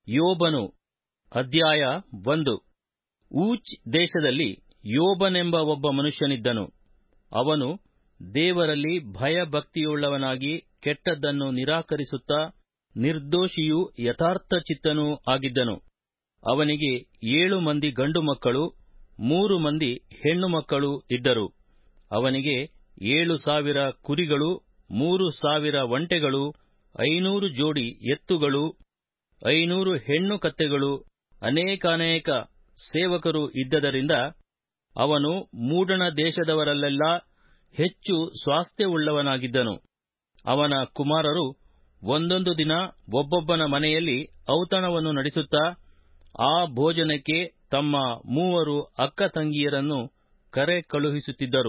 ಯೋಬನು ಅಧ್ಯಾಯ ಒಂದು ಊಚ್ ದೇಶದಲ್ಲಿ ಯೋಬನೆಂಬ ಒಬ್ಬ ಮನುಷ್ಯನಿದ್ದನು ಅವನು ದೇವರಲ್ಲಿ ಭಯಭಕ್ತಿಯುಳ್ಳವನಾಗಿ ಕೆಟ್ಟದ್ದನ್ನು ನಿರಾಕರಿಸುತ್ತಾ ನಿರ್ದೋಷಿಯೂ ಯಥಾರ್ಥಚಿತ್ತನೂ ಆಗಿದ್ದನು ಅವನಿಗೆ ಏಳು ಮಂದಿ ಗಂಡು ಮಕ್ಕಳು ಮೂರು ಮಂದಿ ಹೆಣ್ಣು ಮಕ್ಕಳು ಇದ್ದರು ಅವನಿಗೆ ಏಳು ಸಾವಿರ ಕುರಿಗಳು ಮೂರು ಸಾವಿರ ಒಂಟೆಗಳು ಐನೂರು ಜೋಡಿ ಎತ್ತುಗಳು ಐನೂರು ಹೆಣ್ಣು ಕತ್ತೆಗಳು ಅನೇಕಾನೇಕ ಸೇವಕರು ಇದ್ದದರಿಂದ ಅವನು ಮೂಡಣ ದೇಶದವರಲ್ಲೆಲ್ಲ ಹೆಚ್ಚು ಸ್ವಾಸ್ಥ್ಯವುಳ್ಳವನಾಗಿದ್ದನು ಅವನ ಕುಮಾರರು ಒಂದೊಂದು ದಿನ ಒಬ್ಬೊಬ್ಬನ ಮನೆಯಲ್ಲಿ ಔತಣವನ್ನು ನಡೆಸುತ್ತಾ ಆ ಭೋಜನಕ್ಕೆ ತಮ್ಮ ಮೂವರು ಅಕ್ಕ ತಂಗಿಯರನ್ನು ಕರೆ ಕಳುಹಿಸುತ್ತಿದ್ದರು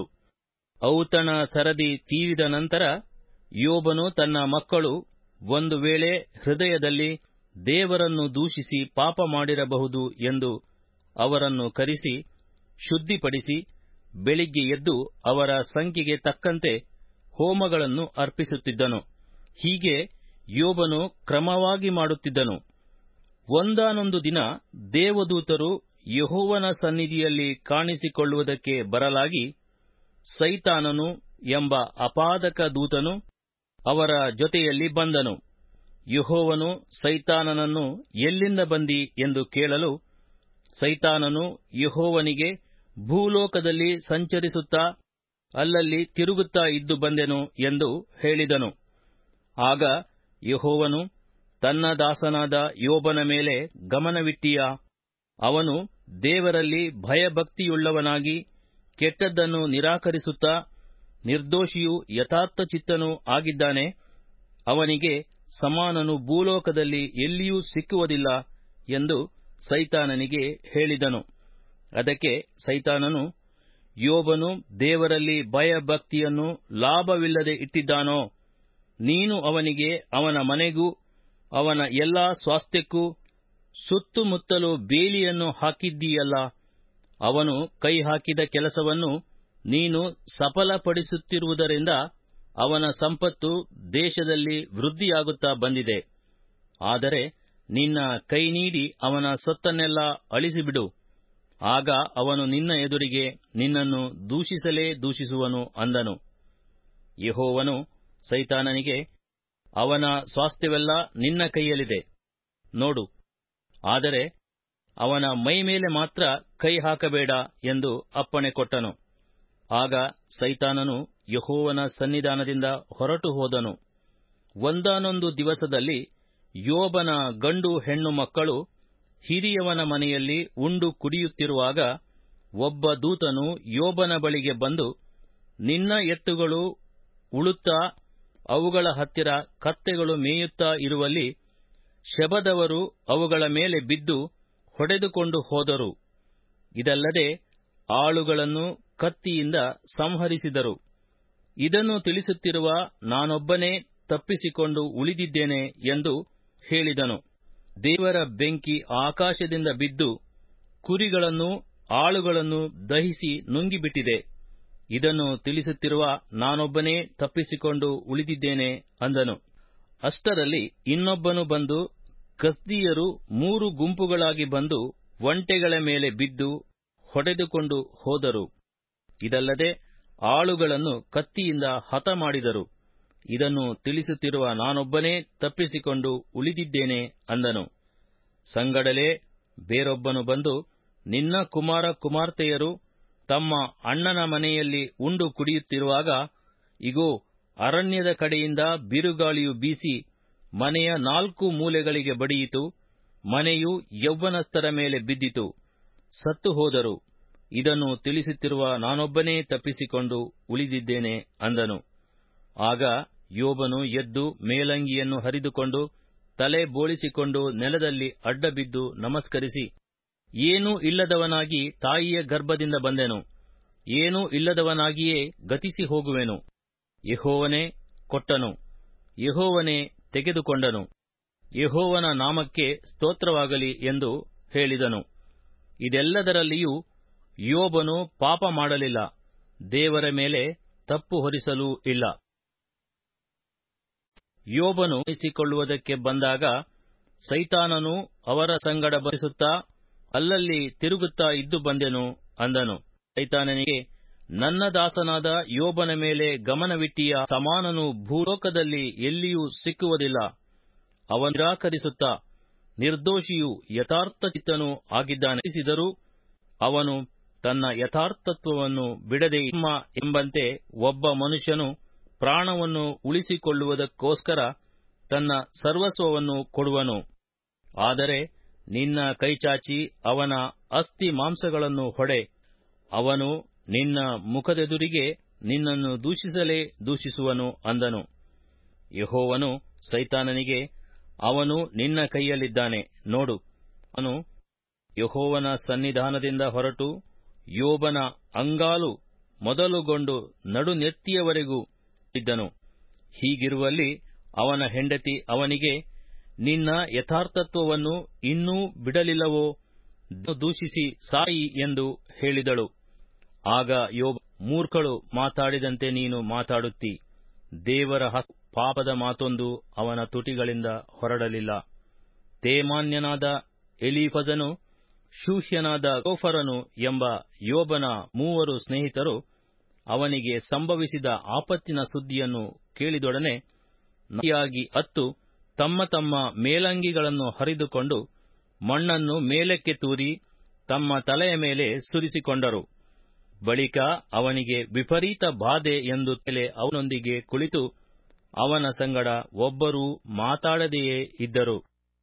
ಔತಣ ಸರದಿ ತೀರಿದ ನಂತರ ಯೋಬನು ತನ್ನ ಮಕ್ಕಳು ಒಂದು ವೇಳೆ ಹೃದಯದಲ್ಲಿ ದೇವರನ್ನು ದೂಷಿಸಿ ಪಾಪ ಮಾಡಿರಬಹುದು ಎಂದು ಅವರನ್ನು ಕರೆಸಿ ಶುದ್ಧಿಪಡಿಸಿ ಬೆಳಿಗ್ಗೆ ಎದ್ದು ಅವರ ಸಂಖ್ಯೆಗೆ ತಕ್ಕಂತೆ ಹೋಮಗಳನ್ನು ಅರ್ಪಿಸುತ್ತಿದ್ದನು ಹೀಗೆ ಯೋಬನು ಕ್ರಮವಾಗಿ ಮಾಡುತ್ತಿದ್ದನು ಒಂದಾನೊಂದು ದಿನ ದೇವದೂತರು ಯಹೋವನ ಸನ್ನಿಧಿಯಲ್ಲಿ ಕಾಣಿಸಿಕೊಳ್ಳುವುದಕ್ಕೆ ಬರಲಾಗಿ ಸೈತಾನನು ಎಂಬ ಅಪಾದಕ ದೂತನು ಅವರ ಜೊತೆಯಲ್ಲಿ ಬಂದನು ಯಹೋವನು ಸೈತಾನನನ್ನು ಎಲ್ಲಿಂದ ಬಂದಿ ಎಂದು ಕೇಳಲು ಸೈತಾನನು ಯಹೋವನಿಗೆ ಭೂಲೋಕದಲ್ಲಿ ಸಂಚರಿಸುತ್ತಾ ಅಲ್ಲಲ್ಲಿ ತಿರುಗುತ್ತಾ ಇದ್ದು ಬಂದೆನು ಎಂದು ಹೇಳಿದನು ಆಗ ಯಹೋವನು ತನ್ನ ದಾಸನಾದ ಯೋಬನ ಮೇಲೆ ಗಮನವಿಟ್ಟೀಯಾ ಅವನು ದೇವರಲ್ಲಿ ಭಯಭಕ್ತಿಯುಳ್ಳವನಾಗಿ ಕೆಟ್ಟದ್ದನ್ನು ನಿರಾಕರಿಸುತ್ತಾ ನಿರ್ದೋಷಿಯೂ ಯಥಾರ್ಥಚಿತ್ತನೂ ಆಗಿದ್ದಾನೆ ಅವನಿಗೆ ಸಮಾನನು ಭೂಲೋಕದಲ್ಲಿ ಎಲ್ಲಿಯೂ ಸಿಕ್ಕುವುದಿಲ್ಲ ಎಂದು ಸೈತಾನನಿಗೆ ಹೇಳಿದನು ಅದಕ್ಕೆ ಸೈತಾನನು ಯೋಬನು ದೇವರಲ್ಲಿ ಭಯಭಕ್ತಿಯನ್ನು ಲಾಭವಿಲ್ಲದೆ ಇಟ್ಟಿದ್ದಾನೋ ನೀನು ಅವನಿಗೆ ಅವನ ಮನೆಗೂ ಅವನ ಎಲ್ಲಾ ಸ್ವಾಸ್ಥ್ಯಕ್ಕೂ ಸುತ್ತುಮುತ್ತಲು ಬೇಲಿಯನ್ನು ಹಾಕಿದ್ದೀಯಲ್ಲ ಅವನು ಕೈ ಹಾಕಿದ ಕೆಲಸವನ್ನು ನೀನು ಸಫಲಪಡಿಸುತ್ತಿರುವುದರಿಂದ ಅವನ ಸಂಪತ್ತು ದೇಶದಲ್ಲಿ ವೃದ್ಧಿಯಾಗುತ್ತಾ ಬಂದಿದೆ ಆದರೆ ನಿನ್ನ ಕೈ ನೀಡಿ ಅವನ ಸೊತ್ತನ್ನೆಲ್ಲ ಅಳಿಸಿಬಿಡು ಆಗ ಅವನು ನಿನ್ನ ಎದುರಿಗೆ ನಿನ್ನನ್ನು ದೂಷಿಸಲೇ ದೂಷಿಸುವನು ಅಂದನು ಯಹೋವನು ಸೈತಾನನಿಗೆ ಅವನ ಸ್ವಾಸ್ಥ್ಯವೆಲ್ಲ ನಿನ್ನ ಕೈಯಲ್ಲಿದೆ ನೋಡು ಆದರೆ ಅವನ ಮೈ ಮೇಲೆ ಮಾತ್ರ ಕೈ ಹಾಕಬೇಡ ಎಂದು ಅಪ್ಪಣೆ ಕೊಟ್ಟನು ಆಗ ಸೈತಾನನು ಯಹೋವನ ಸನ್ನಿಧಾನದಿಂದ ಹೊರಟು ಹೋದನು ಒಂದಾನೊಂದು ದಿವಸದಲ್ಲಿ ಯೋಬನ ಗಂಡು ಹೆಣ್ಣು ಮಕ್ಕಳು ಹಿರಿಯವನ ಮನೆಯಲ್ಲಿ ಉಂಡು ಕುಡಿಯುತ್ತಿರುವಾಗ ಒಬ್ಬ ದೂತನು ಯೋಬನ ಬಳಿಗೆ ಬಂದು ನಿನ್ನ ಎತ್ತುಗಳು ಉಳುತ್ತಾ ಅವುಗಳ ಹತ್ತಿರ ಕತ್ತೆಗಳು ಮೇಯುತ್ತಾ ಇರುವಲ್ಲಿ ಶಬದವರು ಅವುಗಳ ಮೇಲೆ ಬಿದ್ದು ಹೊಡೆದುಕೊಂಡು ಹೋದರು ಇದಲ್ಲದೆ ಆಳುಗಳನ್ನು ಕತ್ತಿಯಿಂದ ಸಂಹರಿಸಿದರು ಇದನ್ನು ತಿಳಿಸುತ್ತಿರುವ ನಾನೊಬ್ಬನೇ ತಪ್ಪಿಸಿಕೊಂಡು ಉಳಿದಿದ್ದೇನೆ ಎಂದು ಹೇಳಿದನು ದೇವರ ಬೆಂಕಿ ಆಕಾಶದಿಂದ ಬಿದ್ದು ಕುರಿಗಳನ್ನು ಆಳುಗಳನ್ನು ದಹಿಸಿ ನುಂಗಿಬಿಟ್ಟಿದೆ ಇದನ್ನು ತಿಳಿಸುತ್ತಿರುವ ನಾನೊಬ್ಬನೇ ತಪ್ಪಿಸಿಕೊಂಡು ಉಳಿದಿದ್ದೇನೆ ಅಂದನು ಅಷ್ಟರಲ್ಲಿ ಇನ್ನೊಬ್ಬನು ಬಂದು ಕಸ್ದಿಯರು ಮೂರು ಗುಂಪುಗಳಾಗಿ ಬಂದು ಒಂಟೆಗಳ ಮೇಲೆ ಬಿದ್ದು ಹೊಡೆದುಕೊಂಡು ಹೋದರು ಇದಲ್ಲದೆ ಆಳುಗಳನ್ನು ಕತ್ತಿಯಿಂದ ಹತ ಮಾಡಿದರು ಇದನ್ನು ತಿಳಿಸುತ್ತಿರುವ ನಾನೊಬ್ಬನೇ ತಪ್ಪಿಸಿಕೊಂಡು ಉಳಿದಿದ್ದೇನೆ ಅಂದನು ಸಂಗಡಲೇ ಬೇರೊಬ್ಬನು ಬಂದು ನಿನ್ನ ಕುಮಾರ ಕುಮಾರ್ತೆಯರು ತಮ್ಮ ಅಣ್ಣನ ಮನೆಯಲ್ಲಿ ಉಂಡು ಕುಡಿಯುತ್ತಿರುವಾಗ ಇಗೋ ಅರಣ್ಯದ ಕಡೆಯಿಂದ ಬಿರುಗಾಳಿಯು ಬೀಸಿ ಮನೆಯ ನಾಲ್ಕು ಮೂಲೆಗಳಿಗೆ ಬಡಿಯಿತು ಮನೆಯು ಯೌವನಸ್ಥರ ಮೇಲೆ ಬಿದ್ದಿತು ಸತ್ತು ಹೋದರು ಇದನ್ನು ತಿಳಿಸುತ್ತಿರುವ ನಾನೊಬ್ಬನೇ ತಪ್ಪಿಸಿಕೊಂಡು ಉಳಿದಿದ್ದೇನೆ ಅಂದನು ಆಗ ಯೋಬನು ಎದ್ದು ಮೇಲಂಗಿಯನ್ನು ಹರಿದುಕೊಂಡು ತಲೆ ಬೋಳಿಸಿಕೊಂಡು ನೆಲದಲ್ಲಿ ಅಡ್ಡಬಿದ್ದು ನಮಸ್ಕರಿಸಿ ಏನೂ ಇಲ್ಲದವನಾಗಿ ತಾಯಿಯ ಗರ್ಭದಿಂದ ಬಂದೆನು ಏನೂ ಇಲ್ಲದವನಾಗಿಯೇ ಗತಿಸಿ ಹೋಗುವೆನು ಯಹೋವನೇ ಕೊಟ್ಟನು ಯಹೋವನೇ ತೆಗೆದುಕೊಂಡನು ಯಹೋವನ ನಾಮಕ್ಕೆ ಸ್ತೋತ್ರವಾಗಲಿ ಎಂದು ಹೇಳಿದನು ಇದೆಲ್ಲದರಲ್ಲಿಯೂ ಯೋಬನು ಪಾಪ ಮಾಡಲಿಲ್ಲ ದೇವರ ಮೇಲೆ ತಪ್ಪು ಹೊರಿಸಲೂ ಇಲ್ಲ ಯೋಬನು ಇಸಿಕೊಳ್ಳುವುದಕ್ಕೆ ಬಂದಾಗ ಸೈತಾನನು ಅವರ ಸಂಗಡ ಬರಿಸುತ್ತಾ ಅಲ್ಲಲ್ಲಿ ತಿರುಗುತ್ತಾ ಇದ್ದು ಬಂದೆನು ಅಂದನು ಸೈತಾನನಿಗೆ ನನ್ನ ದಾಸನಾದ ಯೋಬನ ಮೇಲೆ ಗಮನವಿಟ್ಟಿಯ ಸಮಾನನು ಭೂಲೋಕದಲ್ಲಿ ಎಲ್ಲಿಯೂ ಸಿಕ್ಕುವುದಿಲ್ಲ ಅವನು ನಿರಾಕರಿಸುತ್ತಾ ನಿರ್ದೋಷಿಯೂ ಯಥಾರ್ಥಚಿತ್ತನೂ ಆಗಿದ್ದಾನೆನಿಸಿದರೂ ಅವನು ತನ್ನ ಯಥಾರ್ಥತ್ವವನ್ನು ಬಿಡದೆ ಇಮ್ಮ ಎಂಬಂತೆ ಒಬ್ಬ ಮನುಷ್ಯನು ಪ್ರಾಣವನ್ನು ಉಳಿಸಿಕೊಳ್ಳುವುದಕ್ಕೋಸ್ಕರ ತನ್ನ ಸರ್ವಸ್ವವನ್ನು ಕೊಡುವನು ಆದರೆ ನಿನ್ನ ಕೈಚಾಚಿ ಅವನ ಅಸ್ಥಿ ಮಾಂಸಗಳನ್ನು ಹೊಡೆ ಅವನು ನಿನ್ನ ಮುಖದೆದುರಿಗೆ ನಿನ್ನನ್ನು ದೂಷಿಸಲೇ ದೂಷಿಸುವನು ಅಂದನು ಯಹೋವನು ಸೈತಾನನಿಗೆ ಅವನು ನಿನ್ನ ಕೈಯಲ್ಲಿದ್ದಾನೆ ನೋಡು ಅವನು ಯಹೋವನ ಸನ್ನಿಧಾನದಿಂದ ಹೊರಟು ಯೋಬನ ಅಂಗಾಲು ಮೊದಲುಗೊಂಡು ನಡುನೆತ್ತಿಯವರೆಗೂ ಇದ್ದನು ಹೀಗಿರುವಲ್ಲಿ ಅವನ ಹೆಂಡತಿ ಅವನಿಗೆ ನಿನ್ನ ಯಥಾರ್ಥತ್ವವನ್ನು ಇನ್ನೂ ಬಿಡಲಿಲ್ಲವೋ ದೂಷಿಸಿ ಸಾಯಿ ಎಂದು ಹೇಳಿದಳು ಆಗ ಯೋಬ ಮೂರ್ಖಳು ಮಾತಾಡಿದಂತೆ ನೀನು ಮಾತಾಡುತ್ತಿ ದೇವರ ಹಸ್ತ ಪಾಪದ ಮಾತೊಂದು ಅವನ ತುಟಿಗಳಿಂದ ಹೊರಡಲಿಲ್ಲ ತೇಮಾನ್ಯನಾದ ಎಲೀಫಜನು ಶೂಹ್ಯನಾದ ಗೋಫರನು ಎಂಬ ಯೋಬನ ಮೂವರು ಸ್ನೇಹಿತರು ಅವನಿಗೆ ಸಂಭವಿಸಿದ ಆಪತ್ತಿನ ಸುದ್ದಿಯನ್ನು ಕೇಳಿದೊಡನೆ ನದಿಯಾಗಿ ಅತ್ತು ತಮ್ಮ ತಮ್ಮ ಮೇಲಂಗಿಗಳನ್ನು ಹರಿದುಕೊಂಡು ಮಣ್ಣನ್ನು ಮೇಲಕ್ಕೆ ತೂರಿ ತಮ್ಮ ತಲೆಯ ಮೇಲೆ ಸುರಿಸಿಕೊಂಡರು ಬಳಿಕ ಅವನಿಗೆ ವಿಪರೀತ ಬಾಧೆ ಎಂದು ತಲೆ ಅವನೊಂದಿಗೆ ಕುಳಿತು ಅವನ ಸಂಗಡ ಒಬ್ಬರೂ ಮಾತಾಡದೆಯೇ ಇದ್ದರು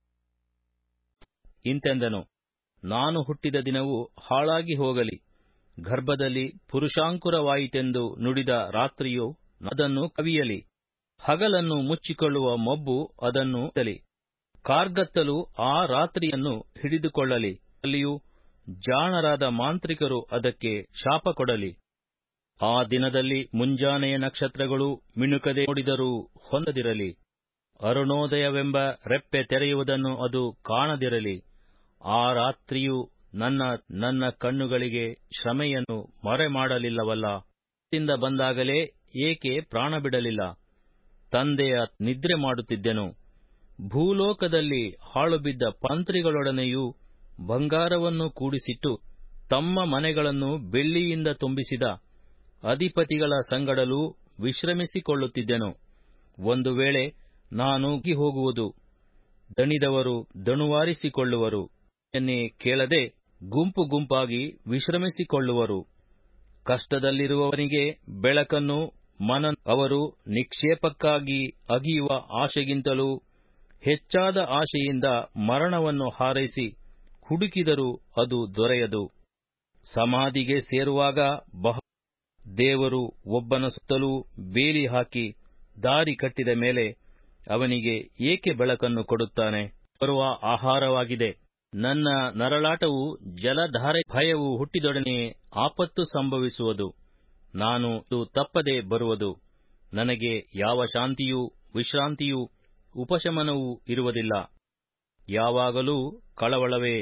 ಇಂತೆಂದನು ನಾನು ಹುಟ್ಟಿದ ದಿನವು ಹಾಳಾಗಿ ಹೋಗಲಿ ಗರ್ಭದಲ್ಲಿ ಪುರುಷಾಂಕುರವಾಯಿತೆಂದು ನುಡಿದ ರಾತ್ರಿಯು ಅದನ್ನು ಕವಿಯಲಿ ಹಗಲನ್ನು ಮುಚ್ಚಿಕೊಳ್ಳುವ ಮೊಬ್ಬು ಅದನ್ನು ತಲಿ ಕಾರ್ಗತ್ತಲು ಆ ರಾತ್ರಿಯನ್ನು ಹಿಡಿದುಕೊಳ್ಳಲಿ ಅಲ್ಲಿಯೂ ಜಾಣರಾದ ಮಾಂತ್ರಿಕರು ಅದಕ್ಕೆ ಶಾಪ ಕೊಡಲಿ ಆ ದಿನದಲ್ಲಿ ಮುಂಜಾನೆಯ ನಕ್ಷತ್ರಗಳು ಮಿಣುಕದೆ ನೋಡಿದರೂ ಹೊಂದದಿರಲಿ ಅರುಣೋದಯವೆಂಬ ರೆಪ್ಪೆ ತೆರೆಯುವುದನ್ನು ಅದು ಕಾಣದಿರಲಿ ಆ ರಾತ್ರಿಯು ನನ್ನ ನನ್ನ ಕಣ್ಣುಗಳಿಗೆ ಶ್ರಮೆಯನ್ನು ಮರೆ ಮಾಡಲಿಲ್ಲವಲ್ಲ ದಿಂದ ಬಂದಾಗಲೇ ಏಕೆ ಪ್ರಾಣ ಬಿಡಲಿಲ್ಲ ತಂದೆಯ ನಿದ್ರೆ ಮಾಡುತ್ತಿದ್ದೆನು ಭೂಲೋಕದಲ್ಲಿ ಹಾಳುಬಿದ್ದ ಪಂತ್ರಿಗಳೊಡನೆಯೂ ಬಂಗಾರವನ್ನು ಕೂಡಿಸಿಟ್ಟು ತಮ್ಮ ಮನೆಗಳನ್ನು ಬೆಳ್ಳಿಯಿಂದ ತುಂಬಿಸಿದ ಅಧಿಪತಿಗಳ ಸಂಗಡಲೂ ವಿಶ್ರಮಿಸಿಕೊಳ್ಳುತ್ತಿದ್ದೆನು ಒಂದು ವೇಳೆ ನಾನು ಹೋಗುವುದು ದಣಿದವರು ದಣುವಾರಿಸಿಕೊಳ್ಳುವರು ಎನ್ನೇ ಕೇಳದೆ ಗುಂಪು ಗುಂಪಾಗಿ ವಿಶ್ರಮಿಸಿಕೊಳ್ಳುವರು ಕಷ್ಟದಲ್ಲಿರುವವನಿಗೆ ಬೆಳಕನ್ನು ಮನ ಅವರು ನಿಕ್ಷೇಪಕ್ಕಾಗಿ ಅಗಿಯುವ ಆಶೆಗಿಂತಲೂ ಹೆಚ್ಚಾದ ಆಶೆಯಿಂದ ಮರಣವನ್ನು ಹಾರೈಸಿ ಹುಡುಕಿದರೂ ಅದು ದೊರೆಯದು ಸಮಾಧಿಗೆ ಸೇರುವಾಗ ಬಹ ದೇವರು ಒಬ್ಬನ ಸುತ್ತಲೂ ಬೇಲಿ ಹಾಕಿ ದಾರಿ ಕಟ್ಟಿದ ಮೇಲೆ ಅವನಿಗೆ ಏಕೆ ಬೆಳಕನ್ನು ಕೊಡುತ್ತಾನೆ ಬರುವ ಆಹಾರವಾಗಿದೆ ನನ್ನ ನರಳಾಟವು ಜಲಧಾರೆ ಭಯವು ಹುಟ್ಟಿದೊಡನೆ ಆಪತ್ತು ಸಂಭವಿಸುವುದು ನಾನು ತಪ್ಪದೆ ಬರುವುದು ನನಗೆ ಯಾವ ಶಾಂತಿಯೂ ವಿಶ್ರಾಂತಿಯೂ ಉಪಶಮನವೂ ಇರುವುದಿಲ್ಲ ಯಾವಾಗಲೂ ಕಳವಳವೇ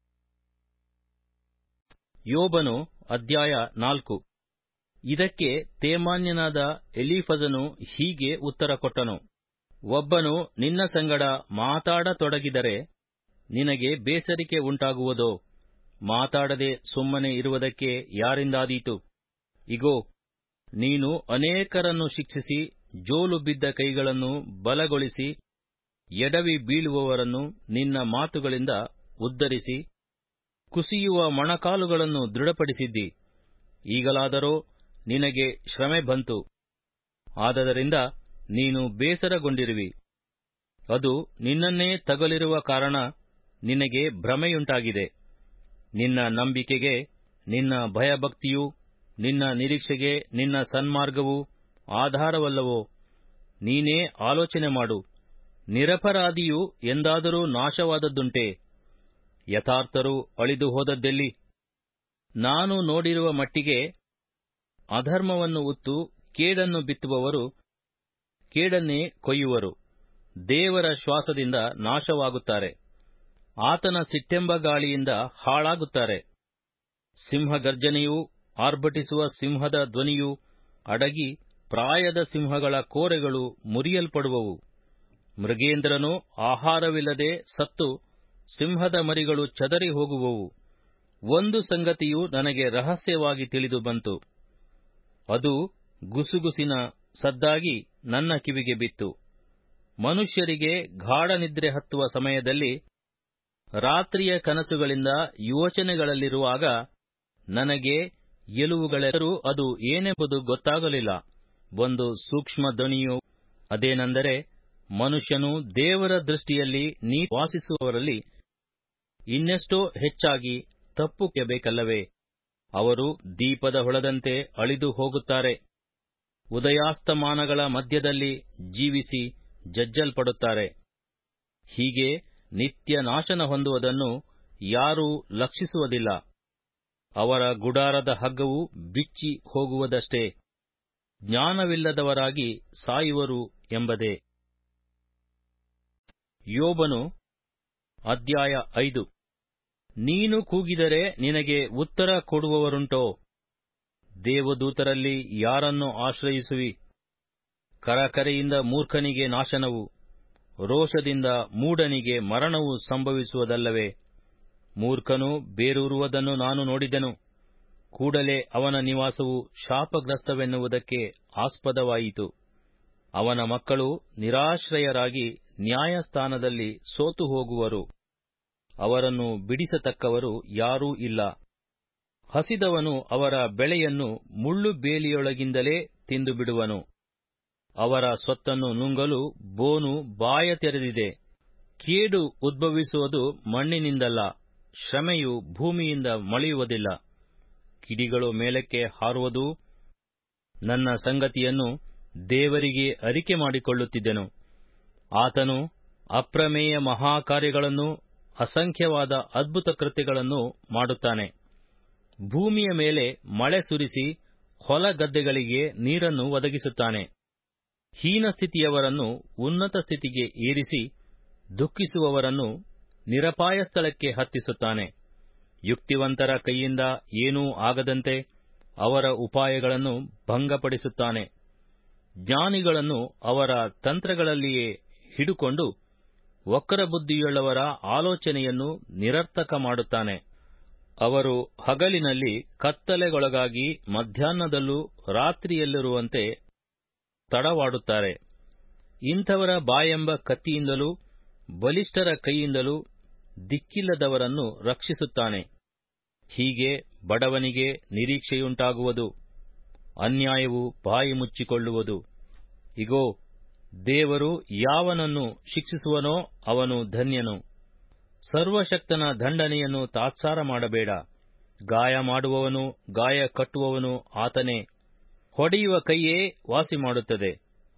ಯೋಬನು ಅಧ್ಯಾಯ ನಾಲ್ಕು ಇದಕ್ಕೆ ತೇಮಾನ್ಯನಾದ ಎಲೀಫಜನು ಹೀಗೆ ಉತ್ತರ ಕೊಟ್ಟನು ಒಬ್ಬನು ನಿನ್ನ ಸಂಗಡ ಮಾತಾಡತೊಡಗಿದರೆ ನಿನಗೆ ಬೇಸರಿಕೆ ಉಂಟಾಗುವುದೋ ಮಾತಾಡದೆ ಸುಮ್ಮನೆ ಇರುವುದಕ್ಕೆ ಯಾರಿಂದಾದೀತು ಇಗೋ ನೀನು ಅನೇಕರನ್ನು ಶಿಕ್ಷಿಸಿ ಜೋಲು ಬಿದ್ದ ಕೈಗಳನ್ನು ಬಲಗೊಳಿಸಿ ಎಡವಿ ಬೀಳುವವರನ್ನು ನಿನ್ನ ಮಾತುಗಳಿಂದ ಉದ್ಧರಿಸಿ ಕುಸಿಯುವ ಮೊಣಕಾಲುಗಳನ್ನು ದೃಢಪಡಿಸಿದ್ದಿ ಈಗಲಾದರೋ ನಿನಗೆ ಶ್ರಮೆ ಬಂತು ಆದದರಿಂದ ನೀನು ಬೇಸರಗೊಂಡಿರುವಿ ಅದು ನಿನ್ನನ್ನೇ ತಗಲಿರುವ ಕಾರಣ ನಿನಗೆ ಭ್ರಮೆಯುಂಟಾಗಿದೆ ನಿನ್ನ ನಂಬಿಕೆಗೆ ನಿನ್ನ ಭಯಭಕ್ತಿಯೂ ನಿನ್ನ ನಿರೀಕ್ಷೆಗೆ ನಿನ್ನ ಸನ್ಮಾರ್ಗವು ಆಧಾರವಲ್ಲವೋ ನೀನೇ ಆಲೋಚನೆ ಮಾಡು ನಿರಪರಾಧಿಯು ಎಂದಾದರೂ ನಾಶವಾದದ್ದುಂಟೆ ಯಥಾರ್ಥರು ಅಳಿದು ಹೋದದ್ದೆಲ್ಲಿ ನಾನು ನೋಡಿರುವ ಮಟ್ಟಿಗೆ ಅಧರ್ಮವನ್ನು ಉತ್ತು ಕೇಡನ್ನು ಬಿತ್ತುವವರು ಕೇಡನ್ನೇ ಕೊಯ್ಯುವರು ದೇವರ ಶ್ವಾಸದಿಂದ ನಾಶವಾಗುತ್ತಾರೆ ಆತನ ಸಿಟ್ಟೆಂಬ ಗಾಳಿಯಿಂದ ಹಾಳಾಗುತ್ತಾರೆ ಸಿಂಹಗರ್ಜನೆಯೂ ಆರ್ಭಟಿಸುವ ಸಿಂಹದ ಧ್ವನಿಯೂ ಅಡಗಿ ಪ್ರಾಯದ ಸಿಂಹಗಳ ಕೋರೆಗಳು ಮುರಿಯಲ್ಪಡುವವು ಮೃಗೇಂದ್ರನು ಆಹಾರವಿಲ್ಲದೆ ಸತ್ತು ಸಿಂಹದ ಮರಿಗಳು ಚದರಿ ಹೋಗುವವು ಒಂದು ಸಂಗತಿಯು ನನಗೆ ರಹಸ್ಯವಾಗಿ ತಿಳಿದು ಬಂತು ಅದು ಗುಸುಗುಸಿನ ಸದ್ದಾಗಿ ನನ್ನ ಕಿವಿಗೆ ಬಿತ್ತು ಮನುಷ್ಯರಿಗೆ ಗಾಢ ನಿದ್ರೆ ಹತ್ತುವ ಸಮಯದಲ್ಲಿ ರಾತ್ರಿಯ ಕನಸುಗಳಿಂದ ಯೋಚನೆಗಳಲ್ಲಿರುವಾಗ ನನಗೆ ಎಲುವುಗಳೆಲ್ಲರೂ ಅದು ಏನೆಂಬುದು ಗೊತ್ತಾಗಲಿಲ್ಲ ಒಂದು ಸೂಕ್ಷ್ಮ ಧ್ವನಿಯು ಅದೇನೆಂದರೆ ಮನುಷ್ಯನು ದೇವರ ದೃಷ್ಟಿಯಲ್ಲಿ ನೀ ವಾಸಿಸುವವರಲ್ಲಿ ಇನ್ನೆಷ್ಟೋ ಹೆಚ್ಚಾಗಿ ತಪ್ಪುಬೇಕಲ್ಲವೇ ಅವರು ದೀಪದ ಹೊಳದಂತೆ ಅಳಿದು ಹೋಗುತ್ತಾರೆ ಉದಯಾಸ್ತಮಾನಗಳ ಮಧ್ಯದಲ್ಲಿ ಜೀವಿಸಿ ಜಜ್ಜಲ್ಪಡುತ್ತಾರೆ ಹೀಗೆ ನಿತ್ಯ ನಾಶನ ಹೊಂದುವುದನ್ನು ಯಾರೂ ಲಕ್ಷಿಸುವುದಿಲ್ಲ ಅವರ ಗುಡಾರದ ಹಗ್ಗವು ಬಿಚ್ಚಿ ಹೋಗುವುದಷ್ಟೇ ಜ್ಞಾನವಿಲ್ಲದವರಾಗಿ ಸಾಯುವರು ಎಂಬುದೇ ಯೋಬನು ಅಧ್ಯಾಯ ಐದು ನೀನು ಕೂಗಿದರೆ ನಿನಗೆ ಉತ್ತರ ಕೊಡುವವರುಂಟೋ ದೇವದೂತರಲ್ಲಿ ಯಾರನ್ನು ಆಶ್ರಯಿಸುವಿ ಕರಕರೆಯಿಂದ ಮೂರ್ಖನಿಗೆ ನಾಶನವು ರೋಷದಿಂದ ಮೂಢನಿಗೆ ಮರಣವು ಸಂಭವಿಸುವುದಲ್ಲವೇ ಮೂರ್ಖನು ಬೇರೂರುವುದನ್ನು ನಾನು ನೋಡಿದೆನು ಕೂಡಲೇ ಅವನ ನಿವಾಸವು ಶಾಪಗ್ರಸ್ತವೆನ್ನುವುದಕ್ಕೆ ಆಸ್ಪದವಾಯಿತು ಅವನ ಮಕ್ಕಳು ನಿರಾಶ್ರಯರಾಗಿ ನ್ಯಾಯಸ್ಥಾನದಲ್ಲಿ ಸೋತು ಹೋಗುವರು ಅವರನ್ನು ಬಿಡಿಸತಕ್ಕವರು ಯಾರೂ ಇಲ್ಲ ಹಸಿದವನು ಅವರ ಬೆಳೆಯನ್ನು ಮುಳ್ಳು ಬೇಲಿಯೊಳಗಿಂದಲೇ ತಿಂದು ಬಿಡುವನು ಅವರ ಸ್ವತ್ತನ್ನು ನುಂಗಲು ಬೋನು ಬಾಯ ತೆರೆದಿದೆ ಕೇಡು ಉದ್ಭವಿಸುವುದು ಮಣ್ಣಿನಿಂದಲ್ಲ ಶ್ರಮೆಯು ಭೂಮಿಯಿಂದ ಮಳೆಯುವುದಿಲ್ಲ ಕಿಡಿಗಳು ಮೇಲಕ್ಕೆ ಹಾರುವುದು ನನ್ನ ಸಂಗತಿಯನ್ನು ದೇವರಿಗೆ ಅರಿಕೆ ಮಾಡಿಕೊಳ್ಳುತ್ತಿದ್ದೆನು ಆತನು ಅಪ್ರಮೇಯ ಮಹಾಕಾರ್ಯಗಳನ್ನು ಅಸಂಖ್ಯವಾದ ಅದ್ಭುತ ಕೃತ್ಯಗಳನ್ನು ಮಾಡುತ್ತಾನೆ ಭೂಮಿಯ ಮೇಲೆ ಮಳೆ ಸುರಿಸಿ ಹೊಲ ಗದ್ದೆಗಳಿಗೆ ನೀರನ್ನು ಒದಗಿಸುತ್ತಾನೆ ಹೀನ ಸ್ಥಿತಿಯವರನ್ನು ಉನ್ನತ ಸ್ಥಿತಿಗೆ ಏರಿಸಿ ದುಃಖಿಸುವವರನ್ನು ನಿರಪಾಯ ಸ್ಥಳಕ್ಕೆ ಹತ್ತಿಸುತ್ತಾನೆ ಯುಕ್ತಿವಂತರ ಕೈಯಿಂದ ಏನೂ ಆಗದಂತೆ ಅವರ ಉಪಾಯಗಳನ್ನು ಭಂಗಪಡಿಸುತ್ತಾನೆ ಜ್ಞಾನಿಗಳನ್ನು ಅವರ ತಂತ್ರಗಳಲ್ಲಿಯೇ ಹಿಡುಕೊಂಡು ವಕ್ರ ಬುದ್ಧಿಯುಳ್ಳವರ ಆಲೋಚನೆಯನ್ನು ನಿರರ್ಥಕ ಮಾಡುತ್ತಾನೆ ಅವರು ಹಗಲಿನಲ್ಲಿ ಕತ್ತಲೆಗೊಳಗಾಗಿ ಮಧ್ಯಾಹ್ನದಲ್ಲೂ ರಾತ್ರಿಯಲ್ಲಿರುವಂತೆ ತಡವಾಡುತ್ತಾರೆ ಇಂಥವರ ಬಾಯೆಂಬ ಕತ್ತಿಯಿಂದಲೂ ಬಲಿಷ್ಠರ ಕೈಯಿಂದಲೂ ದಿಕ್ಕಿಲ್ಲದವರನ್ನು ರಕ್ಷಿಸುತ್ತಾನೆ ಹೀಗೆ ಬಡವನಿಗೆ ನಿರೀಕ್ಷೆಯುಂಟಾಗುವುದು ಅನ್ಯಾಯವು ಬಾಯಿ ಮುಚ್ಚಿಕೊಳ್ಳುವುದು ಇಗೋ ದೇವರು ಯಾವನನ್ನು ಶಿಕ್ಷಿಸುವನೋ ಅವನು ಧನ್ಯನು ಸರ್ವಶಕ್ತನ ದಂಡನೆಯನ್ನು ತಾತ್ಸಾರ ಮಾಡಬೇಡ ಗಾಯ ಮಾಡುವವನು ಗಾಯ ಕಟ್ಟುವವನು ಆತನೇ ಹೊಡೆಯುವ ಕೈಯೇ ವಾಸಿ ಮಾಡುತ್ತದೆ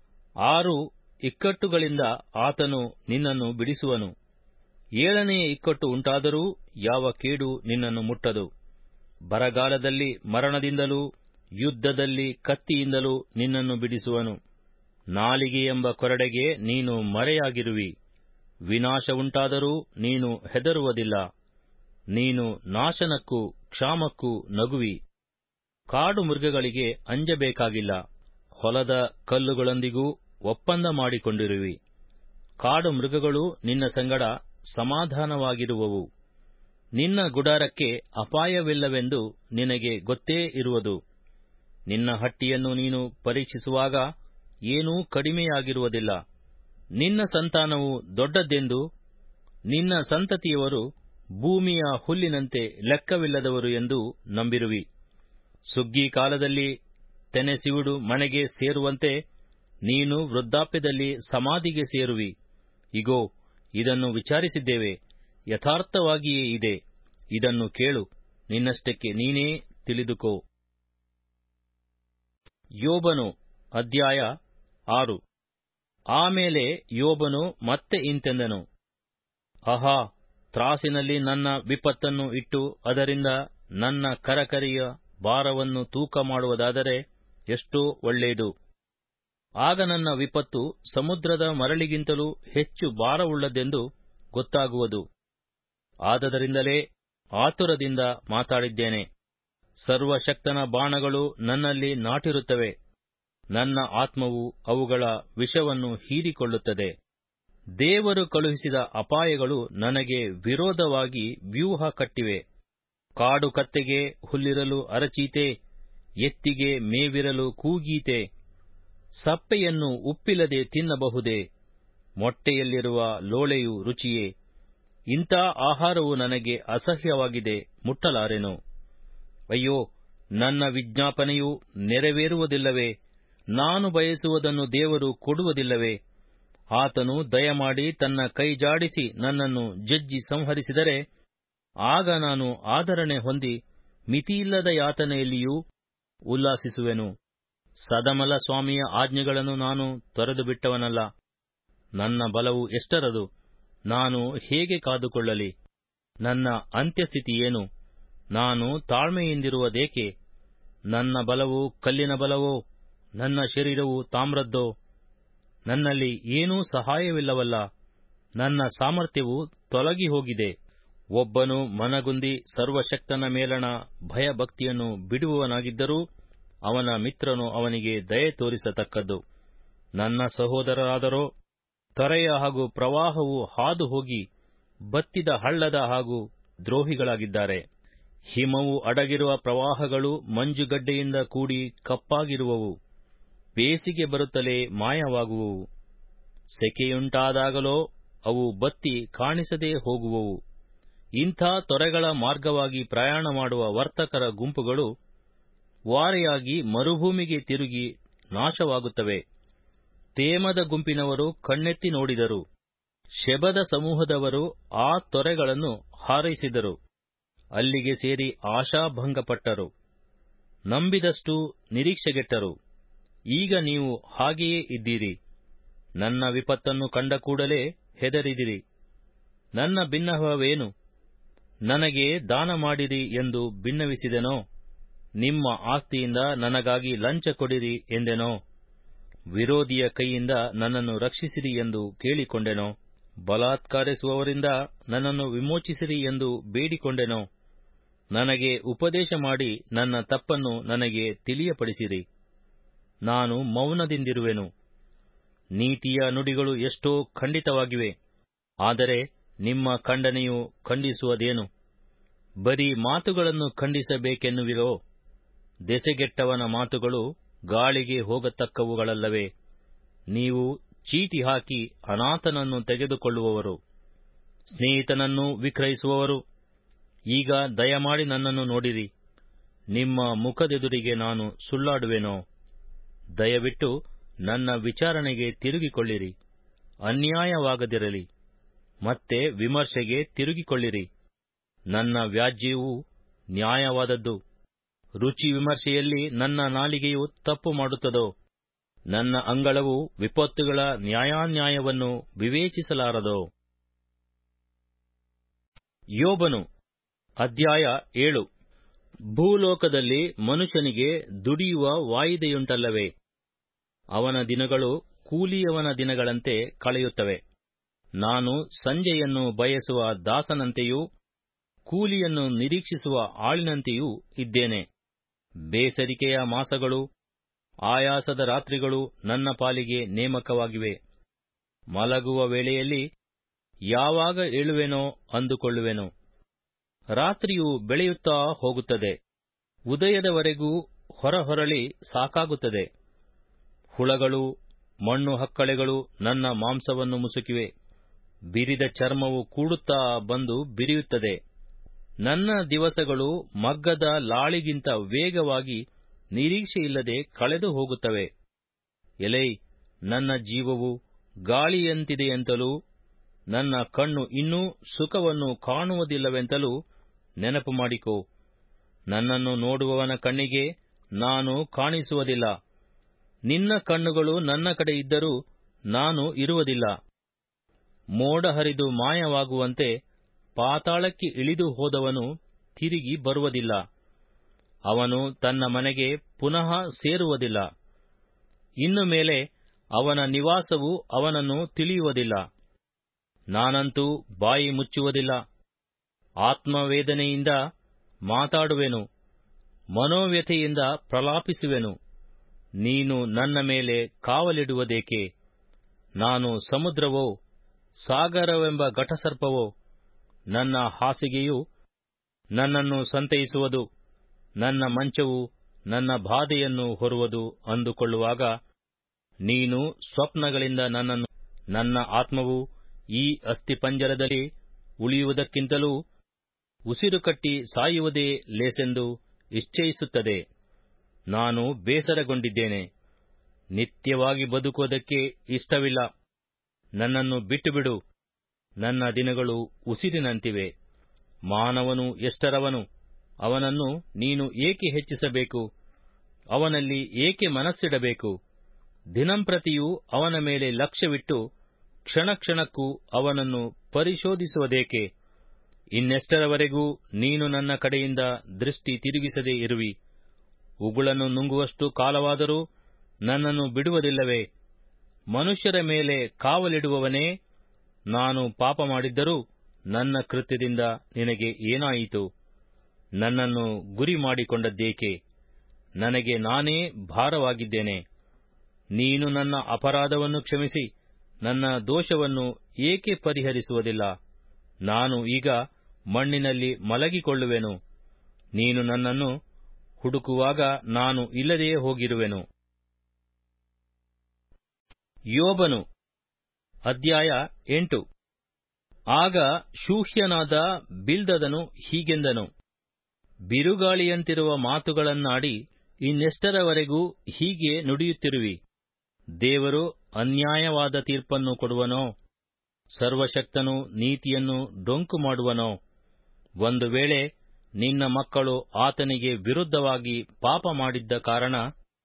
ಆರು ಇಕ್ಕಟ್ಟುಗಳಿಂದ ಆತನು ನಿನ್ನನ್ನು ಬಿಡಿಸುವನು ಏಳನೆಯ ಇಕ್ಕಟ್ಟು ಉಂಟಾದರೂ ಯಾವ ಕೇಡು ನಿನ್ನನ್ನು ಮುಟ್ಟದು ಬರಗಾಲದಲ್ಲಿ ಮರಣದಿಂದಲೂ ಯುದ್ಧದಲ್ಲಿ ಕತ್ತಿಯಿಂದಲೂ ನಿನ್ನನ್ನು ಬಿಡಿಸುವನು ನಾಲಿಗೆ ಎಂಬ ಕೊರಡೆಗೆ ನೀನು ಮರೆಯಾಗಿರುವಿ ವಿನಾಶ ಉಂಟಾದರೂ ನೀನು ಹೆದರುವುದಿಲ್ಲ ನೀನು ನಾಶನಕ್ಕೂ ಕ್ಷಾಮಕ್ಕೂ ನಗುವಿ ಕಾಡು ಮೃಗಗಳಿಗೆ ಅಂಜಬೇಕಾಗಿಲ್ಲ ಹೊಲದ ಕಲ್ಲುಗಳೊಂದಿಗೂ ಒಪ್ಪಂದ ಮಾಡಿಕೊಂಡಿರುವಿ ಕಾಡು ಮೃಗಗಳು ನಿನ್ನ ಸಂಗಡ ಸಮಾಧಾನವಾಗಿರುವವು ನಿನ್ನ ಗುಡಾರಕ್ಕೆ ಅಪಾಯವಿಲ್ಲವೆಂದು ನಿನಗೆ ಗೊತ್ತೇ ಇರುವುದು ನಿನ್ನ ಹಟ್ಟಿಯನ್ನು ನೀನು ಪರೀಕ್ಷಿಸುವಾಗ ಏನೂ ಕಡಿಮೆಯಾಗಿರುವುದಿಲ್ಲ ನಿನ್ನ ಸಂತಾನವು ದೊಡ್ಡದೆಂದು ನಿನ್ನ ಸಂತತಿಯವರು ಭೂಮಿಯ ಹುಲ್ಲಿನಂತೆ ಲೆಕ್ಕವಿಲ್ಲದವರು ಎಂದು ನಂಬಿರುವಿ ಸುಗ್ಗಿ ಕಾಲದಲ್ಲಿ ತೆನೆ ಸಿವುಡು ಮನೆಗೆ ಸೇರುವಂತೆ ನೀನು ವೃದ್ಧಾಪ್ಯದಲ್ಲಿ ಸಮಾಧಿಗೆ ಸೇರುವಿ ಇಗೋ ಇದನ್ನು ವಿಚಾರಿಸಿದ್ದೇವೆ ಯಥಾರ್ಥವಾಗಿಯೇ ಇದೆ ಇದನ್ನು ಕೇಳು ನಿನ್ನಷ್ಟಕ್ಕೆ ನೀನೇ ತಿಳಿದುಕೋ ಯೋಬನು ಅಧ್ಯಾಯ ಆರು ಆಮೇಲೆ ಯೋಬನು ಮತ್ತೆ ಇಂತೆಂದನು ಆಹಾ ತ್ರಾಸಿನಲ್ಲಿ ನನ್ನ ವಿಪತ್ತನ್ನು ಇಟ್ಟು ಅದರಿಂದ ನನ್ನ ಕರಕರಿಯ ಭಾರವನ್ನು ತೂಕ ಮಾಡುವುದಾದರೆ ಎಷ್ಟೋ ಒಳ್ಳೆಯದು ಆಗ ನನ್ನ ವಿಪತ್ತು ಸಮುದ್ರದ ಮರಳಿಗಿಂತಲೂ ಹೆಚ್ಚು ಭಾರವುಳ್ಳದೆಂದು ಗೊತ್ತಾಗುವುದು ಆದದರಿಂದಲೇ ಆತುರದಿಂದ ಮಾತಾಡಿದ್ದೇನೆ ಸರ್ವಶಕ್ತನ ಬಾಣಗಳು ನನ್ನಲ್ಲಿ ನಾಟಿರುತ್ತವೆ ನನ್ನ ಆತ್ಮವು ಅವುಗಳ ವಿಷವನ್ನು ಹೀರಿಕೊಳ್ಳುತ್ತದೆ ದೇವರು ಕಳುಹಿಸಿದ ಅಪಾಯಗಳು ನನಗೆ ವಿರೋಧವಾಗಿ ವ್ಯೂಹ ಕಟ್ಟಿವೆ ಕಾಡು ಕತ್ತೆಗೆ ಹುಲ್ಲಿರಲು ಅರಚೀತೆ ಎತ್ತಿಗೆ ಮೇವಿರಲು ಕೂಗೀತೆ ಸಪ್ಪೆಯನ್ನು ಉಪ್ಪಿಲ್ಲದೆ ತಿನ್ನಬಹುದೇ ಮೊಟ್ಟೆಯಲ್ಲಿರುವ ಲೋಳೆಯು ರುಚಿಯೇ ಇಂಥ ಆಹಾರವು ನನಗೆ ಅಸಹ್ಯವಾಗಿದೆ ಮುಟ್ಟಲಾರೆನು ಅಯ್ಯೋ ನನ್ನ ವಿಜ್ಞಾಪನೆಯು ನೆರವೇರುವುದಿಲ್ಲವೇ ನಾನು ಬಯಸುವುದನ್ನು ದೇವರು ಕೊಡುವುದಿಲ್ಲವೇ ಆತನು ದಯಮಾಡಿ ತನ್ನ ಕೈ ಜಾಡಿಸಿ ನನ್ನನ್ನು ಜಜ್ಜಿ ಸಂಹರಿಸಿದರೆ ಆಗ ನಾನು ಆದರಣೆ ಹೊಂದಿ ಮಿತಿಯಿಲ್ಲದ ಯಾತನೆಯಲ್ಲಿಯೂ ಉಲ್ಲಾಸಿಸುವೆನು ಸದಮಲ ಸ್ವಾಮಿಯ ಆಜ್ಞೆಗಳನ್ನು ನಾನು ತೊರೆದು ಬಿಟ್ಟವನಲ್ಲ ನನ್ನ ಬಲವು ಎಷ್ಟರದು ನಾನು ಹೇಗೆ ಕಾದುಕೊಳ್ಳಲಿ ನನ್ನ ಅಂತ್ಯಸ್ಥಿತಿ ಏನು ನಾನು ತಾಳ್ಮೆಯಿಂದಿರುವುದೇಕೆ ನನ್ನ ಬಲವು ಕಲ್ಲಿನ ಬಲವೋ ನನ್ನ ಶರೀರವು ತಾಮ್ರದ್ದೋ ನನ್ನಲ್ಲಿ ಏನೂ ಸಹಾಯವಿಲ್ಲವಲ್ಲ ನನ್ನ ಸಾಮರ್ಥ್ಯವು ತೊಲಗಿ ಹೋಗಿದೆ ಒಬ್ಬನು ಮನಗುಂದಿ ಸರ್ವಶಕ್ತನ ಮೇಲಣ ಭಯಭಕ್ತಿಯನ್ನು ಬಿಡುವವನಾಗಿದ್ದರೂ ಅವನ ಮಿತ್ರನು ಅವನಿಗೆ ದಯೆ ತೋರಿಸತಕ್ಕದ್ದು ನನ್ನ ಸಹೋದರರಾದರೋ ತೊರೆಯ ಹಾಗೂ ಪ್ರವಾಹವು ಹಾದು ಹೋಗಿ ಬತ್ತಿದ ಹಳ್ಳದ ಹಾಗೂ ದ್ರೋಹಿಗಳಾಗಿದ್ದಾರೆ ಹಿಮವು ಅಡಗಿರುವ ಪ್ರವಾಹಗಳು ಮಂಜುಗಡ್ಡೆಯಿಂದ ಕೂಡಿ ಕಪ್ಪಾಗಿರುವವು ಬೇಸಿಗೆ ಬರುತ್ತಲೇ ಮಾಯವಾಗುವವು ಸೆಕೆಯುಂಟಾದಾಗಲೋ ಅವು ಬತ್ತಿ ಕಾಣಿಸದೇ ಹೋಗುವವು ಇಂಥ ತೊರೆಗಳ ಮಾರ್ಗವಾಗಿ ಪ್ರಯಾಣ ಮಾಡುವ ವರ್ತಕರ ಗುಂಪುಗಳು ವಾರೆಯಾಗಿ ಮರುಭೂಮಿಗೆ ತಿರುಗಿ ನಾಶವಾಗುತ್ತವೆ ತೇಮದ ಗುಂಪಿನವರು ಕಣ್ಣೆತ್ತಿ ನೋಡಿದರು ಶೆಬದ ಸಮೂಹದವರು ಆ ತೊರೆಗಳನ್ನು ಹಾರೈಸಿದರು ಅಲ್ಲಿಗೆ ಸೇರಿ ಆಶಾಭಂಗಪಟ್ಟರು ನಂಬಿದಷ್ಟು ನಿರೀಕ್ಷೆಗೆಟ್ಟರು ಈಗ ನೀವು ಹಾಗೆಯೇ ಇದ್ದೀರಿ ನನ್ನ ವಿಪತ್ತನ್ನು ಕಂಡ ಕೂಡಲೇ ಹೆದರಿದಿರಿ ನನ್ನ ಭಿನ್ನಹವೇನು ನನಗೆ ದಾನ ಮಾಡಿರಿ ಎಂದು ಭಿನ್ನವಿಸಿದೆನೋ ನಿಮ್ಮ ಆಸ್ತಿಯಿಂದ ನನಗಾಗಿ ಲಂಚ ಕೊಡಿರಿ ಎಂದೆನೋ ವಿರೋಧಿಯ ಕೈಯಿಂದ ನನ್ನನ್ನು ರಕ್ಷಿಸಿರಿ ಎಂದು ಕೇಳಿಕೊಂಡೆನೋ ಬಲಾತ್ಕಾರಿಸುವವರಿಂದ ನನ್ನನ್ನು ವಿಮೋಚಿಸಿರಿ ಎಂದು ಬೇಡಿಕೊಂಡೆನೋ ನನಗೆ ಉಪದೇಶ ಮಾಡಿ ನನ್ನ ತಪ್ಪನ್ನು ನನಗೆ ತಿಳಿಯಪಡಿಸಿರಿ ನಾನು ಮೌನದಿಂದಿರುವೆನು ನೀತಿಯ ನುಡಿಗಳು ಎಷ್ಟೋ ಖಂಡಿತವಾಗಿವೆ ಆದರೆ ನಿಮ್ಮ ಖಂಡನೆಯು ಖಂಡಿಸುವುದೇನು ಬರೀ ಮಾತುಗಳನ್ನು ಖಂಡಿಸಬೇಕೆನ್ನುವಿರೋ ದೆಸೆಗೆಟ್ಟವನ ಮಾತುಗಳು ಗಾಳಿಗೆ ಹೋಗತಕ್ಕವುಗಳಲ್ಲವೇ ನೀವು ಚೀಟಿ ಹಾಕಿ ಅನಾಥನನ್ನು ತೆಗೆದುಕೊಳ್ಳುವವರು ಸ್ನೇಹಿತನನ್ನು ವಿಕ್ರಯಿಸುವವರು ಈಗ ದಯಮಾಡಿ ನನ್ನನ್ನು ನೋಡಿರಿ ನಿಮ್ಮ ಮುಖದೆದುರಿಗೆ ನಾನು ಸುಳ್ಳಾಡುವೆನೋ ದಯವಿಟ್ಟು ನನ್ನ ವಿಚಾರಣೆಗೆ ತಿರುಗಿಕೊಳ್ಳಿರಿ ಅನ್ಯಾಯವಾಗದಿರಲಿ ಮತ್ತೆ ವಿಮರ್ಶೆಗೆ ತಿರುಗಿಕೊಳ್ಳಿರಿ ನನ್ನ ವ್ಯಾಜ್ಯವು ನ್ಯಾಯವಾದದ್ದು ರುಚಿ ವಿಮರ್ಶೆಯಲ್ಲಿ ನನ್ನ ನಾಲಿಗೆಯು ತಪ್ಪು ಮಾಡುತ್ತದೋ ನನ್ನ ಅಂಗಳವು ವಿಪತ್ತುಗಳ ನ್ಯಾಯಾನ್ಯಾಯವನ್ನು ವಿವೇಚಿಸಲಾರದೋ ಯೋಬನು ಅಧ್ಯಾಯ ಏಳು ಭೂಲೋಕದಲ್ಲಿ ಮನುಷ್ಯನಿಗೆ ದುಡಿಯುವ ವಾಯಿದೆಯುಂಟಲ್ಲವೇ ಅವನ ದಿನಗಳು ಕೂಲಿಯವನ ದಿನಗಳಂತೆ ಕಳೆಯುತ್ತವೆ ನಾನು ಸಂಜೆಯನ್ನು ಬಯಸುವ ದಾಸನಂತೆಯೂ ಕೂಲಿಯನ್ನು ನಿರೀಕ್ಷಿಸುವ ಆಳಿನಂತೆಯೂ ಇದ್ದೇನೆ ಬೇಸರಿಕೆಯ ಮಾಸಗಳು ಆಯಾಸದ ರಾತ್ರಿಗಳು ನನ್ನ ಪಾಲಿಗೆ ನೇಮಕವಾಗಿವೆ ಮಲಗುವ ವೇಳೆಯಲ್ಲಿ ಯಾವಾಗ ಏಳುವೆನೋ ಅಂದುಕೊಳ್ಳುವೆನು ರಾತ್ರಿಯು ಬೆಳೆಯುತ್ತಾ ಹೋಗುತ್ತದೆ ಉದಯದವರೆಗೂ ಹೊರಹೊರಳಿ ಸಾಕಾಗುತ್ತದೆ ಹುಳಗಳು ಮಣ್ಣು ಹಕ್ಕಳೆಗಳು ನನ್ನ ಮಾಂಸವನ್ನು ಮುಸುಕಿವೆ ಬಿರಿದ ಚರ್ಮವು ಕೂಡುತ್ತಾ ಬಂದು ಬಿರಿಯುತ್ತದೆ ನನ್ನ ದಿವಸಗಳು ಮಗ್ಗದ ಲಾಳಿಗಿಂತ ವೇಗವಾಗಿ ನಿರೀಕ್ಷೆಯಿಲ್ಲದೆ ಕಳೆದು ಹೋಗುತ್ತವೆ ಎಲೈ ನನ್ನ ಜೀವವು ಗಾಳಿಯಂತಿದೆಯೆಂತಲೂ ನನ್ನ ಕಣ್ಣು ಇನ್ನೂ ಸುಖವನ್ನು ಕಾಣುವುದಿಲ್ಲವೆಂತಲೂ ನೆನಪು ಮಾಡಿಕೋ ನನ್ನನ್ನು ನೋಡುವವನ ಕಣ್ಣಿಗೆ ನಾನು ಕಾಣಿಸುವುದಿಲ್ಲ ನಿನ್ನ ಕಣ್ಣುಗಳು ನನ್ನ ಕಡೆ ಇದ್ದರೂ ನಾನು ಇರುವುದಿಲ್ಲ ಮೋಡ ಹರಿದು ಮಾಯವಾಗುವಂತೆ ಪಾತಾಳಕ್ಕೆ ಇಳಿದು ಹೋದವನು ತಿರುಗಿ ಬರುವುದಿಲ್ಲ ಅವನು ತನ್ನ ಮನೆಗೆ ಪುನಃ ಸೇರುವುದಿಲ್ಲ ಇನ್ನು ಮೇಲೆ ಅವನ ನಿವಾಸವು ಅವನನ್ನು ತಿಳಿಯುವುದಿಲ್ಲ ನಾನಂತೂ ಬಾಯಿ ಮುಚ್ಚುವುದಿಲ್ಲ ಆತ್ಮವೇದನೆಯಿಂದ ಮಾತಾಡುವೆನು ಮನೋವ್ಯಥೆಯಿಂದ ಪ್ರಲಾಪಿಸುವೆನು ನೀನು ನನ್ನ ಮೇಲೆ ಕಾವಲಿಡುವುದೇಕೆ ನಾನು ಸಮುದ್ರವೋ ಸಾಗರವೆಂಬ ಘಟಸರ್ಪವೋ ನನ್ನ ಹಾಸಿಗೆಯು ನನ್ನನ್ನು ಸಂತೈಸುವುದು ನನ್ನ ಮಂಚವು ನನ್ನ ಬಾಧೆಯನ್ನು ಹೊರುವುದು ಅಂದುಕೊಳ್ಳುವಾಗ ನೀನು ಸ್ವಪ್ನಗಳಿಂದ ನನ್ನನ್ನು ನನ್ನ ಆತ್ಮವು ಈ ಅಸ್ಥಿಪಂಜರದಲ್ಲಿ ಉಳಿಯುವುದಕ್ಕಿಂತಲೂ ಉಸಿರುಕಟ್ಟಿ ಸಾಯುವುದೇ ಲೇಸೆಂದು ಇಚ್ಛಯಿಸುತ್ತದೆ ನಾನು ಬೇಸರಗೊಂಡಿದ್ದೇನೆ ನಿತ್ಯವಾಗಿ ಬದುಕುವುದಕ್ಕೆ ಇಷ್ಟವಿಲ್ಲ ನನ್ನನ್ನು ಬಿಟ್ಟುಬಿಡು ನನ್ನ ದಿನಗಳು ಉಸಿರಿನಂತಿವೆ ಮಾನವನು ಎಷ್ಟರವನು ಅವನನ್ನು ನೀನು ಏಕೆ ಹೆಚ್ಚಿಸಬೇಕು ಅವನಲ್ಲಿ ಏಕೆ ಮನಸ್ಸಿಡಬೇಕು ದಿನಂಪ್ರತಿಯೂ ಅವನ ಮೇಲೆ ಲಕ್ಷ್ಯವಿಟ್ಟು ಕ್ಷಣ ಕ್ಷಣಕ್ಕೂ ಅವನನ್ನು ಪರಿಶೋಧಿಸುವುದೇಕೆ ಇನ್ನೆಷ್ಟರವರೆಗೂ ನೀನು ನನ್ನ ಕಡೆಯಿಂದ ದೃಷ್ಟಿ ತಿರುಗಿಸದೇ ಇರುವಿ ಉಗುಳನ್ನು ನುಂಗುವಷ್ಟು ಕಾಲವಾದರೂ ನನ್ನನ್ನು ಬಿಡುವುದಿಲ್ಲವೇ ಮನುಷ್ಯರ ಮೇಲೆ ಕಾವಲಿಡುವವನೇ ನಾನು ಪಾಪ ಮಾಡಿದ್ದರೂ ನನ್ನ ಕೃತ್ಯದಿಂದ ನಿನಗೆ ಏನಾಯಿತು ನನ್ನನ್ನು ಗುರಿ ಮಾಡಿಕೊಂಡದ್ದೇಕೆ ನನಗೆ ನಾನೇ ಭಾರವಾಗಿದ್ದೇನೆ ನೀನು ನನ್ನ ಅಪರಾಧವನ್ನು ಕ್ಷಮಿಸಿ ನನ್ನ ದೋಷವನ್ನು ಏಕೆ ಪರಿಹರಿಸುವುದಿಲ್ಲ ನಾನು ಈಗ ಮಣ್ಣಿನಲ್ಲಿ ಮಲಗಿಕೊಳ್ಳುವೆನು ನೀನು ನನ್ನನ್ನು ಹುಡುಕುವಾಗ ನಾನು ಇಲ್ಲದೆಯೇ ಹೋಗಿರುವೆನು ಯೋಬನು ಅಧ್ಯಾಯ ಎಂಟು ಆಗ ಶೂಹ್ಯನಾದ ಬಿಲ್ದದನು ಹೀಗೆಂದನು ಬಿರುಗಾಳಿಯಂತಿರುವ ಮಾತುಗಳನ್ನಾಡಿ ಇನ್ನೆಷ್ಟರವರೆಗೂ ಹೀಗೆ ನುಡಿಯುತ್ತಿರುವಿ ದೇವರು ಅನ್ಯಾಯವಾದ ತೀರ್ಪನ್ನು ಕೊಡುವನೋ ಸರ್ವಶಕ್ತನು ನೀತಿಯನ್ನು ಡೊಂಕು ಮಾಡುವನೋ ಒಂದು ವೇಳೆ ನಿನ್ನ ಮಕ್ಕಳು ಆತನಿಗೆ ವಿರುದ್ಧವಾಗಿ ಪಾಪ ಮಾಡಿದ್ದ ಕಾರಣ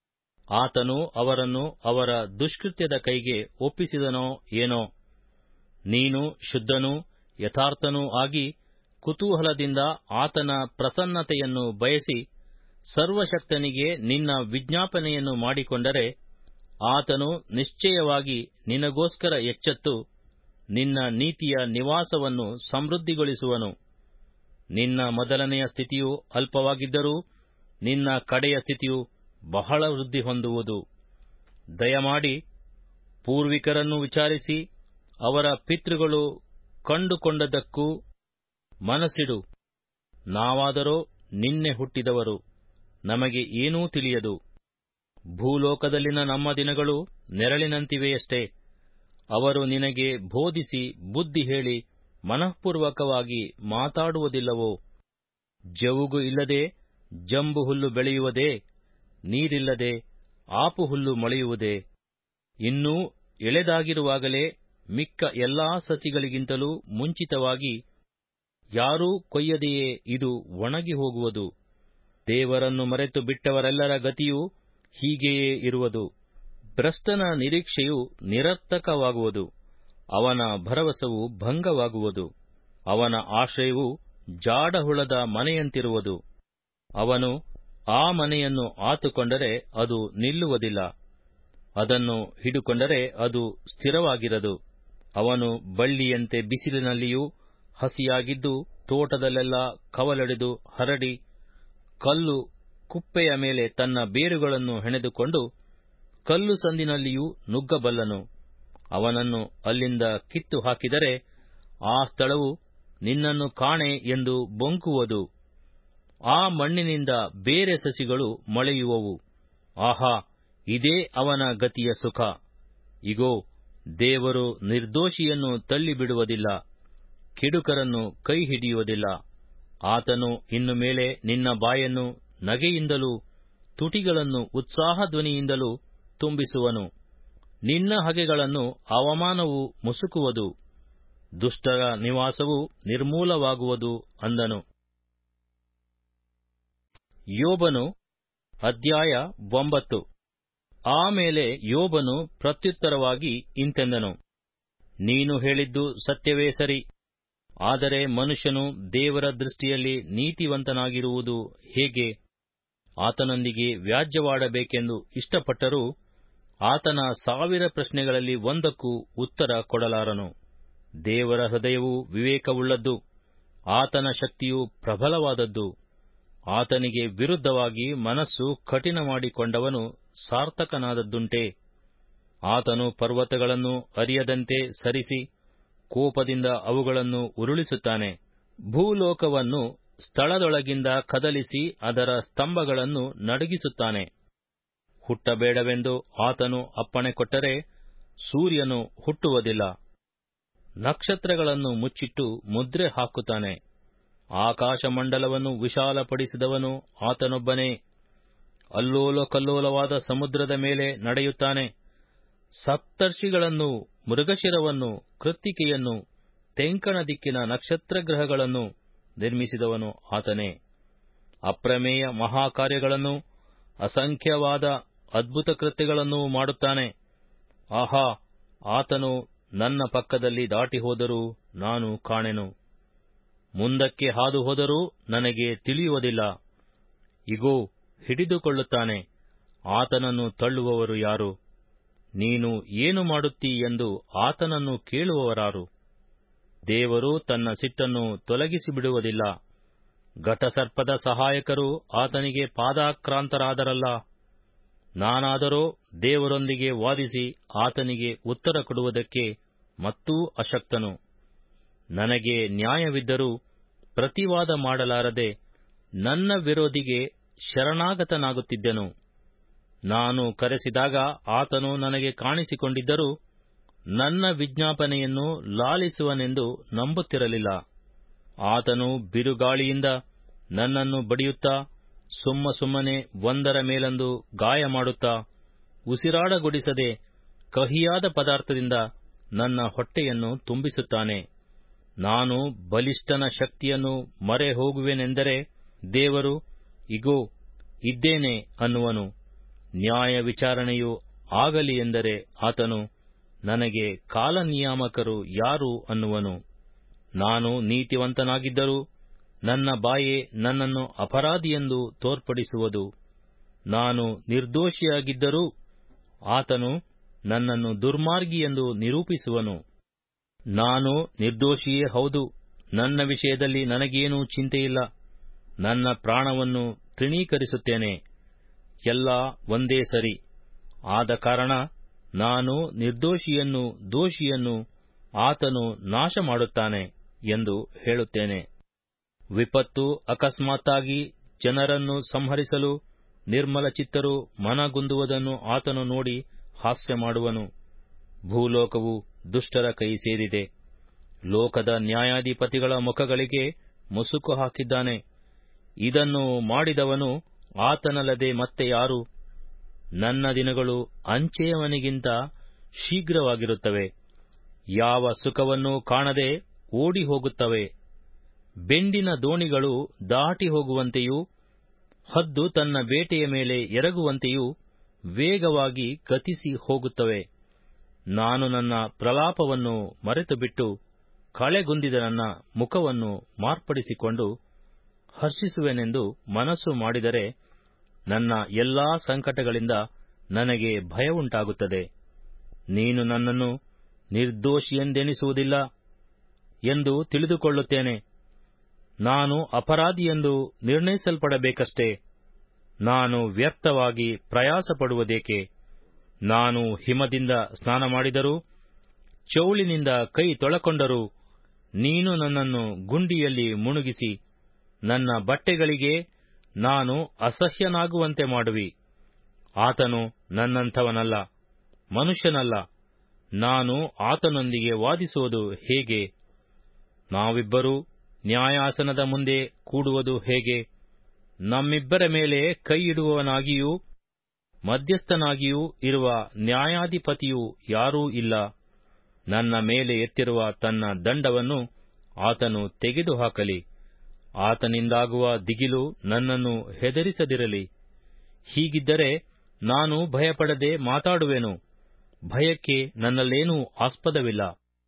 ಆತನು ಅವರನ್ನು ಅವರ ದುಷ್ಕೃತ್ಯದ ಕೈಗೆ ಒಪ್ಪಿಸಿದನೋ ಏನೋ ನೀನು ಶುದ್ಧನೂ ಯಥಾರ್ಥನೂ ಆಗಿ ಕುತೂಹಲದಿಂದ ಆತನ ಪ್ರಸನ್ನತೆಯನ್ನು ಬಯಸಿ ಸರ್ವಶಕ್ತನಿಗೆ ನಿನ್ನ ವಿಜ್ಞಾಪನೆಯನ್ನು ಮಾಡಿಕೊಂಡರೆ ಆತನು ನಿಶ್ಚಯವಾಗಿ ನಿನಗೋಸ್ಕರ ಎಚ್ಚೆತ್ತು ನಿನ್ನ ನೀತಿಯ ನಿವಾಸವನ್ನು ಸಮೃದ್ಧಿಗೊಳಿಸುವನು ನಿನ್ನ ಮೊದಲನೆಯ ಸ್ಥಿತಿಯು ಅಲ್ಪವಾಗಿದ್ದರೂ ನಿನ್ನ ಕಡೆಯ ಸ್ಥಿತಿಯು ಬಹಳ ವೃದ್ಧಿ ಹೊಂದುವುದು ದಯಮಾಡಿ ಪೂರ್ವಿಕರನ್ನು ವಿಚಾರಿಸಿ ಅವರ ಪಿತೃಗಳು ಕಂಡುಕೊಂಡದ್ದಕ್ಕೂ ಮನಸ್ಸಿಡು ನಾವಾದರೋ ನಿನ್ನೆ ಹುಟ್ಟಿದವರು ನಮಗೆ ಏನೂ ತಿಳಿಯದು ಭೂಲೋಕದಲ್ಲಿನ ನಮ್ಮ ದಿನಗಳು ನೆರಳಿನಂತಿವೆಯಷ್ಟೇ ಅವರು ನಿನಗೆ ಬೋಧಿಸಿ ಬುದ್ಧಿ ಹೇಳಿ ಮನಃಪೂರ್ವಕವಾಗಿ ಮಾತಾಡುವುದಿಲ್ಲವೋ ಜವುಗು ಇಲ್ಲದೆ ಜಂಬು ಹುಲ್ಲು ಬೆಳೆಯುವುದೇ ನೀರಿಲ್ಲದೆ ಆಪು ಹುಲ್ಲು ಮೊಳೆಯುವುದೇ ಇನ್ನೂ ಎಳೆದಾಗಿರುವಾಗಲೇ ಮಿಕ್ಕ ಎಲ್ಲಾ ಸಸಿಗಳಿಗಿಂತಲೂ ಮುಂಚಿತವಾಗಿ ಯಾರೂ ಕೊಯ್ಯದೆಯೇ ಇದು ಒಣಗಿ ಹೋಗುವುದು ದೇವರನ್ನು ಮರೆತು ಬಿಟ್ಟವರೆಲ್ಲರ ಗತಿಯೂ ಹೀಗೆಯೇ ಇರುವುದು ಭ್ರಷ್ಟನ ನಿರೀಕ್ಷೆಯು ನಿರರ್ಥಕವಾಗುವುದು ಅವನ ಭರವಸವು ಭಂಗವಾಗುವುದು ಅವನ ಆಶ್ರಯವು ಜಾಡಹುಳದ ಮನೆಯಂತಿರುವುದು ಅವನು ಆ ಮನೆಯನ್ನು ಆತುಕೊಂಡರೆ ಅದು ನಿಲ್ಲುವುದಿಲ್ಲ ಅದನ್ನು ಹಿಡುಕೊಂಡರೆ ಅದು ಸ್ಥಿರವಾಗಿರದು ಅವನು ಬಳ್ಳಿಯಂತೆ ಬಿಸಿಲಿನಲ್ಲಿಯೂ ಹಸಿಯಾಗಿದ್ದು ತೋಟದಲ್ಲೆಲ್ಲ ಕವಲೊಡೆದು ಹರಡಿ ಕಲ್ಲು ಕುಪ್ಪೆಯ ಮೇಲೆ ತನ್ನ ಬೇರುಗಳನ್ನು ಹೆಣೆದುಕೊಂಡು ಕಲ್ಲು ಸಂದಿನಲ್ಲಿಯೂ ನುಗ್ಗಬಲ್ಲನು ಅವನನ್ನು ಅಲ್ಲಿಂದ ಕಿತ್ತು ಹಾಕಿದರೆ ಆ ಸ್ಥಳವು ನಿನ್ನನ್ನು ಕಾಣೆ ಎಂದು ಬೊಂಕುವುದು ಆ ಮಣ್ಣಿನಿಂದ ಬೇರೆ ಸಸಿಗಳು ಮೊಳೆಯುವವು ಆಹಾ ಇದೇ ಅವನ ಗತಿಯ ಸುಖ ಇಗೋ ದೇವರು ನಿರ್ದೋಷಿಯನ್ನು ತಳ್ಳಿಬಿಡುವುದಿಲ್ಲ ಕೆಡುಕರನ್ನು ಕೈ ಹಿಡಿಯುವುದಿಲ್ಲ ಆತನು ಇನ್ನು ಮೇಲೆ ನಿನ್ನ ಬಾಯನ್ನು ನಗೆಯಿಂದಲೂ ತುಟಿಗಳನ್ನು ಉತ್ಸಾಹಧ್ವನಿಯಿಂದಲೂ ತುಂಬಿಸುವನು ನಿನ್ನ ಹಗೆಗಳನ್ನು ಅವಮಾನವು ಮುಸುಕುವುದು ದುಷ್ಟರ ನಿವಾಸವು ನಿರ್ಮೂಲವಾಗುವುದು ಅಂದನು ಯೋಬನು ಅಧ್ಯಾಯ ಒಂಬತ್ತು ಆಮೇಲೆ ಯೋಬನು ಪ್ರತ್ಯುತ್ತರವಾಗಿ ಇಂತೆಂದನು ನೀನು ಹೇಳಿದ್ದು ಸತ್ಯವೇ ಸರಿ ಆದರೆ ಮನುಷ್ಯನು ದೇವರ ದೃಷ್ಟಿಯಲ್ಲಿ ನೀತಿವಂತನಾಗಿರುವುದು ಹೇಗೆ ಆತನೊಂದಿಗೆ ವ್ಯಾಜ್ಯವಾಡಬೇಕೆಂದು ಇಷ್ಟಪಟ್ಟರೂ ಆತನ ಸಾವಿರ ಪ್ರಶ್ನೆಗಳಲ್ಲಿ ಒಂದಕ್ಕೂ ಉತ್ತರ ಕೊಡಲಾರನು ದೇವರ ಹೃದಯವು ವಿವೇಕವುಳ್ಳದ್ದು ಆತನ ಶಕ್ತಿಯು ಪ್ರಬಲವಾದದ್ದು ಆತನಿಗೆ ವಿರುದ್ಧವಾಗಿ ಮನಸ್ಸು ಕಠಿಣ ಮಾಡಿಕೊಂಡವನು ಸಾರ್ಥಕನಾದದ್ದುಂಟೆ ಆತನು ಪರ್ವತಗಳನ್ನು ಅರಿಯದಂತೆ ಸರಿಸಿ ಕೋಪದಿಂದ ಅವುಗಳನ್ನು ಉರುಳಿಸುತ್ತಾನೆ ಭೂಲೋಕವನ್ನು ಸ್ಥಳದೊಳಗಿಂದ ಕದಲಿಸಿ ಅದರ ಸ್ತಂಭಗಳನ್ನು ನಡುಗಿಸುತ್ತಾನೆ ಹುಟ್ಟಬೇಡವೆಂದು ಆತನು ಅಪ್ಪಣೆ ಕೊಟ್ಟರೆ ಸೂರ್ಯನು ಹುಟ್ಟುವುದಿಲ್ಲ ನಕ್ಷತ್ರಗಳನ್ನು ಮುಚ್ಚಿಟ್ಟು ಮುದ್ರೆ ಹಾಕುತ್ತಾನೆ ಆಕಾಶಮಂಡಲವನ್ನು ವಿಶಾಲಪಡಿಸಿದವನು ಆತನೊಬ್ಬನೇ ಅಲ್ಲೋಲ ಕಲ್ಲೋಲವಾದ ಸಮುದ್ರದ ಮೇಲೆ ನಡೆಯುತ್ತಾನೆ ಸಪ್ತರ್ಷಿಗಳನ್ನು ಮೃಗಶಿರವನ್ನು ಕೃತ್ತಿಕೆಯನ್ನು ತೆಂಕಣ ದಿಕ್ಕಿನ ನಕ್ಷತ್ರಗ್ರಹಗಳನ್ನು ನಿರ್ಮಿಸಿದವನು ಆತನೇ ಅಪ್ರಮೇಯ ಮಹಾಕಾರ್ಯಗಳನ್ನು ಅಸಂಖ್ಯವಾದ ಅದ್ಭುತ ಕೃತ್ಯಗಳನ್ನೂ ಮಾಡುತ್ತಾನೆ ಆಹಾ ಆತನು ನನ್ನ ಪಕ್ಕದಲ್ಲಿ ದಾಟಿ ಹೋದರೂ ನಾನು ಕಾಣೆನು ಮುಂದಕ್ಕೆ ಹಾದು ಹೋದರೂ ನನಗೆ ತಿಳಿಯುವುದಿಲ್ಲ ಇಗೋ ಹಿಡಿದುಕೊಳ್ಳುತ್ತಾನೆ ಆತನನ್ನು ತಳ್ಳುವವರು ಯಾರು ನೀನು ಏನು ಮಾಡುತ್ತೀ ಎಂದು ಆತನನ್ನು ಕೇಳುವವರಾರು ದೇವರು ತನ್ನ ಸಿಟ್ಟನ್ನು ತೊಲಗಿಸಿ ಬಿಡುವುದಿಲ್ಲ ಘಟಸರ್ಪದ ಸಹಾಯಕರು ಆತನಿಗೆ ಪಾದಾಕ್ರಾಂತರಾದರಲ್ಲ ನಾನಾದರೋ ದೇವರೊಂದಿಗೆ ವಾದಿಸಿ ಆತನಿಗೆ ಉತ್ತರ ಕೊಡುವುದಕ್ಕೆ ಮತ್ತೂ ಅಶಕ್ತನು ನನಗೆ ನ್ಯಾಯವಿದ್ದರೂ ಪ್ರತಿವಾದ ಮಾಡಲಾರದೆ ನನ್ನ ವಿರೋಧಿಗೆ ಶರಣಾಗತನಾಗುತ್ತಿದ್ದೆನು ನಾನು ಕರೆಸಿದಾಗ ಆತನು ನನಗೆ ಕಾಣಿಸಿಕೊಂಡಿದ್ದರೂ ನನ್ನ ವಿಜ್ಞಾಪನೆಯನ್ನು ಲಾಲಿಸುವನೆಂದು ನಂಬುತ್ತಿರಲಿಲ್ಲ ಆತನು ಬಿರುಗಾಳಿಯಿಂದ ನನ್ನನ್ನು ಬಡಿಯುತ್ತಾ ಸುಮ್ಮ ಸುಮ್ಮನೆ ಒಂದರ ಮೇಲೊಂದು ಗಾಯ ಮಾಡುತ್ತಾ ಉಸಿರಾಡಗೊಡಿಸದೆ ಕಹಿಯಾದ ಪದಾರ್ಥದಿಂದ ನನ್ನ ಹೊಟ್ಟೆಯನ್ನು ತುಂಬಿಸುತ್ತಾನೆ ನಾನು ಬಲಿಷ್ಠನ ಶಕ್ತಿಯನ್ನು ಮರೆ ಹೋಗುವೆನೆಂದರೆ ದೇವರು ಇಗೋ ಇದ್ದೇನೆ ಅನ್ನುವನು ನ್ಯಾಯ ವಿಚಾರಣೆಯು ಆಗಲಿ ಎಂದರೆ ಆತನು ನನಗೆ ಕಾಲನಿಯಾಮಕರು ಯಾರು ಅನ್ನುವನು ನಾನು ನೀತಿವಂತನಾಗಿದ್ದರೂ ನನ್ನ ಬಾಯೇ ನನ್ನನ್ನು ಅಪರಾಧಿಯೆಂದು ತೋರ್ಪಡಿಸುವುದು ನಾನು ನಿರ್ದೋಷಿಯಾಗಿದ್ದರೂ ಆತನು ನನ್ನನ್ನು ದುರ್ಮಾರ್ಗಿಯೆಂದು ನಿರೂಪಿಸುವನು ನಾನು ನಿರ್ದೋಷಿಯೇ ಹೌದು ನನ್ನ ವಿಷಯದಲ್ಲಿ ನನಗೇನೂ ಚಿಂತೆಯಿಲ್ಲ ನನ್ನ ಪ್ರಾಣವನ್ನು ತೃಣೀಕರಿಸುತ್ತೇನೆ ಎಲ್ಲ ಒಂದೇ ಸರಿ ಆದ ಕಾರಣ ನಾನು ನಿರ್ದೋಷಿಯನ್ನು ದೋಷಿಯನ್ನು ಆತನು ನಾಶ ಮಾಡುತ್ತಾನೆ ಎಂದು ಹೇಳುತ್ತೇನೆ ವಿಪತ್ತು ಅಕಸ್ಮಾತ್ತಾಗಿ ಜನರನ್ನು ಸಂಹರಿಸಲು ನಿರ್ಮಲ ಚಿತ್ತರು ಮನಗುಂದುವುದನ್ನು ಆತನು ನೋಡಿ ಹಾಸ್ಯ ಮಾಡುವನು ಭೂಲೋಕವು ದುಷ್ಟರ ಕೈ ಸೇರಿದೆ ಲೋಕದ ನ್ಯಾಯಾಧಿಪತಿಗಳ ಮುಖಗಳಿಗೆ ಮುಸುಕು ಹಾಕಿದ್ದಾನೆ ಇದನ್ನು ಮಾಡಿದವನು ಆತನಲ್ಲದೆ ಮತ್ತೆ ಯಾರು ನನ್ನ ದಿನಗಳು ಅಂಚೆಯವನಿಗಿಂತ ಶೀಘ್ರವಾಗಿರುತ್ತವೆ ಯಾವ ಸುಖವನ್ನೂ ಕಾಣದೆ ಓಡಿ ಹೋಗುತ್ತವೆ ಬೆಂಡಿನ ದೋಣಿಗಳು ದಾಟಿ ಹೋಗುವಂತೆಯೂ ಹದ್ದು ತನ್ನ ಬೇಟೆಯ ಮೇಲೆ ಎರಗುವಂತೆಯೂ ವೇಗವಾಗಿ ಗತಿಸಿ ಹೋಗುತ್ತವೆ ನಾನು ನನ್ನ ಪ್ರಲಾಪವನ್ನು ಮರೆತುಬಿಟ್ಟು ಕಳೆಗುಂದಿದ ನನ್ನ ಮುಖವನ್ನು ಮಾರ್ಪಡಿಸಿಕೊಂಡು ಹರ್ಷಿಸುವೆನೆಂದು ಮನಸ್ಸು ಮಾಡಿದರೆ ನನ್ನ ಎಲ್ಲಾ ಸಂಕಟಗಳಿಂದ ನನಗೆ ಭಯವುಂಟಾಗುತ್ತದೆ ನೀನು ನನ್ನನ್ನು ನಿರ್ದೋಷಿಯೆಂದೆನಿಸುವುದಿಲ್ಲ ಎಂದು ತಿಳಿದುಕೊಳ್ಳುತ್ತೇನೆ ನಾನು ಅಪರಾಧಿಯೆಂದು ನಿರ್ಣಯಿಸಲ್ಪಡಬೇಕಷ್ಟೇ ನಾನು ವ್ಯರ್ಥವಾಗಿ ಪ್ರಯಾಸಪಡುವುದೇಕೆ ನಾನು ಹಿಮದಿಂದ ಸ್ನಾನ ಮಾಡಿದರೂ ಚೌಳಿನಿಂದ ಕೈ ತೊಳಕೊಂಡರೂ ನೀನು ನನ್ನನ್ನು ಗುಂಡಿಯಲ್ಲಿ ಮುಣುಗಿಸಿ ನನ್ನ ಬಟ್ಟೆಗಳಿಗೆ ನಾನು ಅಸಹ್ಯನಾಗುವಂತೆ ಮಾಡುವಿ ಆತನು ನನ್ನಂಥವನಲ್ಲ ಮನುಷ್ಯನಲ್ಲ ನಾನು ಆತನೊಂದಿಗೆ ವಾದಿಸುವುದು ಹೇಗೆ ನಾವಿಬ್ಬರೂ ನ್ಯಾಯಾಸನದ ಮುಂದೆ ಕೂಡುವುದು ಹೇಗೆ ನಮ್ಮಿಬ್ಬರ ಮೇಲೆ ಕೈಯಿಡುವವನಾಗಿಯೂ ಮಧ್ಯಸ್ಥನಾಗಿಯೂ ಇರುವ ನ್ಯಾಯಾಧಿಪತಿಯೂ ಯಾರೂ ಇಲ್ಲ ನನ್ನ ಮೇಲೆ ಎತ್ತಿರುವ ತನ್ನ ದಂಡವನ್ನು ಆತನು ತೆಗೆದುಹಾಕಲಿ ಆತನಿಂದಾಗುವ ದಿಗಿಲು ನನ್ನನ್ನು ಹೆದರಿಸದಿರಲಿ ಹೀಗಿದ್ದರೆ ನಾನು ಭಯಪಡದೆ ಮಾತಾಡುವೆನು ಭಯಕ್ಕೆ ನನ್ನಲ್ಲೇನೂ ಆಸ್ಪದವಿಲ್ಲ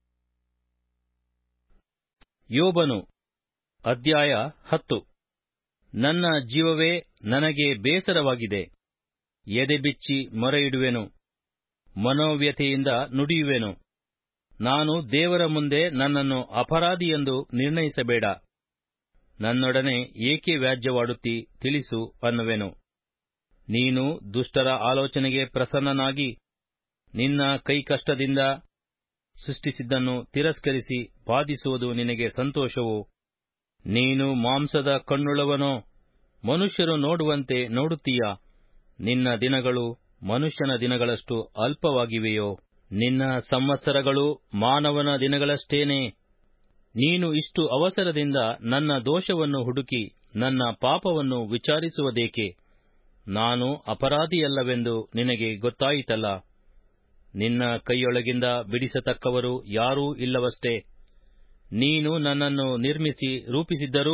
ಯೋಬನು ಅಧ್ಯಾಯ ಹತ್ತು ನನ್ನ ಜೀವವೇ ನನಗೆ ಬೇಸರವಾಗಿದೆ ಎದೆಬಿಚ್ಚಿ ಮೊರೆಯಿಡುವೆನು ಮನೋವ್ಯಥೆಯಿಂದ ನುಡಿಯುವೆನು ನಾನು ದೇವರ ಮುಂದೆ ನನ್ನನ್ನು ಅಪರಾಧಿಯೆಂದು ನಿರ್ಣಯಿಸಬೇಡ ನನ್ನೊಡನೆ ಏಕೆ ವ್ಯಾಜ್ಯವಾಡುತ್ತಿ ತಿಳಿಸು ಅನ್ನುವೆನು ನೀನು ದುಷ್ಟರ ಆಲೋಚನೆಗೆ ಪ್ರಸನ್ನನಾಗಿ ನಿನ್ನ ಕೈಕಷ್ಟದಿಂದ ಸೃಷ್ಟಿಸಿದ್ದನ್ನು ತಿರಸ್ಕರಿಸಿ ಬಾಧಿಸುವುದು ನಿನಗೆ ಸಂತೋಷವೋ ನೀನು ಮಾಂಸದ ಕಣ್ಣುಳ್ಳವನೋ ಮನುಷ್ಯರು ನೋಡುವಂತೆ ನೋಡುತ್ತೀಯಾ ನಿನ್ನ ದಿನಗಳು ಮನುಷ್ಯನ ದಿನಗಳಷ್ಟು ಅಲ್ಪವಾಗಿವೆಯೋ ನಿನ್ನ ಸಂವತ್ಸರಗಳು ಮಾನವನ ದಿನಗಳಷ್ಟೇನೇ ನೀನು ಇಷ್ಟು ಅವಸರದಿಂದ ನನ್ನ ದೋಷವನ್ನು ಹುಡುಕಿ ನನ್ನ ಪಾಪವನ್ನು ವಿಚಾರಿಸುವುದೇಕೆ ನಾನು ಅಪರಾಧಿಯಲ್ಲವೆಂದು ನಿನಗೆ ಗೊತ್ತಾಯಿತಲ್ಲ ನಿನ್ನ ಕೈಯೊಳಗಿಂದ ಬಿಡಿಸತಕ್ಕವರು ಯಾರೂ ಇಲ್ಲವಷ್ಟೇ ನೀನು ನನ್ನನ್ನು ನಿರ್ಮಿಸಿ ರೂಪಿಸಿದ್ದರೂ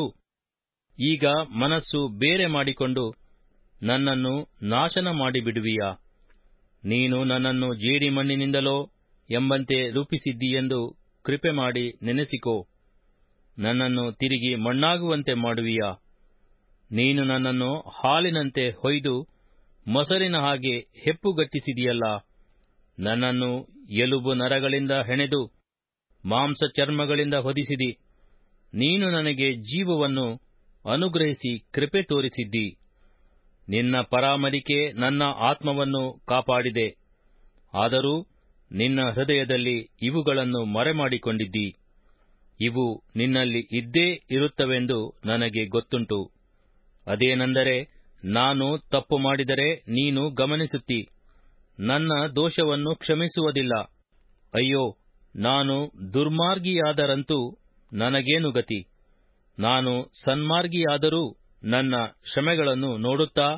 ಈಗ ಮನಸ್ಸು ಬೇರೆ ಮಾಡಿಕೊಂಡು ನನ್ನನ್ನು ನಾಶನ ಮಾಡಿಬಿಡುವಿಯಾ ನೀನು ನನ್ನನ್ನು ಜೇಡಿಮಣ್ಣಿನಿಂದಲೋ ಎಂಬಂತೆ ರೂಪಿಸಿದ್ದೀಯೆಂದು ಕೃಪೆ ಮಾಡಿ ನೆನೆಸಿಕೋ ನನ್ನನ್ನು ತಿರುಗಿ ಮಣ್ಣಾಗುವಂತೆ ಮಾಡುವಿಯಾ ನೀನು ನನ್ನನ್ನು ಹಾಲಿನಂತೆ ಹೊಯ್ದು ಮೊಸರಿನ ಹಾಗೆ ಹೆಪ್ಪುಗಟ್ಟಿಸಿದೆಯಲ್ಲ ನನ್ನನ್ನು ಎಲುಬು ನರಗಳಿಂದ ಹೆಣೆದು ಮಾಂಸ ಚರ್ಮಗಳಿಂದ ಹೊದಿಸಿದಿ ನೀನು ನನಗೆ ಜೀವವನ್ನು ಅನುಗ್ರಹಿಸಿ ಕೃಪೆ ತೋರಿಸಿದ್ದಿ ನಿನ್ನ ಪರಾಮರಿಕೆ ನನ್ನ ಆತ್ಮವನ್ನು ಕಾಪಾಡಿದೆ ಆದರೂ ನಿನ್ನ ಹೃದಯದಲ್ಲಿ ಇವುಗಳನ್ನು ಮರೆಮಾಡಿಕೊಂಡಿದ್ದಿ ಇವು ನಿನ್ನಲ್ಲಿ ಇದ್ದೇ ಇರುತ್ತವೆಂದು ನನಗೆ ಗೊತ್ತುಂಟು ಅದೇನೆಂದರೆ ನಾನು ತಪ್ಪು ಮಾಡಿದರೆ ನೀನು ಗಮನಿಸುತ್ತಿ ನನ್ನ ದೋಷವನ್ನು ಕ್ಷಮಿಸುವುದಿಲ್ಲ ಅಯ್ಯೋ ನಾನು ದುರ್ಮಾರ್ಗಿಯಾದರಂತೂ ನನಗೇನು ಗತಿ ನಾನು ಸನ್ಮಾರ್ಗಿಯಾದರೂ ನನ್ನ ಶ್ರಮೆಗಳನ್ನು ನೋಡುತ್ತಾ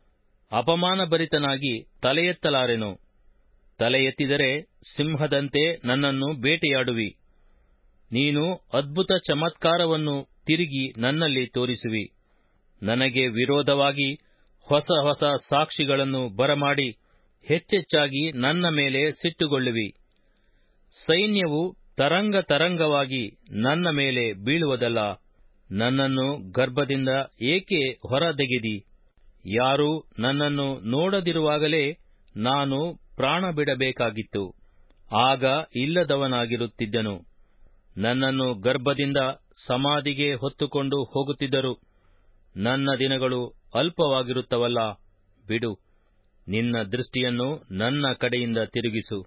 ಅಪಮಾನಭರಿತನಾಗಿ ತಲೆಯೆತ್ತಲಾರೆನು ತಲೆ ಎತ್ತಿದರೆ ಸಿಂಹದಂತೆ ನನ್ನನ್ನು ಬೇಟೆಯಾಡುವಿ ನೀನು ಅದ್ಭುತ ಚಮತ್ಕಾರವನ್ನು ತಿರುಗಿ ನನ್ನಲ್ಲಿ ತೋರಿಸುವಿ ನನಗೆ ವಿರೋಧವಾಗಿ ಹೊಸ ಹೊಸ ಸಾಕ್ಷಿಗಳನ್ನು ಬರಮಾಡಿ ಹೆಚ್ಚೆಚ್ಚಾಗಿ ನನ್ನ ಮೇಲೆ ಸಿಟ್ಟುಗೊಳ್ಳುವಿ ಸೈನ್ಯವು ತರಂಗ ತರಂಗವಾಗಿ ನನ್ನ ಮೇಲೆ ಬೀಳುವುದಲ್ಲ ನನ್ನನ್ನು ಗರ್ಭದಿಂದ ಏಕೆ ಹೊರದೆಗೆದಿ ಯಾರೂ ನನ್ನನ್ನು ನೋಡದಿರುವಾಗಲೇ ನಾನು ಪ್ರಾಣ ಬಿಡಬೇಕಾಗಿತ್ತು ಆಗ ಇಲ್ಲದವನಾಗಿರುತ್ತಿದ್ದೆನು ನನ್ನನ್ನು ಗರ್ಭದಿಂದ ಸಮಾಧಿಗೆ ಹೊತ್ತುಕೊಂಡು ಹೋಗುತ್ತಿದ್ದರು ನನ್ನ ದಿನಗಳು ಅಲ್ಪವಾಗಿರುತ್ತವಲ್ಲ ಬಿಡು ನಿನ್ನ ದೃಷ್ಟಿಯನ್ನು ನನ್ನ ಕಡೆಯಿಂದ ತಿರುಗಿಸು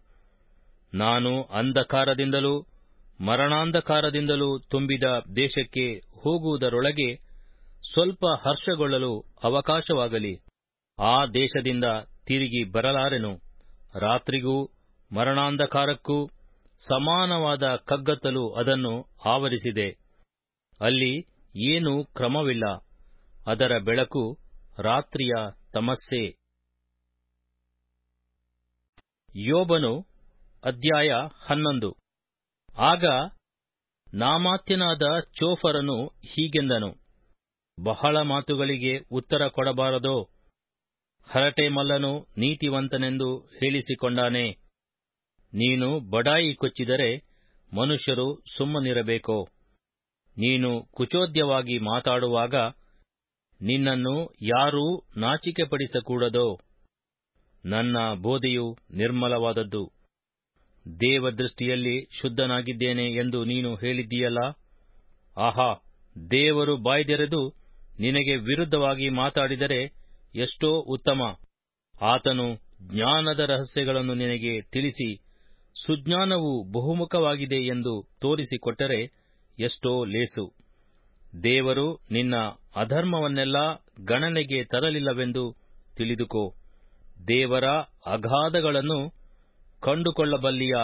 ನಾನು ಅಂಧಕಾರದಿಂದಲೂ ಮರಣಾಂಧಕಾರದಿಂದಲೂ ತುಂಬಿದ ದೇಶಕ್ಕೆ ಹೋಗುವುದರೊಳಗೆ ಸ್ವಲ್ಪ ಹರ್ಷಗೊಳ್ಳಲು ಅವಕಾಶವಾಗಲಿ ಆ ದೇಶದಿಂದ ತಿರುಗಿ ಬರಲಾರೆನು ರಾತ್ರಿಗೂ ಮರಣಾಂಧಕಾರಕ್ಕೂ ಸಮಾನವಾದ ಕಗ್ಗತ್ತಲು ಅದನ್ನು ಆವರಿಸಿದೆ ಅಲ್ಲಿ ಏನೂ ಕ್ರಮವಿಲ್ಲ ಅದರ ಬೆಳಕು ರಾತ್ರಿಯ ತಮಸ್ಸೇ ಯೋಬನು ಅಧ್ಯಾಯ ಹನ್ನೊಂದು ಆಗ ನಾಮಾತ್ಯನಾದ ಚೋಫರನು ಹೀಗೆಂದನು ಬಹಳ ಮಾತುಗಳಿಗೆ ಉತ್ತರ ಕೊಡಬಾರದೋ ಹರಟೆ ಮಲ್ಲನು ನೀತಿವಂತನೆಂದು ಹೇಳಿಸಿಕೊಂಡಾನೆ ನೀನು ಬಡಾಯಿ ಕೊಚ್ಚಿದರೆ ಮನುಷ್ಯರು ಸುಮ್ಮನಿರಬೇಕೋ ನೀನು ಕುಚೋದ್ಯವಾಗಿ ಮಾತಾಡುವಾಗ ನಿನ್ನನ್ನು ಯಾರೂ ನಾಚಿಕೆಪಡಿಸಕೂಡದೋ ನನ್ನ ಬೋಧೆಯು ನಿರ್ಮಲವಾದದ್ದು ದೇವದೃಷ್ಟಿಯಲ್ಲಿ ಶುದ್ಧನಾಗಿದ್ದೇನೆ ಎಂದು ನೀನು ಹೇಳಿದ್ದೀಯಲ್ಲ ಆಹಾ ದೇವರು ಬಾಯ್ದೆರೆದು ನಿನಗೆ ವಿರುದ್ಧವಾಗಿ ಮಾತಾಡಿದರೆ ಎಷ್ಟೋ ಉತ್ತಮ ಆತನು ಜ್ಞಾನದ ರಹಸ್ಯಗಳನ್ನು ನಿನಗೆ ತಿಳಿಸಿ ಸುಜ್ಞಾನವು ಬಹುಮುಖವಾಗಿದೆ ಎಂದು ತೋರಿಸಿಕೊಟ್ಟರೆ ಎಷ್ಟೋ ಲೇಸು ದೇವರು ನಿನ್ನ ಅಧರ್ಮವನ್ನೆಲ್ಲಾ ಗಣನೆಗೆ ತರಲಿಲ್ಲವೆಂದು ತಿಳಿದುಕೋ ದೇವರ ಅಗಾಧಗಳನ್ನು ಕಂಡುಕೊಳ್ಳಬಲ್ಲಿಯ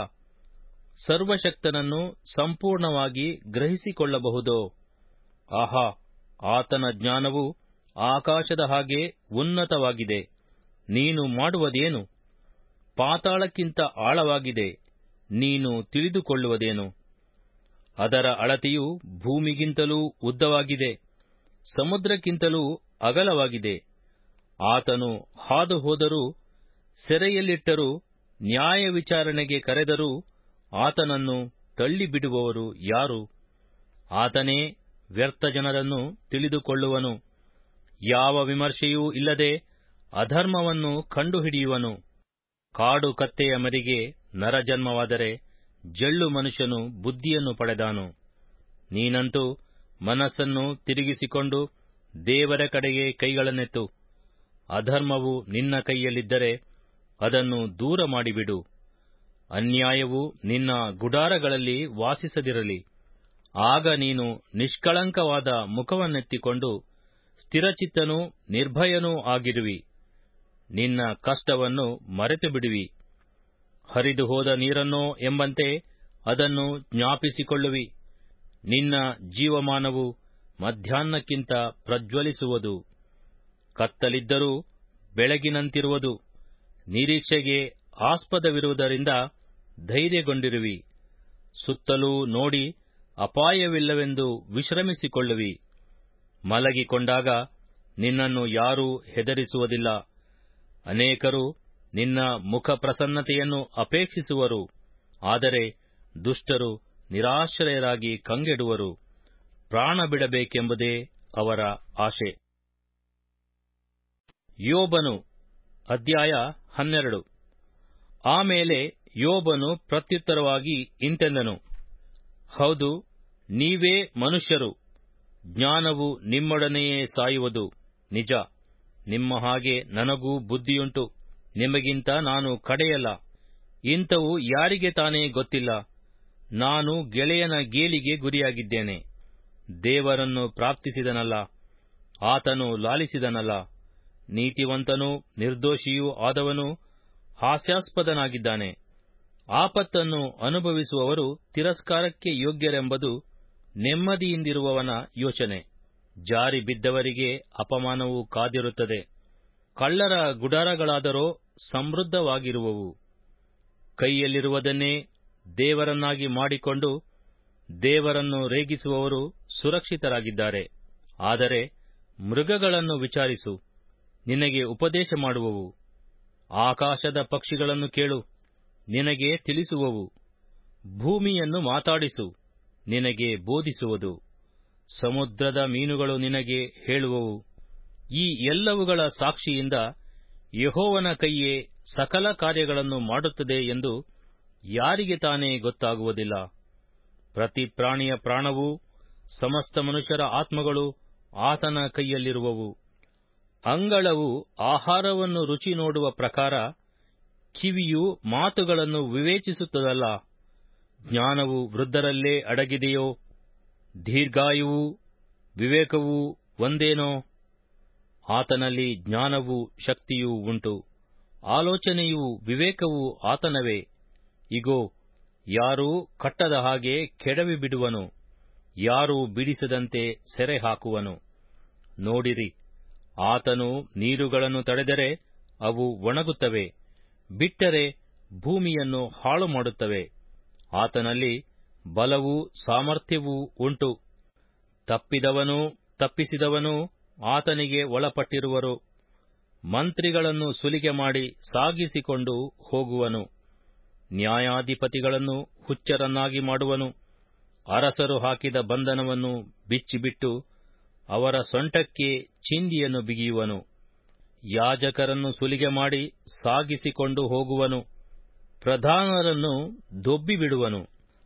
ಸರ್ವಶಕ್ತನನ್ನು ಸಂಪೂರ್ಣವಾಗಿ ಗ್ರಹಿಸಿಕೊಳ್ಳಬಹುದೋ ಆಹಾ ಆತನ ಜ್ಞಾನವು ಆಕಾಶದ ಹಾಗೆ ಉನ್ನತವಾಗಿದೆ ನೀನು ಮಾಡುವುದೇನು ಪಾತಾಳಕ್ಕಿಂತ ಆಳವಾಗಿದೆ ನೀನು ತಿಳಿದುಕೊಳ್ಳುವುದೇನು ಅದರ ಅಳತೆಯು ಭೂಮಿಗಿಂತಲೂ ಉದ್ದವಾಗಿದೆ ಸಮುದ್ರಕ್ಕಿಂತಲೂ ಅಗಲವಾಗಿದೆ ಆತನು ಹಾದು ಹೋದರೂ ಸೆರೆಯಲ್ಲಿಟ್ಟರೂ ನ್ಯಾಯ ವಿಚಾರಣೆಗೆ ಕರೆದರೂ ಆತನನ್ನು ತಳ್ಳಿಬಿಡುವವರು ಯಾರು ಆತನೇ ವ್ಯರ್ಥ ಜನರನ್ನು ತಿಳಿದುಕೊಳ್ಳುವನು ಯಾವ ವಿಮರ್ಶೆಯೂ ಇಲ್ಲದೆ ಅಧರ್ಮವನ್ನು ಕಂಡುಹಿಡಿಯುವನು ಕಾಡು ಕತ್ತೆಯ ಮರಿಗೆ ನರಜನ್ಮವಾದರೆ ಜಳ್ಳು ಮನುಷ್ಯನು ಬುದ್ಧಿಯನ್ನು ಪಡೆದಾನು ನೀನಂತೂ ಮನಸ್ಸನ್ನು ತಿರುಗಿಸಿಕೊಂಡು ದೇವರ ಕಡೆಗೆ ಕೈಗಳನ್ನೆತ್ತು ಅಧರ್ಮವು ನಿನ್ನ ಕೈಯಲ್ಲಿದ್ದರೆ ಅದನ್ನು ದೂರ ಮಾಡಿಬಿಡು ಅನ್ಯಾಯವು ನಿನ್ನ ಗುಡಾರಗಳಲ್ಲಿ ವಾಸಿಸದಿರಲಿ ಆಗ ನೀನು ನಿಷ್ಕಳಂಕವಾದ ಮುಖವನ್ನೆತ್ತಿಕೊಂಡು ಸ್ಥಿರಚಿತ್ತನೂ ನಿರ್ಭಯನೂ ಆಗಿರುವಿ ನಿನ್ನ ಕಷ್ಟವನ್ನು ಮರೆತು ಬಿಡುವಿ ಹರಿದು ಹೋದ ನೀರನ್ನೋ ಎಂಬಂತೆ ಅದನ್ನು ಜ್ಞಾಪಿಸಿಕೊಳ್ಳುವಿ ನಿನ್ನ ಜೀವಮಾನವು ಮಧ್ಯಾಹ್ನಕ್ಕಿಂತ ಪ್ರಜ್ವಲಿಸುವುದು ಕತ್ತಲಿದ್ದರೂ ಬೆಳಗಿನಂತಿರುವುದು ನಿರೀಕ್ಷೆಗೆ ಆಸ್ಪದವಿರುವುದರಿಂದ ಧೈರ್ಯಗೊಂಡಿರುವಿ ಸುತ್ತಲೂ ನೋಡಿ ಅಪಾಯವಿಲ್ಲವೆಂದು ವಿಶ್ರಮಿಸಿಕೊಳ್ಳುವಿ ಮಲಗಿಕೊಂಡಾಗ ನಿನ್ನನ್ನು ಯಾರೂ ಹೆದರಿಸುವುದಿಲ್ಲ ಅನೇಕರು ನಿನ್ನ ಮುಖ ಪ್ರಸನ್ನತೆಯನ್ನು ಅಪೇಕ್ಷಿಸುವರು ಆದರೆ ದುಷ್ಟರು ನಿರಾಶ್ರಯರಾಗಿ ಕಂಗೆಡುವರು ಪ್ರಾಣ ಬಿಡಬೇಕೆಂಬುದೇ ಅವರ ಆಶೆ ಯೋಬನು ಅಧ್ಯಾಯ ಹನ್ನೆರಡು ಆಮೇಲೆ ಯೋಬನು ಪ್ರತ್ಯುತ್ತರವಾಗಿ ಇಂತೆಂದನು ಹೌದು ನೀವೇ ಮನುಷ್ಯರು ಜ್ಞಾನವು ನಿಮ್ಮೊಡನೆಯೇ ಸಾಯುವುದು ನಿಜ ನಿಮ್ಮ ಹಾಗೆ ನನಗೂ ಬುದ್ಧಿಯುಂಟು ನಿಮಗಿಂತ ನಾನು ಕಡೆಯಲ್ಲ ಇಂಥವು ಯಾರಿಗೆ ತಾನೇ ಗೊತ್ತಿಲ್ಲ ನಾನು ಗೆಳೆಯನ ಗೇಲಿಗೆ ಗುರಿಯಾಗಿದ್ದೇನೆ ದೇವರನ್ನು ಪ್ರಾರ್ಥಿಸಿದನಲ್ಲ ಆತನು ಲಾಲಿಸಿದನಲ್ಲ ನೀತಿವಂತನೂ ನಿರ್ದೋಷಿಯೂ ಆದವನು ಹಾಸ್ಯಾಸ್ಪದನಾಗಿದ್ದಾನೆ ಆಪತ್ತನ್ನು ಅನುಭವಿಸುವವರು ತಿರಸ್ಕಾರಕ್ಕೆ ಯೋಗ್ಯರೆಂಬುದು ನೆಮ್ಮದಿಯಿಂದಿರುವವನ ಯೋಚನೆ ಜಾರಿ ಬಿದ್ದವರಿಗೆ ಅಪಮಾನವು ಕಾದಿರುತ್ತದೆ ಕಳ್ಳರ ಗುಡಾರಗಳಾದರೋ ಸಮೃದ್ಧವಾಗಿರುವವು ಕೈಯಲ್ಲಿರುವುದನ್ನೇ ದೇವರನ್ನಾಗಿ ಮಾಡಿಕೊಂಡು ದೇವರನ್ನು ರೇಗಿಸುವವರು ಸುರಕ್ಷಿತರಾಗಿದ್ದಾರೆ ಆದರೆ ಮೃಗಗಳನ್ನು ವಿಚಾರಿಸು ನಿನಗೆ ಉಪದೇಶ ಮಾಡುವವು ಆಕಾಶದ ಪಕ್ಷಿಗಳನ್ನು ಕೇಳು ನಿನಗೆ ತಿಳಿಸುವವು ಭೂಮಿಯನ್ನು ಮಾತಾಡಿಸು ನಿನಗೆ ಬೋಧಿಸುವುದು ಸಮುದ್ರದ ಮೀನುಗಳು ನಿನಗೆ ಹೇಳುವವು ಈ ಎಲ್ಲವುಗಳ ಸಾಕ್ಷಿಯಿಂದ ಯಹೋವನ ಕೈಯೇ ಸಕಲ ಕಾರ್ಯಗಳನ್ನು ಮಾಡುತ್ತದೆ ಎಂದು ಯಾರಿಗೆ ತಾನೇ ಗೊತ್ತಾಗುವುದಿಲ್ಲ ಪ್ರತಿ ಪ್ರಾಣಿಯ ಪ್ರಾಣವೂ ಸಮಸ್ತ ಮನುಷ್ಯರ ಆತ್ಮಗಳು ಆತನ ಕೈಯಲ್ಲಿರುವವು ಅಂಗಳವು ಆಹಾರವನ್ನು ರುಚಿ ನೋಡುವ ಪ್ರಕಾರ ಕಿವಿಯು ಮಾತುಗಳನ್ನು ವಿವೇಚಿಸುತ್ತದಲ್ಲ ಜ್ಞಾನವು ವೃದ್ಧರಲ್ಲೇ ಅಡಗಿದೆಯೋ ದೀರ್ಘಾಯುವು ವಿವೇಕವೂ ಒಂದೇನೋ ಆತನಲ್ಲಿ ಜ್ಞಾನವೂ ಶಕ್ತಿಯೂ ಉಂಟು ಆಲೋಚನೆಯೂ ವಿವೇಕವೂ ಆತನವೇ ಇಗೋ ಯಾರೂ ಕಟ್ಟದ ಹಾಗೆ ಕೆಡವಿ ಬಿಡುವನು ಯಾರೂ ಬಿಡಿಸದಂತೆ ಸೆರೆ ಹಾಕುವನು ನೋಡಿರಿ ಆತನು ನೀರುಗಳನ್ನು ತಡೆದರೆ ಅವು ಒಣಗುತ್ತವೆ ಬಿಟ್ಟರೆ ಭೂಮಿಯನ್ನು ಹಾಳು ಮಾಡುತ್ತವೆ ಆತನಲ್ಲಿ ಬಲವೂ ಸಾಮರ್ಥ್ಯವೂ ಉಂಟು ತಪ್ಪಿದವನೂ ತಪ್ಪಿಸಿದವನೂ ಆತನಿಗೆ ಒಳಪಟ್ಟಿರುವರು ಮಂತ್ರಿಗಳನ್ನು ಸುಲಿಗೆ ಮಾಡಿ ಸಾಗಿಸಿಕೊಂಡು ಹೋಗುವನು ನ್ಯಾಯಾಧಿಪತಿಗಳನ್ನು ಹುಚ್ಚರನ್ನಾಗಿ ಮಾಡುವನು ಅರಸರು ಹಾಕಿದ ಬಂಧನವನ್ನು ಬಿಚ್ಚಿಬಿಟ್ಟು ಅವರ ಸೊಂಟಕ್ಕೆ ಚಿಂದಿಯನ್ನು ಬಿಗಿಯುವನು ಯಾಜಕರನ್ನು ಸುಲಿಗೆ ಮಾಡಿ ಸಾಗಿಸಿಕೊಂಡು ಹೋಗುವನು ಪ್ರಧಾನರನ್ನು ದೊಬ್ಬಿಬಿಡುವನು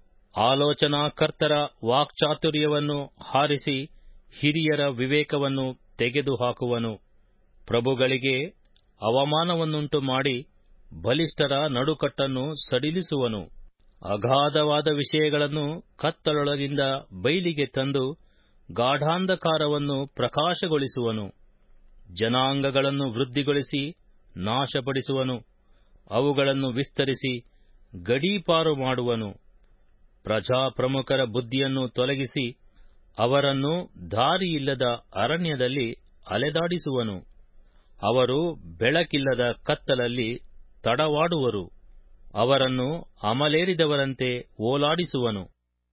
ಆಲೋಚನಾಕರ್ತರ ವಾಕ್ಚಾತುರ್ಯವನ್ನು ಹಾರಿಸಿ ಹಿರಿಯರ ವಿವೇಕವನ್ನು ತೆಗೆದುಹಾಕುವನು ಪ್ರಭುಗಳಿಗೆ ಅವಮಾನವನ್ನುಂಟು ಮಾಡಿ ಬಲಿಷ್ಠರ ನಡುಕಟ್ಟನ್ನು ಸಡಿಲಿಸುವನು ಅಗಾಧವಾದ ವಿಷಯಗಳನ್ನು ಕತ್ತಲೊಳಗಿಂದ ಬೈಲಿಗೆ ತಂದು ಗಾಢಾಂಧಕಾರವನ್ನು ಪ್ರಕಾಶಗೊಳಿಸುವನು ಜನಾಂಗಗಳನ್ನು ವೃದ್ಧಿಗೊಳಿಸಿ ನಾಶಪಡಿಸುವನು ಅವುಗಳನ್ನು ವಿಸ್ತರಿಸಿ ಗಡೀಪಾರು ಮಾಡುವನು ಪ್ರಜಾಪ್ರಮುಖರ ಬುದ್ಧಿಯನ್ನು ತೊಲಗಿಸಿ ಅವರನ್ನು ದಾರಿಯಿಲ್ಲದ ಅರಣ್ಯದಲ್ಲಿ ಅಲೆದಾಡಿಸುವನು ಅವರು ಬೆಳಕಿಲ್ಲದ ಕತ್ತಲಲ್ಲಿ ತಡವಾಡುವರು ಅವರನ್ನು ಅಮಲೇರಿದವರಂತೆ ಓಲಾಡಿಸುವನು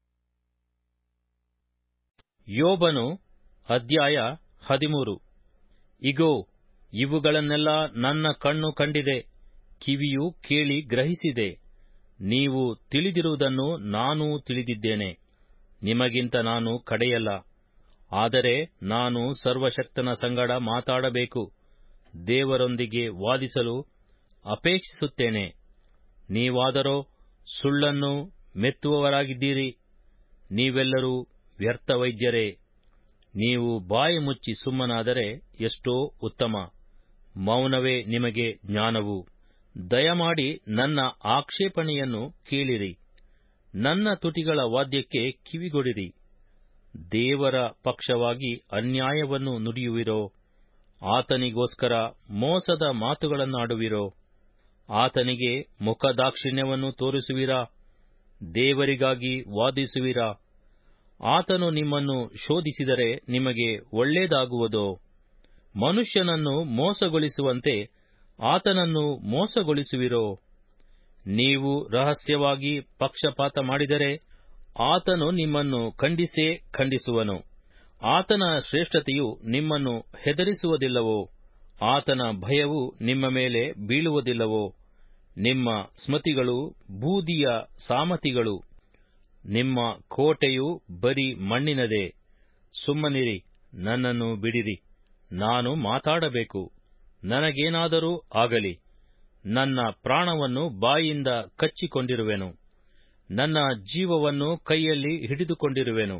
ಯೋಬನು ಅಧ್ಯಾಯ ಹದಿಮೂರು ಇಗೋ ಇವುಗಳನ್ನೆಲ್ಲ ನನ್ನ ಕಣ್ಣು ಕಂಡಿದೆ ಕಿವಿಯು ಕೇಳಿ ಗ್ರಹಿಸಿದೆ ನೀವು ತಿಳಿದಿರುವುದನ್ನು ನಾನೂ ತಿಳಿದಿದ್ದೇನೆ ನಿಮಗಿಂತ ನಾನು ಕಡೆಯಲ್ಲ ಆದರೆ ನಾನು ಸರ್ವಶಕ್ತನ ಸಂಗಡ ಮಾತಾಡಬೇಕು ದೇವರೊಂದಿಗೆ ವಾದಿಸಲು ಅಪೇಕ್ಷಿಸುತ್ತೇನೆ ನೀವಾದರೋ ಸುಳ್ಳನ್ನು ಮೆತ್ತುವವರಾಗಿದ್ದೀರಿ ನೀವೆಲ್ಲರೂ ವ್ಯರ್ಥ ವೈದ್ಯರೇ ನೀವು ಬಾಯಿ ಮುಚ್ಚಿ ಸುಮ್ಮನಾದರೆ ಎಷ್ಟೋ ಉತ್ತಮ ಮೌನವೇ ನಿಮಗೆ ಜ್ಞಾನವು ದಯಮಾಡಿ ನನ್ನ ಆಕ್ಷೇಪಣೆಯನ್ನು ಕೇಳಿರಿ ನನ್ನ ತುಟಿಗಳ ವಾದ್ಯಕ್ಕೆ ಕಿವಿಗೊಡಿರಿ ದೇವರ ಪಕ್ಷವಾಗಿ ಅನ್ಯಾಯವನ್ನು ನುಡಿಯುವಿರೋ ಆತನಿಗೋಸ್ಕರ ಮೋಸದ ಮಾತುಗಳನ್ನಾಡುವಿರೋ ಆತನಿಗೆ ಮುಖದಾಕ್ಷಿಣ್ಯವನ್ನು ತೋರಿಸುವಿರಾ ದೇವರಿಗಾಗಿ ವಾದಿಸುವಿರಾ ಆತನು ನಿಮ್ಮನ್ನು ಶೋಧಿಸಿದರೆ ನಿಮಗೆ ಒಳ್ಳೇದಾಗುವುದೋ ಮನುಷ್ಯನನ್ನು ಮೋಸಗೊಳಿಸುವಂತೆ ಆತನನ್ನು ಮೋಸಗೊಳಿಸುವಿರೋ ನೀವು ರಹಸ್ಯವಾಗಿ ಪಕ್ಷಪಾತ ಮಾಡಿದರೆ ಆತನು ನಿಮ್ಮನ್ನು ಖಂಡಿಸೇ ಖಂಡಿಸುವನು ಆತನ ಶ್ರೇಷ್ಠತೆಯು ನಿಮ್ಮನ್ನು ಹೆದರಿಸುವುದಿಲ್ಲವೋ ಆತನ ಭಯವು ನಿಮ್ಮ ಮೇಲೆ ಬೀಳುವುದಿಲ್ಲವೋ ನಿಮ್ಮ ಸ್ಮತಿಗಳು ಬೂದಿಯ ಸಾಮತಿಗಳು ನಿಮ್ಮ ಕೋಟೆಯು ಬರೀ ಮಣ್ಣಿನದೇ ಸುಮ್ಮನಿರಿ ನನ್ನನ್ನು ಬಿಡಿರಿ ನಾನು ಮಾತಾಡಬೇಕು ನನಗೇನಾದರೂ ಆಗಲಿ ನನ್ನ ಪ್ರಾಣವನ್ನು ಬಾಯಿಂದ ಕಚ್ಚಿಕೊಂಡಿರುವೆನು ನನ್ನ ಜೀವವನ್ನು ಕೈಯಲ್ಲಿ ಹಿಡಿದುಕೊಂಡಿರುವೆನು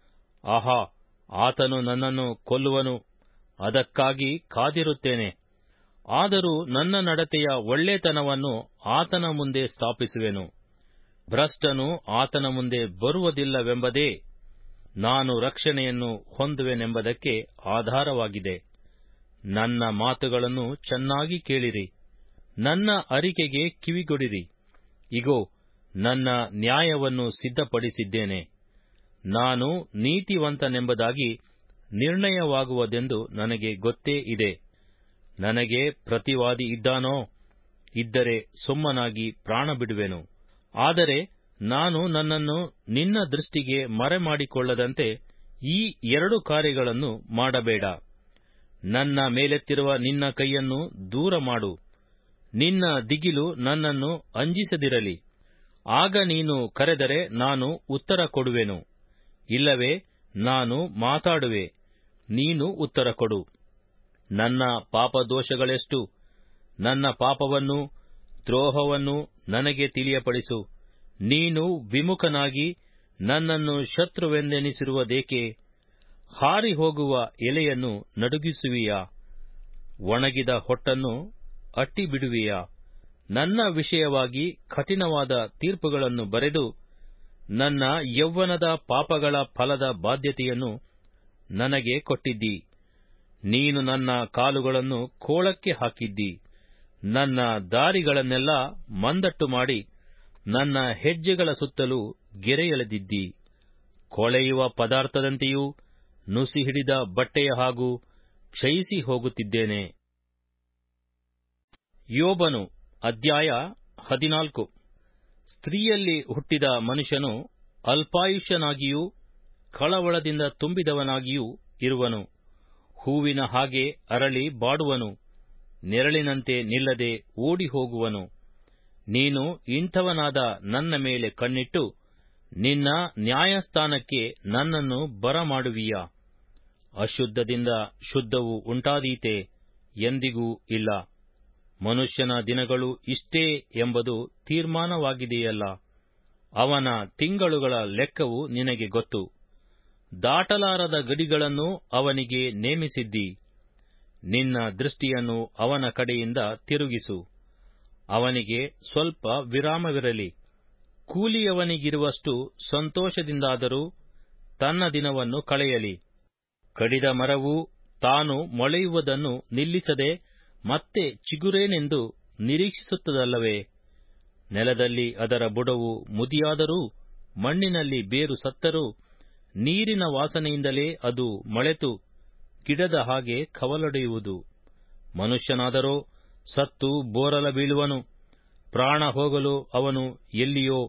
ಆಹಾ ಆತನು ನನ್ನನ್ನು ಕೊಲ್ಲುವನು ಅದಕ್ಕಾಗಿ ಕಾದಿರುತ್ತೇನೆ ಆದರೂ ನನ್ನ ನಡತೆಯ ಒಳ್ಳೆತನವನ್ನು ಆತನ ಮುಂದೆ ಸ್ಥಾಪಿಸುವೆನು ಭ್ರಷ್ಟನು ಆತನ ಮುಂದೆ ಬರುವುದಿಲ್ಲವೆಂಬುದೇ ನಾನು ರಕ್ಷಣೆಯನ್ನು ಹೊಂದುವೆನೆಂಬುದಕ್ಕೆ ಆಧಾರವಾಗಿದೆ ನನ್ನ ಮಾತುಗಳನ್ನು ಚೆನ್ನಾಗಿ ಕೇಳಿರಿ ನನ್ನ ಅರಿಕೆಗೆ ಕಿವಿಗೊಡಿರಿ ಇಗೋ ನನ್ನ ನ್ಯಾಯವನ್ನು ಸಿದ್ಧಪಡಿಸಿದ್ದೇನೆ ನಾನು ನೀತಿವಂತನೆಂಬುದಾಗಿ ನಿರ್ಣಯವಾಗುವುದೆಂದು ನನಗೆ ಗೊತ್ತೇ ಇದೆ ನನಗೆ ಪ್ರತಿವಾದಿ ಇದ್ದಾನೋ ಇದ್ದರೆ ಸುಮ್ಮನಾಗಿ ಪ್ರಾಣ ಬಿಡುವೆನು ಆದರೆ ನಾನು ನನ್ನನ್ನು ನಿನ್ನ ದೃಷ್ಟಿಗೆ ಮರೆಮಾಡಿಕೊಳ್ಳದಂತೆ ಈ ಎರಡು ಕಾರ್ಯಗಳನ್ನು ಮಾಡಬೇಡ ನನ್ನ ಮೇಲೆತ್ತಿರುವ ನಿನ್ನ ಕೈಯನ್ನು ದೂರ ಮಾಡು ನಿನ್ನ ದಿಗಿಲು ನನ್ನನ್ನು ಅಂಜಿಸದಿರಲಿ ಆಗ ನೀನು ಕರೆದರೆ ನಾನು ಉತ್ತರ ಕೊಡುವೆನು ಇಲ್ಲವೇ ನಾನು ಮಾತಾಡುವೆ ನೀನು ಉತ್ತರ ಕೊಡು ನನ್ನ ಪಾಪದೋಷಗಳೆಷ್ಟು ನನ್ನ ಪಾಪವನ್ನು ದ್ರೋಹವನ್ನು ನನಗೆ ತಿಳಿಯಪಡಿಸು ನೀನು ವಿಮುಖನಾಗಿ ನನ್ನನ್ನು ಶತ್ರುವೆಂದೆನಿಸಿರುವುದೇಕೆ ಹಾರಿ ಹೋಗುವ ಎಲೆಯನ್ನು ನಡುಗಿಸುವಿಯಾ ಒಣಗಿದ ಹೊಟ್ಟನ್ನು ಅಟ್ಟಿಬಿಡುವಿಯಾ ನನ್ನ ವಿಷಯವಾಗಿ ಕಠಿಣವಾದ ತೀರ್ಪುಗಳನ್ನು ಬರೆದು ನನ್ನ ಯೌವನದ ಪಾಪಗಳ ಫಲದ ಬಾಧ್ಯತೆಯನ್ನು ನನಗೆ ಕೊಟ್ಟಿದ್ದಿ ನೀನು ನನ್ನ ಕಾಲುಗಳನ್ನು ಕೋಳಕ್ಕೆ ಹಾಕಿದ್ದಿ ನನ್ನ ದಾರಿಗಳನ್ನೆಲ್ಲ ಮಂದಟ್ಟು ಮಾಡಿ ನನ್ನ ಹೆಜ್ಜೆಗಳ ಸುತ್ತಲೂ ಗೆರೆ ಎಳೆದಿದ್ದಿ ಕೊಳೆಯುವ ಪದಾರ್ಥದಂತೆಯೂ ನುಸಿ ಹಿಡಿದ ಬಟ್ಟೆಯ ಹಾಗೂ ಕ್ಷಯಿಸಿ ಹೋಗುತ್ತಿದ್ದೇನೆ ಯೋಬನು ಅಧ್ಯಾಯ ಹದಿನಾಲ್ಕು ಸ್ತ್ರೀಯಲ್ಲಿ ಹುಟ್ಟಿದ ಮನುಷ್ಯನು ಅಲ್ಪಾಯುಷ್ಯನಾಗಿಯೂ ಕಳವಳದಿಂದ ತುಂಬಿದವನಾಗಿಯೂ ಇರುವನು ಹೂವಿನ ಹಾಗೆ ಅರಳಿ ಬಾಡುವನು ನೆರಳಿನಂತೆ ನಿಲ್ಲದೆ ಓಡಿ ಹೋಗುವನು ನೀನು ಇಂಥವನಾದ ನನ್ನ ಮೇಲೆ ಕಣ್ಣಿಟ್ಟು ನಿನ್ನ ನ್ಯಾಯಸ್ಥಾನಕ್ಕೆ ನನ್ನನ್ನು ಬರಮಾಡುವಿಯಾ ಅಶುದ್ಧದಿಂದ ಶುದ್ಧವು ಉಂಟಾದೀತೆ ಎಂದಿಗೂ ಇಲ್ಲ ಮನುಷ್ಯನ ದಿನಗಳು ಇಷ್ಟೇ ಎಂಬುದು ತೀರ್ಮಾನವಾಗಿದೆಯಲ್ಲ ಅವನ ತಿಂಗಳುಗಳ ಲೆಕ್ಕವು ನಿನಗೆ ಗೊತ್ತು ದಾಟಲಾರದ ಗಡಿಗಳನ್ನು ಅವನಿಗೆ ನೇಮಿಸಿದ್ದಿ ನಿನ್ನ ದೃಷ್ಟಿಯನ್ನು ಅವನ ಕಡೆಯಿಂದ ತಿರುಗಿಸು ಅವನಿಗೆ ಸ್ವಲ್ಪ ವಿರಾಮವಿರಲಿ ಕೂಲಿಯವನಿಗಿರುವಷ್ಟು ಸಂತೋಷದಿಂದಾದರೂ ತನ್ನ ದಿನವನ್ನು ಕಳೆಯಲಿ ಕಡಿದ ಮರವು ತಾನು ಮೊಳೆಯುವುದನ್ನು ನಿಲ್ಲಿಸದೆ ಮತ್ತೆ ಚಿಗುರೇನೆಂದು ನಿರೀಕ್ಷಿಸುತ್ತದಲ್ಲವೇ ನೆಲದಲ್ಲಿ ಅದರ ಬುಡವು ಮುದಿಯಾದರೂ ಮಣ್ಣಿನಲ್ಲಿ ಬೇರು ಸತ್ತರೂ ನೀರಿನ ವಾಸನೆಯಿಂದಲೇ ಅದು ಮಳೆತು ಗಿಡದ ಹಾಗೆ ಕವಲೊಡೆಯುವುದು ಮನುಷ್ಯನಾದರೋ ಸತ್ತು ಬೋರಲ ಬೀಳುವನು ಪ್ರಾಣ ಹೋಗಲು ಅವನು ಎಲ್ಲಿಯೋ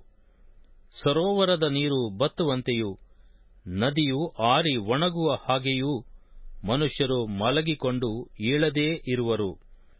ಸರೋವರದ ನೀರು ಬತ್ತುವಂತೆಯೂ ನದಿಯು ಆರಿ ಒಣಗುವ ಹಾಗೆಯೂ ಮನುಷ್ಯರು ಮಲಗಿಕೊಂಡು ಏಳದೇ ಇರುವರು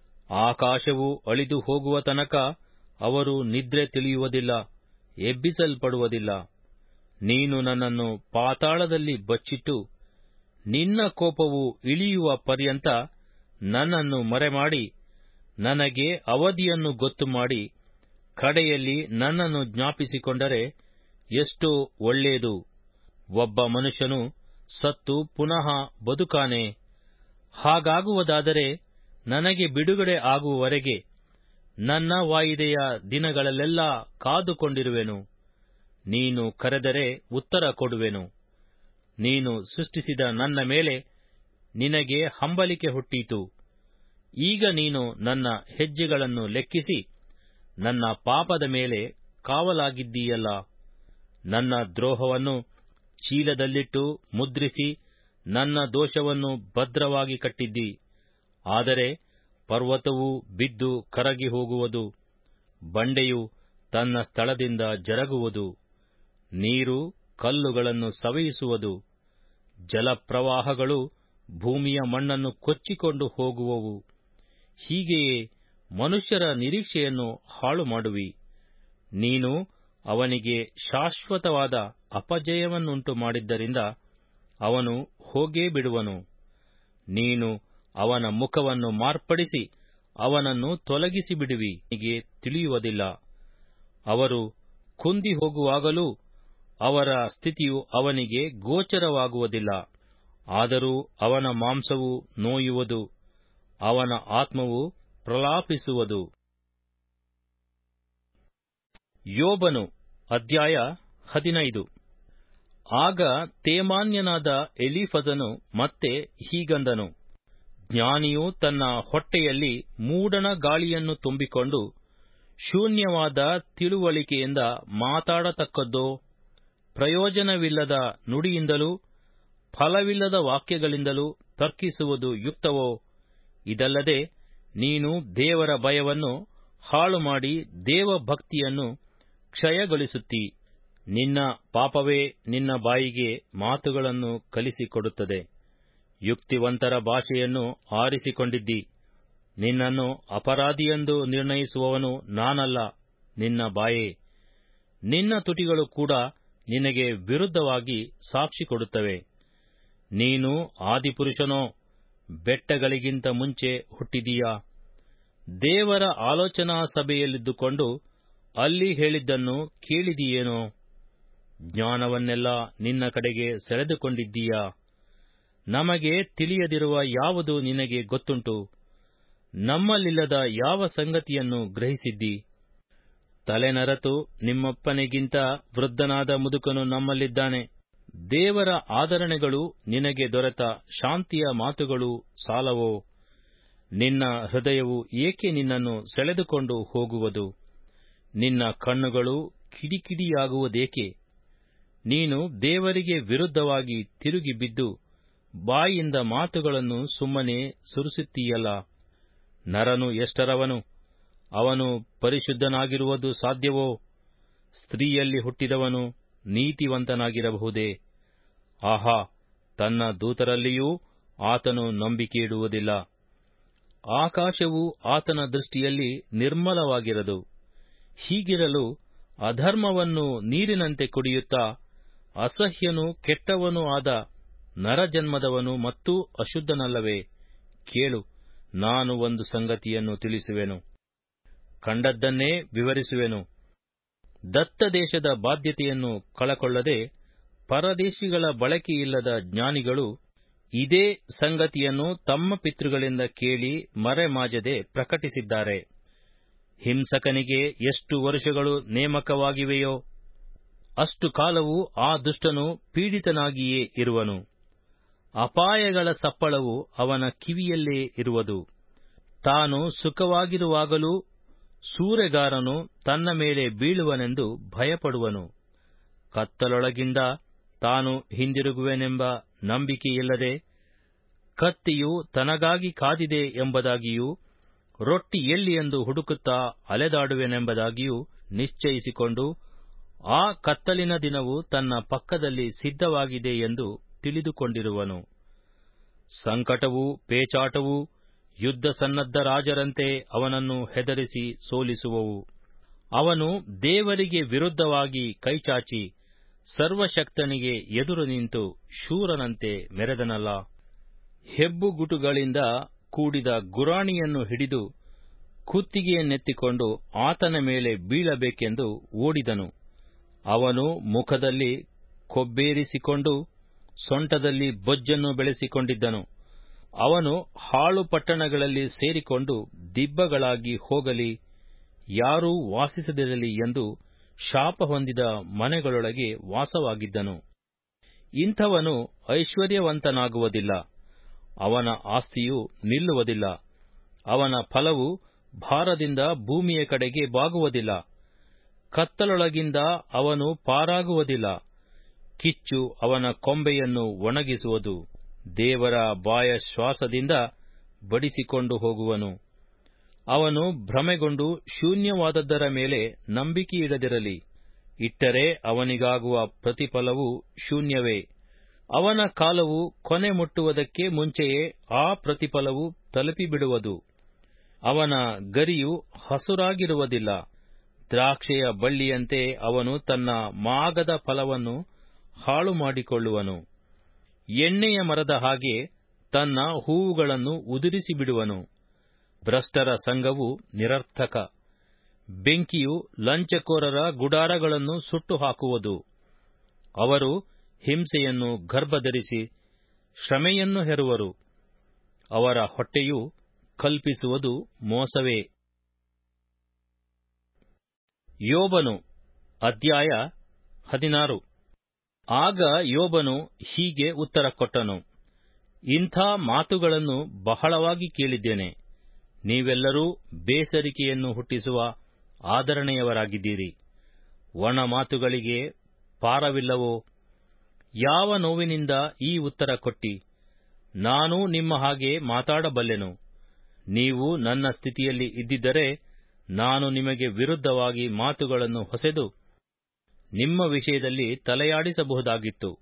ಆಕಾಶವು ಅಳಿದು ಹೋಗುವ ತನಕ ಅವರು ನಿದ್ರೆ ತಿಳಿಯುವುದಿಲ್ಲ ಎಬ್ಬಿಸಲ್ಪಡುವುದಿಲ್ಲ ನೀನು ನನ್ನನ್ನು ಪಾತಾಳದಲ್ಲಿ ಬಚ್ಚಿಟ್ಟು ನಿನ್ನ ಕೋಪವು ಇಳಿಯುವ ಪರ್ಯಂತ ನನ್ನನ್ನು ಮರೆಮಾಡಿ ನನಗೆ ಅವಧಿಯನ್ನು ಗೊತ್ತು ಮಾಡಿ ಕಡೆಯಲ್ಲಿ ನನ್ನನ್ನು ಜ್ಞಾಪಿಸಿಕೊಂಡರೆ ಎಷ್ಟೋ ಒಳ್ಳೆಯದು ಒಬ್ಬ ಮನುಷ್ಯನು ಸತ್ತು ಪುನಃ ಬದುಕಾನೆ ಹಾಗಾಗುವುದಾದರೆ ನನಗೆ ಬಿಡುಗಡೆ ಆಗುವವರೆಗೆ ನನ್ನ ವಾಯಿದೆಯ ದಿನಗಳಲ್ಲೆಲ್ಲ ಕಾದುಕೊಂಡಿರುವೆನು ನೀನು ಕರೆದರೆ ಉತ್ತರ ಕೊಡುವೆನು ನೀನು ಸೃಷ್ಟಿಸಿದ ನನ್ನ ಮೇಲೆ ನಿನಗೆ ಹಂಬಲಿಕೆ ಹುಟ್ಟೀತು ಈಗ ನೀನು ನನ್ನ ಹೆಜ್ಜೆಗಳನ್ನು ಲೆಕ್ಕಿಸಿ ನನ್ನ ಪಾಪದ ಮೇಲೆ ಕಾವಲಾಗಿದ್ದೀಯಲ್ಲ ನನ್ನ ದ್ರೋಹವನ್ನು ಚೀಲದಲ್ಲಿಟ್ಟು ಮುದ್ರಿಸಿ ನನ್ನ ದೋಷವನ್ನು ಭದ್ರವಾಗಿ ಕಟ್ಟಿದ್ದಿ ಆದರೆ ಪರ್ವತವು ಬಿದ್ದು ಕರಗಿ ಹೋಗುವುದು ಬಂಡೆಯು ತನ್ನ ಸ್ಥಳದಿಂದ ಜರಗುವುದು ನೀರು ಕಲ್ಲುಗಳನ್ನು ಸವೆಯಿಸುವುದು ಜಲಪ್ರವಾಹಗಳು ಭೂಮಿಯ ಮಣ್ಣನ್ನು ಕೊಚ್ಚಿಕೊಂಡು ಹೋಗುವವು ಹೀಗೆಯೇ ಮನುಷ್ಯರ ನಿರೀಕ್ಷೆಯನ್ನು ಹಾಳು ಮಾಡುವಿ ನೀನು ಅವನಿಗೆ ಶಾಶ್ವತವಾದ ಅಪಜಯವನ್ನುಂಟು ಮಾಡಿದ್ದರಿಂದ ಅವನು ಹೋಗೇ ಬಿಡುವನು ನೀನು ಅವನ ಮುಖವನ್ನು ಮಾರ್ಪಡಿಸಿ ಅವನನ್ನು ತೊಲಗಿಸಿ ಬಿಡುವಿ ನಿಗೆ ತಿಳಿಯುವುದಿಲ್ಲ ಅವರು ಕುಂದಿ ಹೋಗುವಾಗಲೂ ಅವರ ಸ್ಥಿತಿಯು ಅವನಿಗೆ ಗೋಚರವಾಗುವುದಿಲ್ಲ ಆದರೂ ಅವನ ಮಾಂಸವು ನೋಯುವುದು ಅವನ ಆತ್ಮವು ಪ್ರಲಾಪಿಸುವುದು ಯೋಬನು ಅಧ್ಯಾಯ ಹದಿನೈದು ಆಗ ತೇಮಾನ್ಯನಾದ ಎಲೀಫಜನು ಮತ್ತೆ ಹೀಗಂದನು ಜ್ಞಾನಿಯು ತನ್ನ ಹೊಟ್ಟೆಯಲ್ಲಿ ಮೂಡಣ ಗಾಳಿಯನ್ನು ತುಂಬಿಕೊಂಡು ಶೂನ್ಯವಾದ ತಿಳುವಳಿಕೆಯಿಂದ ಮಾತಾಡತಕ್ಕದ್ದೋ ಪ್ರಯೋಜನವಿಲ್ಲದ ನುಡಿಯಿಂದಲೂ ಫಲವಿಲ್ಲದ ವಾಕ್ಯಗಳಿಂದಲೂ ತರ್ಕಿಸುವುದು ಯುಕ್ತವೋ ಇದಲ್ಲದೆ ನೀನು ದೇವರ ಭಯವನ್ನು ಹಾಳುಮಾಡಿ ದೇವಭಕ್ತಿಯನ್ನು ಕ್ಷಯಗೊಳಿಸುತ್ತೀ ನಿನ್ನ ಪಾಪವೇ ನಿನ್ನ ಬಾಯಿಗೆ ಮಾತುಗಳನ್ನು ಕಲಿಸಿಕೊಡುತ್ತದೆ ಯುಕ್ತಿವಂತರ ಭಾಷೆಯನ್ನು ಆರಿಸಿಕೊಂಡಿದ್ದಿ ನಿನ್ನನ್ನು ಅಪರಾಧಿಯೆಂದು ನಿರ್ಣಯಿಸುವವನು ನಾನಲ್ಲ ನಿನ್ನ ಬಾಯೇ ನಿನ್ನ ತುಟಿಗಳು ಕೂಡ ನಿನಗೆ ವಿರುದ್ಧವಾಗಿ ಸಾಕ್ಷಿ ಕೊಡುತ್ತವೆ ನೀನು ಆದಿಪುರುಷನೋ ಬೆಟ್ಟಗಳಿಗಿಂತ ಮುಂಚೆ ಹುಟ್ಟಿದೀಯಾ ದೇವರ ಆಲೋಚನಾ ಸಭೆಯಲ್ಲಿದ್ದುಕೊಂಡು ಅಲ್ಲಿ ಹೇಳಿದ್ದನ್ನು ಕೇಳಿದೀಯೇನೋ ಜ್ಞಾನವನ್ನೆಲ್ಲ ನಿನ್ನ ಕಡೆಗೆ ಸೆಳೆದುಕೊಂಡಿದ್ದೀಯಾ ನಮಗೆ ತಿಳಿಯದಿರುವ ಯಾವುದು ನಿನಗೆ ಗೊತ್ತುಂಟು ನಮ್ಮಲ್ಲಿಲ್ಲದ ಯಾವ ಸಂಗತಿಯನ್ನು ಗ್ರಹಿಸಿದ್ದಿ ತಲೆನರತು ನಿಮ್ಮಪ್ಪನಿಗಿಂತ ವೃದ್ಧನಾದ ಮುದುಕನು ನಮ್ಮಲ್ಲಿದ್ದಾನೆ ದೇವರ ಆದರಣೆಗಳು ನಿನಗೆ ದೊರೆತ ಶಾಂತಿಯ ಮಾತುಗಳು ಸಾಲವೋ ನಿನ್ನ ಹೃದಯವು ಏಕೆ ನಿನ್ನನ್ನು ಸೆಳೆದುಕೊಂಡು ಹೋಗುವುದು ನಿನ್ನ ಕಣ್ಣುಗಳು ಕಿಡಿಕಿಡಿಯಾಗುವುದೇಕೆ ನೀನು ದೇವರಿಗೆ ವಿರುದ್ಧವಾಗಿ ತಿರುಗಿ ಬಿದ್ದು ಬಾಯಿಂದ ಮಾತುಗಳನ್ನು ಸುಮ್ಮನೆ ಸುರಿಸುತ್ತೀಯಲ್ಲ ನರನು ಎಷ್ಟರವನು ಅವನು ಪರಿಶುದ್ಧನಾಗಿರುವುದು ಸಾಧ್ಯವೋ ಸ್ತ್ರೀಯಲ್ಲಿ ಹುಟ್ಟಿದವನು ನೀತಿವಂತನಾಗಿರಬಹುದೇ ಆಹಾ ತನ್ನ ದೂತರಲ್ಲಿಯೂ ಆತನು ನಂಬಿಕೆಯಿಡುವುದಿಲ್ಲ ಆಕಾಶವು ಆತನ ದೃಷ್ಟಿಯಲ್ಲಿ ನಿರ್ಮಲವಾಗಿರದು ಹೀಗಿರಲು ಅಧರ್ಮವನ್ನು ನೀರಿನಂತೆ ಕುಡಿಯುತ್ತಾ ಅಸಹ್ಯನೂ ಕೆಟ್ಟವನೂ ಆದ ನರಜನ್ಮದವನು ಮತ್ತೂ ಅಶುದ್ಧನಲ್ಲವೇ ಕೇಳು ನಾನು ಒಂದು ಸಂಗತಿಯನ್ನು ತಿಳಿಸುವೆನು ಕಂಡದ್ದನ್ನೇ ವಿವರಿಸುವೆನು ದತ್ತ ದೇಶದ ಬಾಧ್ಯತೆಯನ್ನು ಕಳಕೊಳ್ಳದೆ ಪರದೇಶಿಗಳ ಬಳಕೆಯಿಲ್ಲದ ಜ್ಞಾನಿಗಳು ಇದೇ ಸಂಗತಿಯನ್ನು ತಮ್ಮ ಪಿತೃಗಳಿಂದ ಕೇಳಿ ಮರೆಮಾಜದೆ ಪ್ರಕಟಿಸಿದ್ದಾರೆ ಹಿಂಸಕನಿಗೆ ಎಷ್ಟು ವರುಷಗಳು ನೇಮಕವಾಗಿವೆಯೋ ಅಷ್ಟು ಕಾಲವು ಆ ದುಷ್ಟನು ಪೀಡಿತನಾಗಿಯೇ ಇರುವನು ಅಪಾಯಗಳ ಸಪ್ಪಳವು ಅವನ ಕಿವಿಯಲ್ಲೇ ಇರುವುದು ತಾನು ಸುಖವಾಗಿರುವಾಗಲೂ ಸೂರೆಗಾರನು ತನ್ನ ಮೇಲೆ ಬೀಳುವನೆಂದು ಭಯಪಡುವನು ಕತ್ತಲೊಳಗಿಂದ ತಾನು ಹಿಂದಿರುಗುವೆನೆಂಬ ನಂಬಿಕೆಯಿಲ್ಲದೆ ಕತ್ತಿಯು ತನಗಾಗಿ ಕಾದಿದೆ ಎಂಬುದಾಗಿಯೂ ರೊಟ್ಟಿ ಎಲ್ಲಿ ಎಂದು ಹುಡುಕುತ್ತಾ ಅಲೆದಾಡುವೆನೆಂಬುದಾಗಿಯೂ ನಿಶ್ಚಯಿಸಿಕೊಂಡು ಆ ಕತ್ತಲಿನ ದಿನವು ತನ್ನ ಪಕ್ಕದಲ್ಲಿ ಸಿದ್ಧವಾಗಿದೆ ಎಂದು ತಿಳಿದುಕೊಂಡಿರುವನು ಸಂಕಟವೂ ಪೇಚಾಟವೂ ಯುದ್ಧ ಸನ್ನದ್ಧ ರಾಜರಂತೆ ಅವನನ್ನು ಹೆದರಿಸಿ ಸೋಲಿಸುವವು ಅವನು ದೇವರಿಗೆ ವಿರುದ್ಧವಾಗಿ ಕೈಚಾಚಿ ಸರ್ವಶಕ್ತನಿಗೆ ಎದುರು ನಿಂತು ಶೂರನಂತೆ ಮೆರೆದನಲ್ಲ ಹೆಬ್ಬುಗುಟುಗಳಿಂದ ಕೂಡಿದ ಗುರಾಣಿಯನ್ನು ಹಿಡಿದು ಕುತ್ತಿಗೆಯನ್ನೆತ್ತಿಕೊಂಡು ಆತನ ಮೇಲೆ ಬೀಳಬೇಕೆಂದು ಓಡಿದನು ಅವನು ಮುಖದಲ್ಲಿ ಕೊಬ್ಬೇರಿಸಿಕೊಂಡು ಸೊಂಟದಲ್ಲಿ ಬೊಜ್ಜನ್ನು ಬೆಳೆಸಿಕೊಂಡಿದ್ದನು ಅವನು ಹಾಳು ಪಟ್ಟಣಗಳಲ್ಲಿ ಸೇರಿಕೊಂಡು ದಿಬ್ಬಗಳಾಗಿ ಹೋಗಲಿ ಯಾರೂ ವಾಸಿಸದಿರಲಿ ಎಂದು ಶಾಪ ಹೊಂದಿದ ಮನೆಗಳೊಳಗೆ ವಾಸವಾಗಿದ್ದನು ಇಂಥವನು ಐಶ್ವರ್ಯವಂತನಾಗುವುದಿಲ್ಲ ಅವನ ಆಸ್ತಿಯು ನಿಲ್ಲುವುದಿಲ್ಲ ಅವನ ಫಲವು ಭಾರದಿಂದ ಭೂಮಿಯ ಕಡೆಗೆ ಬಾಗುವುದಿಲ್ಲ ಕತ್ತಲೊಳಗಿಂದ ಅವನು ಪಾರಾಗುವುದಿಲ್ಲ ಕಿಚ್ಚು ಅವನ ಕೊಂಬೆಯನ್ನು ಒಣಗಿಸುವುದು ದೇವರ ಬಾಯ ಶ್ವಾಸದಿಂದ ಬಡಿಸಿಕೊಂಡು ಹೋಗುವನು ಅವನು ಭ್ರಮೆಗೊಂಡು ಶೂನ್ಯವಾದದ್ದರ ಮೇಲೆ ನಂಬಿಕೆಯಿಡದಿರಲಿ ಇಟ್ಟರೆ ಅವನಿಗಾಗುವ ಪ್ರತಿಫಲವು ಶೂನ್ಯವೇ ಅವನ ಕಾಲವು ಕೊನೆ ಮುಟ್ಟುವುದಕ್ಕೆ ಮುಂಚೆಯೇ ಆ ಪ್ರತಿಫಲವು ತಲುಪಿಬಿಡುವುದು ಅವನ ಗರಿಯು ಹಸುರಾಗಿರುವುದಿಲ್ಲ ದ್ರಾಕ್ಷೆಯ ಬಳ್ಳಿಯಂತೆ ಅವನು ತನ್ನ ಮಾಗದ ಫಲವನ್ನು ಹಾಳು ಮಾಡಿಕೊಳ್ಳುವನು ಎಣ್ಣೆಯ ಮರದ ಹಾಗೆ ತನ್ನ ಹೂವುಗಳನ್ನು ಉದುರಿಸಿ ಬಿಡುವನು ಭ್ರಷ್ಟರ ಸಂಘವು ನಿರರ್ಥಕ ಬೆಂಕಿಯು ಲಂಚಕೋರರ ಗುಡಾರಗಳನ್ನು ಸುಟ್ಟು ಹಾಕುವುದು ಅವರು ಹಿಂಸೆಯನ್ನು ಗರ್ಭಧರಿಸಿ ಶ್ರಮೆಯನ್ನು ಹೆರುವರು ಅವರ ಹೊಟ್ಟೆಯು ಕಲ್ಪಿಸುವುದು ಮೋಸವೇ ಯೋಬನು ಅಧ್ಯಾಯ ಹದಿನಾರು ಆಗ ಯೋಬನು ಹೀಗೆ ಉತ್ತರ ಕೊಟ್ಟನು ಇಂಥ ಮಾತುಗಳನ್ನು ಬಹಳವಾಗಿ ಕೇಳಿದ್ದೇನೆ ನೀವೆಲ್ಲರೂ ಬೇಸರಿಕೆಯನ್ನು ಹುಟ್ಟಿಸುವ ಆದರಣೆಯವರಾಗಿದ್ದೀರಿ ಒಣ ಮಾತುಗಳಿಗೆ ಪಾರವಿಲ್ಲವೋ ಯಾವ ನೋವಿನಿಂದ ಈ ಉತ್ತರ ಕೊಟ್ಟಿ ನಾನು ನಿಮ್ಮ ಹಾಗೆ ಮಾತಾಡಬಲ್ಲೆನು ನೀವು ನನ್ನ ಸ್ಥಿತಿಯಲ್ಲಿ ಇದ್ದಿದ್ದರೆ ನಾನು ನಿಮಗೆ ವಿರುದ್ಧವಾಗಿ ಮಾತುಗಳನ್ನು ಹೊಸೆದು ನಿಮ್ಮ ವಿಷಯದಲ್ಲಿ ತಲೆಯಾಡಿಸಬಹುದಾಗಿತ್ತು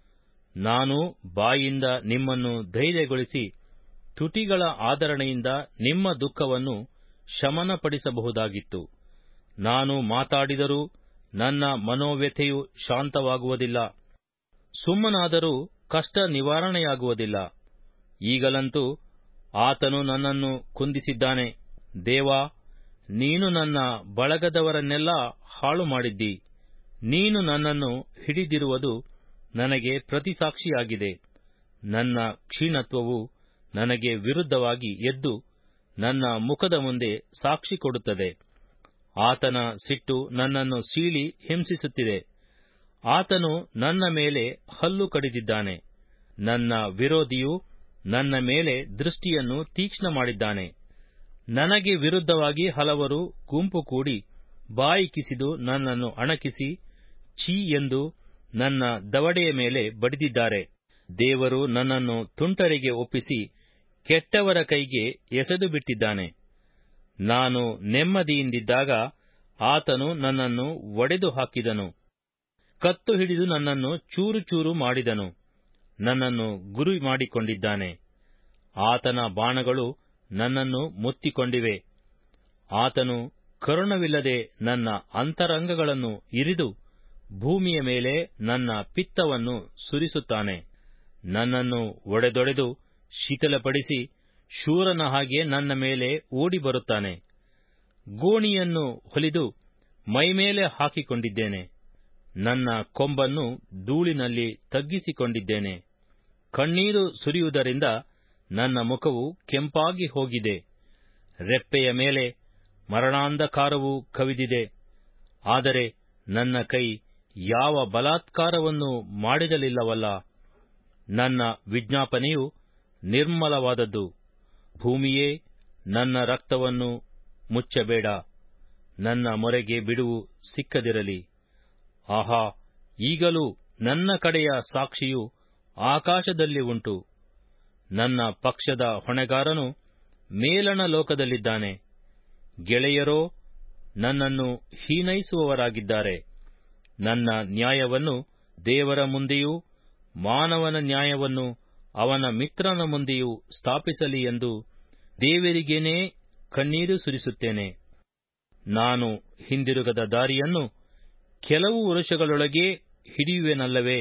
ನಾನು ಬಾಯಿಂದ ನಿಮ್ಮನ್ನು ಧೈರ್ಯಗೊಳಿಸಿ ತುಟಿಗಳ ಆದರಣೆಯಿಂದ ನಿಮ್ಮ ದುಃಖವನ್ನು ಶಮನಪಡಿಸಬಹುದಾಗಿತ್ತು ನಾನು ಮಾತಾಡಿದರೂ ನನ್ನ ಮನೋವ್ಯಥೆಯು ಶಾಂತವಾಗುವುದಿಲ್ಲ ಸುಮ್ಮನಾದರೂ ಕಷ್ಟ ನಿವಾರಣೆಯಾಗುವುದಿಲ್ಲ ಈಗಲಂತೂ ಆತನು ನನ್ನನ್ನು ಕುಂದಿಸಿದ್ದಾನೆ ದೇವಾ ನೀನು ನನ್ನ ಬಳಗದವರನ್ನೆಲ್ಲ ಹಾಳು ಮಾಡಿದ್ದಿ ನೀನು ನನ್ನನ್ನು ಹಿಡಿದಿರುವುದು ನನಗೆ ಪ್ರತಿಸಾಕ್ಷಿಯಾಗಿದೆ ನನ್ನ ಕ್ಷೀಣತ್ವವು ನನಗೆ ವಿರುದ್ಧವಾಗಿ ಎದ್ದು ನನ್ನ ಮುಖದ ಮುಂದೆ ಸಾಕ್ಷಿ ಕೊಡುತ್ತದೆ ಆತನ ಸಿಟ್ಟು ನನ್ನನ್ನು ಸೀಳಿ ಹಿಂಸಿಸುತ್ತಿದೆ ಆತನು ನನ್ನ ಮೇಲೆ ಹಲ್ಲು ಕಡಿದಿದ್ದಾನೆ ನನ್ನ ವಿರೋಧಿಯು ನನ್ನ ಮೇಲೆ ದೃಷ್ಟಿಯನ್ನು ತೀಕ್ಷ್ಣ ಮಾಡಿದ್ದಾನೆ ನನಗೆ ವಿರುದ್ಧವಾಗಿ ಹಲವರು ಗುಂಪು ಕೂಡಿ ಬಾಯಿ ಕಿಸಿದು ನನ್ನನ್ನು ಅಣಕಿಸಿ ಛೀ ಎಂದು ನನ್ನ ದವಡೆಯ ಮೇಲೆ ಬಡಿದಿದ್ದಾರೆ ದೇವರು ನನ್ನನ್ನು ತುಂಟರಿಗೆ ಒಪ್ಪಿಸಿ ಕೆಟ್ಟವರ ಕೈಗೆ ಎಸೆದು ಬಿಟ್ಟಿದ್ದಾನೆ ನಾನು ನೆಮ್ಮದಿಯಿಂದಿದ್ದಾಗ ಆತನು ನನ್ನನ್ನು ಒಡೆದು ಹಾಕಿದನು ಕತ್ತು ಹಿಡಿದು ನನ್ನನ್ನು ಚೂರು ಚೂರು ಮಾಡಿದನು ನನ್ನನ್ನು ಗುರಿ ಮಾಡಿಕೊಂಡಿದ್ದಾನೆ ಆತನ ಬಾಣಗಳು ನನ್ನನ್ನು ಮುತ್ತಿಕೊಂಡಿವೆ ಆತನು ಕರುಣವಿಲ್ಲದೆ ನನ್ನ ಅಂತರಂಗಗಳನ್ನು ಇರಿದು ಭೂಮಿಯ ಮೇಲೆ ನನ್ನ ಪಿತ್ತವನ್ನು ಸುರಿಸುತ್ತಾನೆ ನನ್ನನ್ನು ಒಡೆದೊಡೆದು ಶಿಥಿಲಪಡಿಸಿ ಶೂರನ ಹಾಗೆ ನನ್ನ ಮೇಲೆ ಓಡಿ ಬರುತ್ತಾನೆ ಗೋಣಿಯನ್ನು ಹೊಲಿದು ಮೈಮೇಲೆ ಹಾಕಿಕೊಂಡಿದ್ದೇನೆ ನನ್ನ ಕೊಂಬನ್ನು ಧೂಳಿನಲ್ಲಿ ತಗ್ಗಿಸಿಕೊಂಡಿದ್ದೇನೆ ಕಣ್ಣೀರು ಸುರಿಯುವುದರಿಂದ ನನ್ನ ಮುಖವು ಕೆಂಪಾಗಿ ಹೋಗಿದೆ ರೆಪ್ಪೆಯ ಮೇಲೆ ಮರಣಾಂಧಕಾರವು ಕವಿದಿದೆ ಆದರೆ ನನ್ನ ಕೈ ಯಾವ ಬಲಾತ್ಕಾರವನ್ನು ಮಾಡಿದಲಿಲ್ಲವಲ್ಲ ನನ್ನ ವಿಜ್ಞಾಪನೆಯು ನಿರ್ಮಲವಾದದ್ದು ಭೂಮಿಯೇ ನನ್ನ ರಕ್ತವನ್ನು ಮುಚ್ಚಬೇಡ ನನ್ನ ಮೊರೆಗೆ ಬಿಡುವು ಸಿಕ್ಕದಿರಲಿ ಆಹಾ ಈಗಲೂ ನನ್ನ ಕಡೆಯ ಸಾಕ್ಷಿಯು ಆಕಾಶದಲ್ಲಿ ಉಂಟು ನನ್ನ ಪಕ್ಷದ ಹೊಣೆಗಾರನು ಮೇಲಣ ಲೋಕದಲ್ಲಿದ್ದಾನೆ ಗೆಳೆಯರೋ ನನ್ನನ್ನು ಹೀನೈಸುವವರಾಗಿದ್ದಾರೆ ನನ್ನ ನ್ಯಾಯವನ್ನು ದೇವರ ಮುಂದೆಯೂ ಮಾನವನ ನ್ಯಾಯವನ್ನು ಅವನ ಮಿತ್ರನ ಮುಂದೆಯೂ ಸ್ಥಾಪಿಸಲಿ ಎಂದು ದೇವರಿಗೇನೇ ಕಣ್ಣೀರು ಸುರಿಸುತ್ತೇನೆ ನಾನು ಹಿಂದಿರುಗದ ದಾರಿಯನ್ನು ಕೆಲವು ವರುಷಗಳೊಳಗೆ ಹಿಡಿಯುವೆನಲ್ಲವೇ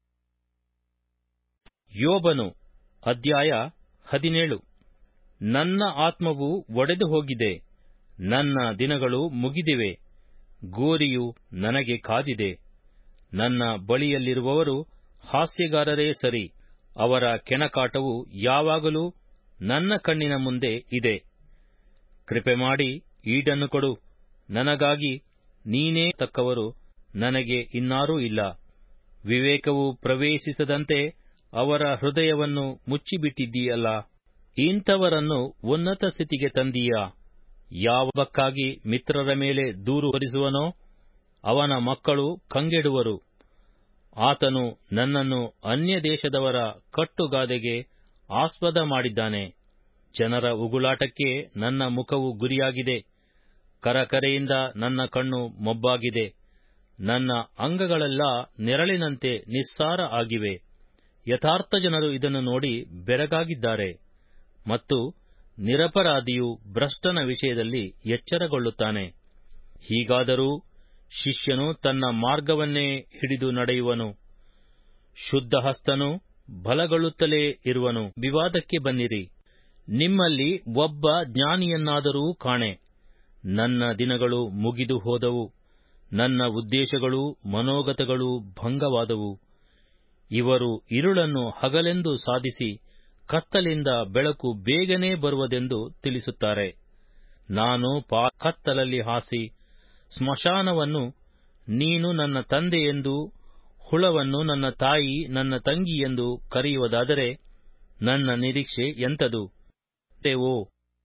ಯೋಬನು ಅಧ್ಯಾಯ ಹದಿನೇಳು ನನ್ನ ಆತ್ಮವು ಒಡೆದು ಹೋಗಿದೆ ನನ್ನ ದಿನಗಳು ಮುಗಿದಿವೆ ಗೋರಿಯು ನನಗೆ ಕಾದಿದೆ ನನ್ನ ಬಳಿಯಲ್ಲಿರುವವರು ಹಾಸ್ಯಗಾರರೇ ಸರಿ ಅವರ ಕೆಣಕಾಟವು ಯಾವಾಗಲೂ ನನ್ನ ಕಣ್ಣಿನ ಮುಂದೆ ಇದೆ ಕೃಪೆ ಮಾಡಿ ಈಡನ್ನು ಕೊಡು ನನಗಾಗಿ ನೀನೇ ತಕ್ಕವರು ನನಗೆ ಇನ್ನಾರೂ ಇಲ್ಲ ವಿವೇಕವು ಪ್ರವೇಶಿಸದಂತೆ ಅವರ ಹೃದಯವನ್ನು ಮುಚ್ಚಿಬಿಟ್ಟಿದ್ದೀಯಲ್ಲ ಇಂಥವರನ್ನು ಉನ್ನತ ಸ್ಥಿತಿಗೆ ತಂದೀಯಾ ಯಾವಕ್ಕಾಗಿ ಮಿತ್ರರ ಮೇಲೆ ದೂರು ಹೊರಿಸುವನೋ ಅವನ ಮಕ್ಕಳು ಕಂಗೆಡುವರು ಆತನು ನನ್ನನ್ನು ಅನ್ಯ ದೇಶದವರ ಕಟ್ಟುಗಾದೆಗೆ ಆಸ್ಪದ ಮಾಡಿದ್ದಾನೆ ಜನರ ಉಗುಳಾಟಕ್ಕೆ ನನ್ನ ಮುಖವು ಗುರಿಯಾಗಿದೆ ಕರಕರೆಯಿಂದ ನನ್ನ ಕಣ್ಣು ಮೊಬ್ಬಾಗಿದೆ ನನ್ನ ಅಂಗಗಳೆಲ್ಲ ನೆರಳಿನಂತೆ ನಿಸ್ಸಾರ ಆಗಿವೆ ಯಥಾರ್ಥ ಜನರು ಇದನ್ನು ನೋಡಿ ಬೆರಗಾಗಿದ್ದಾರೆ ಮತ್ತು ನಿರಪರಾಧಿಯು ಭ್ರಷ್ಟನ ವಿಷಯದಲ್ಲಿ ಎಚ್ಚರಗೊಳ್ಳುತ್ತಾನೆ ಹೀಗಾದರೂ ಶಿಷ್ಯನು ತನ್ನ ಮಾರ್ಗವನ್ನೇ ಹಿಡಿದು ನಡೆಯುವನು ಶುದ್ಧ ಹಸ್ತನು ಬಲಗೊಳ್ಳುತ್ತಲೇ ಇರುವನು ವಿವಾದಕ್ಕೆ ಬನ್ನಿರಿ ನಿಮ್ಮಲ್ಲಿ ಒಬ್ಬ ಜ್ಞಾನಿಯನ್ನಾದರೂ ಕಾಣೆ ನನ್ನ ದಿನಗಳು ಮುಗಿದು ಹೋದವು ನನ್ನ ಉದ್ದೇಶಗಳು ಮನೋಗತಗಳು ಭಂಗವಾದವು ಇವರು ಇರುಳನ್ನು ಹಗಲೆಂದು ಸಾಧಿಸಿ ಕತ್ತಲಿಂದ ಬೆಳಕು ಬೇಗನೆ ಬರುವುದೆಂದು ತಿಳಿಸುತ್ತಾರೆ ನಾನು ಪಾ ಕತ್ತಲಲ್ಲಿ ಹಾಸಿ ಸ್ಮಶಾನವನ್ನು ನೀನು ನನ್ನ ತಂದೆಯೆಂದು ಹುಳವನ್ನು ನನ್ನ ತಾಯಿ ನನ್ನ ತಂಗಿ ಎಂದು ಕರೆಯುವುದಾದರೆ ನನ್ನ ನಿರೀಕ್ಷೆ ಎಂತದು ಓ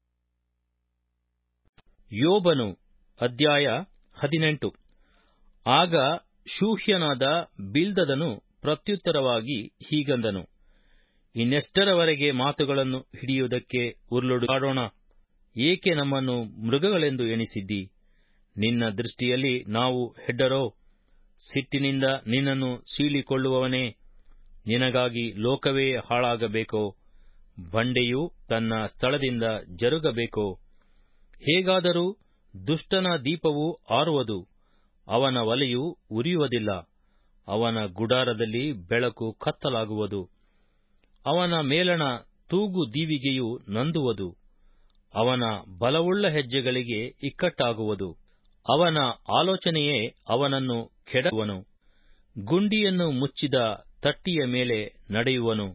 ಯೋಬನು ಅಧ್ಯಾಯ ಹದಿನೆಂಟು ಆಗ ಶೂಹ್ಯನಾದ ಬಿಲ್ದದನು ಪ್ರತ್ಯುತ್ತರವಾಗಿ ಹೀಗಂದನು ಇನ್ನೆಷ್ಟರವರೆಗೆ ಮಾತುಗಳನ್ನು ಹಿಡಿಯುವುದಕ್ಕೆ ಉರುಳುಡಾಡೋಣ ಏಕೆ ನಮ್ಮನ್ನು ಮೃಗಗಳೆಂದು ಎಣಿಸಿದ್ದಿ ನಿನ್ನ ದೃಷ್ಟಿಯಲ್ಲಿ ನಾವು ಹೆಡ್ಡರೋ ಸಿಟ್ಟಿನಿಂದ ನಿನ್ನನ್ನು ಸೀಳಿಕೊಳ್ಳುವವನೇ ನಿನಗಾಗಿ ಲೋಕವೇ ಹಾಳಾಗಬೇಕೋ ಬಂಡೆಯು ತನ್ನ ಸ್ಥಳದಿಂದ ಜರುಗಬೇಕೋ ಹೇಗಾದರೂ ದುಷ್ಟನ ದೀಪವು ಆರುವುದು ಅವನ ಒಲೆಯು ಉರಿಯುವುದಿಲ್ಲ ಅವನ ಗುಡಾರದಲ್ಲಿ ಬೆಳಕು ಕತ್ತಲಾಗುವುದು ಅವನ ಮೇಲಣ ತೂಗು ದೀವಿಗೆಯು ನಂದುವುದು ಅವನ ಬಲವುಳ್ಳ ಹೆಜ್ಜೆಗಳಿಗೆ ಇಕ್ಕಟ್ಟಾಗುವುದು ಅವನ ಆಲೋಚನೆಯೇ ಅವನನ್ನು ಕೆಡವನು ಗುಂಡಿಯನ್ನು ಮುಚ್ಚಿದ ತಟ್ಟಿಯ ಮೇಲೆ ನಡೆಯುವನು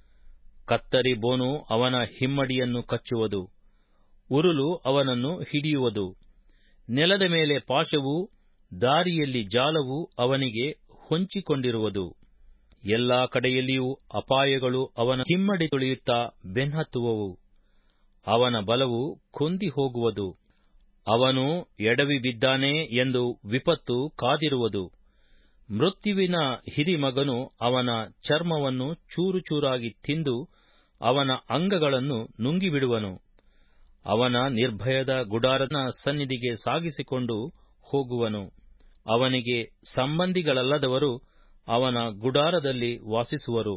ಕತ್ತರಿ ಬೋನು ಅವನ ಹಿಮ್ಮಡಿಯನ್ನು ಕಚ್ಚುವುದು ಉರುಲು ಅವನನ್ನು ಹಿಡಿಯುವುದು ನೆಲದ ಮೇಲೆ ಪಾಶವು ದಾರಿಯಲ್ಲಿ ಜಾಲವು ಅವನಿಗೆ ಹೊಂಚಿಕೊಂಡಿರುವುದು ಎಲ್ಲಾ ಕಡೆಯಲ್ಲಿಯೂ ಅಪಾಯಗಳು ಅವನ ಹಿಮ್ಮಡಿ ತುಳಿಯುತ್ತಾ ಬೆನ್ನತ್ತುವವು ಅವನ ಬಲವು ಕೊಂದಿ ಹೋಗುವುದು ಅವನು ಎಡವಿ ಬಿದ್ದಾನೆ ಎಂದು ವಿಪತ್ತು ಕಾದಿರುವುದು ಮೃತ್ಯುವಿನ ಹಿರಿಮಗನು ಅವನ ಚರ್ಮವನ್ನು ಚೂರು ಚೂರಾಗಿ ತಿಂದು ಅವನ ಅಂಗಗಳನ್ನು ನುಂಗಿಬಿಡುವನು ಅವನ ನಿರ್ಭಯದ ಗುಡಾರನ ಸನ್ನಿಧಿಗೆ ಸಾಗಿಸಿಕೊಂಡು ಹೋಗುವನು ಅವನಿಗೆ ಸಂಬಂಧಿಗಳಲ್ಲದವರು ಅವನ ಗುಡಾರದಲ್ಲಿ ವಾಸಿಸುವರು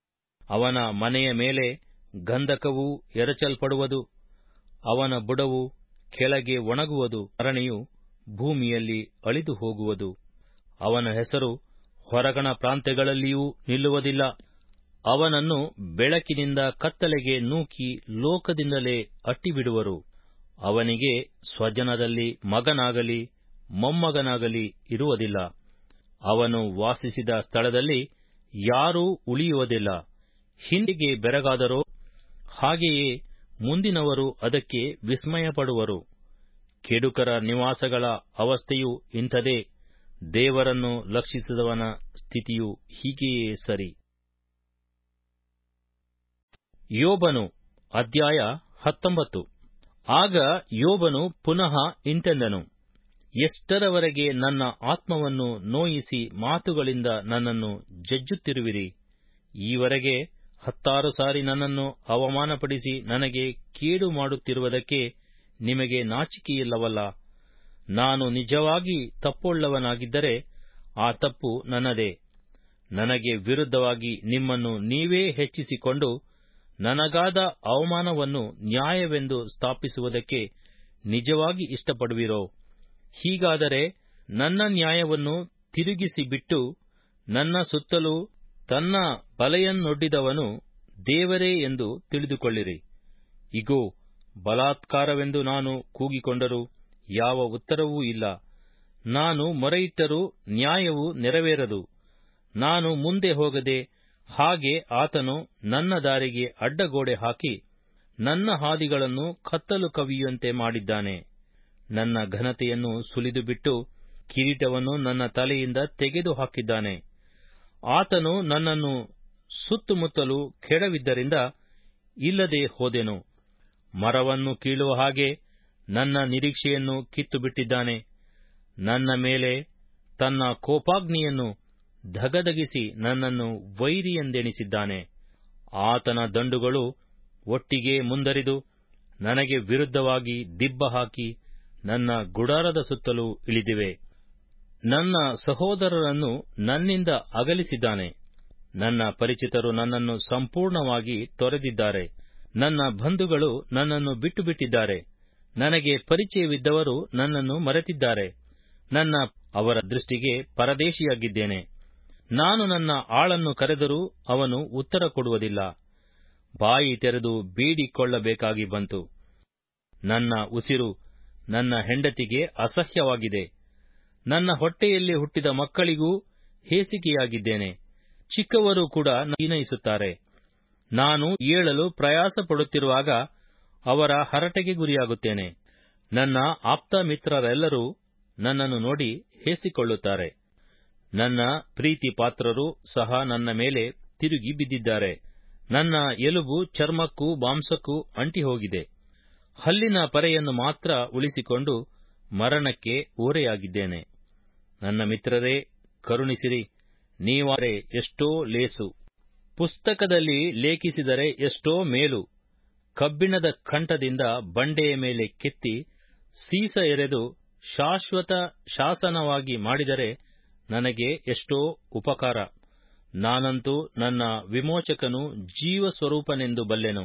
ಅವನ ಮನೆಯ ಮೇಲೆ ಗಂಧಕವು ಎರಚಲ್ಪಡುವುದು ಅವನ ಬುಡವು ಕೆಳಗೆ ಒಣಗುವುದು ಅರಣಿಯು ಭೂಮಿಯಲ್ಲಿ ಅಳಿದು ಹೋಗುವುದು ಅವನ ಹೆಸರು ಹೊರಗಣ ಪ್ರಾಂತ್ಯಗಳಲ್ಲಿಯೂ ನಿಲ್ಲುವುದಿಲ್ಲ ಅವನನ್ನು ಬೆಳಕಿನಿಂದ ಕತ್ತಲೆಗೆ ನೂಕಿ ಲೋಕದಿಂದಲೇ ಅಟ್ಟಿಬಿಡುವರು ಅವನಿಗೆ ಸ್ವಜನದಲ್ಲಿ ಮಗನಾಗಲಿ ಮೊಮ್ಮಗನಾಗಲಿ ಇರುವುದಿಲ್ಲ ಅವನು ವಾಸಿಸಿದ ಸ್ಥಳದಲ್ಲಿ ಯಾರೂ ಉಳಿಯುವುದಿಲ್ಲ ಹಿಂದಿಗೆ ಬೆರಗಾದರೋ ಹಾಗೆಯೇ ಮುಂದಿನವರು ಅದಕ್ಕೆ ವಿಸ್ಮಯಪಡುವರು ಕೆಡುಕರ ನಿವಾಸಗಳ ಅವಸ್ಥೆಯು ಇಂಥದೇ ದೇವರನ್ನು ಲಕ್ಷಿಸಿದವನ ಸ್ಥಿತಿಯು ಹೀಗೆಯೇ ಸರಿ ಯೋಬನು ಅಧ್ಯಾಯ ಹತ್ತೊಂಬತ್ತು ಆಗ ಯೋಬನು ಪುನಃ ಇಂತೆಂದನು ಎಷ್ಟರವರೆಗೆ ನನ್ನ ಆತ್ಮವನ್ನು ನೋಯಿಸಿ ಮಾತುಗಳಿಂದ ನನ್ನನ್ನು ಜಜ್ಜುತ್ತಿರುವಿರಿ ಈವರೆಗೆ ಹತ್ತಾರು ಸಾರಿ ನನ್ನನ್ನು ಅವಮಾನಪಡಿಸಿ ನನಗೆ ಕೇಡು ಮಾಡುತ್ತಿರುವುದಕ್ಕೆ ನಿಮಗೆ ನಾಚಿಕೆಯಿಲ್ಲವಲ್ಲ ನಾನು ನಿಜವಾಗಿ ತಪ್ಪುಳ್ಳವನಾಗಿದ್ದರೆ ಆ ತಪ್ಪು ನನ್ನದೇ ನನಗೆ ವಿರುದ್ಧವಾಗಿ ನಿಮ್ಮನ್ನು ನೀವೇ ಹೆಚ್ಚಿಸಿಕೊಂಡು ನನಗಾದ ಅವಮಾನವನ್ನು ನ್ಯಾಯವೆಂದು ಸ್ಥಾಪಿಸುವುದಕ್ಕೆ ನಿಜವಾಗಿ ಇಷ್ಟಪಡುವಿರೋ ಹೀಗಾದರೆ ನನ್ನ ನ್ಯಾಯವನ್ನು ತಿರುಗಿಸಿ ಬಿಟ್ಟು ನನ್ನ ಸುತ್ತಲೂ ತನ್ನ ಬಲೆಯನ್ನೊಡ್ಡಿದವನು ದೇವರೇ ಎಂದು ತಿಳಿದುಕೊಳ್ಳಿರಿ ಇಗೋ ಬಲಾತ್ಕಾರವೆಂದು ನಾನು ಕೂಗಿಕೊಂಡರೂ ಯಾವ ಉತ್ತರವೂ ಇಲ್ಲ ನಾನು ಮೊರೆಯಿಟ್ಟರೂ ನ್ಯಾಯವು ನೆರವೇರದು ನಾನು ಮುಂದೆ ಹೋಗದೆ ಹಾಗೆ ಆತನು ನನ್ನ ದಾರಿಗೆ ಅಡ್ಡಗೋಡೆ ಹಾಕಿ ನನ್ನ ಹಾದಿಗಳನ್ನು ಕತ್ತಲು ಕವಿಯುವಂತೆ ಮಾಡಿದ್ದಾನೆ ನನ್ನ ಘನತೆಯನ್ನು ಸುಲಿದುಬಿಟ್ಟು ಕಿರೀಟವನ್ನು ನನ್ನ ತಲೆಯಿಂದ ತೆಗೆದು ಹಾಕಿದ್ದಾನೆ ಆತನು ನನ್ನನ್ನು ಸುತ್ತುಮುತ್ತಲು ಕೆಡವಿದ್ದರಿಂದ ಇಲ್ಲದೆ ಹೋದೆನು ಮರವನ್ನು ಕೀಳುವ ಹಾಗೆ ನನ್ನ ನಿರೀಕ್ಷೆಯನ್ನು ಕಿತ್ತುಬಿಟ್ಟಿದ್ದಾನೆ ನನ್ನ ಮೇಲೆ ತನ್ನ ಕೋಪಾಗ್ನಿಯನ್ನು ಧಗಧಗಿಸಿ ನನ್ನನ್ನು ವೈರಿಯೆಂದೆಣಿಸಿದ್ದಾನೆ ಆತನ ದಂಡುಗಳು ಒಟ್ಟಿಗೆ ಮುಂದರಿದು ನನಗೆ ವಿರುದ್ಧವಾಗಿ ದಿಬ್ಬ ಹಾಕಿ ನನ್ನ ಗುಡಾರದ ಸುತ್ತಲೂ ಇಳಿದಿವೆ ನನ್ನ ಸಹೋದರರನ್ನು ನನ್ನಿಂದ ಅಗಲಿಸಿದ್ದಾನೆ ನನ್ನ ಪರಿಚಿತರು ನನ್ನನ್ನು ಸಂಪೂರ್ಣವಾಗಿ ತೊರೆದಿದ್ದಾರೆ ನನ್ನ ಬಂಧುಗಳು ನನ್ನನ್ನು ಬಿಟ್ಟು ಬಿಟ್ಟಿದ್ದಾರೆ ನನಗೆ ಪರಿಚಯವಿದ್ದವರು ನನ್ನನ್ನು ಮರೆತಿದ್ದಾರೆ ನನ್ನ ಅವರ ದೃಷ್ಟಿಗೆ ಪರದೇಶಿಯಾಗಿದ್ದೇನೆ ನಾನು ನನ್ನ ಆಳನ್ನು ಕರೆದರೂ ಅವನು ಉತ್ತರ ಕೊಡುವುದಿಲ್ಲ ಬಾಯಿ ತೆರೆದು ಬೇಡಿಕೊಳ್ಳಬೇಕಾಗಿ ಬಂತು ನನ್ನ ಉಸಿರು ನನ್ನ ಹೆಂಡತಿಗೆ ಅಸಹ್ಯವಾಗಿದೆ ನನ್ನ ಹೊಟ್ಟೆಯಲ್ಲಿ ಹುಟ್ಟಿದ ಮಕ್ಕಳಿಗೂ ಹೇಸಿಗೆಯಾಗಿದ್ದೇನೆ ಚಿಕ್ಕವರು ಕೂಡ ಹೀನೈಸುತ್ತಾರೆ ನಾನು ಏಳಲು ಪ್ರಯಾಸ ಪಡುತ್ತಿರುವಾಗ ಅವರ ಹರಟೆಗೆ ಗುರಿಯಾಗುತ್ತೇನೆ ನನ್ನ ಆಪ್ತ ಮಿತ್ರರೆಲ್ಲರೂ ನನ್ನನ್ನು ನೋಡಿ ಹೇಸಿಕೊಳ್ಳುತ್ತಾರೆ ನನ್ನ ಪ್ರೀತಿ ಪಾತ್ರರು ಸಹ ನನ್ನ ಮೇಲೆ ತಿರುಗಿ ಬಿದ್ದಿದ್ದಾರೆ ನನ್ನ ಎಲುಬು ಚರ್ಮಕ್ಕೂ ಮಾಂಸಕ್ಕೂ ಅಂಟಿಹೋಗಿದೆ ಹಲ್ಲಿನ ಪರೆಯನ್ನು ಮಾತ್ರ ಉಳಿಸಿಕೊಂಡು ಮರಣಕ್ಕೆ ಓರೆಯಾಗಿದ್ದೇನೆ ನನ್ನ ಮಿತ್ರರೇ ಕರುಣಿಸಿರಿ ನೀವಾರೆ ಎಷ್ಟೋ ಲೇಸು ಪುಸ್ತಕದಲ್ಲಿ ಲೇಖಿಸಿದರೆ ಎಷ್ಟೋ ಮೇಲು ಕಬ್ಬಿಣದ ಕಂಠದಿಂದ ಬಂಡೆಯ ಮೇಲೆ ಕೆತ್ತಿ ಸೀಸ ಎರೆದು ಶಾಶ್ವತ ಶಾಸನವಾಗಿ ಮಾಡಿದರೆ ನನಗೆ ಎಷ್ಟೋ ಉಪಕಾರ ನಾನಂತೂ ನನ್ನ ವಿಮೋಚಕನು ಜೀವಸ್ವರೂಪನೆಂದು ಬಲ್ಲೆನು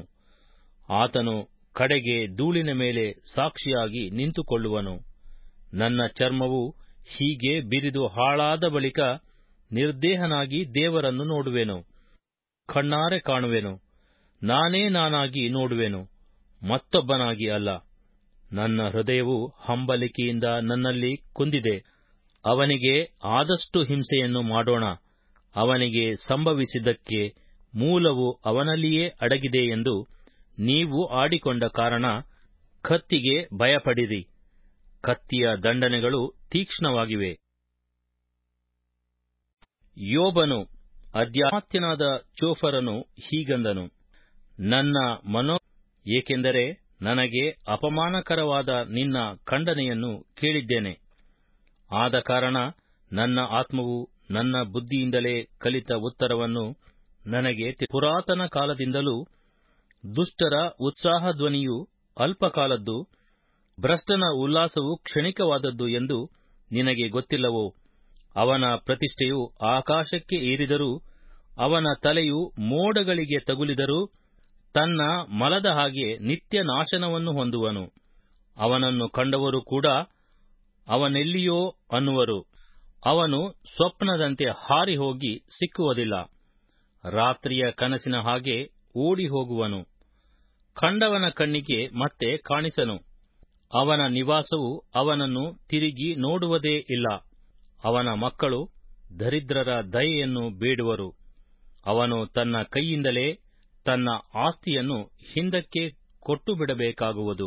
ಆತನು ಕಡೆಗೆ ಧೂಳಿನ ಮೇಲೆ ಸಾಕ್ಷಿಯಾಗಿ ನಿಂತುಕೊಳ್ಳುವನು ನನ್ನ ಚರ್ಮವು ಹೀಗೆ ಬಿರಿದು ಹಾಳಾದ ಬಳಿಕ ನಿರ್ದೇಹನಾಗಿ ದೇವರನ್ನು ನೋಡುವೆನು ಕಣ್ಣಾರೆ ಕಾಣುವೆನು ನಾನೇ ನಾನಾಗಿ ನೋಡುವೆನು ಮತ್ತೊಬ್ಬನಾಗಿ ಅಲ್ಲ ನನ್ನ ಹೃದಯವು ಹಂಬಲಿಕೆಯಿಂದ ನನ್ನಲ್ಲಿ ಕುಂದಿದೆ ಅವನಿಗೆ ಆದಷ್ಟು ಹಿಂಸೆಯನ್ನು ಮಾಡೋಣ ಅವನಿಗೆ ಸಂಭವಿಸಿದ್ದಕ್ಕೆ ಮೂಲವು ಅವನಲ್ಲಿಯೇ ಅಡಗಿದೆ ಎಂದು ನೀವು ಆಡಿಕೊಂಡ ಕಾರಣ ಕತ್ತಿಗೆ ಭಯಪಡಿರಿ ಕತ್ತಿಯ ದಂಡನೆಗಳು ತೀಕ್ಷ್ಣವಾಗಿವೆ ಯೋಬನು ಅಧ್ಯಾತ್ಯನಾದ ಚೋಫರನು ಹೀಗಂದನು ನನ್ನ ಮನೋ ಏಕೆಂದರೆ ನನಗೆ ಅಪಮಾನಕರವಾದ ನಿನ್ನ ಖಂಡನೆಯನ್ನು ಕೇಳಿದ್ದೇನೆ ಆದ ಕಾರಣ ನನ್ನ ಆತ್ಮವು ನನ್ನ ಬುದ್ಧಿಯಿಂದಲೇ ಕಲಿತ ಉತ್ತರವನ್ನು ನನಗೆ ಪುರಾತನ ಕಾಲದಿಂದಲೂ ದುಷ್ಟರ ಉತ್ಸಾಹಧ್ವನಿಯು ಅಲ್ಪಕಾಲದ್ದು ಭ್ರಷ್ಟನ ಉಲ್ಲಾಸವು ಕ್ಷಣಿಕವಾದದ್ದು ಎಂದು ನಿನಗೆ ಗೊತ್ತಿಲ್ಲವೋ ಅವನ ಪ್ರತಿಷ್ಠೆಯು ಆಕಾಶಕ್ಕೆ ಏರಿದರೂ ಅವನ ತಲೆಯು ಮೋಡಗಳಿಗೆ ತಗುಲಿದರೂ ತನ್ನ ಮಲದ ಹಾಗೆ ನಿತ್ಯ ನಾಶನವನ್ನು ಹೊಂದುವನು ಅವನನ್ನು ಕಂಡವರು ಕೂಡ ಅವನೆಲ್ಲಿಯೋ ಅನ್ನುವರು ಅವನು ಸ್ವಪ್ನದಂತೆ ಹಾರಿ ಹೋಗಿ ಸಿಕ್ಕುವುದಿಲ್ಲ ರಾತ್ರಿಯ ಕನಸಿನ ಹಾಗೆ ಓಡಿ ಹೋಗುವನು ಕಂಡವನ ಕಣ್ಣಿಗೆ ಮತ್ತೆ ಕಾಣಿಸನು ಅವನ ನಿವಾಸವು ಅವನನ್ನು ತಿರುಗಿ ನೋಡುವುದೇ ಇಲ್ಲ ಅವನ ಮಕ್ಕಳು ದರಿದ್ರರ ದಯೆಯನ್ನು ಬೇಡುವರು ಅವನು ತನ್ನ ಕೈಯಿಂದಲೇ ತನ್ನ ಆಸ್ತಿಯನ್ನು ಹಿಂದಕ್ಕೆ ಕೊಟ್ಟು ಬಿಡಬೇಕಾಗುವುದು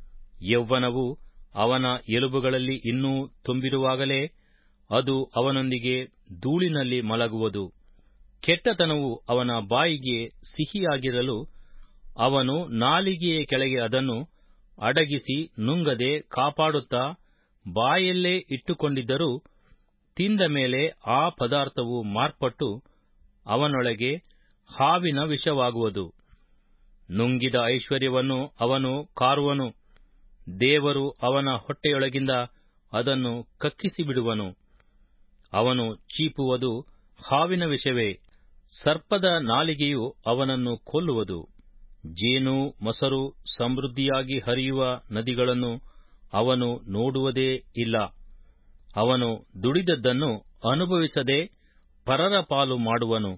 ಯೌವನವು ಅವನ ಎಲುಬುಗಳಲ್ಲಿ ಇನ್ನೂ ತುಂಬಿರುವಾಗಲೇ ಅದು ಅವನೊಂದಿಗೆ ಧೂಳಿನಲ್ಲಿ ಮಲಗುವುದು ಕೆಟ್ಟತನವು ಅವನ ಬಾಯಿಗೆ ಸಿಹಿಯಾಗಿರಲು ಅವನು ನಾಲಿಗೆಯ ಕೆಳಗೆ ಅದನ್ನು ಅಡಗಿಸಿ ನುಂಗದೆ ಕಾಪಾಡುತ್ತಾ ಬಾಯಲ್ಲೇ ಇಟ್ಟುಕೊಂಡಿದ್ದರೂ ತಿಂದ ಮೇಲೆ ಆ ಪದಾರ್ಥವು ಮಾರ್ಪಟ್ಟು ಅವನೊಳಗೆ ಹಾವಿನ ವಿಷವಾಗುವುದು ನುಂಗಿದ ಐಶ್ವರ್ಯವನ್ನು ಅವನು ಕಾರುವನು ದೇವರು ಅವನ ಹೊಟ್ಟೆಯೊಳಗಿಂದ ಅದನ್ನು ಕಕ್ಕಿಸಿಬಿಡುವನು ಅವನು ಚೀಪುವುದು ಹಾವಿನ ವಿಷವೇ ಸರ್ಪದ ನಾಲಿಗೆಯು ಅವನನ್ನು ಕೊಲ್ಲುವುದು ಜೇನು ಮೊಸರು ಸಮೃದ್ಧಿಯಾಗಿ ಹರಿಯುವ ನದಿಗಳನ್ನು ಅವನು ನೋಡುವುದೇ ಇಲ್ಲ ಅವನು ದುಡಿದದ್ದನ್ನು ಅನುಭವಿಸದೆ ಪರರ ಪಾಲು ಮಾಡುವನು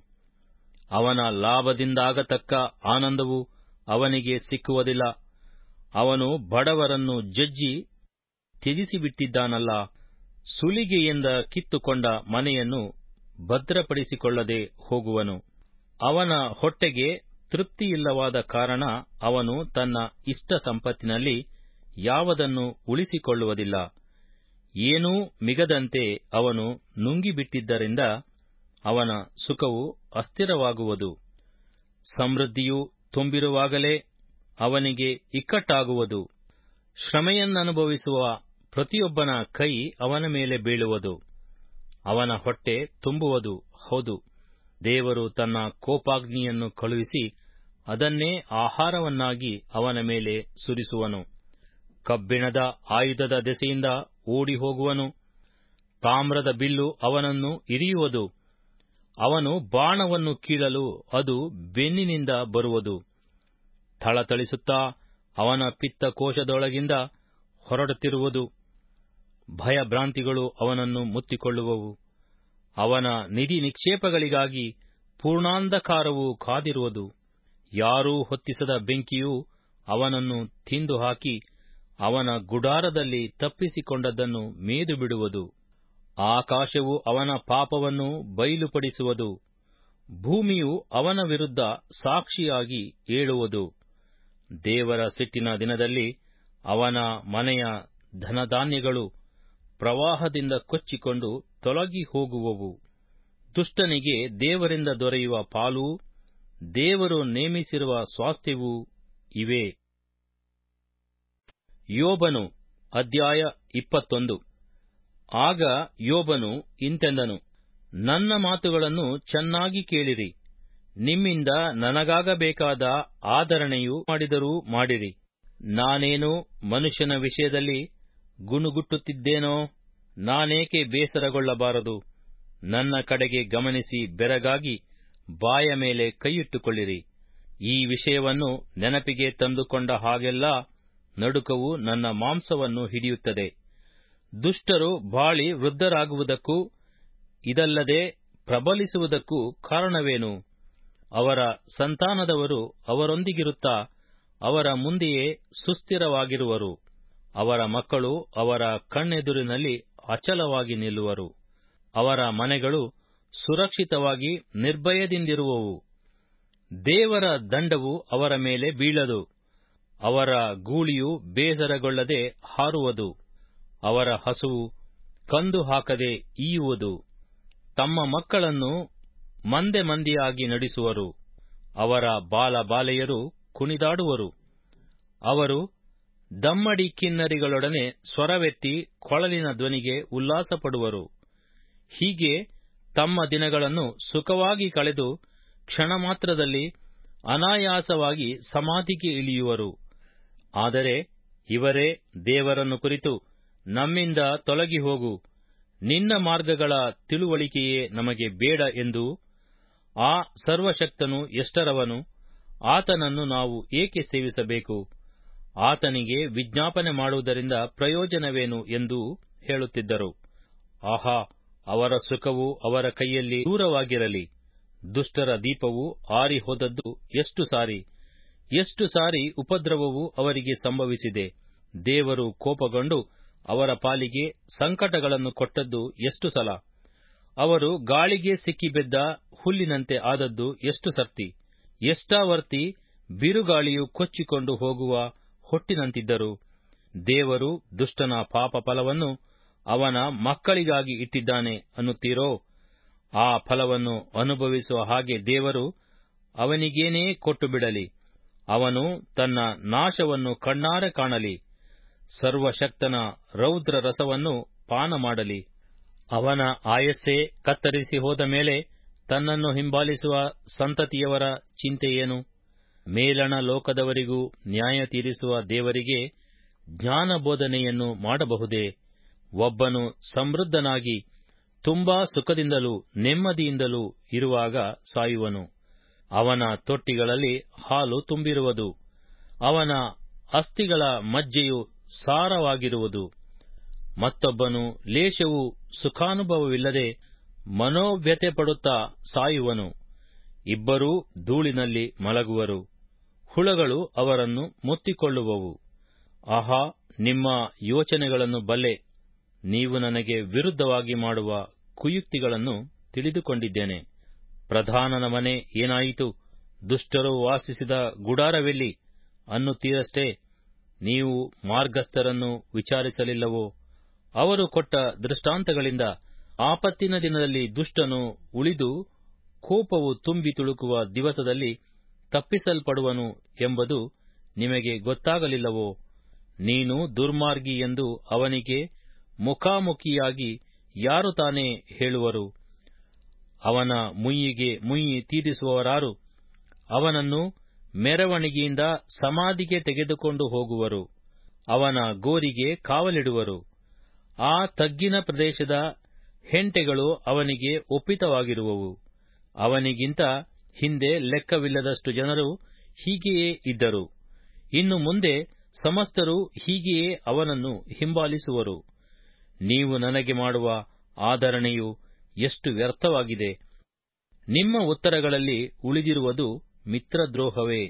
ಅವನ ಲಾಭದಿಂದಾಗತಕ್ಕ ಆನಂದವು ಅವನಿಗೆ ಸಿಕ್ಕುವುದಿಲ್ಲ ಅವನು ಬಡವರನ್ನು ಜಜ್ಜಿ ತ್ಯಜಿಸಿಬಿಟ್ಟಿದ್ದಾನಲ್ಲ ಸುಲಿಗೆಯಿಂದ ಕಿತ್ತುಕೊಂಡ ಮನೆಯನ್ನು ಭದ್ರಪಡಿಸಿಕೊಳ್ಳದೆ ಹೋಗುವನು ಅವನ ಹೊಟ್ಟೆಗೆ ತೃಪ್ತಿಯಿಲ್ಲವಾದ ಕಾರಣ ಅವನು ತನ್ನ ಇಷ್ಟ ಸಂಪತ್ತಿನಲ್ಲಿ ಯಾವದನ್ನು ಉಳಿಸಿಕೊಳ್ಳುವುದಿಲ್ಲ ಏನೂ ಮಿಗದಂತೆ ಅವನು ನುಂಗಿಬಿಟ್ಟಿದ್ದರಿಂದ ಅವನ ಸುಖವು ಅಸ್ಥಿರವಾಗುವುದು ಸಮೃದ್ಧಿಯು ತುಂಬಿರುವಾಗಲೇ ಅವನಿಗೆ ಇಕ್ಕಟ್ಟಾಗುವುದು ಶ್ರಮೆಯನ್ನನುಭವಿಸುವ ಪ್ರತಿಯೊಬ್ಬನ ಕೈ ಅವನ ಮೇಲೆ ಬೀಳುವುದು ಅವನ ಹೊಟ್ಟೆ ತುಂಬುವುದು ಹೌದು ದೇವರು ತನ್ನ ಕೋಪಾಗ್ನಿಯನ್ನು ಕಳುಹಿಸಿ ಅದನ್ನೇ ಆಹಾರವನ್ನಾಗಿ ಅವನ ಮೇಲೆ ಸುರಿಸುವನು ಕಬ್ಬಿಣದ ಆಯುಧದ ದೆಸೆಯಿಂದ ಓಡಿ ಹೋಗುವನು ತಾಮ್ರದ ಬಿಲ್ಲು ಅವನನ್ನು ಇರಿಯುವುದು ಅವನು ಬಾಣವನ್ನು ಕೀಳಲು ಅದು ಬೆನ್ನಿನಿಂದ ಬರುವುದು ಥಳಥಳಿಸುತ್ತಾ ಅವನ ಪಿತ್ತಕೋಶದೊಳಗಿಂದ ಹೊರಡುತ್ತಿರುವುದು ಭಯಭ್ರಾಂತಿಗಳು ಅವನನ್ನು ಮುತ್ತಿಕೊಳ್ಳುವವು ಅವನ ನಿಧಿ ನಿಕ್ಷೇಪಗಳಿಗಾಗಿ ಪೂರ್ಣಾಂಧಕಾರವು ಕಾದಿರುವುದು ಯಾರೂ ಹೊತ್ತಿಸದ ಬೆಂಕಿಯು ಅವನನ್ನು ತಿಂದು ಹಾಕಿ ಅವನ ಗುಡಾರದಲ್ಲಿ ತಪ್ಪಿಸಿಕೊಂಡದ್ದನ್ನು ಮೇದು ಬಿಡುವುದು ಆಕಾಶವು ಅವನ ಪಾಪವನ್ನು ಬಯಲುಪಡಿಸುವುದು ಭೂಮಿಯು ಅವನ ವಿರುದ್ಧ ಸಾಕ್ಷಿಯಾಗಿ ಏಳುವುದು ದೇವರ ಸಿಟ್ಟಿನ ದಿನದಲ್ಲಿ ಅವನ ಮನೆಯ ಧನಧಾನ್ಯಗಳು ಪ್ರವಾಹದಿಂದ ಕೊಚ್ಚಿಕೊಂಡು ತೊಲಗಿ ಹೋಗುವವು ದುಷ್ಟನಿಗೆ ದೇವರಿಂದ ದೊರೆಯುವ ಪಾಲೂ ದೇವರು ನೇಮಿಸಿರುವ ಸ್ವಾಸ್ಥ್ಯವೂ ಇವೇ ಯೋಬನು ಅಧ್ಯಾಯ ಇಪ್ಪತ್ತೊಂದು ಆಗ ಯೋಬನು ಇಂತೆಂದನು ನನ್ನ ಮಾತುಗಳನ್ನು ಚೆನ್ನಾಗಿ ಕೇಳಿರಿ ನಿಮ್ಮಿಂದ ನನಗಾಗಬೇಕಾದ ಆದರಣೆಯು ಮಾಡಿದರೂ ಮಾಡಿರಿ ನಾನೇನು ಮನುಷ್ಯನ ವಿಷಯದಲ್ಲಿ ಗುಣುಗುಟ್ಟುತ್ತಿದ್ದೇನೋ ನಾನೇಕೆ ಬೇಸರಗೊಳ್ಳಬಾರದು ನನ್ನ ಕಡೆಗೆ ಗಮನಿಸಿ ಬೆರಗಾಗಿ ಬಾಯ ಮೇಲೆ ಕೈಯಿಟ್ಟುಕೊಳ್ಳಿರಿ ಈ ವಿಷಯವನ್ನು ನೆನಪಿಗೆ ತಂದುಕೊಂಡ ಹಾಗೆಲ್ಲ ನಡುಕವು ನನ್ನ ಮಾಂಸವನ್ನು ಹಿಡಿಯುತ್ತದೆ ದುಷ್ಟರು ಬಾಳಿ ವೃದ್ಧರಾಗುವುದಕ್ಕೂ ಇದಲ್ಲದೆ ಪ್ರಬಲಿಸುವುದಕ್ಕೂ ಕಾರಣವೇನು ಅವರ ಸಂತಾನದವರು ಅವರೊಂದಿಗಿರುತ್ತಾ ಅವರ ಮುಂದೆಯೇ ಸುಸ್ಥಿರವಾಗಿರುವರು ಅವರ ಮಕ್ಕಳು ಅವರ ಕಣ್ಣೆದುರಿನಲ್ಲಿ ಅಚಲವಾಗಿ ನಿಲ್ಲುವರು ಅವರ ಮನೆಗಳು ಸುರಕ್ಷಿತವಾಗಿ ನಿರ್ಭಯದಿಂದಿರುವವು ದೇವರ ದಂಡವು ಅವರ ಮೇಲೆ ಬೀಳದು ಅವರ ಗೂಳಿಯು ಬೇಸರಗೊಳ್ಳದೆ ಹಾರುವುದು ಅವರ ಹಸುವು ಕಂದು ಹಾಕದೆ ಈಯುವುದು ತಮ್ಮ ಮಕ್ಕಳನ್ನು ಮಂದೆ ಮಂದೆಯಾಗಿ ನಡೆಸುವರು ಅವರ ಬಾಲ ಬಾಲೆಯರು ಕುಣಿದಾಡುವರು ಅವರು ದಮ್ಮಡಿ ಕಿನ್ನರಿಗಳೊಡನೆ ಸ್ವರವೆತ್ತಿ ಕೊಳಲಿನ ಧ್ವನಿಗೆ ಉಲ್ಲಾಸಪಡುವರು ಹೀಗೆ ತಮ್ಮ ದಿನಗಳನ್ನು ಸುಖವಾಗಿ ಕಳೆದು ಕ್ಷಣ ಮಾತ್ರದಲ್ಲಿ ಅನಾಯಾಸವಾಗಿ ಸಮಾಧಿಗೆ ಇಳಿಯುವರು ಆದರೆ ಇವರೇ ದೇವರನ್ನು ಕುರಿತು ನಮ್ಮಿಂದ ತೊಲಗಿ ಹೋಗು ನಿನ್ನ ಮಾರ್ಗಗಳ ತಿಳುವಳಿಕೆಯೇ ನಮಗೆ ಬೇಡ ಎಂದು ಆ ಸರ್ವಶಕ್ತನು ಎಷ್ಟರವನು ಆತನನ್ನು ನಾವು ಏಕೆ ಸೇವಿಸಬೇಕು ಆತನಿಗೆ ವಿಜ್ಞಾಪನೆ ಮಾಡುವುದರಿಂದ ಪ್ರಯೋಜನವೇನು ಎಂದು ಹೇಳುತ್ತಿದ್ದರು ಆಹಾ ಅವರ ಸುಖವು ಅವರ ಕೈಯಲ್ಲಿ ದೂರವಾಗಿರಲಿ ದುಷ್ಟರ ದೀಪವು ಆರಿ ಹೋದದ್ದು ಎಷ್ಟು ಸಾರಿ ಎಷ್ಟು ಸಾರಿ ಉಪದ್ರವವು ಅವರಿಗೆ ಸಂಭವಿಸಿದೆ ದೇವರು ಕೋಪಗೊಂಡು ಅವರ ಪಾಲಿಗೆ ಸಂಕಟಗಳನ್ನು ಕೊಟ್ಟದ್ದು ಎಷ್ಟು ಸಲ ಅವರು ಗಾಳಿಗೆ ಸಿಕ್ಕಿಬಿದ್ದ ಹುಲ್ಲಿನಂತೆ ಆದದ್ದು ಎಷ್ಟು ಸರ್ತಿ ಎಷ್ಟಾವರ್ತಿ ಬಿರುಗಾಳಿಯು ಕೊಚ್ಚಿಕೊಂಡು ಹೋಗುವ ಹೊಟ್ಟಿನಂತಿದ್ದರು ದೇವರು ದುಷ್ಟನ ಪಾಪ ಫಲವನ್ನು ಅವನ ಮಕ್ಕಳಿಗಾಗಿ ಇಟ್ಟಿದ್ದಾನೆ ಅನ್ನುತ್ತೀರೋ ಆ ಫಲವನ್ನು ಅನುಭವಿಸುವ ಹಾಗೆ ದೇವರು ಅವನಿಗೇನೇ ಕೊಟ್ಟು ಬಿಡಲಿ ಅವನು ತನ್ನ ನಾಶವನ್ನು ಕಣ್ಣಾರೆ ಕಾಣಲಿ ಸರ್ವಶಕ್ತನ ರೌದ್ರ ರಸವನ್ನು ಪಾನ ಮಾಡಲಿ ಅವನ ಆಯಸ್ಸೇ ಕತ್ತರಿಸಿ ಹೋದ ಮೇಲೆ ತನ್ನನ್ನು ಹಿಂಬಾಲಿಸುವ ಸಂತತಿಯವರ ಚಿಂತೆಯೇನು ಮೇಲಣ ಲೋಕದವರಿಗೂ ನ್ಯಾಯ ತೀರಿಸುವ ದೇವರಿಗೆ ಜ್ಞಾನ ಬೋಧನೆಯನ್ನು ಮಾಡಬಹುದೇ ಒಬ್ಬನು ಸಮೃದ್ಧನಾಗಿ ತುಂಬಾ ಸುಖದಿಂದಲೂ ನೆಮ್ಮದಿಯಿಂದಲೂ ಇರುವಾಗ ಸಾಯುವನು ಅವನ ತೊಟ್ಟಿಗಳಲ್ಲಿ ಹಾಲು ತುಂಬಿರುವುದು ಅವನ ಅಸ್ಥಿಗಳ ಮಜ್ಜೆಯು ಸಾರವಾಗಿರುವುದು ಮತ್ತೊಬ್ಬನು ಲೇಷವೂ ಸುಖಾನುಭವವಿಲ್ಲದೆ ಮನೋವ್ಯತೆ ಪಡುತ್ತಾ ಸಾಯುವನು ಇಬ್ಬರೂ ಧೂಳಿನಲ್ಲಿ ಮಲಗುವರು ಹುಳಗಳು ಅವರನ್ನು ಮುತ್ತಿಕೊಳ್ಳುವವು ಆಹಾ ನಿಮ್ಮ ಯೋಚನೆಗಳನ್ನು ಬಲ್ಲೆ ನೀವು ನನಗೆ ವಿರುದ್ಧವಾಗಿ ಮಾಡುವ ಕುಯುಕ್ತಿಗಳನ್ನು ತಿಳಿದುಕೊಂಡಿದ್ದೇನೆ ಪ್ರಧಾನನ ಮನೆ ಏನಾಯಿತು ದುಷ್ಟರು ವಾಸಿಸಿದ ಗುಡಾರವೆಲ್ಲಿ ಅನ್ನುತ್ತೀರಷ್ಟೇ ನೀವು ಮಾರ್ಗಸ್ಥರನ್ನು ವಿಚಾರಿಸಲಿಲ್ಲವೋ ಅವರು ಕೊಟ್ಟ ದೃಷ್ಟಾಂತಗಳಿಂದ ಆಪತ್ತಿನ ದಿನದಲ್ಲಿ ದುಷ್ಟನು ಉಳಿದು ಕೋಪವು ತುಂಬಿ ತುಳುಕುವ ದಿವಸದಲ್ಲಿ ತಪ್ಪಿಸಲ್ಪಡುವನು ಎಂಬುದು ನಿಮಗೆ ಗೊತ್ತಾಗಲಿಲ್ಲವೋ ನೀನು ದುರ್ಮಾರ್ಗಿ ಎಂದು ಅವನಿಗೆ ಮುಖಾಮುಖಿಯಾಗಿ ಯಾರು ತಾನೇ ಹೇಳುವರು ಅವನ ಮುಯ್ಯಿಗೆ ಮುಯ್ಯಿ ತೀರಿಸುವವರಾರು ಅವನನ್ನು ಮೆರವಣಿಗೆಯಿಂದ ಸಮಾಧಿಗೆ ತೆಗೆದುಕೊಂಡು ಹೋಗುವರು ಅವನ ಗೋರಿಗೆ ಕಾವಲಿಡುವರು ಆ ತಗ್ಗಿನ ಪ್ರದೇಶದ ಹೆಂಟೆಗಳು ಅವನಿಗೆ ಒಪ್ಪಿತವಾಗಿರುವವು ಅವನಿಗಿಂತ ಹಿಂದೆ ಲೆಕ್ಕವಿಲ್ಲದಷ್ಟು ಜನರು ಹೀಗೆಯೇ ಇದ್ದರು ಇನ್ನು ಮುಂದೆ ಸಮಸ್ತರು ಹೀಗೆಯೇ ಅವನನ್ನು ಹಿಂಬಾಲಿಸುವರು ನೀವು ನನಗೆ ಮಾಡುವ ಆದರಣೆಯು ಎಷ್ಟು ವ್ಯರ್ಥವಾಗಿದೆ ನಿಮ್ಮ ಉತ್ತರಗಳಲ್ಲಿ ಉಳಿದಿರುವುದು ಮಿತ್ರದ್ರೋಹವೇ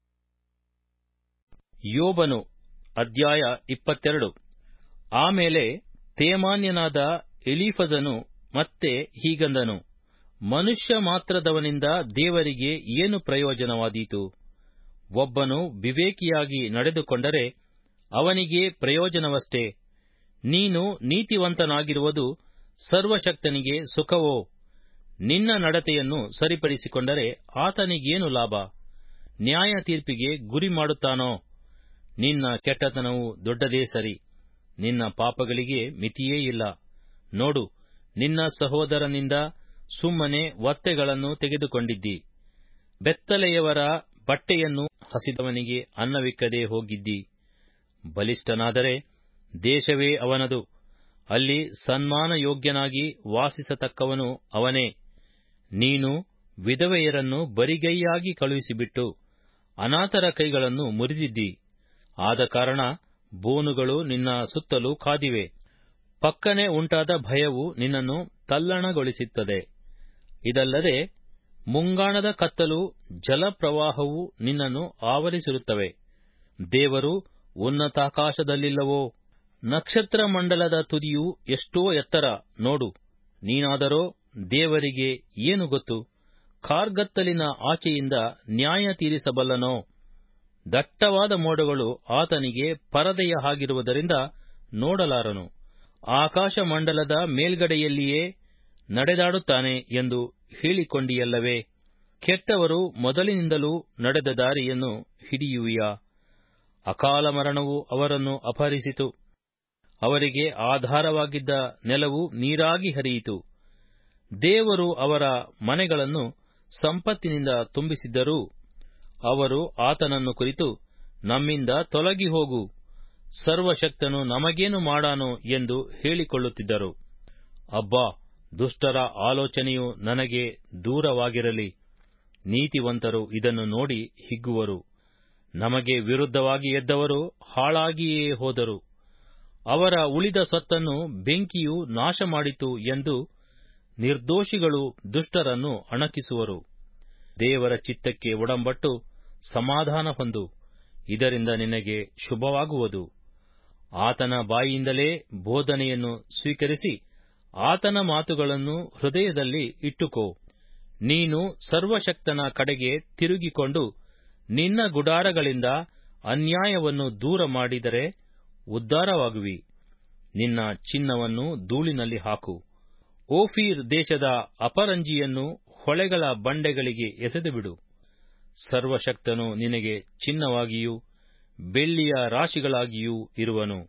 ಯೋಬನು ಅಧ್ಯಾಯ ಇಪ್ಪತ್ತೆರಡು ಆಮೇಲೆ ತೇಮಾನ್ಯನಾದ ಎಲೀಫಜನು ಮತ್ತೆ ಹೀಗಂದನು ಮನುಷ್ಯ ಮಾತ್ರದವನಿಂದ ದೇವರಿಗೆ ಏನು ಪ್ರಯೋಜನವಾದೀತು ಒಬ್ಬನು ವಿವೇಕಿಯಾಗಿ ನಡೆದುಕೊಂಡರೆ ಅವನಿಗೆ ಪ್ರಯೋಜನವಷ್ಟೇ ನೀನು ನೀತಿವಂತನಾಗಿರುವುದು ಸರ್ವಶಕ್ತನಿಗೆ ಸುಖವೋ ನಿನ್ನ ನಡತೆಯನ್ನು ಸರಿಪಡಿಸಿಕೊಂಡರೆ ಆತನಿಗೇನು ಲಾಭ ನ್ಯಾಯ ತೀರ್ಪಿಗೆ ಗುರಿ ಮಾಡುತ್ತಾನೋ ನಿನ್ನ ಕೆಟ್ಟತನವು ದೊಡ್ಡದೇ ಸರಿ ನಿನ್ನ ಪಾಪಗಳಿಗೆ ಮಿತಿಯೇ ಇಲ್ಲ ನೋಡು ನಿನ್ನ ಸಹೋದರನಿಂದ ಸುಮ್ಮನೆ ಒತ್ತೆಗಳನ್ನು ತೆಗೆದುಕೊಂಡಿದ್ದಿ ಬೆತ್ತಲೆಯವರ ಬಟ್ಟೆಯನ್ನು ಹಸಿದವನಿಗೆ ಅನ್ನವಿಕ್ಕದೆ ಹೋಗಿದ್ದಿ ಬಲಿಷ್ಠನಾದರೆ ದೇಶವೇ ಅವನದು ಅಲ್ಲಿ ಸನ್ಮಾನಯೋಗ್ಯನಾಗಿ ವಾಸಿಸತಕ್ಕವನು ಅವನೇ ನೀನು ವಿಧವೆಯರನ್ನು ಬರಿಗೈಯಾಗಿ ಕಳುಹಿಸಿಬಿಟ್ಟು ಅನಾಥರ ಕೈಗಳನ್ನು ಮುರಿದಿದ್ದಿ ಆದ ಕಾರಣ ಬೋನುಗಳು ನಿನ್ನ ಸುತ್ತಲೂ ಕಾದಿವೆ ಪಕ್ಕನೆ ಉಂಟಾದ ಭಯವು ನಿನ್ನನ್ನು ತಲ್ಲಣಗೊಳಿಸುತ್ತದೆ ಇದಲ್ಲದೆ ಮುಂಗಾಣದ ಕತ್ತಲು ಜಲಪ್ರವಾಹವು ನಿನ್ನನ್ನು ಆವರಿಸಿರುತ್ತವೆ ದೇವರು ಉನ್ನತಾಕಾಶದಲ್ಲಿಲ್ಲವೋ ನಕ್ಷತ್ರ ಮಂಡಲದ ತುದಿಯು ಎಷ್ಟೋ ಎತ್ತರ ನೋಡು ನೀನಾದರೋ ದೇವರಿಗೆ ಏನು ಗೊತ್ತು ಕಾರ್ಗತ್ತಲಿನ ಆಚೆಯಿಂದ ನ್ಯಾಯ ತೀರಿಸಬಲ್ಲನೋ ದಟ್ಟವಾದ ಮೋಡಗಳು ಆತನಿಗೆ ಪರದೆಯ ಹಾಗಿರುವುದರಿಂದ ನೋಡಲಾರನು ಆಕಾಶ ಮಂಡಲದ ಮೇಲ್ಗಡೆಯಲ್ಲಿಯೇ ನಡೆದಾಡುತ್ತಾನೆ ಎಂದು ಹೇಳಿಕೊಂಡಿಯಲ್ಲವೇ ಕೆಟ್ಟವರು ಮೊದಲಿನಿಂದಲೂ ನಡೆದ ದಾರಿಯನ್ನು ಹಿಡಿಯುವಿಯಾ ಅಕಾಲ ಮರಣವು ಅವರನ್ನು ಅಪಹರಿಸಿತು ಅವರಿಗೆ ಆಧಾರವಾಗಿದ್ದ ನೆಲವು ನೀರಾಗಿ ಹರಿಯಿತು ದೇವರು ಅವರ ಮನೆಗಳನ್ನು ಸಂಪತ್ತಿನಿಂದ ತುಂಬಿಸಿದ್ದರೂ ಅವರು ಆತನನ್ನು ಕುರಿತು ನಮ್ಮಿಂದ ತೊಲಗಿ ಹೋಗು ಸರ್ವಶಕ್ತನು ನಮಗೇನು ಮಾಡಾನೋ ಎಂದು ಹೇಳಿಕೊಳ್ಳುತ್ತಿದ್ದರು ಅಬ್ಬಾ ದುಷ್ಟರ ಆಲೋಚನೆಯು ನನಗೆ ದೂರವಾಗಿರಲಿ ನೀತಿವಂತರು ಇದನ್ನು ನೋಡಿ ಹಿಗ್ಗುವರು ನಮಗೆ ವಿರುದ್ಧವಾಗಿ ಎದ್ದವರು ಹಾಳಾಗಿಯೇ ಹೋದರು ಅವರ ಉಳಿದ ಸೊತ್ತನ್ನು ಬೆಂಕಿಯು ನಾಶ ಮಾಡಿತು ಎಂದು ನಿರ್ದೋಷಿಗಳು ದುಷ್ಟರನ್ನು ಅಣಕಿಸುವರು ದೇವರ ಚಿತ್ತಕ್ಕೆ ಒಡಂಬಟ್ಟು ಸಮಾಧಾನ ಹೊಂದು ಇದರಿಂದ ನಿನಗೆ ಶುಭವಾಗುವುದು ಆತನ ಬಾಯಿಯಿಂದಲೇ ಬೋಧನೆಯನ್ನು ಸ್ವೀಕರಿಸಿ ಆತನ ಮಾತುಗಳನ್ನು ಹೃದಯದಲ್ಲಿ ಇಟ್ಟುಕೋ ನೀನು ಸರ್ವಶಕ್ತನ ಕಡೆಗೆ ತಿರುಗಿಕೊಂಡು ನಿನ್ನ ಗುಡಾರಗಳಿಂದ ಅನ್ಯಾಯವನ್ನು ದೂರ ಮಾಡಿದರೆ ಉದ್ಧಾರವಾಗುವಿ ನಿನ್ನ ಚಿನ್ನವನ್ನು ಧೂಳಿನಲ್ಲಿ ಹಾಕು ಓಫೀರ್ ದೇಶದ ಅಪರಂಜಿಯನ್ನು ಹೊಳೆಗಳ ಬಂಡೆಗಳಿಗೆ ಎಸೆದುಬಿಡು ಸರ್ವಶಕ್ತನು ನಿನಗೆ ಚಿನ್ನವಾಗಿಯೂ ಬೆಳ್ಳಿಯ ರಾಶಿಗಳಾಗಿಯೂ ಇರುವನು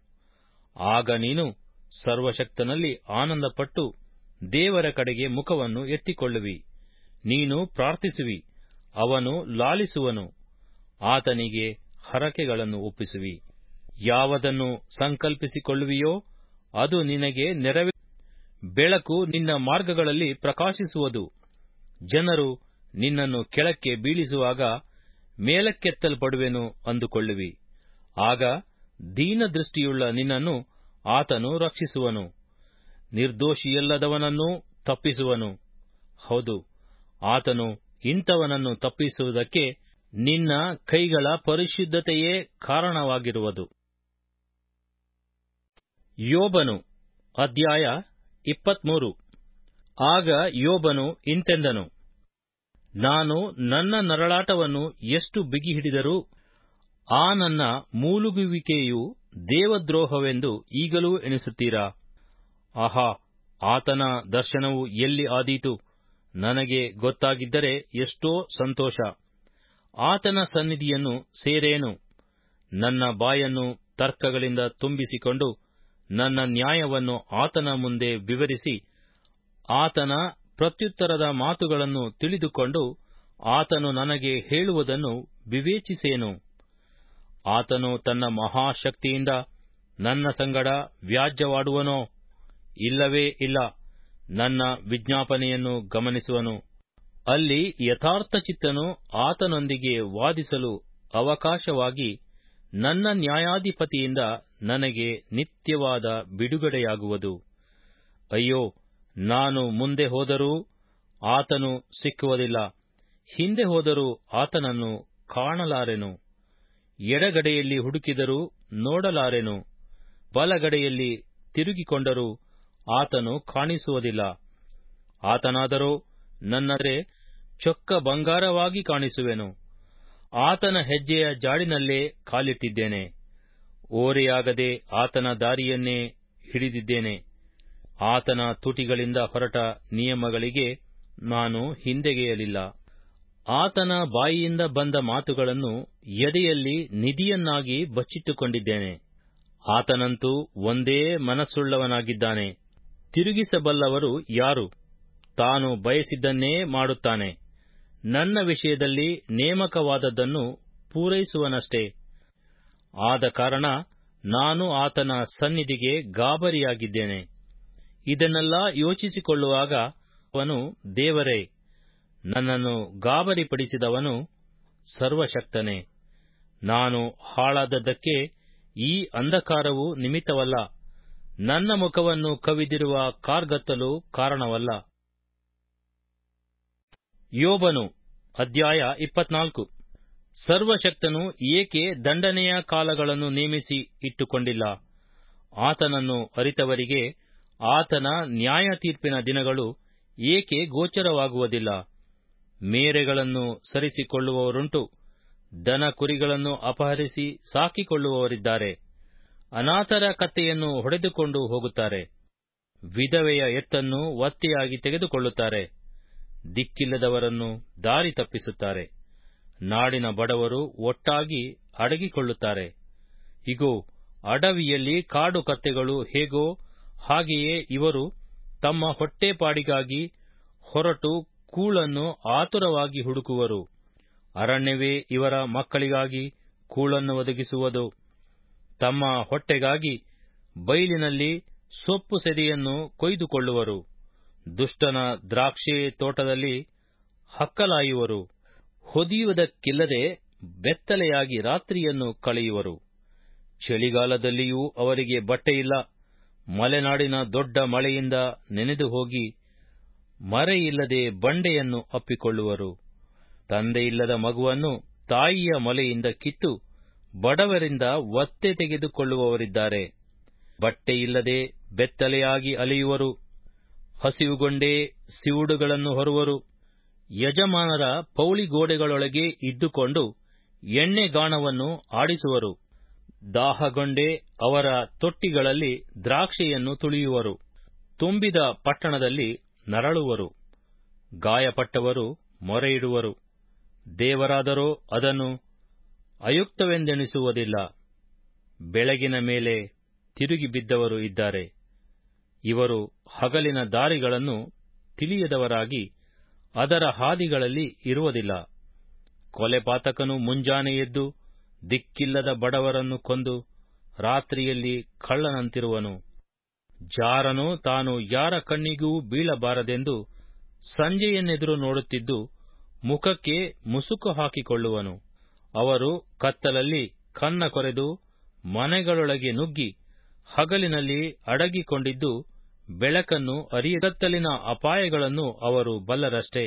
ಆಗ ನೀನು ಸರ್ವಶಕ್ತನಲ್ಲಿ ಆನಂದಪಟ್ಟು ದೇವರ ಕಡೆಗೆ ಮುಖವನ್ನು ಎತ್ತಿಕೊಳ್ಳುವಿ ನೀನು ಪ್ರಾರ್ಥಿಸುವಿ ಅವನು ಲಾಲಿಸುವನು ಆತನಿಗೆ ಹರಕೆಗಳನ್ನು ಒಪ್ಪಿಸುವಿ ಯಾವದನ್ನು ಸಂಕಲ್ಪಿಸಿಕೊಳ್ಳುವಿಯೋ ಅದು ನಿನಗೆ ನೆರವೇ ಬೆಳಕು ನಿನ್ನ ಮಾರ್ಗಗಳಲ್ಲಿ ಪ್ರಕಾಶಿಸುವುದು ಜನರು ನಿನ್ನನ್ನು ಕೆಳಕ್ಕೆ ಬೀಳಿಸುವಾಗ ಮೇಲಕ್ಕೆತ್ತಲ್ಪಡುವೆನು ಅಂದುಕೊಳ್ಳುವಿ ಆಗ ದೀನದೃಷ್ಟಿಯುಳ್ಳ ನಿನ್ನನ್ನು ಆತನು ರಕ್ಷಿಸುವನು ನಿರ್ದೋಷಿಯಲ್ಲದವನನ್ನೂ ತಪ್ಪಿಸುವನು ಹೌದು ಆತನು ಇಂಥವನನ್ನು ತಪ್ಪಿಸುವುದಕ್ಕೆ ನಿನ್ನ ಕೈಗಳ ಪರಿಶುದ್ಧತೆಯೇ ಕಾರಣವಾಗಿರುವುದು ಯೋಬನು ಅಧ್ಯಾಯ ಇಪ್ಪತ್ಮೂರು ಆಗ ಯೋಬನು ಇಂತೆಂದನು ನಾನು ನನ್ನ ನರಳಾಟವನ್ನು ಎಷ್ಟು ಬಿಗಿ ಹಿಡಿದರೂ ಆ ನನ್ನ ಮೂಲುಗುವಿಕೆಯು ದೇವದ್ರೋಹವೆಂದು ಈಗಲೂ ಎಣಿಸುತ್ತೀರಾ ಆಹಾ ಆತನ ದರ್ಶನವು ಎಲ್ಲಿ ಆದೀತು ನನಗೆ ಗೊತ್ತಾಗಿದ್ದರೆ ಎಷ್ಟೋ ಸಂತೋಷ ಆತನ ಸನ್ನಿಧಿಯನ್ನು ಸೇರೇನು ನನ್ನ ಬಾಯನ್ನು ತರ್ಕಗಳಿಂದ ತುಂಬಿಸಿಕೊಂಡು ನನ್ನ ನ್ಯಾಯವನ್ನು ಆತನ ಮುಂದೆ ವಿವರಿಸಿ ಆತನ ಪ್ರತ್ಯುತ್ತರದ ಮಾತುಗಳನ್ನು ತಿಳಿದುಕೊಂಡು ಆತನು ನನಗೆ ಹೇಳುವುದನ್ನು ವಿವೇಚಿಸೇನು ಆತನು ತನ್ನ ಮಹಾಶಕ್ತಿಯಿಂದ ನನ್ನ ಸಂಗಡ ವ್ಯಾಜ್ಯವಾಡುವನೋ ಇಲ್ಲವೇ ಇಲ್ಲ ನನ್ನ ವಿಜ್ಞಾಪನೆಯನ್ನು ಗಮನಿಸುವನು ಅಲ್ಲಿ ಯಥಾರ್ಥಚಿತ್ತನು ಆತನೊಂದಿಗೆ ವಾದಿಸಲು ಅವಕಾಶವಾಗಿ ನನ್ನ ನ್ಯಾಯಾಧಿಪತಿಯಿಂದ ನನಗೆ ನಿತ್ಯವಾದ ಬಿಡುಗಡೆಯಾಗುವುದು ಅಯ್ಯೋ ನಾನು ಮುಂದೆ ಹೋದರೂ ಆತನು ಸಿಕ್ಕುವುದಿಲ್ಲ ಹಿಂದೆ ಹೋದರೂ ಆತನನ್ನು ಕಾಣಲಾರೆನು ಎಡಗಡೆಯಲ್ಲಿ ಹುಡುಕಿದರೂ ನೋಡಲಾರೆನು ಬಲಗಡೆಯಲ್ಲಿ ತಿರುಗಿಕೊಂಡರೂ ಆತನು ಕಾಣಿಸುವುದಿಲ್ಲ ಆತನಾದರೋ ನನ್ನರೆ ಚೊಕ್ಕ ಬಂಗಾರವಾಗಿ ಕಾಣಿಸುವೆನು ಆತನ ಹೆಜ್ಜೆಯ ಜಾಡಿನಲ್ಲೇ ಕಾಲಿಟ್ಟಿದ್ದೇನೆ ಓರೆಯಾಗದೆ ಆತನ ದಾರಿಯನ್ನೇ ಹಿಡಿದಿದ್ದೇನೆ ಆತನ ತುಟಿಗಳಿಂದ ಹೊರಟ ನಿಯಮಗಳಿಗೆ ನಾನು ಹಿಂದೆಗೆಯಲಿಲ್ಲ ಆತನ ಬಾಯಿಯಿಂದ ಬಂದ ಮಾತುಗಳನ್ನು ಎದೆಯಲ್ಲಿ ನಿಧಿಯನ್ನಾಗಿ ಬಚ್ಚಿಟ್ಟುಕೊಂಡಿದ್ದೇನೆ ಆತನಂತೂ ಒಂದೇ ಮನಸ್ಸುಳ್ಳವನಾಗಿದ್ದಾನೆ ತಿರುಗಿಸಬಲ್ಲವರು ಯಾರು ತಾನು ಬಯಸಿದ್ದನ್ನೇ ಮಾಡುತ್ತಾನೆ ನನ್ನ ವಿಷಯದಲ್ಲಿ ನೇಮಕವಾದದ್ದನ್ನು ಪೂರೈಸುವನಷ್ಟೇ ಆದ ಕಾರಣ ನಾನು ಆತನ ಸನ್ನಿಧಿಗೆ ಗಾಬರಿಯಾಗಿದ್ದೇನೆ ಇದನ್ನೆಲ್ಲ ಯೋಚಿಸಿಕೊಳ್ಳುವಾಗ ಅವನು ದೇವರೇ ನನ್ನನ್ನು ಗಾಬರಿಪಡಿಸಿದವನು ಸರ್ವಶಕ್ತನೇ ನಾನು ಹಾಳಾದದ್ದಕ್ಕೆ ಈ ಅಂಧಕಾರವು ನಿಮಿತ್ತವಲ್ಲ ನನ್ನ ಮುಖವನ್ನು ಕವಿದಿರುವ ಕಾರ್ಗತ್ತಲು ಕಾರಣವಲ್ಲ ಯೋಬನು ಅಧ್ಯಾಯ ಇಪ್ಪತ್ನಾಲ್ಕು ಸರ್ವಶಕ್ತನು ಏಕೆ ದಂಡನೆಯ ಕಾಲಗಳನ್ನು ನೇಮಿಸಿ ಇಟ್ಟುಕೊಂಡಿಲ್ಲ ಆತನನ್ನು ಅರಿತವರಿಗೆ ಆತನ ನ್ಯಾಯ ತೀರ್ಪಿನ ದಿನಗಳು ಏಕೆ ಗೋಚರವಾಗುವುದಿಲ್ಲ ಮೇರೆಗಳನ್ನು ಸರಿಸಿಕೊಳ್ಳುವವರುಂಟು ದನ ಕುರಿಗಳನ್ನು ಅಪಹರಿಸಿ ಸಾಕಿಕೊಳ್ಳುವವರಿದ್ದಾರೆ ಅನಾಥರ ಕತ್ತೆಯನ್ನು ಹೊಡೆದುಕೊಂಡು ಹೋಗುತ್ತಾರೆ ವಿಧವೆಯ ಎತ್ತನ್ನು ಒತ್ತೆಯಾಗಿ ತೆಗೆದುಕೊಳ್ಳುತ್ತಾರೆ ದಿಕ್ಕಿಲ್ಲದವರನ್ನು ದಾರಿ ತಪ್ಪಿಸುತ್ತಾರೆ ನಾಡಿನ ಬಡವರು ಒಟ್ಟಾಗಿ ಅಡಗಿಕೊಳ್ಳುತ್ತಾರೆ ಇಗೋ ಅಡವಿಯಲ್ಲಿ ಕಾಡು ಕತ್ತೆಗಳು ಹೇಗೋ ಹಾಗೆಯೇ ಇವರು ತಮ್ಮ ಹೊಟ್ಟೆಪಾಡಿಗಾಗಿ ಹೊರಟು ಕೂಳನ್ನು ಆತುರವಾಗಿ ಹುಡುಕುವರು ಅರಣ್ಯವೇ ಇವರ ಮಕ್ಕಳಿಗಾಗಿ ಕೂಳನ್ನು ಒದಗಿಸುವುದು ತಮ್ಮ ಹೊಟ್ಟೆಗಾಗಿ ಬೈಲಿನಲ್ಲಿ ಸೊಪ್ಪು ಸೆದೆಯನ್ನು ಕೊಯ್ದುಕೊಳ್ಳುವರು ದುಷ್ಟನ ದ್ರಾಕ್ಷೆ ತೋಟದಲ್ಲಿ ಹಕ್ಕಲಾಯುವರು ಹೊದಿಯುವುದಕ್ಕಿಲ್ಲದೆ ಬೆತ್ತಲೆಯಾಗಿ ರಾತ್ರಿಯನ್ನು ಕಳೆಯುವರು ಚಳಿಗಾಲದಲ್ಲಿಯೂ ಅವರಿಗೆ ಬಟ್ಟೆಯಿಲ್ಲ ಮಲೆನಾಡಿನ ದೊಡ್ಡ ಮಳೆಯಿಂದ ನೆನೆದು ಹೋಗಿ ಮರೆಯಿಲ್ಲದೆ ಬಂಡೆಯನ್ನು ಅಪ್ಪಿಕೊಳ್ಳುವರು ತಂದೆಯಿಲ್ಲದ ಮಗುವನ್ನು ತಾಯಿಯ ಮೊಲೆಯಿಂದ ಕಿತ್ತು ಬಡವರಿಂದ ಒತ್ತೆ ತೆಗೆದುಕೊಳ್ಳುವವರಿದ್ದಾರೆ ಬಟ್ಟೆಯಿಲ್ಲದೆ ಬೆತ್ತಲೆಯಾಗಿ ಅಲೆಯುವರು ಹಸಿವುಗೊಂಡೇ ಸಿವುಡುಗಳನ್ನು ಹೊರುವರು ಯಜಮಾನರ ಪೌಳಿಗೋಡೆಗಳೊಳಗೆ ಇದ್ದುಕೊಂಡು ಎಣ್ಣೆಗಾಣವನ್ನು ಆಡಿಸುವರು ದಾಹಗೊಂಡೇ ಅವರ ತೊಟ್ಟಿಗಳಲ್ಲಿ ದ್ರಾಕ್ಷೆಯನ್ನು ತುಳಿಯುವರು ತುಂಬಿದ ಪಟ್ಟಣದಲ್ಲಿ ನರಳುವರು ಗಾಯಪಟ್ಟವರು ಮೊರೆಯಿಡುವರು ದೇವರಾದರೋ ಅದನ್ನು ಅಯುಕ್ತವೆಂದೆಣಿಸುವುದಿಲ್ಲ ಬೆಳಗಿನ ಮೇಲೆ ತಿರುಗಿ ಬಿದ್ದವರು ಇದ್ದಾರೆ ಇವರು ಹಗಲಿನ ದಾರಿಗಳನ್ನು ತಿಳಿಯದವರಾಗಿ ಅದರ ಹಾದಿಗಳಲ್ಲಿ ಇರುವುದಿಲ್ಲ ಕೊಲೆಪಾತಕನು ಮುಂಜಾನೆ ಎದ್ದು ದಿಕ್ಕಿಲ್ಲದ ಬಡವರನ್ನು ಕೊಂದು ರಾತ್ರಿಯಲ್ಲಿ ಕಳ್ಳನಂತಿರುವನು ಜಾರನು ತಾನು ಯಾರ ಕಣ್ಣಿಗೂ ಬೀಳಬಾರದೆಂದು ಸಂಜೆಯನ್ನೆದುರು ನೋಡುತ್ತಿದ್ದು ಮುಖಕ್ಕೆ ಮುಸುಕು ಹಾಕಿಕೊಳ್ಳುವನು ಅವರು ಕತ್ತಲಲ್ಲಿ ಕನ್ನ ಕೊರೆದು ಮನೆಗಳೊಳಗೆ ನುಗ್ಗಿ ಹಗಲಿನಲ್ಲಿ ಅಡಗಿಕೊಂಡಿದ್ದು ಬೆಳಕನ್ನು ಅರಿಯಗತ್ತಲಿನ ಅಪಾಯಗಳನ್ನು ಅವರು ಬಲ್ಲರಷ್ಟೇ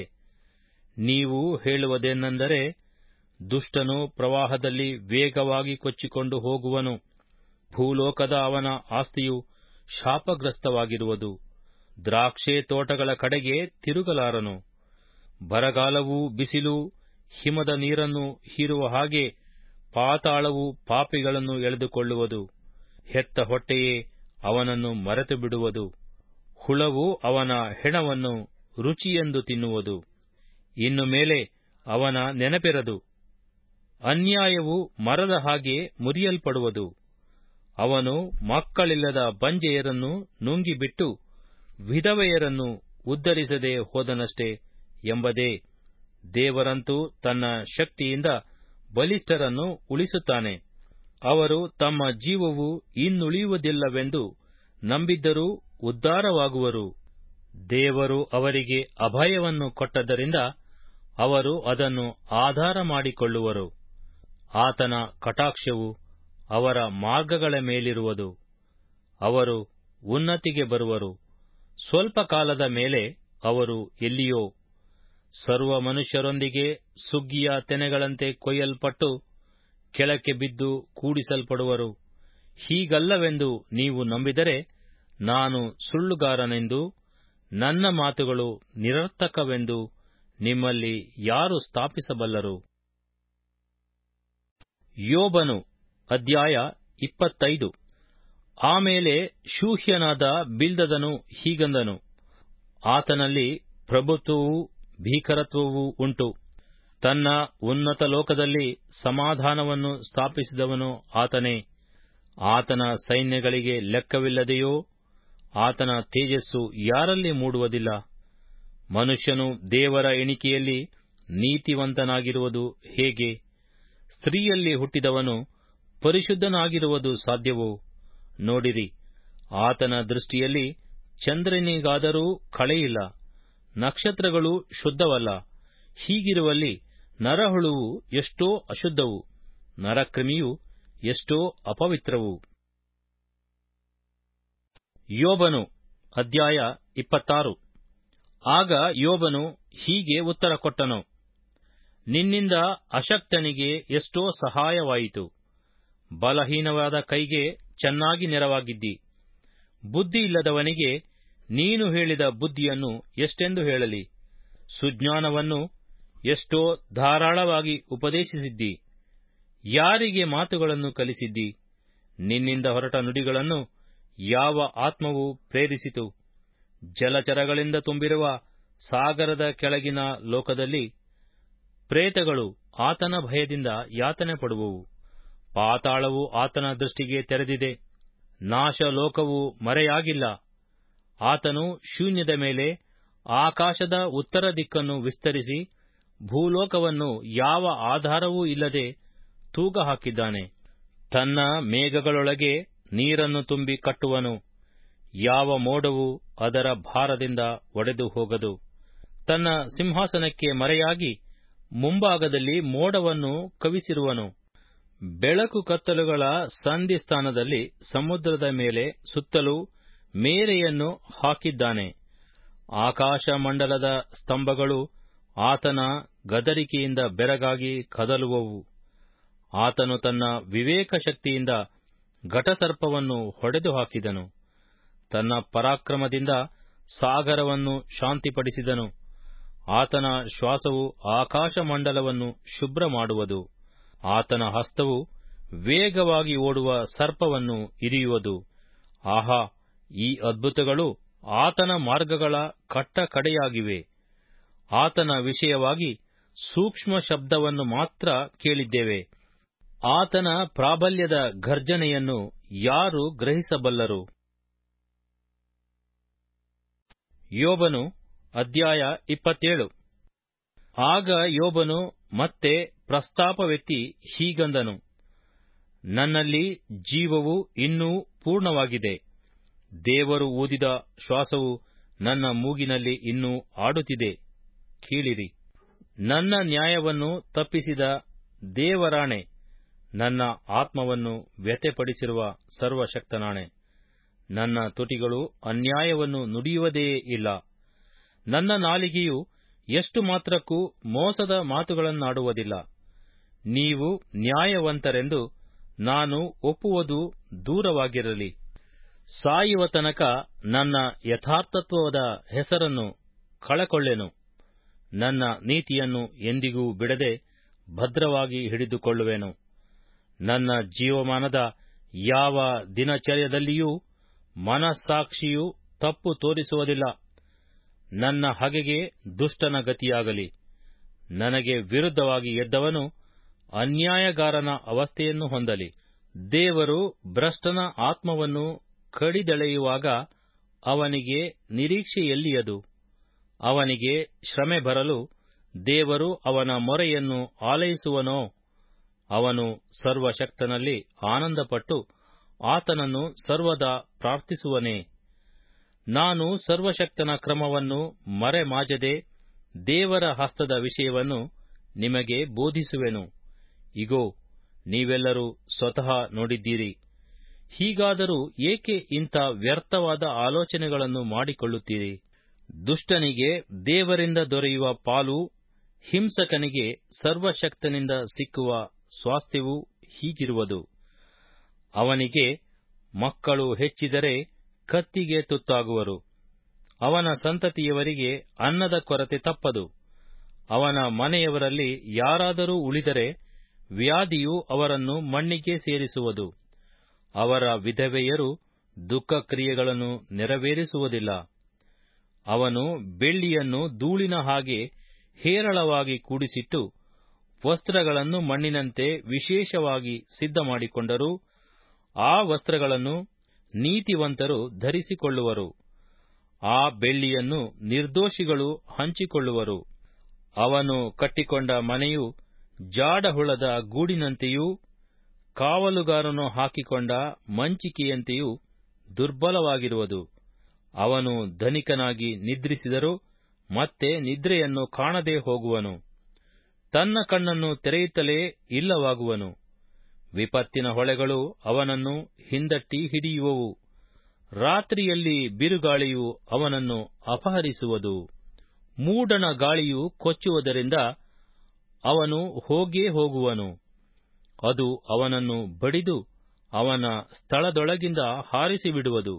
ನೀವು ಹೇಳುವುದೇನೆಂದರೆ ದುಷ್ಟನು ಪ್ರವಾಹದಲ್ಲಿ ವೇಗವಾಗಿ ಕೊಚ್ಚಿಕೊಂಡು ಹೋಗುವನು ಭೂಲೋಕದ ಅವನ ಆಸ್ತಿಯು ಶಾಪಗ್ರಸ್ತವಾಗಿರುವುದು ದ್ರಾಕ್ಷೆ ತೋಟಗಳ ಕಡೆಗೆ ತಿರುಗಲಾರನು ಬರಗಾಲವೂ ಬಿಸಿಲೂ ಹಿಮದ ನೀರನ್ನು ಹೀರುವ ಹಾಗೆ ಪಾತಾಳವು ಪಾಪಿಗಳನ್ನು ಎಳೆದುಕೊಳ್ಳುವುದು ಹೆತ್ತ ಹೊಟ್ಟೆಯೇ ಅವನನ್ನು ಮರೆತು ಬಿಡುವುದು ಹುಳವು ಅವನ ಹೆಣವನ್ನು ರುಚಿಯೆಂದು ತಿನ್ನುವುದು ಇನ್ನು ಮೇಲೆ ಅವನ ನೆನಪಿರದು ಅನ್ಯಾಯವು ಮರದ ಹಾಗೆ ಮುರಿಯಲ್ಪಡುವುದು ಅವನು ಮಕ್ಕಳಿಲ್ಲದ ಬಂಜೆಯರನ್ನು ನುಂಗಿಬಿಟ್ಟು ವಿಧವೆಯರನ್ನು ಉದ್ಧರಿಸದೆ ಹೋದನಷ್ಟೇ ಎಂಬುದೇ ದೇವರಂತೂ ತನ್ನ ಶಕ್ತಿಯಿಂದ ಬಲಿಷ್ಠರನ್ನು ಉಳಿಸುತ್ತಾನೆ ಅವರು ತಮ್ಮ ಜೀವವು ಇನ್ನುಳಿಯುವುದಿಲ್ಲವೆಂದು ನಂಬಿದ್ದರೂ ಉದ್ಧಾರವಾಗುವರು ದೇವರು ಅವರಿಗೆ ಅಭಯವನ್ನು ಕೊಟ್ಟದ್ದರಿಂದ ಅವರು ಅದನ್ನು ಆಧಾರ ಮಾಡಿಕೊಳ್ಳುವರು ಆತನ ಕಟಾಕ್ಷವು ಅವರ ಮಾರ್ಗಗಳ ಮೇಲಿರುವುದು ಅವರು ಉನ್ನತಿಗೆ ಬರುವರು ಸ್ವಲ್ಪ ಕಾಲದ ಮೇಲೆ ಅವರು ಎಲ್ಲಿಯೋ ಸರ್ವ ಮನುಷ್ಯರೊಂದಿಗೆ ಸುಗ್ಗಿಯ ತೆನೆಗಳಂತೆ ಕೊಯ್ಯಲ್ಪಟ್ಟು ಕೆಳಕ್ಕೆ ಬಿದ್ದು ಕೂಡಿಸಲ್ಪಡುವರು ಹೀಗಲ್ಲವೆಂದು ನೀವು ನಂಬಿದರೆ ನಾನು ಸುಳ್ಳುಗಾರನೆಂದು ನನ್ನ ಮಾತುಗಳು ನಿರರ್ಥಕವೆಂದು ನಿಮ್ಮಲ್ಲಿ ಯಾರು ಸ್ಥಾಪಿಸಬಲ್ಲರು ಯೋಬನು ಅಧ್ಯಾಯ ಇಪ್ಪತ್ತೈದು ಆಮೇಲೆ ಶೂಹ್ಯನಾದ ಬಿಲ್ದದನು ಹೀಗಂದನು ಆತನಲ್ಲಿ ಪ್ರಭುತ್ವವೂ ಭೀಕರತ್ವವೂ ಉಂಟು ತನ್ನ ಉನ್ನತ ಲೋಕದಲ್ಲಿ ಸಮಾಧಾನವನ್ನು ಸ್ಥಾಪಿಸಿದವನು ಆತನೇ ಆತನ ಸೈನ್ಯಗಳಿಗೆ ಲೆಕ್ಕವಿಲ್ಲದೆಯೋ ಆತನ ತೇಜಸ್ಸು ಯಾರಲ್ಲಿ ಮೂಡುವುದಿಲ್ಲ ಮನುಷ್ಯನು ದೇವರ ಎಣಿಕೆಯಲ್ಲಿ ನೀತಿವಂತನಾಗಿರುವುದು ಹೇಗೆ ಸ್ತ್ರೀಯಲ್ಲಿ ಹುಟ್ಟಿದವನು ಪರಿಶುದ್ಧನಾಗಿರುವುದು ಸಾಧ್ಯವೋ ನೋಡಿರಿ ಆತನ ದೃಷ್ಟಿಯಲ್ಲಿ ಚಂದ್ರನಿಗಾದರೂ ಕಳೆಯಿಲ್ಲ ನಕ್ಷತ್ರಗಳು ಶುದ್ಧವಲ್ಲ ಹೀಗಿರುವಲ್ಲಿ ನರಹುಳುವು ಎಷ್ಟೋ ಅಶುದ್ಧವು ನರಕ್ರಿಮಿಯು ಎಷ್ಟೋ ಅಪವಿತ್ರವು ಯೋಬನು ಅಧ್ಯಾಯ ಇಪ್ಪತ್ತಾರು ಆಗ ಯೋಬನು ಹೀಗೆ ಉತ್ತರ ಕೊಟ್ಟನು ನಿನ್ನಿಂದ ಅಶಕ್ತನಿಗೆ ಎಷ್ಟೋ ಸಹಾಯವಾಯಿತು ಬಲಹೀನವಾದ ಕೈಗೆ ಚೆನ್ನಾಗಿ ನೆರವಾಗಿದ್ದಿ ಬುದ್ಧಿಯಿಲ್ಲದವನಿಗೆ ನೀನು ಹೇಳಿದ ಬುದ್ಧಿಯನ್ನು ಎಷ್ಟೆಂದು ಹೇಳಲಿ ಸುಜ್ಞಾನವನ್ನು ಎಷ್ಟೋ ಧಾರಾಳವಾಗಿ ಉಪದೇಶಿಸಿದ್ದಿ ಯಾರಿಗೆ ಮಾತುಗಳನ್ನು ಕಲಿಸಿದ್ದಿ ನಿನ್ನಿಂದ ಹೊರಟ ನುಡಿಗಳನ್ನು ಯಾವ ಆತ್ಮವು ಪ್ರೇರಿಸಿತು ಜಲಚರಗಳಿಂದ ತುಂಬಿರುವ ಸಾಗರದ ಕೆಳಗಿನ ಲೋಕದಲ್ಲಿ ಪ್ರೇತಗಳು ಆತನ ಭಯದಿಂದ ಯಾತನೆ ಪಡುವವು ಪಾತಾಳವು ಆತನ ದೃಷ್ಟಿಗೆ ತೆರೆದಿದೆ ನಾಶ ಲೋಕವು ಮರೆಯಾಗಿಲ್ಲ ಆತನು ಶೂನ್ಯದ ಮೇಲೆ ಆಕಾಶದ ಉತ್ತರ ದಿಕ್ಕನ್ನು ವಿಸ್ತರಿಸಿ ಭೂಲೋಕವನ್ನು ಯಾವ ಆಧಾರವೂ ಇಲ್ಲದೆ ತೂಗ ಹಾಕಿದ್ದಾನೆ ತನ್ನ ಮೇಘಗಳೊಳಗೆ ನೀರನ್ನು ತುಂಬಿ ಕಟ್ಟುವನು ಯಾವ ಮೋಡವು ಅದರ ಭಾರದಿಂದ ಒಡೆದು ಹೋಗದು ತನ್ನ ಸಿಂಹಾಸನಕ್ಕೆ ಮರೆಯಾಗಿ ಮುಂಭಾಗದಲ್ಲಿ ಮೋಡವನ್ನು ಕವಿಸಿರುವನು ಬೆಳಕು ಕತ್ತಲುಗಳ ಸಂಧಿಸ್ಥಾನದಲ್ಲಿ ಸಮುದ್ರದ ಮೇಲೆ ಸುತ್ತಲೂ ಮೇರೆಯನ್ನು ಹಾಕಿದ್ದಾನೆ ಆಕಾಶ ಮಂಡಲದ ಸ್ತಂಭಗಳು ಆತನ ಗದರಿಕೆಯಿಂದ ಬೆರಗಾಗಿ ಕದಲುವವು ಆತನು ತನ್ನ ವಿವೇಕ ಶಕ್ತಿಯಿಂದ ಘಟಸರ್ಪವನ್ನು ಹೊಡೆದು ಹಾಕಿದನು ತನ್ನ ಪರಾಕ್ರಮದಿಂದ ಸಾಗರವನ್ನು ಶಾಂತಿಪಡಿಸಿದನು ಆತನ ಶ್ವಾಸವು ಆಕಾಶ ಮಂಡಲವನ್ನು ಶುಭ್ರ ಮಾಡುವುದು ಆತನ ಹಸ್ತವು ವೇಗವಾಗಿ ಓಡುವ ಸರ್ಪವನ್ನು ಇರಿಯುವುದು ಆಹಾ ಈ ಅದ್ಭುತಗಳು ಆತನ ಮಾರ್ಗಗಳ ಕಟ್ಟ ಕಡೆಯಾಗಿವೆ ಆತನ ವಿಷಯವಾಗಿ ಸೂಕ್ಷ್ಮ ಶಬ್ದವನ್ನು ಮಾತ್ರ ಕೇಳಿದ್ದೇವೆ ಆತನ ಪ್ರಾಬಲ್ಯದ ಘರ್ಜನೆಯನ್ನು ಯಾರು ಗ್ರಹಿಸಬಲ್ಲರು ಯೋಬನು ಅಧ್ಯಾಯ ಇಪ್ಪತ್ತೇಳು ಆಗ ಯೋಬನು ಮತ್ತೆ ಪ್ರಸ್ತಾಪವೆತ್ತಿ ಹೀಗಂದನು ನನ್ನಲ್ಲಿ ಜೀವವು ಇನ್ನೂ ಪೂರ್ಣವಾಗಿದೆ ದೇವರು ಊದಿದ ಶ್ವಾಸವು ನನ್ನ ಮೂಗಿನಲ್ಲಿ ಇನ್ನೂ ಆಡುತ್ತಿದೆ ಕೀಳಿರಿ ನನ್ನ ನ್ಯಾಯವನ್ನು ತಪ್ಪಿಸಿದ ದೇವರಾಣೆ ನನ್ನ ಆತ್ಮವನ್ನು ವ್ಯಥೆಪಡಿಸಿರುವ ಸರ್ವಶಕ್ತನಾಣೆ ನನ್ನ ತುಟಿಗಳು ಅನ್ಯಾಯವನ್ನು ನುಡಿಯುವುದೇ ಇಲ್ಲ ನನ್ನ ನಾಲಿಗೆಯು ಎಷ್ಟು ಮಾತ್ರಕ್ಕೂ ಮೋಸದ ಮಾತುಗಳನ್ನಾಡುವುದಿಲ್ಲ ನೀವು ನ್ಯಾಯವಂತರೆಂದು ನಾನು ಒಪ್ಪುವುದು ದೂರವಾಗಿರಲಿ ಸಾಯುವ ತನಕ ನನ್ನ ಯಥಾರ್ಥತ್ವದ ಹೆಸರನ್ನು ಕಳಕೊಳ್ಳೆನು ನನ್ನ ನೀತಿಯನ್ನು ಎಂದಿಗೂ ಬಿಡದೆ ಭದ್ರವಾಗಿ ಹಿಡಿದುಕೊಳ್ಳುವೆನು ನನ್ನ ಜೀವಮಾನದ ಯಾವ ದಿನಚರ್ಯದಲ್ಲಿಯೂ ಮನಸ್ಸಾಕ್ಷಿಯು ತಪ್ಪು ತೋರಿಸುವುದಿಲ್ಲ ನನ್ನ ಹಗೆಗೆ ದುಷ್ಟನ ಗತಿಯಾಗಲಿ ನನಗೆ ವಿರುದ್ಧವಾಗಿ ಎದ್ದವನು ಅನ್ಯಾಯಗಾರನ ಅವಸ್ಥೆಯನ್ನು ಹೊಂದಲಿ ದೇವರು ಭ್ರಷ್ಟನ ಆತ್ಮವನ್ನು ಕಡಿದೆಳೆಯುವಾಗ ಅವನಿಗೆ ನಿರೀಕ್ಷೆಯೆಲ್ಲಿಯದು ಅವನಿಗೆ ಶ್ರಮೆ ಬರಲು ದೇವರು ಅವನ ಮೊರೆಯನ್ನು ಆಲೈಸುವನೋ ಅವನು ಸರ್ವಶಕ್ತನಲ್ಲಿ ಆನಂದಪಟ್ಟು ಆತನನ್ನು ಸರ್ವದಾ ಪ್ರಾರ್ಥಿಸುವನೇ ನಾನು ಸರ್ವಶಕ್ತನ ಕ್ರಮವನ್ನು ಮರೆಮಾಚದೆ ದೇವರ ಹಸ್ತದ ವಿಷಯವನ್ನು ನಿಮಗೆ ಬೋಧಿಸುವೆನು ಇಗೋ ನೀವೆಲ್ಲರೂ ಸ್ವತಃ ನೋಡಿದ್ದೀರಿ ಹೀಗಾದರೂ ಏಕೆ ಇಂಥ ವ್ಯರ್ಥವಾದ ಆಲೋಚನೆಗಳನ್ನು ಮಾಡಿಕೊಳ್ಳುತ್ತೀರಿ ದುಷ್ಟನಿಗೆ ದೇವರಿಂದ ದೊರೆಯುವ ಪಾಲು ಹಿಂಸಕನಿಗೆ ಸರ್ವಶಕ್ತನಿಂದ ಸಿಕ್ಕುವ ಸ್ವಾಸ್ಥ್ಯವೂ ಹೀಗಿರುವುದು ಅವನಿಗೆ ಮಕ್ಕಳು ಹೆಚ್ಚಿದರೆ ಕತ್ತಿಗೆ ತುತ್ತಾಗುವರು ಅವನ ಸಂತತಿಯವರಿಗೆ ಅನ್ನದ ಕೊರತೆ ತಪ್ಪದು ಅವನ ಮನೆಯವರಲ್ಲಿ ಯಾರಾದರೂ ಉಳಿದರೆ ವ್ಯಾಧಿಯು ಅವರನ್ನು ಮಣ್ಣಿಗೆ ಸೇರಿಸುವುದು ಅವರ ವಿಧವೆಯರು ದುಃಖ ಕ್ರಿಯೆಗಳನ್ನು ನೆರವೇರಿಸುವುದಿಲ್ಲ ಅವನು ಬೆಳ್ಳಿಯನ್ನು ಧೂಳಿನ ಹಾಗೆ ಹೇರಳವಾಗಿ ಕೂಡಿಸಿಟ್ಟು ವಸ್ತ್ರಗಳನ್ನು ಮಣ್ಣಿನಂತೆ ವಿಶೇಷವಾಗಿ ಸಿದ್ಧ ಮಾಡಿಕೊಂಡರೂ ಆ ವಸ್ತ್ರಗಳನ್ನು ನೀತಿವಂತರು ಧರಿಸಿಕೊಳ್ಳುವರು ಆ ಬೆಳ್ಳಿಯನ್ನು ನಿರ್ದೋಷಿಗಳು ಹಂಚಿಕೊಳ್ಳುವರು ಅವನು ಕಟ್ಟಿಕೊಂಡ ಮನೆಯು ಜಾಡಹುಳದ ಗೂಡಿನಂತೆಯೂ ಕಾವಲುಗಾರನು ಹಾಕಿಕೊಂಡ ಮಂಚಿಕೆಯಂತೆಯೂ ದುರ್ಬಲವಾಗಿರುವುದು ಅವನು ಧನಿಕನಾಗಿ ನಿದ್ರಿಸಿದರೂ ಮತ್ತೆ ನಿದ್ರೆಯನ್ನು ಕಾಣದೆ ಹೋಗುವನು ತನ್ನ ಕಣ್ಣನ್ನು ತೆರೆಯುತ್ತಲೇ ಇಲ್ಲವಾಗುವನು ವಿಪತ್ತಿನ ಹೊಳೆಗಳು ಅವನನ್ನು ಹಿಂದಟ್ಟಿ ಹಿಡಿಯುವವು ರಾತ್ರಿಯಲ್ಲಿ ಬಿರುಗಾಳಿಯು ಅವನನ್ನು ಅಪಹರಿಸುವುದು ಮೂಡಣ ಗಾಳಿಯು ಕೊಚ್ಚುವುದರಿಂದ ಅವನು ಹೋಗೇ ಹೋಗುವನು ಅದು ಅವನನ್ನು ಬಡಿದು ಅವನ ಸ್ಥಳದೊಳಗಿಂದ ಹಾರಿಸಿಬಿಡುವುದು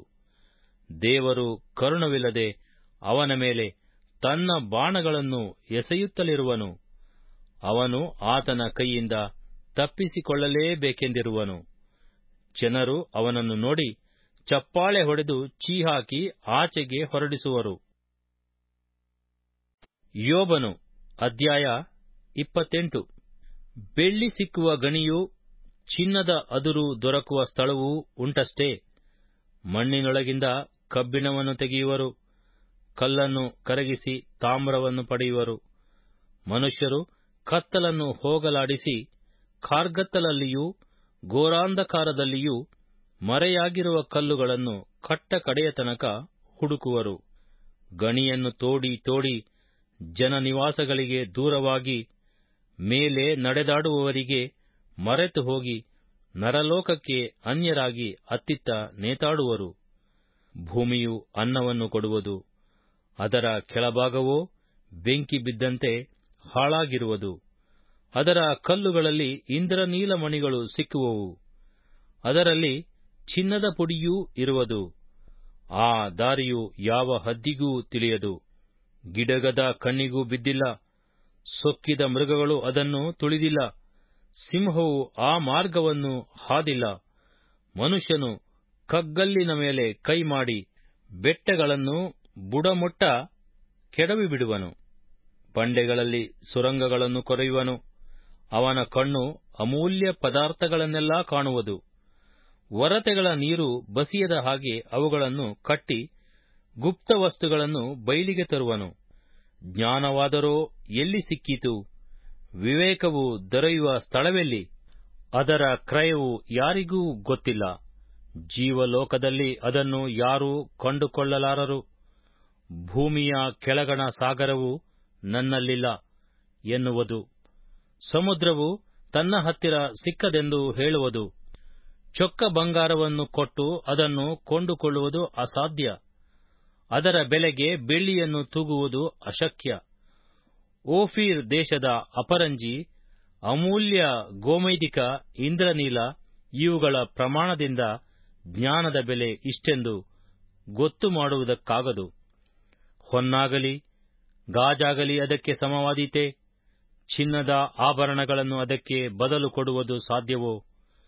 ದೇವರು ಕರುಣವಿಲ್ಲದೆ ಅವನ ಮೇಲೆ ತನ್ನ ಬಾಣಗಳನ್ನು ಎಸೆಯುತ್ತಲಿರುವನು ಅವನು ಆತನ ಕೈಯಿಂದ ತಪ್ಪಿಸಿಕೊಳ್ಳಲೇಬೇಕೆಂದಿರುವನು ಜನರು ಅವನನ್ನು ನೋಡಿ ಚಪ್ಪಾಳೆ ಹೊಡೆದು ಚೀಹಾಕಿ ಆಚೆಗೆ ಹೊರಡಿಸುವರು ಯೋಬನು ಅಧ್ಯಾಯ ಇಪ್ಪತ್ತೆಂಟು ಬೆಳ್ಳಿ ಸಿಕ್ಕುವ ಗಣಿಯೂ ಚಿನ್ನದ ಅದುರು ದೊರಕುವ ಸ್ಥಳವೂ ಉಂಟಷ್ಟೇ ಮಣ್ಣಿನೊಳಗಿಂದ ಕಬ್ಬಿಣವನ್ನು ತೆಗೆಯುವರು ಕಲ್ಲನ್ನು ಕರಗಿಸಿ ತಾಮ್ರವನ್ನು ಪಡೆಯುವರು ಮನುಷ್ಯರು ಕತ್ತಲನ್ನು ಹೋಗಲಾಡಿಸಿ ಕಾರ್ಗತ್ತಲಲ್ಲಿಯೂ ಘೋರಾಂಧಕಾರದಲ್ಲಿಯೂ ಮರೆಯಾಗಿರುವ ಕಲ್ಲುಗಳನ್ನು ಕಟ್ಟ ಕಡೆಯ ತನಕ ಹುಡುಕುವರು ಗಣಿಯನ್ನು ತೋಡಿ ತೋಡಿ ಜನನಿವಾಸಗಳಿಗೆ ದೂರವಾಗಿ ಮೇಲೆ ನಡೆದಾಡುವವರಿಗೆ ಮರೆತು ಹೋಗಿ ನರಲೋಕಕ್ಕೆ ಅನ್ಯರಾಗಿ ಅತ್ತಿತ್ತ ನೇತಾಡುವರು ಭೂಮಿಯು ಅನ್ನವನ್ನು ಕೊಡುವುದು ಅದರ ಕೆಳಭಾಗವೋ ಬೆಂಕಿ ಬಿದ್ದಂತೆ ಹಾಳಾಗಿರುವುದು ಅದರ ಕಲ್ಲುಗಳಲ್ಲಿ ಇಂದ್ರನೀಲಮಣಿಗಳು ಸಿಕ್ಕುವವು ಅದರಲ್ಲಿ ಚಿನ್ನದ ಪುಡಿಯೂ ಇರುವುದು ಆ ದಾರಿಯು ಯಾವ ಹದ್ದಿಗೂ ತಿಳಿಯದು ಗಿಡಗದ ಕಣ್ಣಿಗೂ ಬಿದ್ದಿಲ್ಲ ಸೊಕ್ಕಿದ ಮೃಗಗಳು ಅದನ್ನು ತುಳಿದಿಲ್ಲ ಸಿಂಹವು ಆ ಮಾರ್ಗವನ್ನು ಹಾದಿಲ್ಲ ಮನುಷ್ಯನು ಕಗ್ಗಲ್ಲಿನ ಮೇಲೆ ಕೈ ಮಾಡಿ ಬೆಟ್ಟಗಳನ್ನು ಬುಡಮುಟ್ಟ ಕೆಡವಿಬಿಡುವನು ಬಂಡೆಗಳಲ್ಲಿ ಸುರಂಗಗಳನ್ನು ಕೊರೆಯುವನು ಅವನ ಕಣ್ಣು ಅಮೂಲ್ಯ ಪದಾರ್ಥಗಳನ್ನೆಲ್ಲಾ ಕಾಣುವುದು ಒರತೆಗಳ ನೀರು ಬಸಿಯದ ಹಾಗೆ ಅವುಗಳನ್ನು ಕಟ್ಟಿ ಗುಪ್ತ ವಸ್ತುಗಳನ್ನು ಬಯಲಿಗೆ ತರುವನು ಜ್ಞಾನವಾದರೋ ಎಲ್ಲಿ ಸಿಕ್ಕೀತು ವಿವೇಕವು ದೊರೆಯುವ ಸ್ಥಳವೆಲ್ಲಿ ಅದರ ಕ್ರಯವು ಯಾರಿಗೂ ಗೊತ್ತಿಲ್ಲ ಜೀವಲೋಕದಲ್ಲಿ ಅದನ್ನು ಯಾರೂ ಕಂಡುಕೊಳ್ಳಲಾರರು ಭೂಮಿಯ ಕೆಳಗಣ ಸಾಗರವು ನನ್ನಲ್ಲಿಲ್ಲ ಎನ್ನುವುದು ಸಮುದ್ರವು ತನ್ನ ಹತ್ತಿರ ಸಿಕ್ಕದೆಂದು ಹೇಳುವುದು ಚೊಕ್ಕ ಬಂಗಾರವನ್ನು ಕೊಟ್ಟು ಅದನ್ನು ಕೊಂಡುಕೊಳ್ಳುವುದು ಅಸಾಧ್ಯ ಅದರ ಬೆಲೆಗೆ ಬೆಳ್ಳಿಯನ್ನು ತೂಗುವುದು ಅಶಕ್ಯ ಓಫೀರ್ ದೇಶದ ಅಪರಂಜಿ ಅಮೂಲ್ಯ ಗೋಮೈದಿಕ ಇಂದ್ರನೀಲ ಇವುಗಳ ಪ್ರಮಾಣದಿಂದ ಜ್ಞಾನದ ಬೆಲೆ ಇಷ್ಟೆಂದು ಗೊತ್ತು ಮಾಡುವುದಕ್ಕಾಗದು ಹೊನ್ನಾಗಲಿ ಗಾಜಾಗಲಿ ಅದಕ್ಕೆ ಸಮವಾದೀತೆ ಚಿನ್ನದ ಆಭರಣಗಳನ್ನು ಅದಕ್ಕೆ ಬದಲು ಕೊಡುವುದು ಸಾಧ್ಯವೋ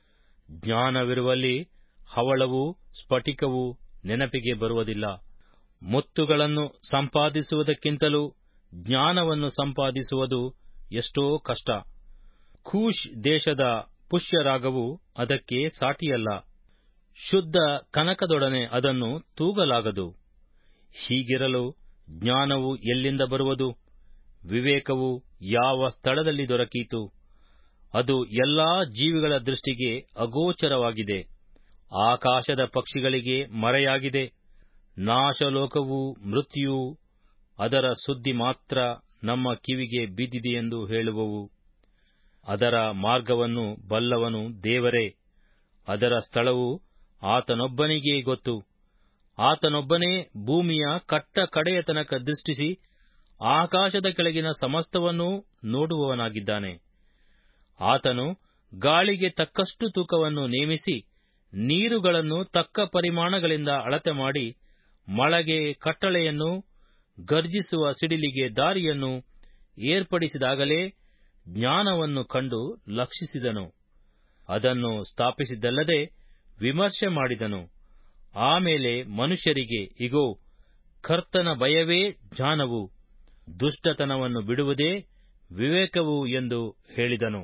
ಜ್ಞಾನವಿರುವಲ್ಲಿ ಹವಳವೂ ಸ್ಫಟಿಕವೂ ನೆನಪಿಗೆ ಬರುವುದಿಲ್ಲ ಮುತ್ತುಗಳನ್ನು ಸಂಪಾದಿಸುವುದಕ್ಕಿಂತಲೂ ಜ್ಞಾನವನ್ನು ಸಂಪಾದಿಸುವುದು ಎಷ್ಟೋ ಕಷ್ಟ ಕೂಶ್ ದೇಶದ ಪುಷ್ಯರಾಗವು ಅದಕ್ಕೆ ಸಾಟಿಯಲ್ಲ ಶುದ್ಧ ಕನಕದೊಡನೆ ಅದನ್ನು ತೂಗಲಾಗದು ಹೀಗಿರಲು ಜ್ಞಾನವು ಎಲ್ಲಿಂದ ಬರುವುದು ವಿವೇಕವು ಯಾವ ಸ್ಥಳದಲ್ಲಿ ದೊರಕೀತು ಅದು ಎಲ್ಲಾ ಜೀವಿಗಳ ದೃಷ್ಟಿಗೆ ಅಗೋಚರವಾಗಿದೆ ಆಕಾಶದ ಪಕ್ಷಿಗಳಿಗೆ ಮರೆಯಾಗಿದೆ ನಾಶಲೋಕವೂ ಮೃತ್ಯುವು ಅದರ ಸುದ್ದಿ ಮಾತ್ರ ನಮ್ಮ ಕಿವಿಗೆ ಬಿದ್ದಿದೆಯೆಂದು ಹೇಳುವವು ಅದರ ಮಾರ್ಗವನ್ನು ಬಲ್ಲವನು ದೇವರೇ ಅದರ ಸ್ಥಳವು ಆತನೊಬ್ಬನಿಗೇ ಗೊತ್ತು ಆತನೊಬ್ಬನೇ ಭೂಮಿಯ ಕಟ್ಟ ಕಡೆಯ ತನಕ ದೃಷ್ಟಿಸಿ ಆಕಾಶದ ಕೆಳಗಿನ ಸಮಸ್ತವನ್ನೂ ನೋಡುವವನಾಗಿದ್ದಾನೆ ಆತನು ಗಾಳಿಗೆ ತಕ್ಕಷ್ಟು ತೂಕವನ್ನು ನೇಮಿಸಿ ನೀರುಗಳನ್ನು ತಕ್ಕ ಪರಿಮಾಣಗಳಿಂದ ಅಳತೆ ಮಾಡಿ ಮಳೆಗೆ ಕಟ್ಟಳೆಯನ್ನು ಗರ್ಜಿಸುವ ಸಿಡಿಲಿಗೆ ದಾರಿಯನ್ನು ಏರ್ಪಡಿಸಿದಾಗಲೇ ಜ್ಞಾನವನ್ನು ಕಂಡು ಲಕ್ಷಿಸಿದನು ಅದನ್ನು ಸ್ಥಾಪಿಸಿದ್ದಲ್ಲದೆ ವಿಮರ್ಶೆ ಮಾಡಿದನು ಆಮೇಲೆ ಮನುಷ್ಯರಿಗೆ ಇಗೋ ಕರ್ತನ ಭಯವೇ ಜ್ಞಾನವು ದುಷ್ಟತನವನ್ನು ಬಿಡುವುದೇ ವಿವೇಕವು ಎಂದು ಹೇಳಿದನು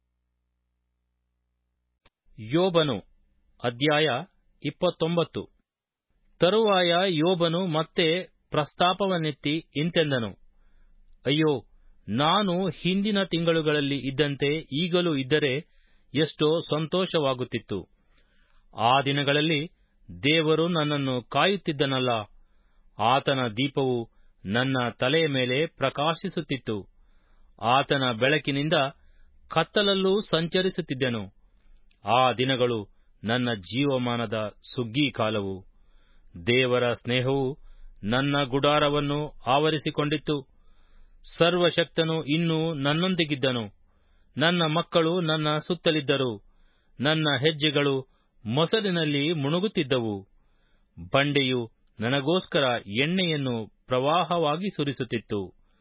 ಯೋಬನು ಅಧ್ಯಾಯ ಇಪ್ಪತ್ತೊಂಬತ್ತು ತರುವಾಯ ಯೋಬನು ಮತ್ತೆ ಪ್ರಸ್ತಾಪವನ್ನೆತ್ತಿ ಇಂತೆಂದನು ಅಯ್ಯೋ ನಾನು ಹಿಂದಿನ ತಿಂಗಳುಗಳಲ್ಲಿ ಇದ್ದಂತೆ ಈಗಲೂ ಇದ್ದರೆ ಎಷ್ಟೋ ಸಂತೋಷವಾಗುತ್ತಿತ್ತು ಆ ದಿನಗಳಲ್ಲಿ ದೇವರು ನನ್ನನ್ನು ಕಾಯುತ್ತಿದ್ದನಲ್ಲ ಆತನ ದೀಪವು ನನ್ನ ತಲೆಯ ಮೇಲೆ ಪ್ರಕಾಶಿಸುತ್ತಿತ್ತು ಆತನ ಬೆಳಕಿನಿಂದ ಕತ್ತಲಲ್ಲೂ ಸಂಚರಿಸುತ್ತಿದ್ದೆನು ಆ ದಿನಗಳು ನನ್ನ ಜೀವಮಾನದ ಸುಗ್ಗಿ ಕಾಲವು ದೇವರ ಸ್ನೇಹವು ನನ್ನ ಗುಡಾರವನ್ನು ಆವರಿಸಿಕೊಂಡಿತ್ತು ಸರ್ವಶಕ್ತನು ಇನ್ನೂ ನನ್ನೊಂದಿಗಿದ್ದನು ನನ್ನ ಮಕ್ಕಳು ನನ್ನ ಸುತ್ತಲಿದ್ದರು ನನ್ನ ಹೆಜ್ಜೆಗಳು ಮೊಸರಿನಲ್ಲಿ ಮುಣುಗುತ್ತಿದ್ದವು ಬಂಡೆಯು ನನಗೋಸ್ಕರ ಎಣ್ಣೆಯನ್ನು ಪ್ರವಾಹವಾಗಿ ಸುರಿಸುತ್ತಿತ್ತು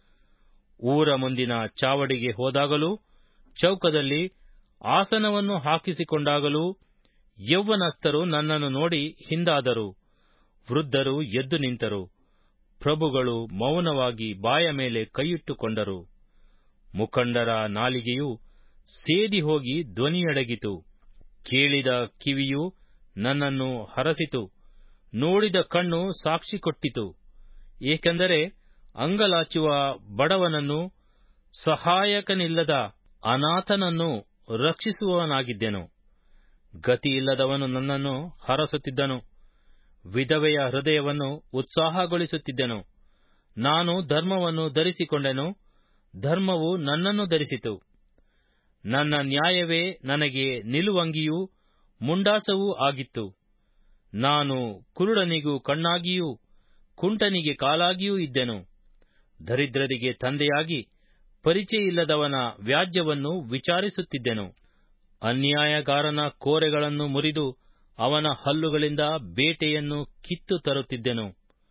ಊರ ಮುಂದಿನ ಚಾವಡಿಗೆ ಹೋದಾಗಲೂ ಚೌಕದಲ್ಲಿ ಆಸನವನ್ನು ಹಾಕಿಸಿಕೊಂಡಾಗಲೂ ಯೌವನಸ್ಥರು ನನ್ನನ್ನು ನೋಡಿ ಹಿಂದಾದರು ವೃದ್ಧರು ಎದ್ದು ನಿಂತರು ಪ್ರಭುಗಳು ಮೌನವಾಗಿ ಬಾಯ ಮೇಲೆ ಕೈಯಿಟ್ಟುಕೊಂಡರು ಮುಖಂಡರ ನಾಲಿಗೆಯು ಸೇದಿ ಹೋಗಿ ಧ್ವನಿಯಡಗಿತು ಕೇಳಿದ ಕಿವಿಯು ನನ್ನನ್ನು ಹರಸಿತು ನೋಡಿದ ಕಣ್ಣು ಸಾಕ್ಷಿ ಕೊಟ್ಟಿತು ಏಕೆಂದರೆ ಅಂಗಲಾಚುವ ಬಡವನನ್ನು ಸಹಾಯಕನಿಲ್ಲದ ಅನಾಥನನ್ನು ರಕ್ಷಿಸುವವನಾಗಿದ್ದೆನು ಗತಿಯಿಲ್ಲದವನು ನನ್ನನ್ನು ಹರಸುತ್ತಿದ್ದನು ವಿಧವೆಯ ಹೃದಯವನ್ನು ಉತ್ಸಾಹಗೊಳಿಸುತ್ತಿದ್ದೆನು ನಾನು ಧರ್ಮವನ್ನು ಧರಿಸಿಕೊಂಡೆನು ಧರ್ಮವು ನನ್ನನ್ನು ಧರಿಸಿತು ನನ್ನ ನ್ಯಾಯವೇ ನನಗೆ ನಿಲುವಂಗಿಯೂ ಮುಂಡಾಸವೂ ಆಗಿತ್ತು ನಾನು ಕುರುಡನಿಗೂ ಕಣ್ಣಾಗಿಯೂ ಕುಂಟನಿಗೆ ಕಾಲಾಗಿಯೂ ಇದ್ದೆನು ದರಿದ್ರರಿಗೆ ತಂದೆಯಾಗಿ ಪರಿಚಯಿಲ್ಲದವನ ವ್ಯಾಜ್ಯವನ್ನು ವಿಚಾರಿಸುತ್ತಿದ್ದೆನು ಅನ್ಯಾಯಗಾರನ ಕೋರೆಗಳನ್ನು ಮುರಿದು ಅವನ ಹಲ್ಲುಗಳಿಂದ ಬೇಟೆಯನ್ನು ಕಿತ್ತು ತರುತ್ತಿದ್ದೆನು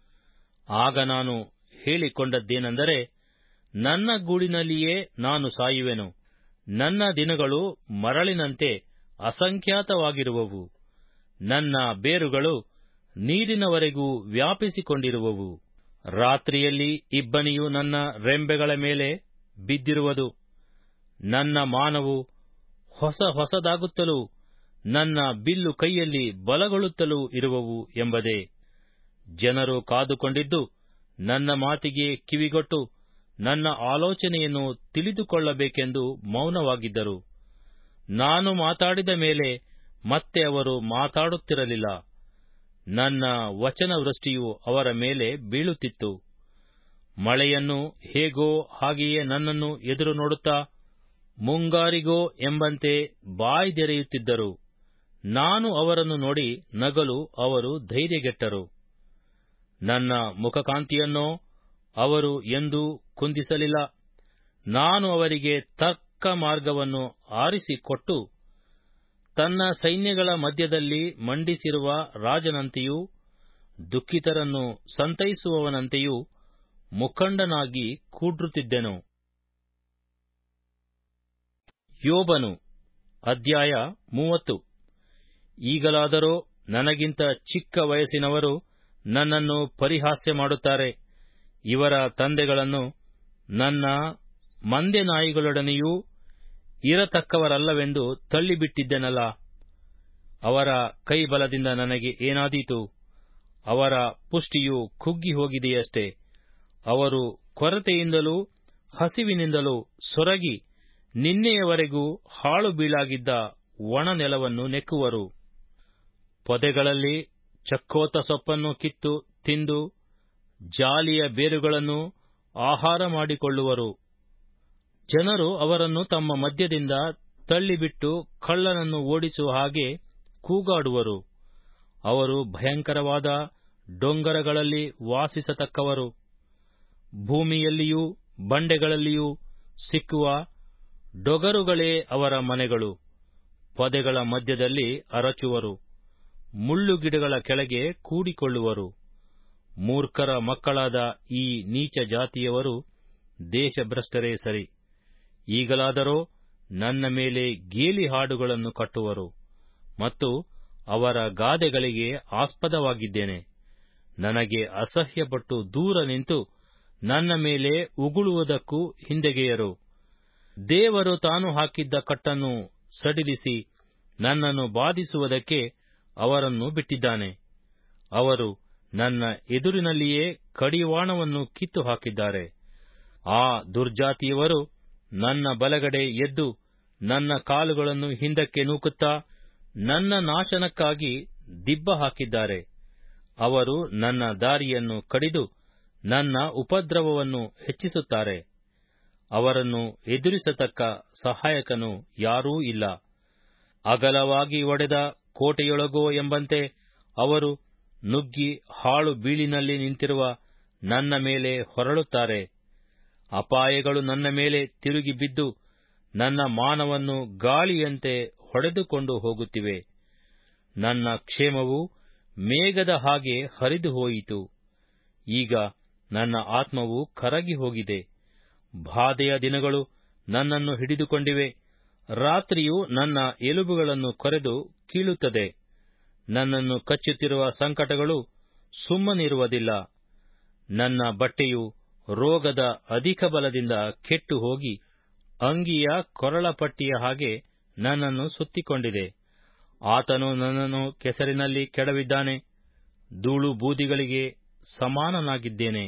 ಆಗ ನಾನು ಹೇಳಿಕೊಂಡದ್ದೇನೆಂದರೆ ನನ್ನ ಗೂಡಿನಲ್ಲಿಯೇ ನಾನು ಸಾಯುವೆನು ನನ್ನ ದಿನಗಳು ಮರಳಿನಂತೆ ಅಸಂಖ್ಯಾತವಾಗಿರುವವು ನನ್ನ ಬೇರುಗಳು ನೀರಿನವರೆಗೂ ವ್ಯಾಪಿಸಿಕೊಂಡಿರುವವು ರಾತ್ರಿಯಲ್ಲಿ ಇಬ್ಬನಿಯು ನನ್ನ ರೆಂಬೆಗಳ ಮೇಲೆ ಬಿದ್ದಿರುವುದು ನನ್ನ ಮಾನವು ಹೊಸ ಹೊಸದಾಗುತ್ತಲೂ ನನ್ನ ಬಿಲ್ಲು ಕೈಯಲ್ಲಿ ಬಲಗೊಳ್ಳುತ್ತಲೂ ಇರುವವು ಎಂಬುದೇ ಜನರು ಕಾದುಕೊಂಡಿದ್ದು ನನ್ನ ಮಾತಿಗೆ ಕಿವಿಗೊಟ್ಟು ನನ್ನ ಆಲೋಚನೆಯನ್ನು ತಿಳಿದುಕೊಳ್ಳಬೇಕೆಂದು ಮೌನವಾಗಿದ್ದರು ನಾನು ಮಾತಾಡಿದ ಮೇಲೆ ಮತ್ತೆ ಅವರು ಮಾತಾಡುತ್ತಿರಲಿಲ್ಲ ನನ್ನ ವಚನವೃಷ್ಟಿಯು ಅವರ ಮೇಲೆ ಬೀಳುತ್ತಿತ್ತು ಮಳೆಯನ್ನು ಹೇಗೋ ಹಾಗೆಯೇ ನನ್ನನ್ನು ಎದುರು ನೋಡುತ್ತಾ ಮುಂಗಾರಿಗೋ ಎಂಬಂತೆ ಬಾಯ್ದೆರೆಯುತ್ತಿದ್ದರು ನಾನು ಅವರನ್ನು ನೋಡಿ ನಗಲು ಅವರು ಧೈರ್ಯಗೆಟ್ಟರು ನನ್ನ ಮುಖಕಾಂತಿಯನ್ನೋ ಅವರು ಎಂದೂ ಕುಂದಿಸಲಿಲ್ಲ ನಾನು ಅವರಿಗೆ ತಕ್ಕ ಮಾರ್ಗವನ್ನು ಆರಿಸಿಕೊಟ್ಟು ತನ್ನ ಸೈನ್ಯಗಳ ಮಧ್ಯದಲ್ಲಿ ಮಂಡಿಸಿರುವ ರಾಜನಂತೆಯೂ ದುಃಖಿತರನ್ನು ಸಂತೈಸುವವನಂತೆಯೂ ಮುಖಂಡನಾಗಿ ಕೂಡ್ರುತ್ತಿದ್ದೆನು ಯೋಬನು ಅಧ್ಯಾಯ ಮೂವತ್ತು ಈಗಲಾದರೋ ನನಗಿಂತ ಚಿಕ್ಕ ವಯಸ್ಸಿನವರು ನನ್ನನ್ನು ಪರಿಹಾಸ್ಯ ಮಾಡುತ್ತಾರೆ ಇವರ ತಂದೆಗಳನ್ನು ನನ್ನ ಮಂದೆ ನಾಯಿಗಳೊಡನೆಯೂ ಇರತಕ್ಕವರಲ್ಲವೆಂದು ತಳ್ಳಿಬಿಟ್ಟಿದ್ದೆನಲ್ಲ ಅವರ ಕೈಬಲದಿಂದ ನನಗೆ ಏನಾದೀತು ಅವರ ಪುಷ್ಟಿಯು ಕುಗ್ಗಿ ಹೋಗಿದೆಯಷ್ಟೇ ಅವರು ಕೊರತೆಯಿಂದಲೂ ಹಸಿವಿನಿಂದಲೂ ಸೊರಗಿ ನಿನ್ನೆಯವರೆಗೂ ಹಾಳು ಬೀಳಾಗಿದ್ದ ಒಣ ನೆಲವನ್ನು ನೆಕ್ಕುವರು ಪೊದೆಗಳಲ್ಲಿ ಚಕ್ಕೋತ ಸೊಪ್ಪನ್ನು ಕಿತ್ತು ತಿಂದು ಜಾಲಿಯ ಬೇರುಗಳನ್ನು ಆಹಾರ ಮಾಡಿಕೊಳ್ಳುವರು ಜನರು ಅವರನ್ನು ತಮ್ಮ ಮಧ್ಯದಿಂದ ತಳ್ಳಿಬಿಟ್ಟು ಕಳ್ಳನನ್ನು ಓಡಿಸುವ ಹಾಗೆ ಕೂಗಾಡುವರು ಅವರು ಭಯಂಕರವಾದ ಡೊಂಗರಗಳಲ್ಲಿ ವಾಸಿಸತಕ್ಕವರು ಭೂಮಿಯಲ್ಲಿಯೂ ಬಂಡೆಗಳಲ್ಲಿಯೂ ಸಿಕ್ಕುವ ಡೊಗರುಗಳೇ ಅವರ ಮನೆಗಳು ಪೊದೆಗಳ ಮಧ್ಯದಲ್ಲಿ ಅರಚುವರು ಮುಳ್ಳುಗಿಡಗಳ ಕೆಳಗೆ ಕೂಡಿಕೊಳ್ಳುವರು ಮೂರ್ಖರ ಮಕ್ಕಳಾದ ಈ ನೀಚ ಜಾತಿಯವರು ದೇಶಭ್ರಷ್ಟರೇ ಸರಿ ಈಗಲಾದರೋ ನನ್ನ ಮೇಲೆ ಗೇಲಿ ಹಾಡುಗಳನ್ನು ಕಟ್ಟುವರು ಮತ್ತು ಅವರ ಗಾದೆಗಳಿಗೆ ಆಸ್ಪದವಾಗಿದ್ದೇನೆ ನನಗೆ ಅಸಹ್ಯಪಟ್ಟು ದೂರ ನಿಂತು ನನ್ನ ಮೇಲೆ ಉಗುಳುವುದಕ್ಕೂ ಹಿಂದೆಗೆಯರು ದೇವರು ತಾನು ಹಾಕಿದ್ದ ಕಟ್ಟನ್ನು ಸಡಿಲಿಸಿ ನನ್ನನ್ನು ಬಾಧಿಸುವುದಕ್ಕೆ ಅವರನ್ನು ಬಿಟ್ಟಿದ್ದಾನೆ ಅವರು ನನ್ನ ಎದುರಿನಲ್ಲಿಯೇ ಕಡಿವಾಣವನ್ನು ಕಿತ್ತು ಹಾಕಿದ್ದಾರೆ ಆ ದುರ್ಜಾತಿಯವರು ನನ್ನ ಬಲಗಡೆ ಎದ್ದು ನನ್ನ ಕಾಲುಗಳನ್ನು ಹಿಂದಕ್ಕೆ ನೂಕುತ್ತಾ ನನ್ನ ನಾಶನಕ್ಕಾಗಿ ದಿಬ್ಬ ಹಾಕಿದ್ದಾರೆ ಅವರು ನನ್ನ ದಾರಿಯನ್ನು ಕಡಿದು ನನ್ನ ಉಪದ್ರವವನ್ನು ಹೆಚ್ಚಿಸುತ್ತಾರೆ ಅವರನ್ನು ಎದುರಿಸತಕ್ಕ ಸಹಾಯಕನು ಯಾರೂ ಇಲ್ಲ ಅಗಲವಾಗಿ ಒಡೆದ ಕೋಟೆಯೊಳಗೋ ಎಂಬಂತೆ ಅವರು ನುಗ್ಗಿ ಹಾಳು ಬೀಳಿನಲ್ಲಿ ನಿಂತಿರುವ ನನ್ನ ಮೇಲೆ ಹೊರಳುತ್ತಾರೆ ಅಪಾಯಗಳು ನನ್ನ ಮೇಲೆ ತಿರುಗಿ ಬಿದ್ದು ನನ್ನ ಮಾನವನ್ನು ಗಾಳಿಯಂತೆ ಹೊಡೆದುಕೊಂಡು ಹೋಗುತ್ತಿವೆ ನನ್ನ ಕ್ಷೇಮವು ಮೇಘದ ಹಾಗೆ ಹರಿದು ಹೋಯಿತು ಈಗ ನನ್ನ ಆತ್ಮವು ಕರಗಿ ಹೋಗಿದೆ ಬಾಧೆಯ ದಿನಗಳು ನನ್ನನ್ನು ಹಿಡಿದುಕೊಂಡಿವೆ ರಾತ್ರಿಯು ನನ್ನ ಎಲುಬುಗಳನ್ನು ಕೊರೆದು ಕೀಳುತ್ತದೆ ನನ್ನನ್ನು ಕಚ್ಚುತ್ತಿರುವ ಸಂಕಟಗಳು ಸುಮ್ಮನಿರುವುದಿಲ್ಲ ನನ್ನ ಬಟ್ಟೆಯು ರೋಗದ ಅಧಿಕ ಬಲದಿಂದ ಕೆಟ್ಟು ಹೋಗಿ ಅಂಗಿಯ ಕೊರಳಪಟ್ಟಿಯ ಹಾಗೆ ನನ್ನನ್ನು ಸುತ್ತಿಕೊಂಡಿದೆ ಆತನು ನನ್ನನ್ನು ಕೆಸರಿನಲ್ಲಿ ಕೆಡವಿದ್ದಾನೆ ಧೂಳು ಬೂದಿಗಳಿಗೆ ಸಮಾನನಾಗಿದ್ದೇನೆ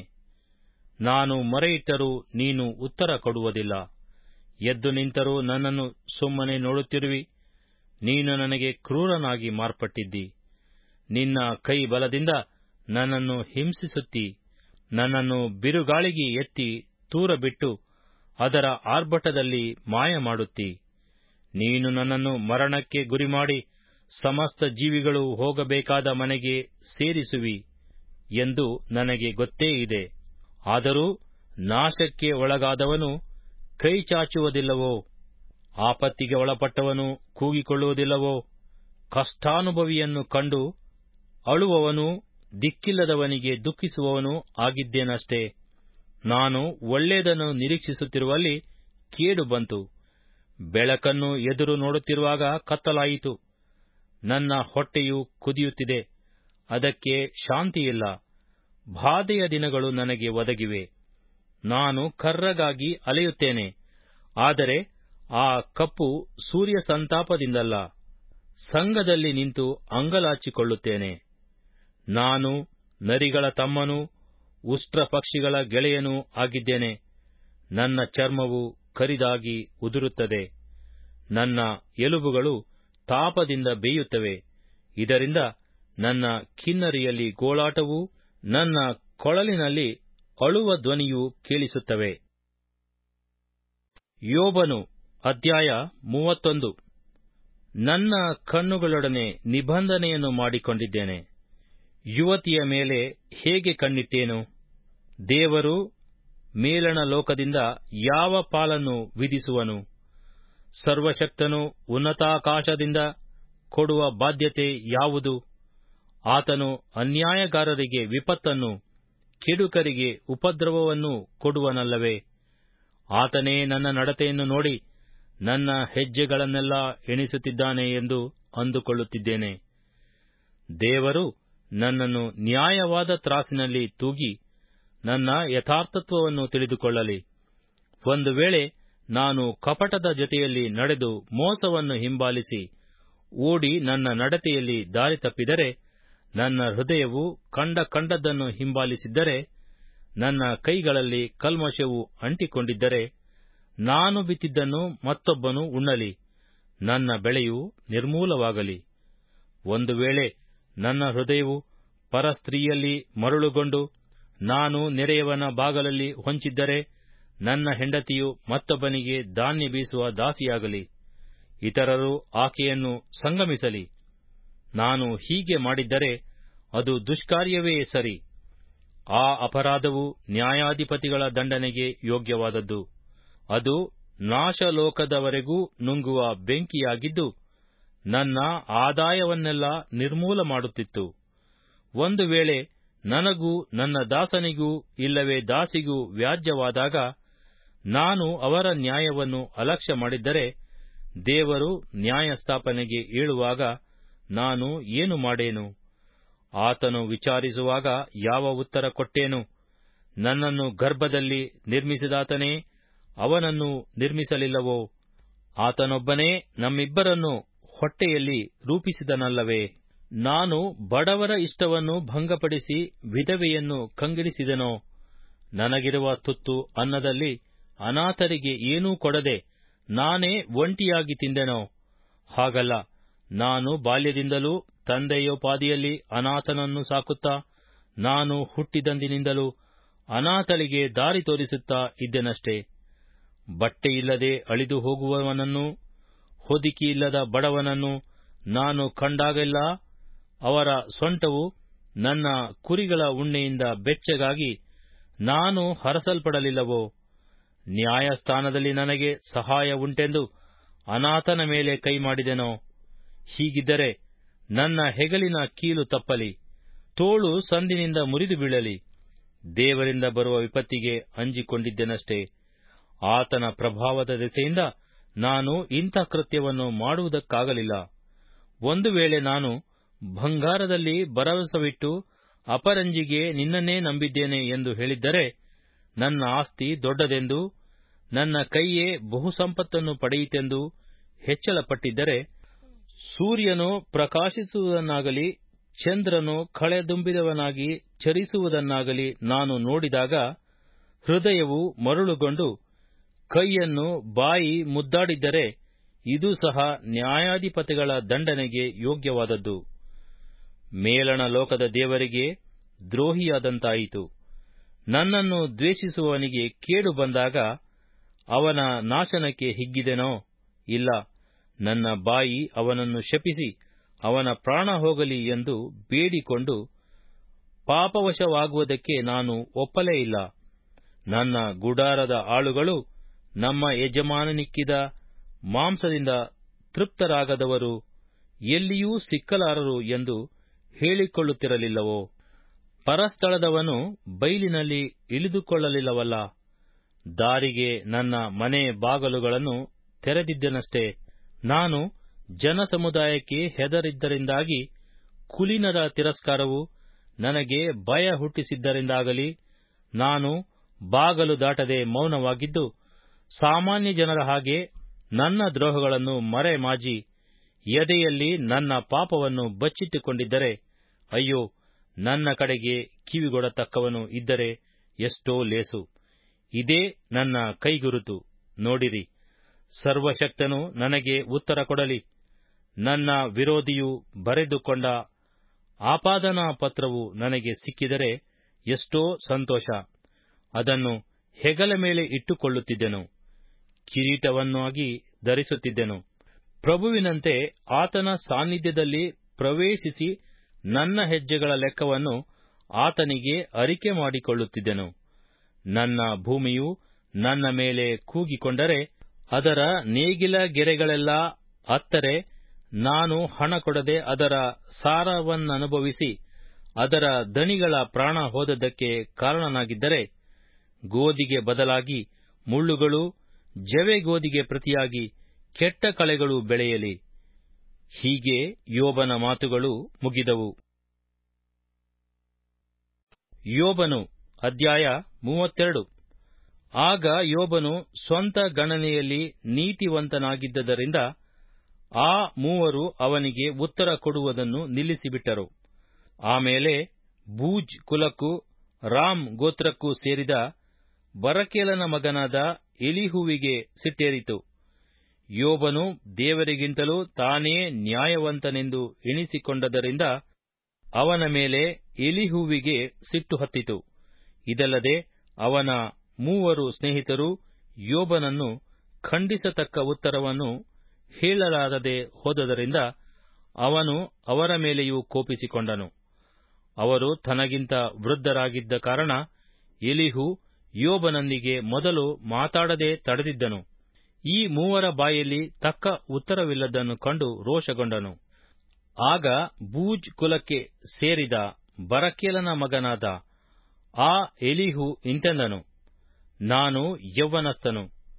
ನಾನು ಮೊರೆಯಿಟ್ಟರೂ ನೀನು ಉತ್ತರ ಕೊಡುವುದಿಲ್ಲ ಎದ್ದು ನಿಂತರೂ ನನ್ನನ್ನು ಸುಮ್ಮನೆ ನೋಡುತ್ತಿರುವಿ ನೀನು ನನಗೆ ಕ್ರೂರನಾಗಿ ಮಾರ್ಪಟ್ಟಿದ್ದಿ ನಿನ್ನ ಕೈ ಬಲದಿಂದ ನನ್ನನ್ನು ಹಿಂಸಿಸುತ್ತಿ ನನ್ನನ್ನು ಬಿರುಗಾಳಿಗೆ ಎತ್ತಿ ತೂರಬಿಟ್ಟು ಅದರ ಆರ್ಭಟದಲ್ಲಿ ಮಾಯ ಮಾಡುತ್ತಿ ನೀನು ನನ್ನನ್ನು ಮರಣಕ್ಕೆ ಗುರಿಮಾಡಿ ಸಮಸ್ತ ಜೀವಿಗಳು ಹೋಗಬೇಕಾದ ಮನೆಗೆ ಸೇರಿಸುವಿ ಎಂದು ನನಗೆ ಗೊತ್ತೇ ಇದೆ ಆದರೂ ನಾಶಕ್ಕೆ ಒಳಗಾದವನು ಕೈ ಚಾಚುವುದಿಲ್ಲವೋ ಆಪತ್ತಿಗೆ ಒಳಪಟ್ಟವನು ಕೂಗಿಕೊಳ್ಳುವುದಿಲ್ಲವೋ ಕಷ್ಟಾನುಭವಿಯನ್ನು ಕಂಡು ಅಳುವವನು ದಿಕ್ಕಿಲ್ಲದವನಿಗೆ ದುಃಖಿಸುವವನು ಆಗಿದ್ದೇನಷ್ಟೇ ನಾನು ಒಳ್ಳೆಯದನ್ನು ನಿರೀಕ್ಷಿಸುತ್ತಿರುವಲ್ಲಿ ಕೇಡು ಬಂತು ಬೆಳಕನ್ನು ಎದುರು ನೋಡುತ್ತಿರುವಾಗ ಕತ್ತಲಾಯಿತು ನನ್ನ ಹೊಟ್ಟೆಯು ಕುದಿಯುತ್ತಿದೆ ಅದಕ್ಕೆ ಶಾಂತಿಯಿಲ್ಲ ಬಾಧೆಯ ದಿನಗಳು ನನಗೆ ಒದಗಿವೆ ನಾನು ಕರ್ರಗಾಗಿ ಅಲೆಯುತ್ತೇನೆ ಆದರೆ ಆ ಕಪ್ಪು ಸೂರ್ಯ ಸಂತಾಪದಿಂದಲ್ಲ ಸಂಘದಲ್ಲಿ ನಿಂತು ಅಂಗಲಾಚಿಕೊಳ್ಳುತ್ತೇನೆ ನಾನು ನರಿಗಳ ತಮ್ಮನೂ ಉಷ್ಟ್ರ ಪಕ್ಷಿಗಳ ಗೆಳೆಯನೂ ಆಗಿದ್ದೇನೆ ನನ್ನ ಚರ್ಮವು ಕರಿದಾಗಿ ಉದುರುತ್ತದೆ ನನ್ನ ಎಲುಬುಗಳು ತಾಪದಿಂದ ಬೇಯುತ್ತವೆ ಇದರಿಂದ ನನ್ನ ಕಿನ್ನರಿಯಲ್ಲಿ ಗೋಳಾಟವೂ ನನ್ನ ಕೊಳಲಿನಲ್ಲಿ ಅಳುವ ಧ್ವನಿಯೂ ಕೇಳಿಸುತ್ತವೆ ಯೋಬನು ಅಧ್ಯಾಯ ಮೂವತ್ತೊಂದು ನನ್ನ ಕಣ್ಣುಗಳೊಡನೆ ನಿಬಂಧನೆಯನ್ನು ಮಾಡಿಕೊಂಡಿದ್ದೇನೆ ಯುವತಿಯ ಮೇಲೆ ಹೇಗೆ ಕಣ್ಣಿಟ್ಟೇನು ದೇವರು ಮೇಲಣ ಲೋಕದಿಂದ ಯಾವ ಪಾಲನ್ನು ವಿಧಿಸುವನು ಸರ್ವಶಕ್ತನು ಉನ್ನತಾಕಾಶದಿಂದ ಕೊಡುವ ಬಾಧ್ಯತೆ ಯಾವುದು ಆತನು ಅನ್ಯಾಯಗಾರರಿಗೆ ವಿಪತ್ತನ್ನು ಕೆಡುಕರಿಗೆ ಉಪದ್ರವವನ್ನು ಕೊಡುವನಲ್ಲವೇ ಆತನೇ ನನ್ನ ನಡತೆಯನ್ನು ನೋಡಿ ನನ್ನ ಹೆಜ್ಜೆಗಳನ್ನೆಲ್ಲ ಎಣಿಸುತ್ತಿದ್ದಾನೆ ಎಂದು ಅಂದುಕೊಳ್ಳುತ್ತಿದ್ದೇನೆ ದೇವರು ನನ್ನನ್ನು ನ್ಯಾಯವಾದ ತ್ರಾಸಿನಲ್ಲಿ ತೂಗಿ ನನ್ನ ಯಥಾರ್ಥತ್ವವನ್ನು ತಿಳಿದುಕೊಳ್ಳಲಿ ಒಂದು ವೇಳೆ ನಾನು ಕಪಟದ ಜೊತೆಯಲ್ಲಿ ನಡೆದು ಮೋಸವನ್ನು ಹಿಂಬಾಲಿಸಿ ಓಡಿ ನನ್ನ ನಡತೆಯಲ್ಲಿ ದಾರಿ ತಪ್ಪಿದರೆ ನನ್ನ ಹೃದಯವು ಕಂಡ ಕಂಡದ್ದನ್ನು ಹಿಂಬಾಲಿಸಿದ್ದರೆ ನನ್ನ ಕೈಗಳಲ್ಲಿ ಕಲ್ಮಶವು ಅಂಟಿಕೊಂಡಿದ್ದರೆ ನಾನು ಬಿತ್ತಿದ್ದನ್ನು ಮತ್ತೊಬ್ಬನು ಉಣ್ಣಲಿ ನನ್ನ ಬೆಳೆಯು ನಿರ್ಮೂಲವಾಗಲಿ ಒಂದು ವೇಳೆ ನನ್ನ ಹೃದಯವು ಪರಸ್ತ್ರೀಯಲ್ಲಿ ಮರುಳುಗೊಂಡು ನಾನು ನೆರೆಯವನ ಬಾಗಲಲ್ಲಿ ಹೊಂಚಿದ್ದರೆ ನನ್ನ ಹೆಂಡತಿಯು ಮತ್ತೊಬ್ಬನಿಗೆ ಧಾನ್ಯ ಬೀಸುವ ದಾಸಿಯಾಗಲಿ ಇತರರು ಆಕೆಯನ್ನು ಸಂಗಮಿಸಲಿ ನಾನು ಹೀಗೆ ಮಾಡಿದ್ದರೆ ಅದು ದುಷ್ಕಾರ್ಯವೇ ಸರಿ ಆ ಅಪರಾಧವು ನ್ಯಾಯಾಧಿಪತಿಗಳ ದಂಡನೆಗೆ ಯೋಗ್ಯವಾದದ್ದು ಅದು ನಾಶಲೋಕದವರೆಗೂ ನುಂಗುವ ಬೆಂಕಿಯಾಗಿದ್ದು ನನ್ನ ಆದಾಯವನ್ನೆಲ್ಲ ನಿರ್ಮೂಲ ಮಾಡುತ್ತಿತ್ತು ಒಂದು ವೇಳೆ ನನಗೂ ನನ್ನ ದಾಸನಿಗೂ ಇಲ್ಲವೇ ದಾಸಿಗೂ ವ್ಯಾಜ್ಯವಾದಾಗ ನಾನು ಅವರ ನ್ಯಾಯವನ್ನು ಅಲಕ್ಷ್ಯ ಮಾಡಿದ್ದರೆ ದೇವರು ನ್ಯಾಯಸ್ಥಾಪನೆಗೆ ಏಳುವಾಗ ನಾನು ಏನು ಮಾಡೇನು ಆತನು ವಿಚಾರಿಸುವಾಗ ಯಾವ ಉತ್ತರ ಕೊಟ್ಟೇನು ನನ್ನನ್ನು ಗರ್ಭದಲ್ಲಿ ನಿರ್ಮಿಸಿದಾತನೇ ಅವನನ್ನು ನಿರ್ಮಿಸಲಿಲ್ಲವೋ ಆತನೊಬ್ಬನೇ ನಮ್ಮಿಬ್ಬರನ್ನು ಹೊಟ್ಟೆಯಲ್ಲಿ ರೂಪಿಸಿದನಲ್ಲವೇ ನಾನು ಬಡವರ ಇಷ್ಟವನ್ನು ಭಂಗಪಡಿಸಿ ವಿಧವೆಯನ್ನು ಕಂಗಿಡಿಸಿದೆನೋ ನನಗಿರುವ ತುತ್ತು ಅನ್ನದಲ್ಲಿ ಅನಾಥರಿಗೆ ಏನೂ ಕೊಡದೆ ನಾನೇ ಒಂಟಿಯಾಗಿ ತಿಂದೆನೋ ಹಾಗಲ್ಲ ನಾನು ಬಾಲ್ಯದಿಂದಲೂ ತಂದೆಯೋಪಾದಿಯಲ್ಲಿ ಅನಾಥನನ್ನು ಸಾಕುತ್ತಾ ನಾನು ಹುಟ್ಟಿದಂದಿನಿಂದಲೂ ಅನಾಥಳಿಗೆ ದಾರಿ ತೋರಿಸುತ್ತಾ ಇದ್ದೆನಷ್ಟೇ ಬಟ್ಟೆಯಿಲ್ಲದೆ ಅಳಿದು ಹೋಗುವವನನ್ನು ಹೊದಿಕೆಯಿಲ್ಲದ ಬಡವನನ್ನು ನಾನು ಕಂಡಾಗೆಲ್ಲ ಅವರ ಸೊಂಟವು ನನ್ನ ಕುರಿಗಳ ಉಣ್ಣೆಯಿಂದ ಬೆಚ್ಚಗಾಗಿ ನಾನು ಹರಸಲ್ಪಡಲಿಲ್ಲವೋ ನ್ಯಾಯಸ್ಥಾನದಲ್ಲಿ ನನಗೆ ಸಹಾಯ ಉಂಟೆಂದು ಅನಾಥನ ಮೇಲೆ ಕೈ ಮಾಡಿದೆನೋ ಹೀಗಿದ್ದರೆ ನನ್ನ ಹೆಗಲಿನ ಕೀಲು ತಪ್ಪಲಿ ತೋಳು ಸಂದಿನಿಂದ ಮುರಿದು ಬೀಳಲಿ ದೇವರಿಂದ ಬರುವ ವಿಪತ್ತಿಗೆ ಅಂಜಿಕೊಂಡಿದ್ದೆನಷ್ಟೇ ಆತನ ಪ್ರಭಾವದ ದೆಸೆಯಿಂದ ನಾನು ಇಂಥ ಕೃತ್ಯವನ್ನು ಮಾಡುವುದಕ್ಕಾಗಲಿಲ್ಲ ಒಂದು ವೇಳೆ ನಾನು ಬಂಗಾರದಲ್ಲಿ ಭರವಸವಿಟ್ಟು ಅಪರಂಜಿಗೆ ನಿನ್ನನ್ನೇ ನಂಬಿದ್ದೇನೆ ಎಂದು ಹೇಳಿದ್ದರೆ ನನ್ನ ಆಸ್ತಿ ದೊಡ್ಡದೆಂದು ನನ್ನ ಕೈಯೇ ಬಹುಸಂಪತ್ತನ್ನು ಪಡೆಯಿತೆಂದು ಹೆಚ್ಚಳಪಟ್ಟಿದ್ದರೆ ಸೂರ್ಯನು ಪ್ರಕಾಶಿಸುವುದನ್ನಾಗಲಿ ಚಂದ್ರನು ಕಳೆದುಂಬಿದವನಾಗಿ ಚರಿಸುವುದನ್ನಾಗಲಿ ನಾನು ನೋಡಿದಾಗ ಹೃದಯವು ಮರುಳುಗೊಂಡು ಕೈಯನ್ನು ಬಾಯಿ ಮುದ್ದಾಡಿದ್ದರೆ ಇದು ಸಹ ನ್ಯಾಯಾಧಿಪತಿಗಳ ದಂಡನೆಗೆ ಯೋಗ್ಯವಾದದ್ದು ಮೇಲಣ ಲೋಕದ ದೇವರಿಗೆ ದ್ರೋಹಿಯಾದಂತಾಯಿತು ನನ್ನನ್ನು ದ್ವೇಷಿಸುವವನಿಗೆ ಕೇಡು ಬಂದಾಗ ಅವನ ನಾಶನಕ್ಕೆ ಹಿಗ್ಗಿದೆನೋ ಇಲ್ಲ ನನ್ನ ಬಾಯಿ ಅವನನ್ನು ಶಪಿಸಿ ಅವನ ಪ್ರಾಣ ಹೋಗಲಿ ಎಂದು ಬೇಡಿಕೊಂಡು ಪಾಪವಶವಾಗುವುದಕ್ಕೆ ನಾನು ಒಪ್ಪಲೇ ಇಲ್ಲ ನನ್ನ ಗುಡಾರದ ಆಳುಗಳು ನಮ್ಮ ಯಜಮಾನನಿಕ್ಕಿದ ಮಾಂಸದಿಂದ ತೃಪ್ತರಾಗದವರು ಎಲ್ಲಿಯೂ ಸಿಕ್ಕಲಾರರು ಎಂದು ಹೇಳಿಕೊಳ್ಳುತ್ತಿರಲಿಲ್ಲವೋ ಪರಸ್ಥಳದವನು ಬೈಲಿನಲ್ಲಿ ಇಳಿದುಕೊಳ್ಳಲಿಲ್ಲವಲ್ಲ ದಾರಿಗೆ ನನ್ನ ಮನೆ ಬಾಗಲುಗಳನ್ನು ತೆರೆದಿದ್ದೆನಷ್ಟೇ ನಾನು ಜನಸಮುದಾಯಕ್ಕೆ ಹೆದರಿದ್ದರಿಂದಾಗಿ ಕುಲೀನರ ತಿರಸ್ಕಾರವು ನನಗೆ ಭಯ ಹುಟ್ಟಿಸಿದ್ದರಿಂದಾಗಲಿ ನಾನು ಬಾಗಲು ದಾಟದೆ ಮೌನವಾಗಿದ್ದು ಸಾಮಾನ್ಯ ಜನರ ಹಾಗೆ ನನ್ನ ದ್ರೋಹಗಳನ್ನು ಮರೆಮಾಜಿ ಎದೆಯಲ್ಲಿ ನನ್ನ ಪಾಪವನ್ನು ಬಚ್ಚಿಟ್ಟುಕೊಂಡಿದ್ದರೆ ಅಯ್ಯೋ ನನ್ನ ಕಡೆಗೆ ಕಿವಿಗೊಡತಕ್ಕವನು ಇದ್ದರೆ ಎಷ್ಟೋ ಲೇಸು ಇದೇ ನನ್ನ ಕೈಗುರುತು ನೋಡಿರಿ ಸರ್ವಶಕ್ತನು ನನಗೆ ಉತ್ತರ ಕೊಡಲಿ ನನ್ನ ವಿರೋಧಿಯು ಬರೆದುಕೊಂಡ ಆಪಾದನಾ ಪತ್ರವು ನನಗೆ ಸಿಕ್ಕಿದರೆ ಎಷ್ಟೋ ಸಂತೋಷ ಅದನ್ನು ಹೆಗಲ ಮೇಲೆ ಇಟ್ಟುಕೊಳ್ಳುತ್ತಿದ್ದೆನು ಕಿರೀಟವನ್ನಾಗಿ ಧರಿಸುತ್ತಿದ್ದೆನು ಪ್ರಭುವಿನಂತೆ ಆತನ ಸಾನ್ನಿಧ್ಯದಲ್ಲಿ ಪ್ರವೇಶಿಸಿ ನನ್ನ ಹೆಜ್ಜೆಗಳ ಲೆಕ್ಕವನ್ನು ಆತನಿಗೆ ಅರಿಕೆ ಮಾಡಿಕೊಳ್ಳುತ್ತಿದ್ದೆನು ನನ್ನ ಭೂಮಿಯು ನನ್ನ ಮೇಲೆ ಕೂಗಿಕೊಂಡರೆ ಅದರ ನೇಗಿಲ ಗೆರೆಗಳೆಲ್ಲ ಅತ್ತರೆ ನಾನು ಹಣ ಕೊಡದೆ ಅದರ ಸಾರವನ್ನನುಭವಿಸಿ ಅದರ ದಣಿಗಳ ಪ್ರಾಣ ಹೋದದ್ದಕ್ಕೆ ಕಾರಣನಾಗಿದ್ದರೆ ಗೋದಿಗೆ ಬದಲಾಗಿ ಮುಳ್ಳುಗಳು ಜವೆ ಗೋದಿಗೆ ಪ್ರತಿಯಾಗಿ ಕೆಟ್ಟ ಕಳೆಗಳು ಬೆಳೆಯಲಿ ಹೀಗೆ ಯೋಬನ ಮಾತುಗಳು ಮುಗಿದವು ಯೋಬನು ಅಧ್ಯಾಯ ಮೂವತ್ತೆರಡು ಆಗ ಯೋಬನು ಸ್ವಂತ ಗಣನೆಯಲ್ಲಿ ನೀತಿವಂತನಾಗಿದ್ದರಿಂದ ಆ ಮೂವರು ಅವನಿಗೆ ಉತ್ತರ ಕೊಡುವುದನ್ನು ನಿಲ್ಲಿಸಿಬಿಟ್ಟರು ಆಮೇಲೆ ಬೂಜ್ ಕುಲಕ್ಕೂ ರಾಮ್ ಗೋತ್ರಕ್ಕೂ ಸೇರಿದ ಬರಕೇಲನ ಮಗನಾದ ಎಲಿಹುವಿಗೆ ಸಿಟ್ಟೇರಿತು ಯೋಬನು ದೇವರಿಗಿಂತಲೂ ತಾನೇ ನ್ಯಾಯವಂತನೆಂದು ಎಣಿಸಿಕೊಂಡದರಿಂದ ಅವನ ಮೇಲೆ ಎಲಿಹುವಿಗೆ ಸಿಟ್ಟು ಹತ್ತಿತು ಇದಲ್ಲದೆ ಅವನ ಮೂವರು ಸ್ನೇಹಿತರು ಯೋಬನನ್ನು ಖಂಡಿಸತಕ್ಕ ಉತ್ತರವನ್ನು ಹೇಳಲಾರದೆ ಹೋದದರಿಂದ ಅವನು ಅವರ ಮೇಲೆಯೂ ಕೋಪಿಸಿಕೊಂಡನು ಅವರು ತನಗಿಂತ ವೃದ್ಧರಾಗಿದ್ದ ಕಾರಣ ಎಲಿಹು ಯೋಬನೊಂದಿಗೆ ಮೊದಲು ಮಾತಾಡದೆ ತಡೆದಿದ್ದನು ಈ ಮೂವರ ಬಾಯಲ್ಲಿ ತಕ್ಕ ಉತ್ತರವಿಲ್ಲದನ್ನು ಕಂಡು ರೋಷಗೊಂಡನು ಆಗ ಬೂಜ್ ಕುಲಕ್ಕೆ ಸೇರಿದ ಬರಕೇಲನ ಮಗನಾದ ಆ ಎಲಿಹು ಇಂತೆಂದನು ನಾನು ಯೌವನಸ್ಥನು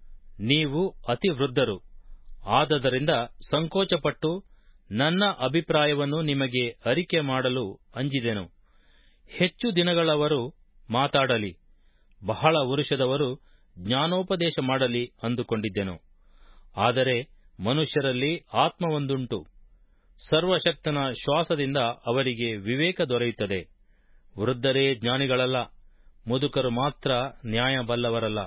ನೀವು ಅತಿ ವೃದ್ಧರು ಆದದರಿಂದ ಸಂಕೋಚಪಟ್ಟು ನನ್ನ ಅಭಿಪ್ರಾಯವನ್ನು ನಿಮಗೆ ಅರಿಕೆ ಮಾಡಲು ಅಂಜಿದೆನು ಹೆಚ್ಚು ದಿನಗಳವರು ಮಾತಾಡಲಿ ಬಹಳ ವರುಷದವರು ಜ್ಞಾನೋಪದೇಶ ಮಾಡಲಿ ಅಂದುಕೊಂಡಿದ್ದೆನು ಆದರೆ ಮನುಷ್ಯರಲ್ಲಿ ಆತ್ಮವೊಂದುಂಟು ಸರ್ವಶಕ್ತನ ಶ್ವಾಸದಿಂದ ಅವರಿಗೆ ವಿವೇಕ ದೊರೆಯುತ್ತದೆ ವೃದ್ಧರೇ ಜ್ಞಾನಿಗಳಲ್ಲ ಮುದುಕರು ಮಾತ್ರ ನ್ಯಾಯ ಬಲ್ಲವರಲ್ಲ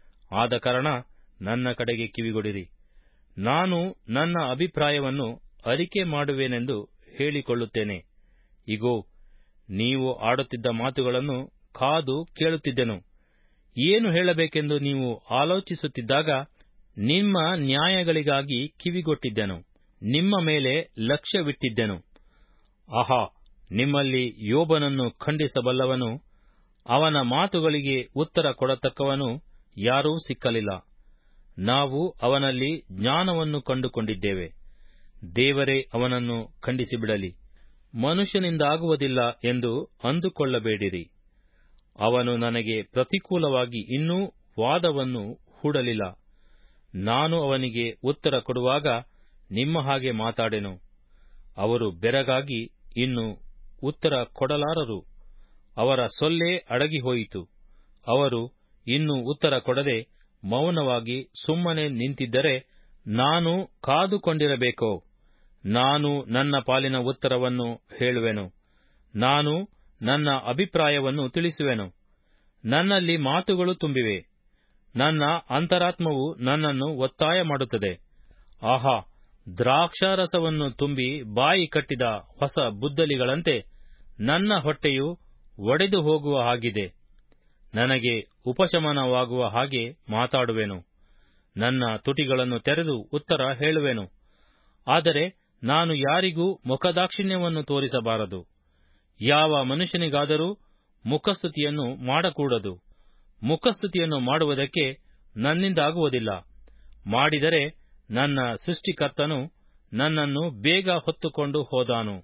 ಆದ ಕಾರಣ ನನ್ನ ಕಡೆಗೆ ಕಿವಿಗೊಡಿರಿ ನಾನು ನನ್ನ ಅಭಿಪ್ರಾಯವನ್ನು ಅರಿಕೆ ಮಾಡುವೆನೆಂದು ಹೇಳಿಕೊಳ್ಳುತ್ತೇನೆ ಇಗೋ ನೀವು ಆಡುತ್ತಿದ್ದ ಮಾತುಗಳನ್ನು ಕಾದು ಕೇಳುತ್ತಿದ್ದೆನು ಏನು ಹೇಳಬೇಕೆಂದು ನೀವು ಆಲೋಚಿಸುತ್ತಿದ್ದಾಗ ನಿಮ್ಮ ನ್ಯಾಯಗಳಿಗಾಗಿ ಕಿವಿಗೊಟ್ಟಿದ್ದೆನು ನಿಮ್ಮ ಮೇಲೆ ಲಕ್ಷ್ಯವಿಟ್ಟಿದ್ದೆನು ಆಹಾ ನಿಮ್ಮಲ್ಲಿ ಯೋಬನನ್ನು ಖಂಡಿಸಬಲ್ಲವನು ಅವನ ಮಾತುಗಳಿಗೆ ಉತ್ತರ ಕೊಡತಕ್ಕವನು ಯಾರೂ ಸಿಕ್ಕಲಿಲ್ಲ ನಾವು ಅವನಲ್ಲಿ ಜ್ಞಾನವನ್ನು ಕಂಡುಕೊಂಡಿದ್ದೇವೆ ದೇವರೇ ಅವನನ್ನು ಖಂಡಿಸಿಬಿಡಲಿ ಮನುಷ್ಯನಿಂದಾಗುವುದಿಲ್ಲ ಎಂದು ಅಂದುಕೊಳ್ಳಬೇಡಿರಿ ಅವನು ನನಗೆ ಪ್ರತಿಕೂಲವಾಗಿ ಇನ್ನೂ ವಾದವನ್ನು ಹೂಡಲಿಲ್ಲ ನಾನು ಅವನಿಗೆ ಉತ್ತರ ಕೊಡುವಾಗ ನಿಮ್ಮ ಹಾಗೆ ಮಾತಾಡೆನು ಅವರು ಬೆರಗಾಗಿ ಇನ್ನು ಉತ್ತರ ಕೊಡಲಾರರು ಅವರ ಸೊಲ್ಲೇ ಅಡಗಿಹೋಯಿತು ಅವರು ಇನ್ನು ಉತ್ತರ ಕೊಡದೆ ಮೌನವಾಗಿ ಸುಮ್ಮನೆ ನಿಂತಿದ್ದರೆ ನಾನು ಕಾದುಕೊಂಡಿರಬೇಕೋ ನಾನು ನನ್ನ ಪಾಲಿನ ಉತ್ತರವನ್ನು ಹೇಳುವೆನು ನಾನು ನನ್ನ ಅಭಿಪ್ರಾಯವನ್ನು ತಿಳಿಸುವೆನು ನನ್ನಲ್ಲಿ ಮಾತುಗಳು ತುಂಬಿವೆ ನನ್ನ ಅಂತರಾತ್ಮವು ನನ್ನನ್ನು ಒತ್ತಾಯ ಮಾಡುತ್ತದೆ ಆಹಾ ದ್ರಾಕ್ಷಾರಸವನ್ನು ತುಂಬಿ ಬಾಯಿ ಕಟ್ಟಿದ ಹೊಸ ಬುದ್ದಲಿಗಳಂತೆ ನನ್ನ ಹೊಟ್ಟೆಯು ಒಡೆದು ಹೋಗುವ ಹಾಗಿದೆ ನನಗೆ ಉಪಶಮನವಾಗುವ ಹಾಗೆ ಮಾತಾಡುವೆನು ನನ್ನ ತುಟಿಗಳನ್ನು ತೆರೆದು ಉತ್ತರ ಹೇಳುವೆನು ಆದರೆ ನಾನು ಯಾರಿಗೂ ಮುಖದಾಕ್ಷಿಣ್ಯವನ್ನು ತೋರಿಸಬಾರದು ಯಾವ ಮನುಷ್ಯನಿಗಾದರೂ ಮುಖಸ್ತುತಿಯನ್ನು ಮಾಡಕೂಡದು ಮುಖಸ್ತುತಿಯನ್ನು ಮಾಡುವುದಕ್ಕೆ ನನ್ನಿಂದಾಗುವುದಿಲ್ಲ ಮಾಡಿದರೆ ನನ್ನ ಸೃಷ್ಟಿಕರ್ತನು ನನ್ನನ್ನು ಬೇಗ ಹೊತ್ತುಕೊಂಡು ಹೋದಾನು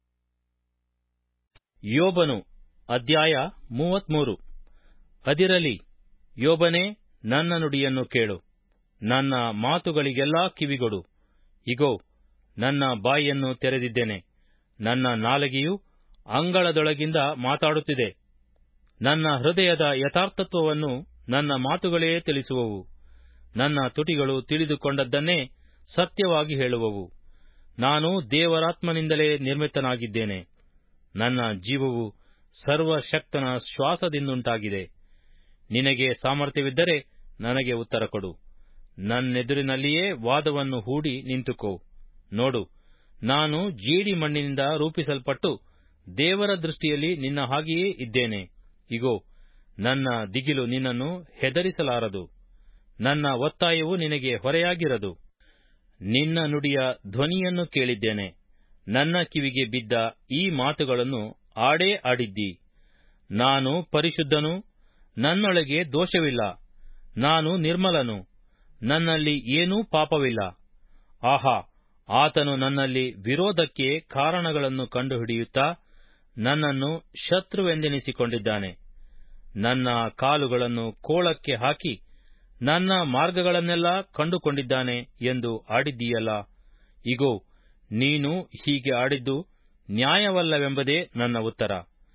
ಯೋಬನು ಅಧ್ಯಾಯ ಮೂವತ್ಮೂರು ಅದಿರಲಿ ಯೋಬನೇ ನನ್ನ ನುಡಿಯನ್ನು ಕೇಳು ನನ್ನ ಮಾತುಗಳಿಗೆಲ್ಲಾ ಕಿವಿಗೊಡು ಇಗೋ ನನ್ನ ಬಾಯಿಯನ್ನು ತೆರೆದಿದ್ದೇನೆ ನನ್ನ ನಾಲಗೆಯು ಅಂಗಳದೊಳಗಿಂದ ಮಾತಾಡುತ್ತಿದೆ ನನ್ನ ಹೃದಯದ ಯಥಾರ್ಥತ್ವವನ್ನು ನನ್ನ ಮಾತುಗಳೇ ತಿಳಿಸುವವು ನನ್ನ ತುಟಿಗಳು ತಿಳಿದುಕೊಂಡದ್ದನ್ನೇ ಸತ್ಯವಾಗಿ ಹೇಳುವವು ನಾನು ದೇವರಾತ್ಮನಿಂದಲೇ ನಿರ್ಮಿತನಾಗಿದ್ದೇನೆ ನನ್ನ ಜೀವವು ಸರ್ವಶಕ್ತನ ಶ್ವಾಸದಿಂದುಂಟಾಗಿದೆ ನಿನಗೆ ಸಾಮರ್ಥ್ಯವಿದ್ದರೆ ನನಗೆ ಉತ್ತರ ಕೊಡು ನನ್ನೆದುರಿನಲ್ಲಿಯೇ ವಾದವನ್ನು ಹೂಡಿ ನಿಂತುಕೋ ನೋಡು ನಾನು ಜೇಡಿ ಮಣ್ಣಿನಿಂದ ರೂಪಿಸಲ್ಪಟ್ಟು ದೇವರ ದೃಷ್ಟಿಯಲ್ಲಿ ನಿನ್ನ ಹಾಗೆಯೇ ಇದ್ದೇನೆ ಇಗೋ ನನ್ನ ದಿಗಿಲು ನಿನ್ನನ್ನು ಹೆದರಿಸಲಾರದು ನನ್ನ ಒತ್ತಾಯವು ನಿನಗೆ ಹೊರೆಯಾಗಿರದು ನಿನ್ನ ನುಡಿಯ ಧ್ವನಿಯನ್ನು ಕೇಳಿದ್ದೇನೆ ನನ್ನ ಕಿವಿಗೆ ಬಿದ್ದ ಈ ಮಾತುಗಳನ್ನು ಆಡೇ ಆಡಿದ್ದಿ ನಾನು ಪರಿಶುದ್ಧನು ನನ್ನೊಳಗೆ ದೋಷವಿಲ್ಲ ನಾನು ನಿರ್ಮಲನು ನನ್ನಲ್ಲಿ ಏನೂ ಪಾಪವಿಲ್ಲ ಆಹಾ ಆತನು ನನ್ನಲ್ಲಿ ವಿರೋಧಕ್ಕೆ ಕಾರಣಗಳನ್ನು ಕಂಡುಹಿಡಿಯುತ್ತಾ ನನ್ನನ್ನು ಶತ್ರುವೆಂದೆನಿಸಿಕೊಂಡಿದ್ದಾನೆ ನನ್ನ ಕಾಲುಗಳನ್ನು ಕೋಳಕ್ಕೆ ಹಾಕಿ ನನ್ನ ಮಾರ್ಗಗಳನ್ನೆಲ್ಲ ಕಂಡುಕೊಂಡಿದ್ದಾನೆ ಎಂದು ಆಡಿದ್ದೀಯಲ್ಲ ಇಗೋ ನೀನು ಹೀಗೆ ಆಡಿದ್ದು ನ್ಯಾಯವಲ್ಲವೆಂಬುದೇ ನನ್ನ ಉತ್ತರ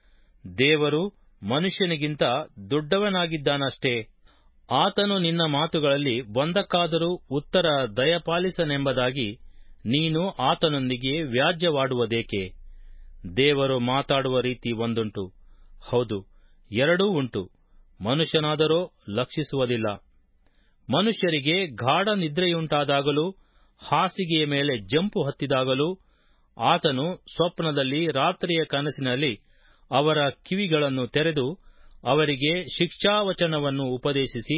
ದೇವರು ಮನುಷ್ಯನಿಗಿಂತ ದೊಡ್ಡವನಾಗಿದ್ದಾನಷ್ಟೇ ಆತನು ನಿನ್ನ ಮಾತುಗಳಲ್ಲಿ ಒಂದಕ್ಕಾದರೂ ಉತ್ತರ ದಯಪಾಲಿಸನೆಂಬುದಾಗಿ ನೀನು ಆತನೊಂದಿಗೆ ವ್ಯಾಜ್ಯವಾಡುವುದೇಕೆ ದೇವರು ಮಾತಾಡುವ ರೀತಿ ಒಂದುಂಟು ಹೌದು ಎರಡೂ ಉಂಟು ಮನುಷ್ಯನಾದರೋ ಲಕ್ಷಿಸುವುದಿಲ್ಲ ಮನುಷ್ಯರಿಗೆ ಗಾಢ ನಿದ್ರೆಯುಂಟಾದಾಗಲೂ ಹಾಸಿಗೆಯ ಮೇಲೆ ಜಂಪು ಹತ್ತಿದಾಗಲೂ ಆತನು ಸ್ವಪ್ನದಲ್ಲಿ ರಾತ್ರಿಯ ಕನಸಿನಲ್ಲಿ ಅವರ ಕಿವಿಗಳನ್ನು ತೆರೆದು ಅವರಿಗೆ ಶಿಕ್ಷಾವಚನವನ್ನು ಉಪದೇಶಿಸಿ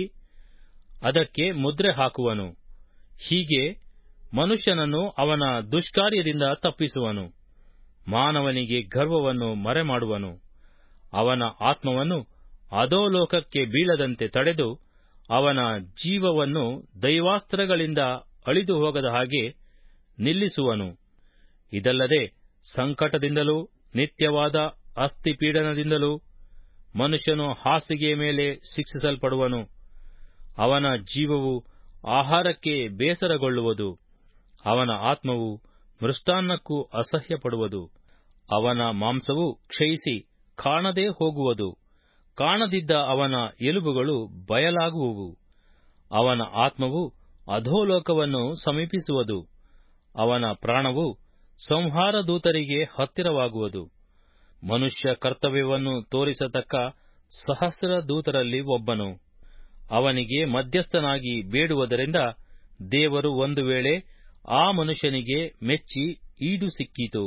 ಅದಕ್ಕೆ ಮುದ್ರೆ ಹಾಕುವನು ಹೀಗೆ ಮನುಷ್ಯನನ್ನು ಅವನ ದುಷ್ಕಾರ್ಯದಿಂದ ತಪ್ಪಿಸುವನು ಮಾನವನಿಗೆ ಗರ್ವವನ್ನು ಮರೆಮಾಡುವನು ಅವನ ಆತ್ಮವನ್ನು ಅಧೋಲೋಕಕ್ಕೆ ಬೀಳದಂತೆ ತಡೆದು ಅವನ ಜೀವವನ್ನು ದೈವಾಸ್ತ್ರಗಳಿಂದ ಅಳಿದು ಹೋಗದ ಹಾಗೆ ನಿಲ್ಲಿಸುವನು ಇದಲ್ಲದೆ ಸಂಕಟದಿಂದಲೂ ನಿತ್ಯವಾದ ಅಸ್ಥಿಪೀಡನದಿಂದಲೂ ಮನುಷ್ಯನು ಹಾಸಿಗೆಯ ಮೇಲೆ ಶಿಕ್ಷಿಸಲ್ಪಡುವನು ಅವನ ಜೀವವು ಆಹಾರಕ್ಕೆ ಬೇಸರಗೊಳ್ಳುವುದು ಅವನ ಆತ್ಮವು ಮೃಷ್ಟಾನ್ನಕ್ಕೂ ಅಸಹ್ಯಪಡುವುದು ಅವನ ಮಾಂಸವು ಕ್ಷಯಿಸಿ ಕಾಣದೇ ಹೋಗುವುದು ಕಾಣದಿದ್ದ ಅವನ ಎಲುಬುಗಳು ಬಯಲಾಗುವುವು ಅವನ ಆತ್ಮವು ಅಧೋಲೋಕವನ್ನು ಸಮೀಪಿಸುವುದು ಅವನ ಪ್ರಾಣವು ಸಂಹಾರ ದೂತರಿಗೆ ಹತ್ತಿರವಾಗುವುದು ಮನುಷ್ಯ ಕರ್ತವ್ಯವನ್ನು ತೋರಿಸತಕ್ಕ ಸಹಸ್ರ ದೂತರಲ್ಲಿ ಒಬ್ಬನು ಅವನಿಗೆ ಮಧ್ಯಸ್ಥನಾಗಿ ಬೇಡುವುದರಿಂದ ದೇವರು ಒಂದು ವೇಳೆ ಆ ಮನುಷ್ಯನಿಗೆ ಮೆಚ್ಚಿ ಈಡು ಸಿಕ್ಕೀತು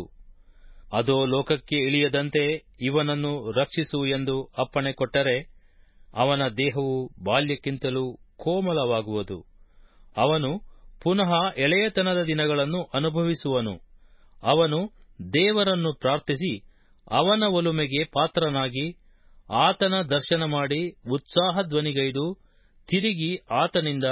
ಅದೋ ಲೋಕಕ್ಕೆ ಇಳಿಯದಂತೆ ಇವನನ್ನು ರಕ್ಷಿಸು ಎಂದು ಅಪ್ಪಣೆ ಕೊಟ್ಟರೆ ಅವನ ದೇಹವು ಬಾಲ್ಯಕ್ಕಿಂತಲೂ ಕೋಮಲವಾಗುವುದು ಅವನು ಪುನಃ ಎಳೆಯತನದ ದಿನಗಳನ್ನು ಅನುಭವಿಸುವನು ಅವನು ದೇವರನ್ನು ಪ್ರಾರ್ಥಿಸಿ ಅವನ ಒಲುಮೆಗೆ ಪಾತ್ರನಾಗಿ ಆತನ ದರ್ಶನ ಮಾಡಿ ಉತ್ಸಾಹಧ್ವನಿಗೈದು ತಿರುಗಿ ಆತನಿಂದ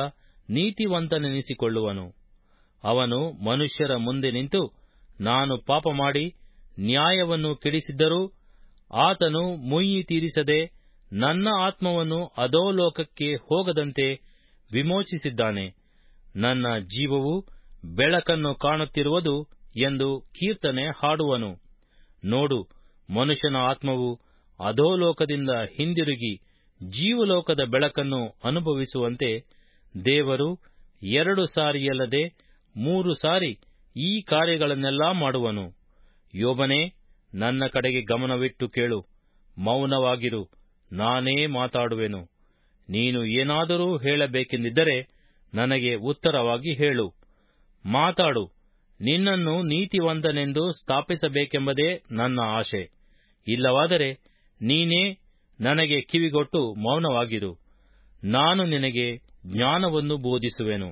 ನೀತಿವಂತನೆನಿಸಿಕೊಳ್ಳುವನು ಅವನು ಮನುಷ್ಯರ ಮುಂದೆ ನಿಂತು ನಾನು ಪಾಪ ಮಾಡಿ ನ್ಯಾಯವನ್ನು ಕೆಡಿಸಿದ್ದರೂ ಆತನು ಮುಯ್ಯಿ ತೀರಿಸದೆ ನನ್ನ ಆತ್ಮವನ್ನು ಅಧೋಲೋಕಕ್ಕೆ ಹೋಗದಂತೆ ವಿಮೋಚಿಸಿದ್ದಾನೆ ನನ್ನ ಜೀವವು ಬೆಳಕನ್ನು ಕಾಣುತ್ತಿರುವುದು ಎಂದು ಕೀರ್ತನೆ ಹಾಡುವನು ನೋಡು ಮನುಷ್ಯನ ಆತ್ಮವು ಅಧೋಲೋಕದಿಂದ ಹಿಂದಿರುಗಿ ಜೀವಲೋಕದ ಬೆಳಕನ್ನು ಅನುಭವಿಸುವಂತೆ ದೇವರು ಎರಡು ಸಾರಿಯಲ್ಲದೆ ಮೂರು ಸಾರಿ ಈ ಕಾರ್ಯಗಳನ್ನೆಲ್ಲಾ ಮಾಡುವನು ಯೋಬನೇ ನನ್ನ ಕಡೆಗೆ ಗಮನವಿಟ್ಟು ಕೇಳು ಮೌನವಾಗಿರು ನಾನೇ ಮಾತಾಡುವೆನು ನೀನು ಏನಾದರೂ ಹೇಳಬೇಕೆಂದಿದ್ದರೆ ನನಗೆ ಉತ್ತರವಾಗಿ ಹೇಳು ಮಾತಾಡು ನಿನ್ನನ್ನು ನೀತಿವಂತನೆಂದು ಸ್ಥಾಪಿಸಬೇಕೆಂಬುದೇ ನನ್ನ ಆಶೆ ಇಲ್ಲವಾದರೆ ನೀನೇ ನನಗೆ ಕಿವಿಗೊಟ್ಟು ಮೌನವಾಗಿರು ನಾನು ನಿನಗೆ ಜ್ಞಾನವನ್ನು ಬೋಧಿಸುವೆನು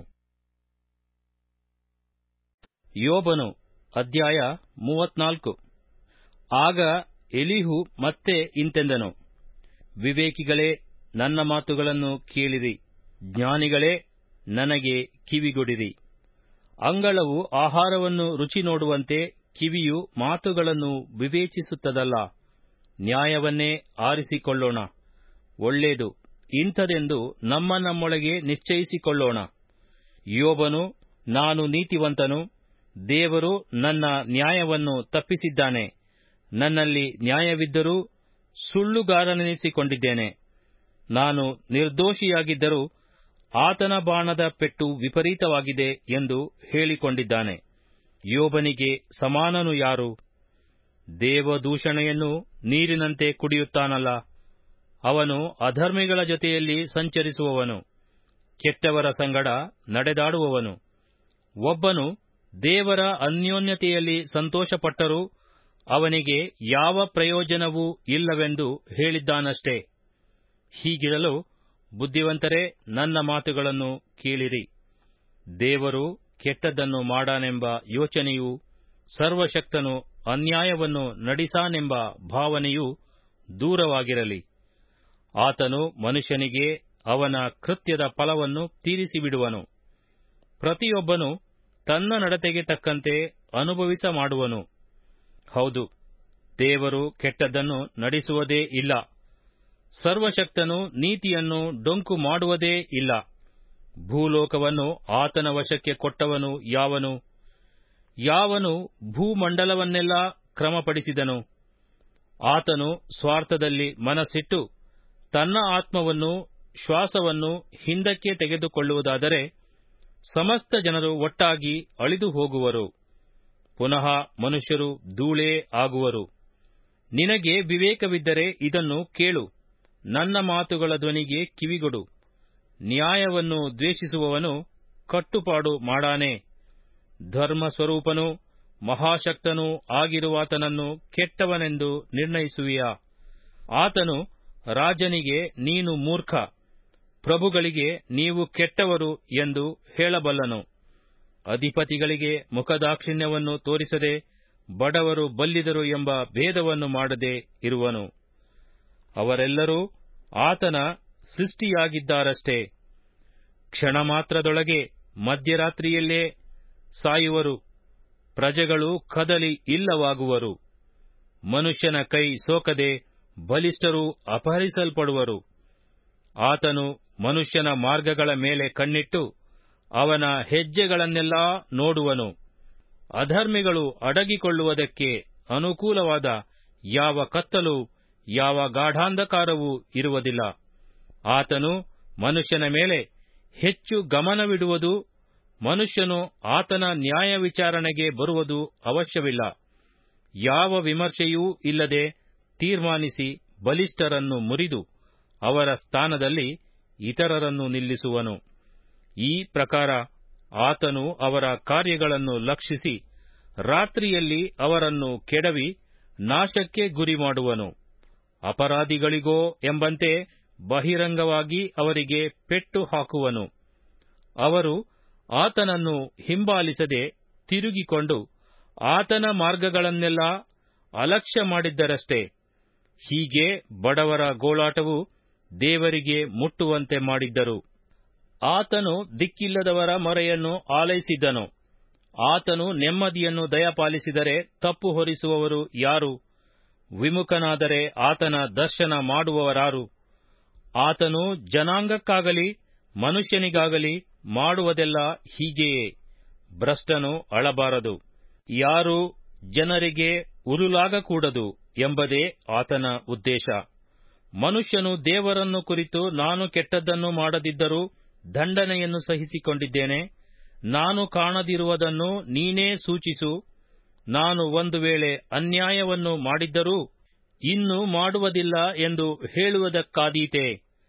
ಯೋಬನು ಅಧ್ಯಾಯ ಮೂವತ್ನಾಲ್ಕು ಆಗ ಎಲಿಹು ಮತ್ತೆ ಇಂತೆಂದನು ವಿವೇಕಿಗಳೇ ನನ್ನ ಮಾತುಗಳನ್ನು ಕೇಳಿರಿ ಜ್ಞಾನಿಗಳೇ ನನಗೆ ಕಿವಿಗೊಡಿರಿ ಅಂಗಳವು ಆಹಾರವನ್ನು ರುಚಿ ನೋಡುವಂತೆ ಕಿವಿಯು ಮಾತುಗಳನ್ನು ವಿವೇಚಿಸುತ್ತದಲ್ಲ ನ್ಯಾಯವನ್ನೇ ಆರಿಸಿಕೊಳ್ಳೋಣ ಒಳ್ಳೆಯದು ಇಂಥದೆಂದು ನಮ್ಮ ನಮ್ಮೊಳಗೆ ನಿಶ್ಚಯಿಸಿಕೊಳ್ಳೋಣ ಯೋಬನು ನಾನು ನೀತಿವಂತನು ದೇವರು ನನ್ನ ನ್ಯಾಯವನ್ನು ತಪ್ಪಿಸಿದ್ದಾನೆ ನನ್ನಲ್ಲಿ ನ್ಯಾಯವಿದ್ದರೂ ಸುಳ್ಳುಗಾರನೆನಿಸಿಕೊಂಡಿದ್ದೇನೆ ನಾನು ನಿರ್ದೋಷಿಯಾಗಿದ್ದರೂ ಆತನ ಬಾಣದ ಪೆಟ್ಟು ವಿಪರೀತವಾಗಿದೆ ಎಂದು ಹೇಳಿಕೊಂಡಿದ್ದಾನೆ ಯೋಬನಿಗೆ ಸಮಾನನು ಯಾರು ದೇವದೂಷಣೆಯನ್ನು ನೀರಿನಂತೆ ಕುಡಿಯುತ್ತಾನಲ್ಲ ಅವನು ಅಧರ್ಮಿಗಳ ಜೊತೆಯಲ್ಲಿ ಸಂಚರಿಸುವವನು ಕೆಟ್ಟವರ ಸಂಗಡ ನಡೆದಾಡುವವನು ಒಬ್ಬನು ದೇವರ ಅನ್ಯೋನ್ಯತೆಯಲ್ಲಿ ಸಂತೋಷಪಟ್ಟರೂ ಅವನಿಗೆ ಯಾವ ಪ್ರಯೋಜನವೂ ಇಲ್ಲವೆಂದು ಹೇಳಿದ್ದಾನಷ್ಟೇ ಹೀಗಿರಲು ಬುದ್ಧಿವಂತರೇ ನನ್ನ ಮಾತುಗಳನ್ನು ಕೇಳಿರಿ ದೇವರು ಕೆಟ್ಟದ್ದನ್ನು ಮಾಡಾನೆಂಬ ಯೋಚನೆಯೂ ಸರ್ವಶಕ್ತನು ಅನ್ಯಾಯವನ್ನು ನಡೆಸಾನೆಂಬ ಭಾವನೆಯೂ ದೂರವಾಗಿರಲಿ ಆತನು ಮನುಷ್ಯನಿಗೆ ಅವನ ಕೃತ್ಯದ ಫಲವನ್ನು ತೀರಿಸಿಬಿಡುವನು ಪ್ರತಿಯೊಬ್ಬನು ತನ್ನ ನಡತೆಗೆ ತಕ್ಕಂತೆ ಅನುಭವಿಸ ಮಾಡುವನು ಹೌದು ದೇವರು ಕೆಟ್ಟದ್ದನ್ನು ನಡೆಸುವುದೇ ಇಲ್ಲ ಸರ್ವಶಕ್ತನು ನೀತಿಯನ್ನು ಡೊಂಕು ಮಾಡುವುದೇ ಇಲ್ಲ ಭೂಲೋಕವನ್ನು ಆತನ ವಶಕ್ಕೆ ಕೊಟ್ಟವನು ಯಾವನು ಯಾವನು ಭೂಮಂಡಲವನ್ನೆಲ್ಲ ಕ್ರಮಪಡಿಸಿದನು ಆತನು ಸ್ವಾರ್ಥದಲ್ಲಿ ಮನಸ್ಸಿಟ್ಟು ತನ್ನ ಆತ್ಮವನ್ನು ಶ್ವಾಸವನ್ನು ಹಿಂದಕ್ಕೆ ತೆಗೆದುಕೊಳ್ಳುವುದಾದರೆ ಸಮಸ್ತ ಜನರು ಒಟ್ಟಾಗಿ ಅಳಿದು ಹೋಗುವರು ಪುನಃ ಮನುಷ್ಯರು ಧೂಳೇ ಆಗುವರು ನಿನಗೆ ವಿವೇಕವಿದ್ದರೆ ಇದನ್ನು ಕೇಳು ನನ್ನ ಮಾತುಗಳ ಧ್ವನಿಗೆ ಕಿವಿಗೊಡು ನ್ಯಾಯವನ್ನು ದ್ವೇಷಿಸುವವನು ಕಟ್ಟುಪಾಡು ಮಾಡಾನೆ ಧರ್ಮಸ್ವರೂಪನೂ ಮಹಾಶಕ್ತನೂ ಆಗಿರುವಾತನನ್ನು ಕೆಟ್ಟವನೆಂದು ನಿರ್ಣಯಿಸುವಿಯಾ ಆತನು ರಾಜನಿಗೆ ನೀನು ಮೂರ್ಖ ಪ್ರಭುಗಳಿಗೆ ನೀವು ಕೆಟ್ಟವರು ಎಂದು ಹೇಳಬಲ್ಲನು ಅಧಿಪತಿಗಳಿಗೆ ಮುಖದಾಕ್ಷಿಣ್ಯವನ್ನು ತೋರಿಸದೆ ಬಡವರು ಬಲ್ಲಿದರು ಎಂಬ ಭೇದವನ್ನು ಮಾಡದೆ ಇರುವನು ಅವರೆಲ್ಲರೂ ಆತನ ಸೃಷ್ಟಿಯಾಗಿದ್ದಾರಷ್ಟೇ ಕ್ಷಣ ಮಾತ್ರದೊಳಗೆ ಮಧ್ಯರಾತ್ರಿಯಲ್ಲೇ ಸಾಯುವರು ಪ್ರಜೆಗಳು ಕದಲಿ ಇಲ್ಲವಾಗುವರು ಮನುಷ್ಯನ ಕೈ ಸೋಕದೆ ಬಲಿಷ್ಠರು ಅಪಹರಿಸಲ್ಪಡುವರು ಆತನು ಮನುಷ್ಯನ ಮಾರ್ಗಗಳ ಮೇಲೆ ಕಣ್ಣಿಟ್ಟು ಅವನ ಹೆಜ್ಜೆಗಳನ್ನೆಲ್ಲಾ ನೋಡುವನು ಅಧರ್ಮಿಗಳು ಅಡಗಿಕೊಳ್ಳುವುದಕ್ಕೆ ಅನುಕೂಲವಾದ ಯಾವ ಕತ್ತಲು ಯಾವ ಗಾಢಾಂಧಕಾರವೂ ಇರುವುದಿಲ್ಲ ಆತನು ಮನುಷ್ಯನ ಮೇಲೆ ಹೆಚ್ಚು ಗಮನವಿಡುವುದು ಮನುಷ್ಯನು ಆತನ ನ್ಯಾಯ ವಿಚಾರಣೆಗೆ ಬರುವುದು ಅವಶ್ಯವಿಲ್ಲ ಯಾವ ವಿಮರ್ಶೆಯೂ ಇಲ್ಲದೆ ತೀರ್ಮಾನಿಸಿ ಬಲಿಷ್ಠರನ್ನು ಮುರಿದು ಅವರ ಸ್ಥಾನದಲ್ಲಿ ಇತರರನ್ನು ನಿಲ್ಲಿಸುವನು ಈ ಪ್ರಕಾರ ಆತನು ಅವರ ಕಾರ್ಯಗಳನ್ನು ಲಕ್ಷಿಸಿ ರಾತ್ರಿಯಲ್ಲಿ ಅವರನ್ನು ಕೆಡವಿ ನಾಶಕ್ಕೆ ಗುರಿಮಾಡುವನು ಅಪರಾಧಿಗಳಿಗೋ ಎಂಬಂತೆ ಬಹಿರಂಗವಾಗಿ ಅವರಿಗೆ ಪೆಟ್ಟು ಹಾಕುವನು ಅವರು ಆತನನ್ನು ಹಿಂಬಾಲಿಸದೆ ತಿರುಗಿಕೊಂಡು ಆತನ ಮಾರ್ಗಗಳನ್ನೆಲ್ಲ ಅಲಕ್ಷ್ಯ ಮಾಡಿದ್ದರಷ್ಟೇ ಹೀಗೆ ಬಡವರ ಗೋಳಾಟವು ದೇವರಿಗೆ ಮುಟ್ಟುವಂತೆ ಮಾಡಿದ್ದರು ಆತನು ದಿಕ್ಕಿಲ್ಲದವರ ಮೊರೆಯನ್ನು ಆಲೈಸಿದ್ದನು ಆತನು ನೆಮ್ಮದಿಯನ್ನು ದಯಪಾಲಿಸಿದರೆ ತಪ್ಪು ಹೊರಿಸುವವರು ಯಾರು ವಿಮುಖನಾದರೆ ಆತನ ದರ್ಶನ ಮಾಡುವವರಾರು ಆತನು ಜನಾಂಗಕ್ಕಾಗಲಿ ಮನುಷ್ಯನಿಗಾಗಲಿ ಮಾಡುವುದೆಲ್ಲ ಹೀಗೆಯೇ ಭ್ರಷ್ಟನು ಅಳಬಾರದು ಯಾರೂ ಜನರಿಗೆ ಉರುಲಾಗಕೂಡದು ಎಂಬುದೇ ಆತನ ಉದ್ದೇಶ ಮನುಷ್ಯನು ದೇವರನ್ನು ಕುರಿತು ನಾನು ಕೆಟ್ಟದ್ದನ್ನು ಮಾಡದಿದ್ದರೂ ದಂಡನೆಯನ್ನು ಸಹಿಸಿಕೊಂಡಿದ್ದೇನೆ ನಾನು ಕಾಣದಿರುವುದನ್ನು ನೀನೇ ಸೂಚಿಸು ನಾನು ಒಂದು ವೇಳೆ ಅನ್ಯಾಯವನ್ನು ಮಾಡಿದ್ದರೂ ಇನ್ನು ಮಾಡುವುದಿಲ್ಲ ಎಂದು ಹೇಳುವುದಕ್ಕಾದೀತೆ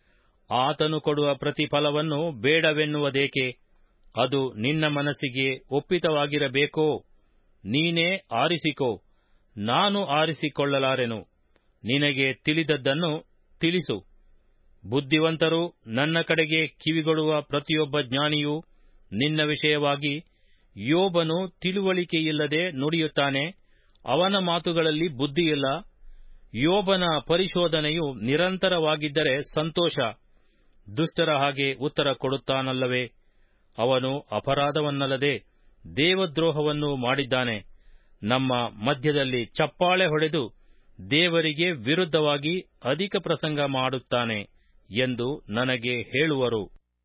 ಆತನು ಕೊಡುವ ಪ್ರತಿಫಲವನ್ನು ಬೇಡವೆನ್ನುವುದೇಕೆ ಅದು ನಿನ್ನ ಮನಸ್ಸಿಗೆ ಒಪ್ಪಿತವಾಗಿರಬೇಕೋ ನೀನೇ ಆರಿಸಿಕೋ ನಾನು ಆರಿಸಿಕೊಳ್ಳಲಾರೆನು ನಿನಗೆ ತಿಳಿದದ್ದನ್ನು ತಿಳಿಸು ಬುದ್ಧಿವಂತರು ನನ್ನ ಕಡೆಗೆ ಕಿವಿಗೊಡುವ ಪ್ರತಿಯೊಬ್ಬ ಜ್ಞಾನಿಯೂ ನಿನ್ನ ವಿಷಯವಾಗಿ ಯೋಬನು ತಿಳುವಳಿಕೆಯಿಲ್ಲದೆ ನುಡಿಯುತ್ತಾನೆ ಅವನ ಮಾತುಗಳಲ್ಲಿ ಬುದ್ಧಿಯಿಲ್ಲ ಯೋಬನ ಪರಿಶೋಧನೆಯು ನಿರಂತರವಾಗಿದ್ದರೆ ಸಂತೋಷ ದುಷ್ಟರ ಹಾಗೆ ಉತ್ತರ ಕೊಡುತ್ತಾನಲ್ಲವೇ ಅವನು ಅಪರಾಧವನ್ನಲ್ಲದೆ ದೇವದ್ರೋಹವನ್ನು ಮಾಡಿದ್ದಾನೆ ನಮ್ಮ ಮಧ್ಯದಲ್ಲಿ ಚಪ್ಪಾಳೆ ಹೊಡೆದು ದೇವರಿಗೆ ವಿರುದ್ಧವಾಗಿ ಅಧಿಕ ಪ್ರಸಂಗ ಮಾಡುತ್ತಾನೆ ಎಂದು ನನಗೆ ಹೇಳುವರು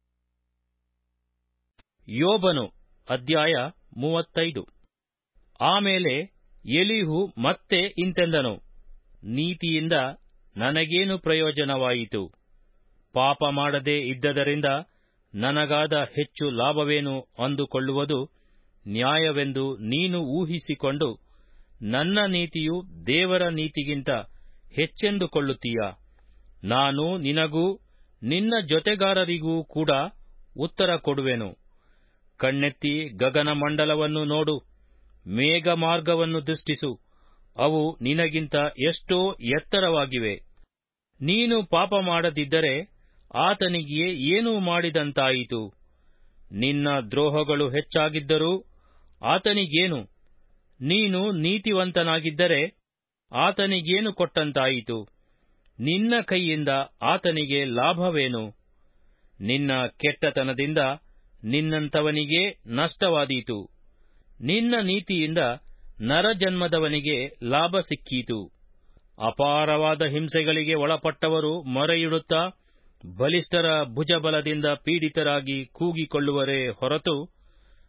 ಯೋಬನು ಅಧ್ಯಾಯ ಮೂವತ್ತೈದು ಆಮೇಲೆ ಎಲಿಹು ಮತ್ತೆ ಇಂತೆಂದನು ನೀತಿಯಿಂದ ನನಗೇನು ಪ್ರಯೋಜನವಾಯಿತು ಪಾಪ ಮಾಡದೇ ಇದ್ದದರಿಂದ ನನಗಾದ ಹೆಚ್ಚು ಲಾಭವೇನು ಅಂದುಕೊಳ್ಳುವುದು ನ್ಯಾಯವೆಂದು ನೀನು ಊಹಿಸಿಕೊಂಡು ನನ್ನ ನೀತಿಯು ದೇವರ ನೀತಿಗಿಂತ ಹೆಚ್ಚೆಂದುಕೊಳ್ಳುತ್ತೀಯ ನಾನು ನಿನಗೂ ನಿನ್ನ ಜೊತೆಗಾರರಿಗೂ ಕೂಡ ಉತ್ತರ ಕೊಡುವೆನು ಕಣ್ಣೆತ್ತಿ ಗಗನಮಂಡಲವನ್ನು ನೋಡು ಮೇಘ ಮಾರ್ಗವನ್ನು ದೃಷ್ಟಿಸು ಅವು ನಿನಗಿಂತ ಎಷ್ಟೋ ಎತ್ತರವಾಗಿವೆ ನೀನು ಪಾಪ ಮಾಡದಿದ್ದರೆ ಆತನಿಗೆ ಏನೂ ಮಾಡಿದಂತಾಯಿತು ನಿನ್ನ ದ್ರೋಹಗಳು ಹೆಚ್ಚಾಗಿದ್ದರೂ ಆತನಿಗೇನು ನೀನು ನೀತಿವಂತನಾಗಿದ್ದರೆ ಆತನಿಗೇನು ಕೊಟ್ಟಂತಾಯಿತು ನಿನ್ನ ಕೈಯಿಂದ ಆತನಿಗೆ ಲಾಭವೇನು ನಿನ್ನ ಕೆಟ್ಟತನದಿಂದ ನಿನ್ನಂಥವನಿಗೆ ನಷ್ಟವಾದೀತು ನಿನ್ನ ನೀತಿಯಿಂದ ನರಜನ್ಮದವನಿಗೆ ಲಾಭ ಸಿಕ್ಕೀತು ಅಪಾರವಾದ ಹಿಂಸೆಗಳಿಗೆ ಒಳಪಟ್ಟವರು ಮೊರೆಯಿಡುತ್ತಾ ಬಲಿಷ್ಠರ ಭುಜಬಲದಿಂದ ಪೀಡಿತರಾಗಿ ಕೂಗಿಕೊಳ್ಳುವರೇ ಹೊರತು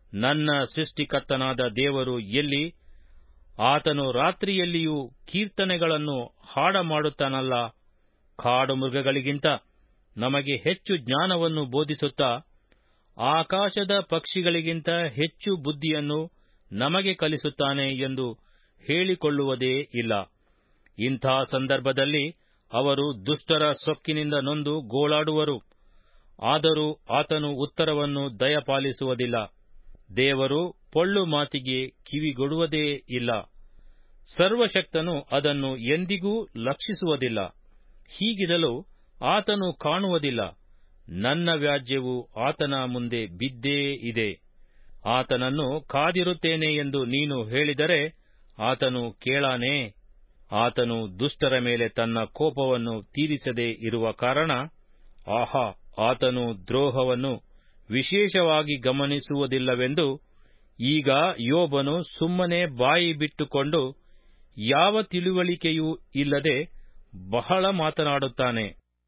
ನನ್ನ ಸೃಷ್ಟಿಕರ್ತನಾದ ದೇವರು ಎಲ್ಲಿ ಆತನು ರಾತ್ರಿಯಲ್ಲಿಯೂ ಕೀರ್ತನೆಗಳನ್ನು ಹಾಡ ಮಾಡುತ್ತಾನಲ್ಲ ಕಾಡು ಮೃಗಗಳಿಗಿಂತ ನಮಗೆ ಹೆಚ್ಚು ಜ್ಞಾನವನ್ನು ಬೋಧಿಸುತ್ತಾ ಆಕಾಶದ ಪಕ್ಷಿಗಳಿಗಿಂತ ಹೆಚ್ಚು ಬುದ್ಧಿಯನ್ನು ನಮಗೆ ಕಲಿಸುತ್ತಾನೆ ಎಂದು ಹೇಳಿಕೊಳ್ಳುವುದೇ ಇಲ್ಲ ಇಂಥ ಸಂದರ್ಭದಲ್ಲಿ ಅವರು ದುಷ್ಟರ ಸೊಕ್ಕಿನಿಂದ ನೊಂದು ಗೋಳಾಡುವರು ಆದರೂ ಆತನು ಉತ್ತರವನ್ನು ದಯಪಾಲಿಸುವುದಿಲ್ಲ ದೇವರು ಪೊಳ್ಳು ಮಾತಿಗೆ ಕಿವಿಗೊಡುವುದೇ ಇಲ್ಲ ಸರ್ವಶಕ್ತನು ಅದನ್ನು ಎಂದಿಗೂ ಲಕ್ಷಿಸುವುದಿಲ್ಲ ಹೀಗಿರಲು ಆತನು ಕಾಣುವುದಿಲ್ಲ ನನ್ನ ವ್ಯಾಜ್ಯವು ಆತನ ಮುಂದೆ ಬಿದ್ದೇ ಇದೆ ಆತನನ್ನು ಕಾದಿರುತ್ತೇನೆ ಎಂದು ನೀನು ಹೇಳಿದರೆ ಆತನು ಕೇಳಾನೇ ಆತನು ದುಷ್ಟರ ಮೇಲೆ ತನ್ನ ಕೋಪವನ್ನು ತೀರಿಸದೇ ಇರುವ ಕಾರಣ ಆಹಾ ಆತನು ದ್ರೋಹವನ್ನು ವಿಶೇಷವಾಗಿ ಗಮನಿಸುವುದಿಲ್ಲವೆಂದು ಈಗ ಯೋಬನು ಸುಮ್ಮನೆ ಬಾಯಿ ಬಿಟ್ಟುಕೊಂಡು ಯಾವ ತಿಳುವಳಿಕೆಯೂ ಇಲ್ಲದೆ ಬಹಳ ಮಾತನಾಡುತ್ತಾನೆ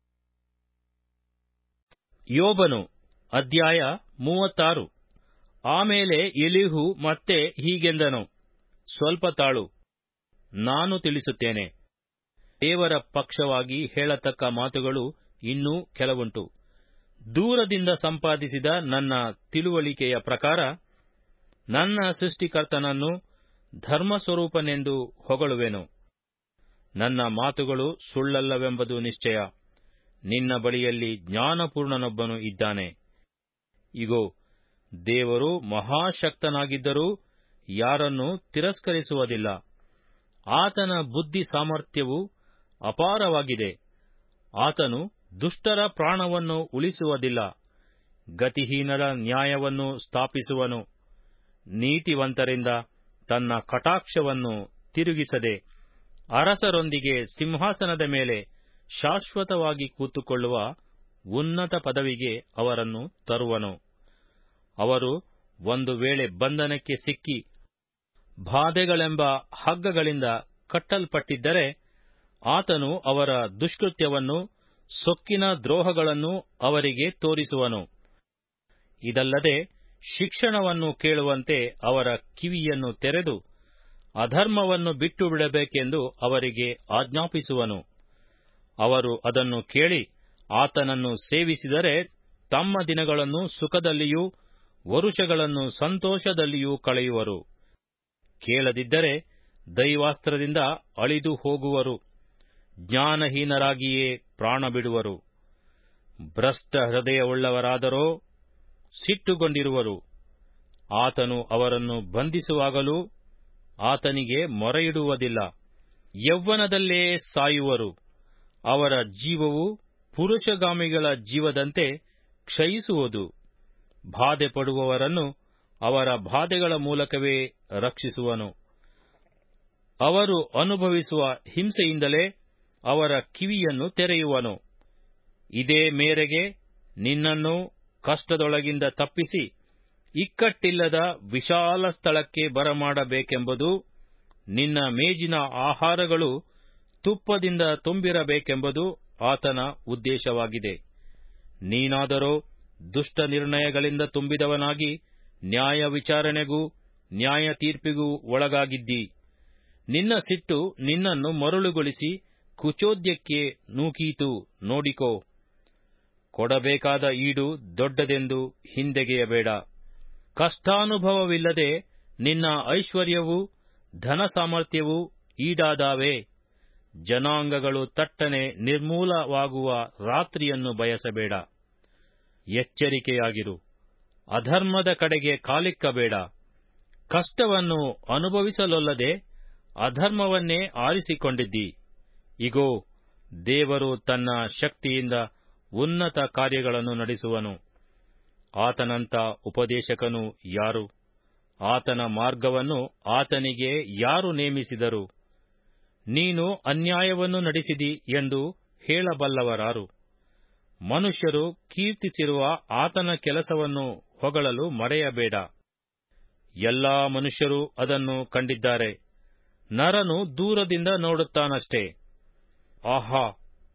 ಯೋಬನು ಅಧ್ಯಾಯ ಮೂವತ್ತಾರು ಆಮೇಲೆ ಎಲಿಹು ಮತ್ತೆ ಹೀಗೆಂದನು ಸ್ವಲ್ಪ ತಾಳು ನಾನು ತಿಳಿಸುತ್ತೇನೆ ದೇವರ ಪಕ್ಷವಾಗಿ ಹೇಳತಕ್ಕ ಮಾತುಗಳು ಇನ್ನೂ ಕೆಲವುಂಟು ದೂರದಿಂದ ಸಂಪಾದಿಸಿದ ನನ್ನ ತಿಳುವಳಿಕೆಯ ಪ್ರಕಾರ ನನ್ನ ಸೃಷ್ಟಿಕರ್ತನನ್ನು ಧರ್ಮಸ್ವರೂಪನೆಂದು ಹೊಗಳುವೆನು ನನ್ನ ಮಾತುಗಳು ಸುಳ್ಳಲ್ಲವೆಂಬುದು ನಿಶ್ಚಯ ನಿನ್ನ ಬಳಿಯಲ್ಲಿ ಜ್ಞಾನಪೂರ್ಣನೊಬ್ಬನು ಇದ್ದಾನೆ ಇಗೋ ದೇವರು ಮಹಾಶಕ್ತನಾಗಿದ್ದರೂ ಯಾರನ್ನೂ ತಿರಸ್ಕರಿಸುವುದಿಲ್ಲ ಆತನ ಬುದ್ಧಿ ಸಾಮರ್ಥ್ಯವು ಅಪಾರವಾಗಿದೆ ಆತನು ದುಷ್ಟರ ಪ್ರಾಣವನ್ನು ಉಳಿಸುವುದಿಲ್ಲ ಗತಿಹೀನರ ನ್ಯಾಯವನ್ನು ಸ್ಥಾಪಿಸುವನು ನೀತಿವಂತರಿಂದ ತನ್ನ ಕಟಾಕ್ಷವನ್ನು ತಿರುಗಿಸದೆ ಅರಸರೊಂದಿಗೆ ಸಿಂಹಾಸನದ ಮೇಲೆ ಶಾಶ್ವತವಾಗಿ ಕೂತುಕೊಳ್ಳುವ ಉನ್ನತ ಪದವಿಗೆ ಅವರನ್ನು ತರುವನು ಅವರು ಒಂದು ವೇಳೆ ಬಂಧನಕ್ಕೆ ಸಿಕ್ಕಿ ಬಾಧೆಗಳೆಂಬ ಹಗ್ಗಗಳಿಂದ ಕಟ್ಟಲ್ಪಟ್ಟಿದ್ದರೆ ಆತನು ಅವರ ದುಷ್ಕೃತ್ಯವನ್ನು ಸೊಕ್ಕಿನ ದ್ರೋಹಗಳನ್ನು ಅವರಿಗೆ ತೋರಿಸುವನು ಇದಲ್ಲದೆ ಶಿಕ್ಷಣವನ್ನು ಕೇಳುವಂತೆ ಅವರ ಕಿವಿಯನ್ನು ತೆರೆದು ಅಧರ್ಮವನ್ನು ಬಿಟ್ಟು ಬಿಡಬೇಕೆಂದು ಅವರಿಗೆ ಆಜ್ಞಾಪಿಸುವನು ಅವರು ಅದನ್ನು ಕೇಳಿ ಆತನನ್ನು ಸೇವಿಸಿದರೆ ತಮ್ಮ ದಿನಗಳನ್ನು ಸುಖದಲ್ಲಿಯೂ ವರುಷಗಳನ್ನು ಸಂತೋಷದಲ್ಲಿಯೂ ಕಳೆಯುವರು ಕೇಳದಿದ್ದರೆ ದೈವಾಸ್ತ್ರದಿಂದ ಅಳಿದು ಹೋಗುವರು ಜ್ಞಾನಹೀನರಾಗಿಯೇ ಪ್ರಾಣ ಬಿಡುವರು ಭ್ರಷ್ಟ ಹೃದಯವುಳ್ಳವರಾದರೋ ಸಿಟ್ಟುಗೊಂಡಿರುವರು ಆತನು ಅವರನ್ನು ಬಂಧಿಸುವಾಗಲೂ ಆತನಿಗೆ ಮೊರೆಯಿಡುವುದಿಲ್ಲ ಯೌವನದಲ್ಲೇ ಸಾಯುವರು ಅವರ ಜೀವವು ಪುರುಷಗಾಮಿಗಳ ಜೀವದಂತೆ ಕ್ಷಯಿಸುವುದು ಬಾಧೆ ಪಡುವವರನ್ನು ಅವರ ಬಾಧೆಗಳ ಮೂಲಕವೇ ರಕ್ಷಿಸುವನು ಅವರು ಅನುಭವಿಸುವ ಹಿಂಸೆಯಿಂದಲೇ ಅವರ ಕಿವಿಯನ್ನು ತೆರೆಯುವನು ಇದೇ ಮೇರೆಗೆ ನಿನ್ನನ್ನು ಕಷ್ಟದೊಳಗಿಂದ ತಪ್ಪಿಸಿ ಇಕ್ಕಟ್ಟಿಲ್ಲದ ವಿಶಾಲ ಸ್ಥಳಕ್ಕೆ ಬರಮಾಡಬೇಕೆಂಬುದು ನಿನ್ನ ಮೇಜಿನ ಆಹಾರಗಳು ತುಪ್ಪದಿಂದ ತುಂಬಿರಬೇಕೆಂಬುದು ಆತನ ಉದ್ದೇಶವಾಗಿದೆ ನೀನಾದರೋ ದುಷ್ಟ ನಿರ್ಣಯಗಳಿಂದ ತುಂಬಿದವನಾಗಿ ನ್ಯಾಯ ವಿಚಾರಣೆಗೂ ನ್ಯಾಯ ತೀರ್ಪಿಗೂ ಒಳಗಾಗಿದ್ದಿ ನಿನ್ನ ಸಿಟ್ಟು ನಿನ್ನನ್ನು ಮರುಳುಗೊಳಿಸಿ ಕುಚೋದ್ಯಕ್ಕೆ ನೂಕೀತು ನೋಡಿಕೋ ಕೊಡಬೇಕಾದ ಈಡು ದೊಡ್ಡದೆಂದು ಹಿಂದೆಗೆಯಬೇಡ ಕಷ್ಟಾನುಭವವಿಲ್ಲದೆ ನಿನ್ನ ಐಶ್ವರ್ಯವೂ ಧನ ಸಾಮರ್ಥ್ಯವೂ ಈಡಾದಾವೆ ಜನಾಂಗಗಳು ತಟ್ಟನೆ ನಿರ್ಮೂಲವಾಗುವ ರಾತ್ರಿಯನ್ನು ಬಯಸಬೇಡ ಎಚ್ಚರಿಕೆಯಾಗಿರು ಅಧರ್ಮದ ಕಡೆಗೆ ಕಾಲಿಕ್ಕಬೇಡ ಕಷ್ಟವನ್ನು ಅನುಭವಿಸಲೊಲ್ಲದೆ ಅಧರ್ಮವನ್ನೇ ಆರಿಸಿಕೊಂಡಿದ್ದಿ ಇಗೋ ದೇವರು ತನ್ನ ಶಕ್ತಿಯಿಂದ ಉನ್ನತ ಕಾರ್ಯಗಳನ್ನು ನಡೆಸುವನು ಆತನಂತ ಉಪದೇಶಕನು ಯಾರು ಆತನ ಮಾರ್ಗವನ್ನು ಆತನಿಗೆ ಯಾರು ನೇಮಿಸಿದರು ನೀನು ಅನ್ಯಾಯವನ್ನು ನಡೆಸಿದಿ ಎಂದು ಹೇಳಬಲ್ಲವರಾರು ಮನುಷ್ಯರು ಕೀರ್ತಿಸಿರುವ ಆತನ ಕೆಲಸವನ್ನು ಹೊಗಳಲು ಮರೆಯಬೇಡ ಎಲ್ಲಾ ಮನುಷ್ಯರು ಅದನ್ನು ಕಂಡಿದ್ದಾರೆ ನರನು ದೂರದಿಂದ ನೋಡುತ್ತಾನಷ್ಟೇ ಆಹಾ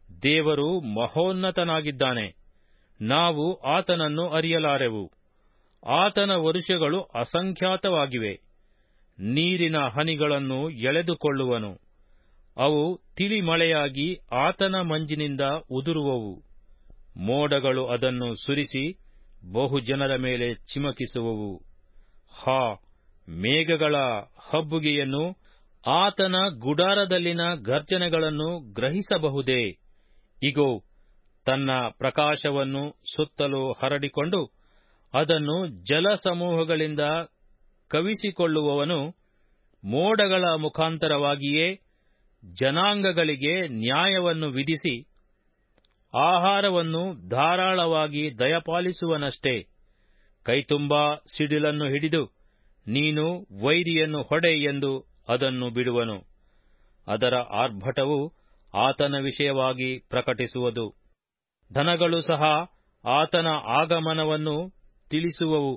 ದೇವರು ಮಹೋನ್ನತನಾಗಿದ್ದಾನೆ ನಾವು ಆತನನ್ನು ಅರಿಯಲಾರೆವು ಆತನ ವರುಷಗಳು ಅಸಂಖ್ಯಾತವಾಗಿವೆ ನೀರಿನ ಹನಿಗಳನ್ನು ಎಳೆದುಕೊಳ್ಳುವನು ಅವು ತಿಳಿಮಳೆಯಾಗಿ ಆತನ ಮಂಜಿನಿಂದ ಉದುರುವವು ಮೋಡಗಳು ಅದನ್ನು ಸುರಿಸಿ ಬಹುಜನರ ಮೇಲೆ ಚಿಮಕಿಸುವವು ಹಾ ಮೇಘಗಳ ಹಬ್ಬುಗೆಯನ್ನು ಆತನ ಗುಡಾರದಲ್ಲಿನ ಗರ್ಜನೆಗಳನ್ನು ಗ್ರಹಿಸಬಹುದೇ ಇಗೋ ತನ್ನ ಪ್ರಕಾಶವನ್ನು ಸುತ್ತಲೂ ಹರಡಿಕೊಂಡು ಅದನ್ನು ಜಲಸಮೂಹಗಳಿಂದ ಕವಿಸಿಕೊಳ್ಳುವವನು ಮೋಡಗಳ ಮುಖಾಂತರವಾಗಿಯೇ ಜನಾಂಗಗಳಿಗೆ ನ್ಯಾಯವನ್ನು ವಿಧಿಸಿ ಆಹಾರವನ್ನು ಧಾರಾಳವಾಗಿ ದಯಪಾಲಿಸುವನಷ್ಟೇ ಕೈತುಂಬಾ ಸಿಡಿಲನ್ನು ಹಿಡಿದು ನೀನು ವೈರಿಯನ್ನು ಹೊಡೆ ಎಂದು ಅದನ್ನು ಬಿಡುವನು ಅದರ ಆರ್ಭಟವು ಆತನ ವಿಷಯವಾಗಿ ಪ್ರಕಟಿಸುವುದು ಧನಗಳು ಸಹ ಆತನ ಆಗಮನವನ್ನು ತಿಳಿಸುವವು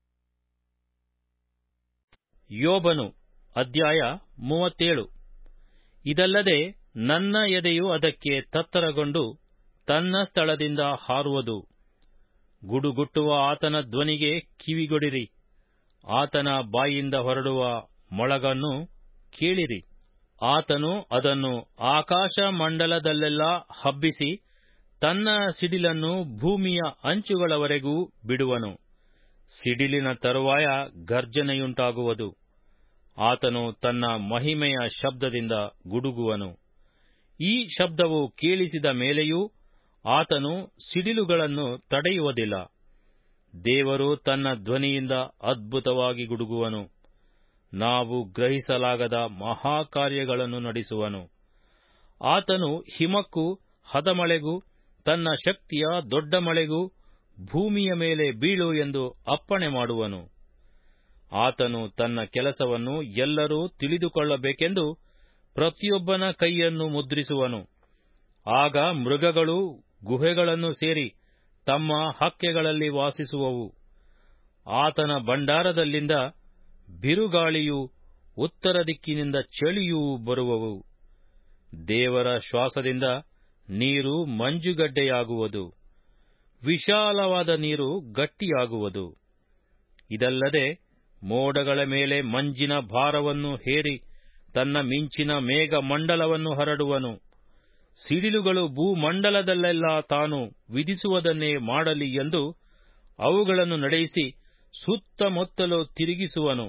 ಯೋಬನು ಅಧ್ಯಾಯ ಮೂವತ್ತೇಳು ಇದಲ್ಲದೆ ನನ್ನ ಎದೆಯು ಅದಕ್ಕೆ ತತ್ತರಗೊಂಡು ತನ್ನ ಸ್ಥಳದಿಂದ ಹಾರುವುದು ಗುಡುಗುಟ್ಟುವ ಆತನ ಧ್ವನಿಗೆ ಕಿವಿಗೊಡಿರಿ ಆತನ ಬಾಯಿಂದ ಹೊರಡುವ ಮೊಳಗನ್ನು ಕೇಳಿರಿ ಆತನು ಅದನ್ನು ಆಕಾಶ ಮಂಡಲದಲ್ಲೆಲ್ಲ ಹಬ್ಬಿಸಿ ತನ್ನ ಸಿಡಿಲನ್ನು ಭೂಮಿಯ ಅಂಚುಗಳವರೆಗೂ ಬಿಡುವನು ಸಿಡಿಲಿನ ತರುವಾಯ ಗರ್ಜನೆಯುಂಟಾಗುವುದು ಆತನು ತನ್ನ ಮಹಿಮೆಯ ಶಬ್ದದಿಂದ ಗುಡುಗುವನು ಈ ಶಬ್ದವು ಕೇಳಿಸಿದ ಮೇಲೆಯೂ ಆತನು ಸಿಡಿಲುಗಳನ್ನು ತಡೆಯುವುದಿಲ್ಲ ದೇವರು ತನ್ನ ಧ್ವನಿಯಿಂದ ಅದ್ಭುತವಾಗಿ ಗುಡುಗುವನು ನಾವು ಗ್ರಹಿಸಲಾಗದ ಮಹಾಕಾರ್ಯಗಳನ್ನು ನಡೆಸುವನು ಆತನು ಹಿಮಕ್ಕೂ ಹದಮಳೆಗೂ ತನ್ನ ಶಕ್ತಿಯ ದೊಡ್ಡ ಮಳೆಗೂ ಭೂಮಿಯ ಮೇಲೆ ಬೀಳು ಎಂದು ಅಪ್ಪಣೆ ಮಾಡುವನು ಆತನು ತನ್ನ ಕೆಲಸವನ್ನು ಎಲ್ಲರೂ ತಿಳಿದುಕೊಳ್ಳಬೇಕೆಂದು ಪ್ರತಿಯೊಬ್ಬನ ಕೈಯನ್ನು ಮುದ್ರಿಸುವನು ಆಗ ಮೃಗಗಳು ಗುಹೆಗಳನ್ನು ಸೇರಿ ತಮ್ಮ ಹಕ್ಕೆಗಳಲ್ಲಿ ವಾಸಿಸುವವು ಆತನ ಭಂಡಾರದಲ್ಲಿಂದ ಬಿರುಗಾಳಿಯೂ ಉತ್ತರ ದಿಕ್ಕಿನಿಂದ ಚಳಿಯೂ ಬರುವವು ದೇವರ ಶ್ವಾಸದಿಂದ ನೀರು ಮಂಜುಗಡ್ಡೆಯಾಗುವುದು ವಿಶಾಲವಾದ ನೀರು ಗಟ್ಟಿಯಾಗುವುದು ಇದಲ್ಲದೆ ಮೋಡಗಳ ಮೇಲೆ ಮಂಜಿನ ಭಾರವನ್ನು ಹೇರಿ ತನ್ನ ಮಿಂಚಿನ ಮೇಘ ಮಂಡಲವನ್ನು ಹರಡುವನು ಸಿಡಿಲುಗಳು ಭೂಮಂಡಲದಲ್ಲೆಲ್ಲ ತಾನು ವಿಧಿಸುವುದನ್ನೇ ಮಾಡಲಿ ಎಂದು ಅವುಗಳನ್ನು ನಡೆಯಿಸಿ ಸುತ್ತಮುತ್ತಲು ತಿರುಗಿಸುವನು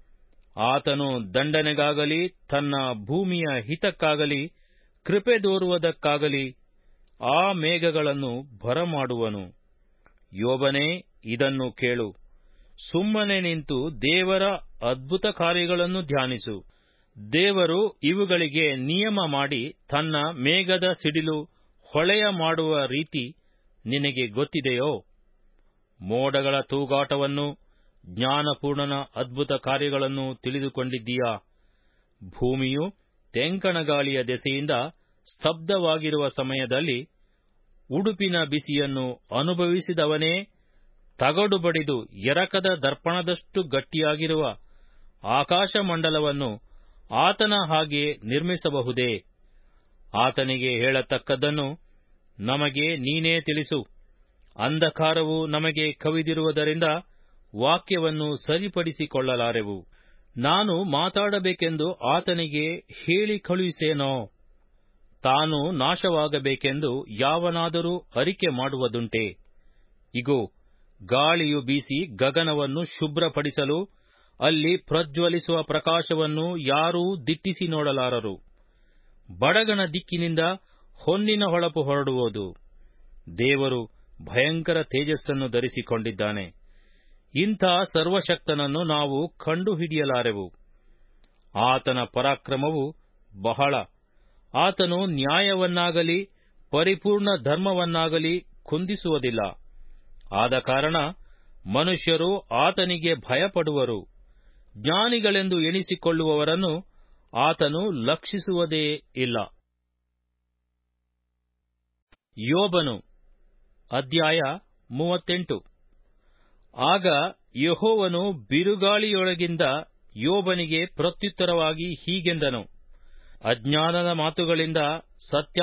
ಆತನು ದಂಡನೆಗಾಗಲಿ ತನ್ನ ಭೂಮಿಯ ಹಿತಕ್ಕಾಗಲಿ ಕೃಪೆ ದೋರುವುದಕ್ಕಾಗಲಿ ಆ ಮೇಘಗಳನ್ನು ಬರಮಾಡುವನು ಯೋಬನೇ ಇದನ್ನು ಕೇಳು ಸುಮ್ಮನೆ ನಿಂತು ದೇವರ ಅದ್ಭುತ ಕಾರ್ಯಗಳನ್ನು ಧ್ಯಾನಿಸು ದೇವರು ಇವುಗಳಿಗೆ ನಿಯಮ ಮಾಡಿ ತನ್ನ ಮೇಘದ ಸಿಡಿಲು ಹೊಳೆಯ ಮಾಡುವ ರೀತಿ ನಿನಗೆ ಗೊತ್ತಿದೆಯೋ ಮೋಡಗಳ ತೂಗಾಟವನ್ನು ಜ್ಞಾನಪೂರ್ಣನ ಅದ್ಭುತ ಕಾರ್ಯಗಳನ್ನು ತಿಳಿದುಕೊಂಡಿದ್ದೀಯಾ ಭೂಮಿಯು ತೆಂಕಣಗಾಳಿಯ ದೆಸೆಯಿಂದ ಸ್ತಬ್ಧವಾಗಿರುವ ಸಮಯದಲ್ಲಿ ಉಡುಪಿನ ಬಿಸಿಯನ್ನು ಅನುಭವಿಸಿದವನೇ ತಗಡು ಬಡಿದು ಎರಕದ ದರ್ಪಣದಷ್ಟು ಗಟ್ಟಿಯಾಗಿರುವ ಆಕಾಶಮಂಡಲವನ್ನು ಆತನ ಹಾಗೆ ನಿರ್ಮಿಸಬಹುದೇ ಆತನಿಗೆ ಹೇಳತಕ್ಕದ್ದನ್ನು ನಮಗೆ ನೀನೇ ತಿಳಿಸು ಅಂಧಕಾರವು ನಮಗೆ ಕವಿದಿರುವುದರಿಂದ ವಾಕ್ಯವನ್ನು ಸರಿಪಡಿಸಿಕೊಳ್ಳಲಾರೆವು ನಾನು ಮಾತಾಡಬೇಕೆಂದು ಆತನಿಗೆ ಹೇಳಿ ಕಳುಹಿಸೇನೋ ತಾನು ನಾಶವಾಗಬೇಕೆಂದು ಯಾವನಾದರೂ ಅರಿಕೆ ಮಾಡುವುದುಂಟೆ ಇಗೋ ಗಾಳಿಯು ಬೀಸಿ ಗಗನವನ್ನು ಶುಭ್ರಪಡಿಸಲು ಅಲ್ಲಿ ಪ್ರಜ್ವಲಿಸುವ ಪ್ರಕಾಶವನ್ನು ಯಾರೂ ದಿಟ್ಟಿಸಿ ನೋಡಲಾರರು ಬಡಗನ ದಿಕ್ಕಿನಿಂದ ಹೊನ್ನಿನ ಹೊಳಪು ಹೊರಡುವುದು ದೇವರು ಭಯಂಕರ ತೇಜಸ್ಸನ್ನು ಧರಿಸಿಕೊಂಡಿದ್ದಾನೆ ಇಂಥ ಸರ್ವಶಕ್ತನನ್ನು ನಾವು ಕಂಡುಹಿಡಿಯಲಾರೆವು ಆತನ ಪರಾಕ್ರಮವು ಬಹಳ ಆತನು ನ್ಯಾಯವನ್ನಾಗಲಿ ಪರಿಪೂರ್ಣ ಧರ್ಮವನ್ನಾಗಲಿ ಕುಂದಿಸುವುದಿಲ್ಲ ಆದ ಕಾರಣ ಮನುಷ್ಯರು ಆತನಿಗೆ ಭಯಪಡುವರು ಜ್ಞಾನಿಗಳೆಂದು ಎಣಿಸಿಕೊಳ್ಳುವವರನ್ನು ಆತನು ಲಕ್ಷಿಸುವುದೇ ಇಲ್ಲ ಯೋಬನು ಅಧ್ಯಾಯ ಮೂವತ್ತೆಂಟು ಆಗ ಯಹೋವನು ಬಿರುಗಾಳಿಯೊಳಗಿಂದ ಯೋಬನಿಗೆ ಪ್ರತ್ಯುತ್ತರವಾಗಿ ಹೀಗೆಂದನು ಅಜ್ಞಾನದ ಮಾತುಗಳಿಂದ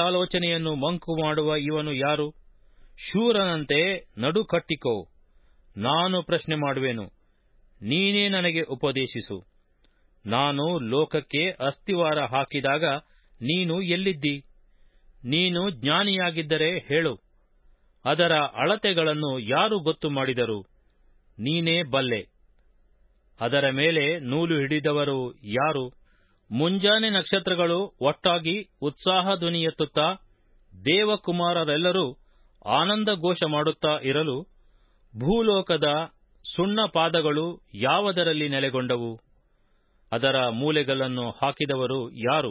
ಸತ್ಯಾಲೋಚನೆಯನ್ನು ಮಂಕು ಮಾಡುವ ಇವನು ಯಾರು ಶೂರನಂತೆ ನಡುಕಟ್ಟಿಕೋ ನಾನು ಪ್ರಶ್ನೆ ಮಾಡುವೆನು ನೀನೇ ನನಗೆ ಉಪದೇಶಿಸು ನಾನು ಲೋಕಕ್ಕೆ ಅಸ್ತಿವಾರ ಹಾಕಿದಾಗ ನೀನು ಎಲ್ಲಿದ್ದಿ ನೀನು ಜ್ಞಾನಿಯಾಗಿದ್ದರೆ ಹೇಳು ಅದರ ಅಳತೆಗಳನ್ನು ಯಾರು ಗೊತ್ತು ಮಾಡಿದರು ನೀನೇ ಬಲ್ಲೆ ಅದರ ಮೇಲೆ ನೂಲು ಹಿಡಿದವರು ಯಾರು ಮುಂಜಾನೆ ನಕ್ಷತ್ರಗಳು ಒಟ್ಟಾಗಿ ಉತ್ಸಾಹ ಧ್ವನಿ ಎತ್ತುತ್ತಾ ದೇವಕುಮಾರರೆಲ್ಲರೂ ಆನಂದ ಘೋಷ ಮಾಡುತ್ತಾ ಇರಲು ಭೂಲೋಕದ ಸುಣ್ಣ ಪಾದಗಳು ಯಾವುದರಲ್ಲಿ ನೆಲೆಗೊಂಡವು ಅದರ ಮೂಲೆಗಳನ್ನು ಹಾಕಿದವರು ಯಾರು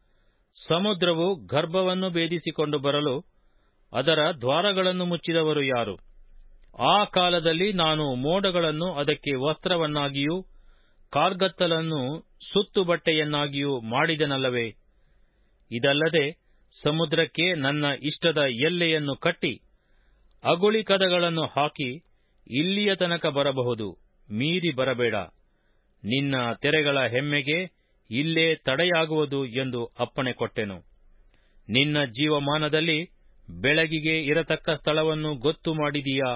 ಸಮುದ್ರವು ಗರ್ಭವನ್ನು ಭೇದಿಸಿಕೊಂಡು ಬರಲು ಅದರ ದ್ವಾರಗಳನ್ನು ಮುಚ್ಚಿದವರು ಯಾರು ಆ ಕಾಲದಲ್ಲಿ ನಾನು ಮೋಡಗಳನ್ನು ಅದಕ್ಕೆ ವಸ್ತ್ರವನ್ನಾಗಿಯೂ ಕಾರ್ಗತ್ತಲನ್ನು ಸುತ್ತು ಬಟ್ಟೆಯನ್ನಾಗಿಯೂ ಮಾಡಿದನಲ್ಲವೇ ಇದಲ್ಲದೆ ಸಮುದ್ರಕ್ಕೆ ನನ್ನ ಇಷ್ಟದ ಎಲ್ಲೆಯನ್ನು ಕಟ್ಟಿ ಅಗುಳಿ ಕದಗಳನ್ನು ಹಾಕಿ ಇಲ್ಲಿಯ ತನಕ ಬರಬಹುದು ಮೀರಿ ಬರಬೇಡ ನಿನ್ನ ತೆರೆಗಳ ಹೆಮ್ಮೆಗೆ ಇಲ್ಲೇ ತಡೆಯಾಗುವುದು ಎಂದು ಅಪ್ಪಣೆ ಕೊಟ್ಟೆನು ನಿನ್ನ ಜೀವಮಾನದಲ್ಲಿ ಬೆಳಗಿಗೆ ಇರತಕ್ಕ ಸ್ಥಳವನ್ನು ಗೊತ್ತು ಮಾಡಿದೀಯಾ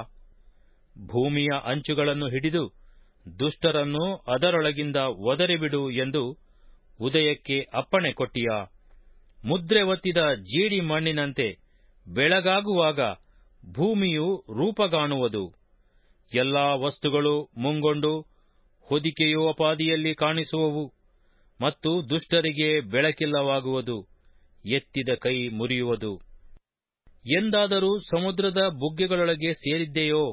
ಭೂಮಿಯ ಅಂಚುಗಳನ್ನು ಹಿಡಿದು ದುಷ್ಟರನ್ನು ಅದರೊಳಗಿಂದ ಒದರಿಬಿಡು ಎಂದು ಉದಯಕ್ಕೆ ಅಪ್ಪಣೆ ಕೊಟ್ಟಿಯಾ ಮುದ್ರೆ ಒತ್ತಿದ ಜೇಡಿ ಮಣ್ಣಿನಂತೆ ಬೆಳಗಾಗುವಾಗ ಭೂಮಿಯು ರೂಪಗಾಣುವುದು ಎಲ್ಲಾ ವಸ್ತುಗಳು ಮುಂಗೊಂಡು ಹೊದಿಕೆಯೋಪಾದಿಯಲ್ಲಿ ಕಾಣಿಸುವವು ಮತ್ತು ದುಷ್ಟರಿಗೆ ಬೆಳಕಿಲ್ಲವಾಗುವುದು ಎತ್ತಿದ ಕೈ ಮುರಿಯುವುದು ಎಂದಾದರೂ ಸಮುದ್ರದ ಬುಗ್ಗೆಗಳೊಳಗೆ ಸೇರಿದ್ದೆಯೋ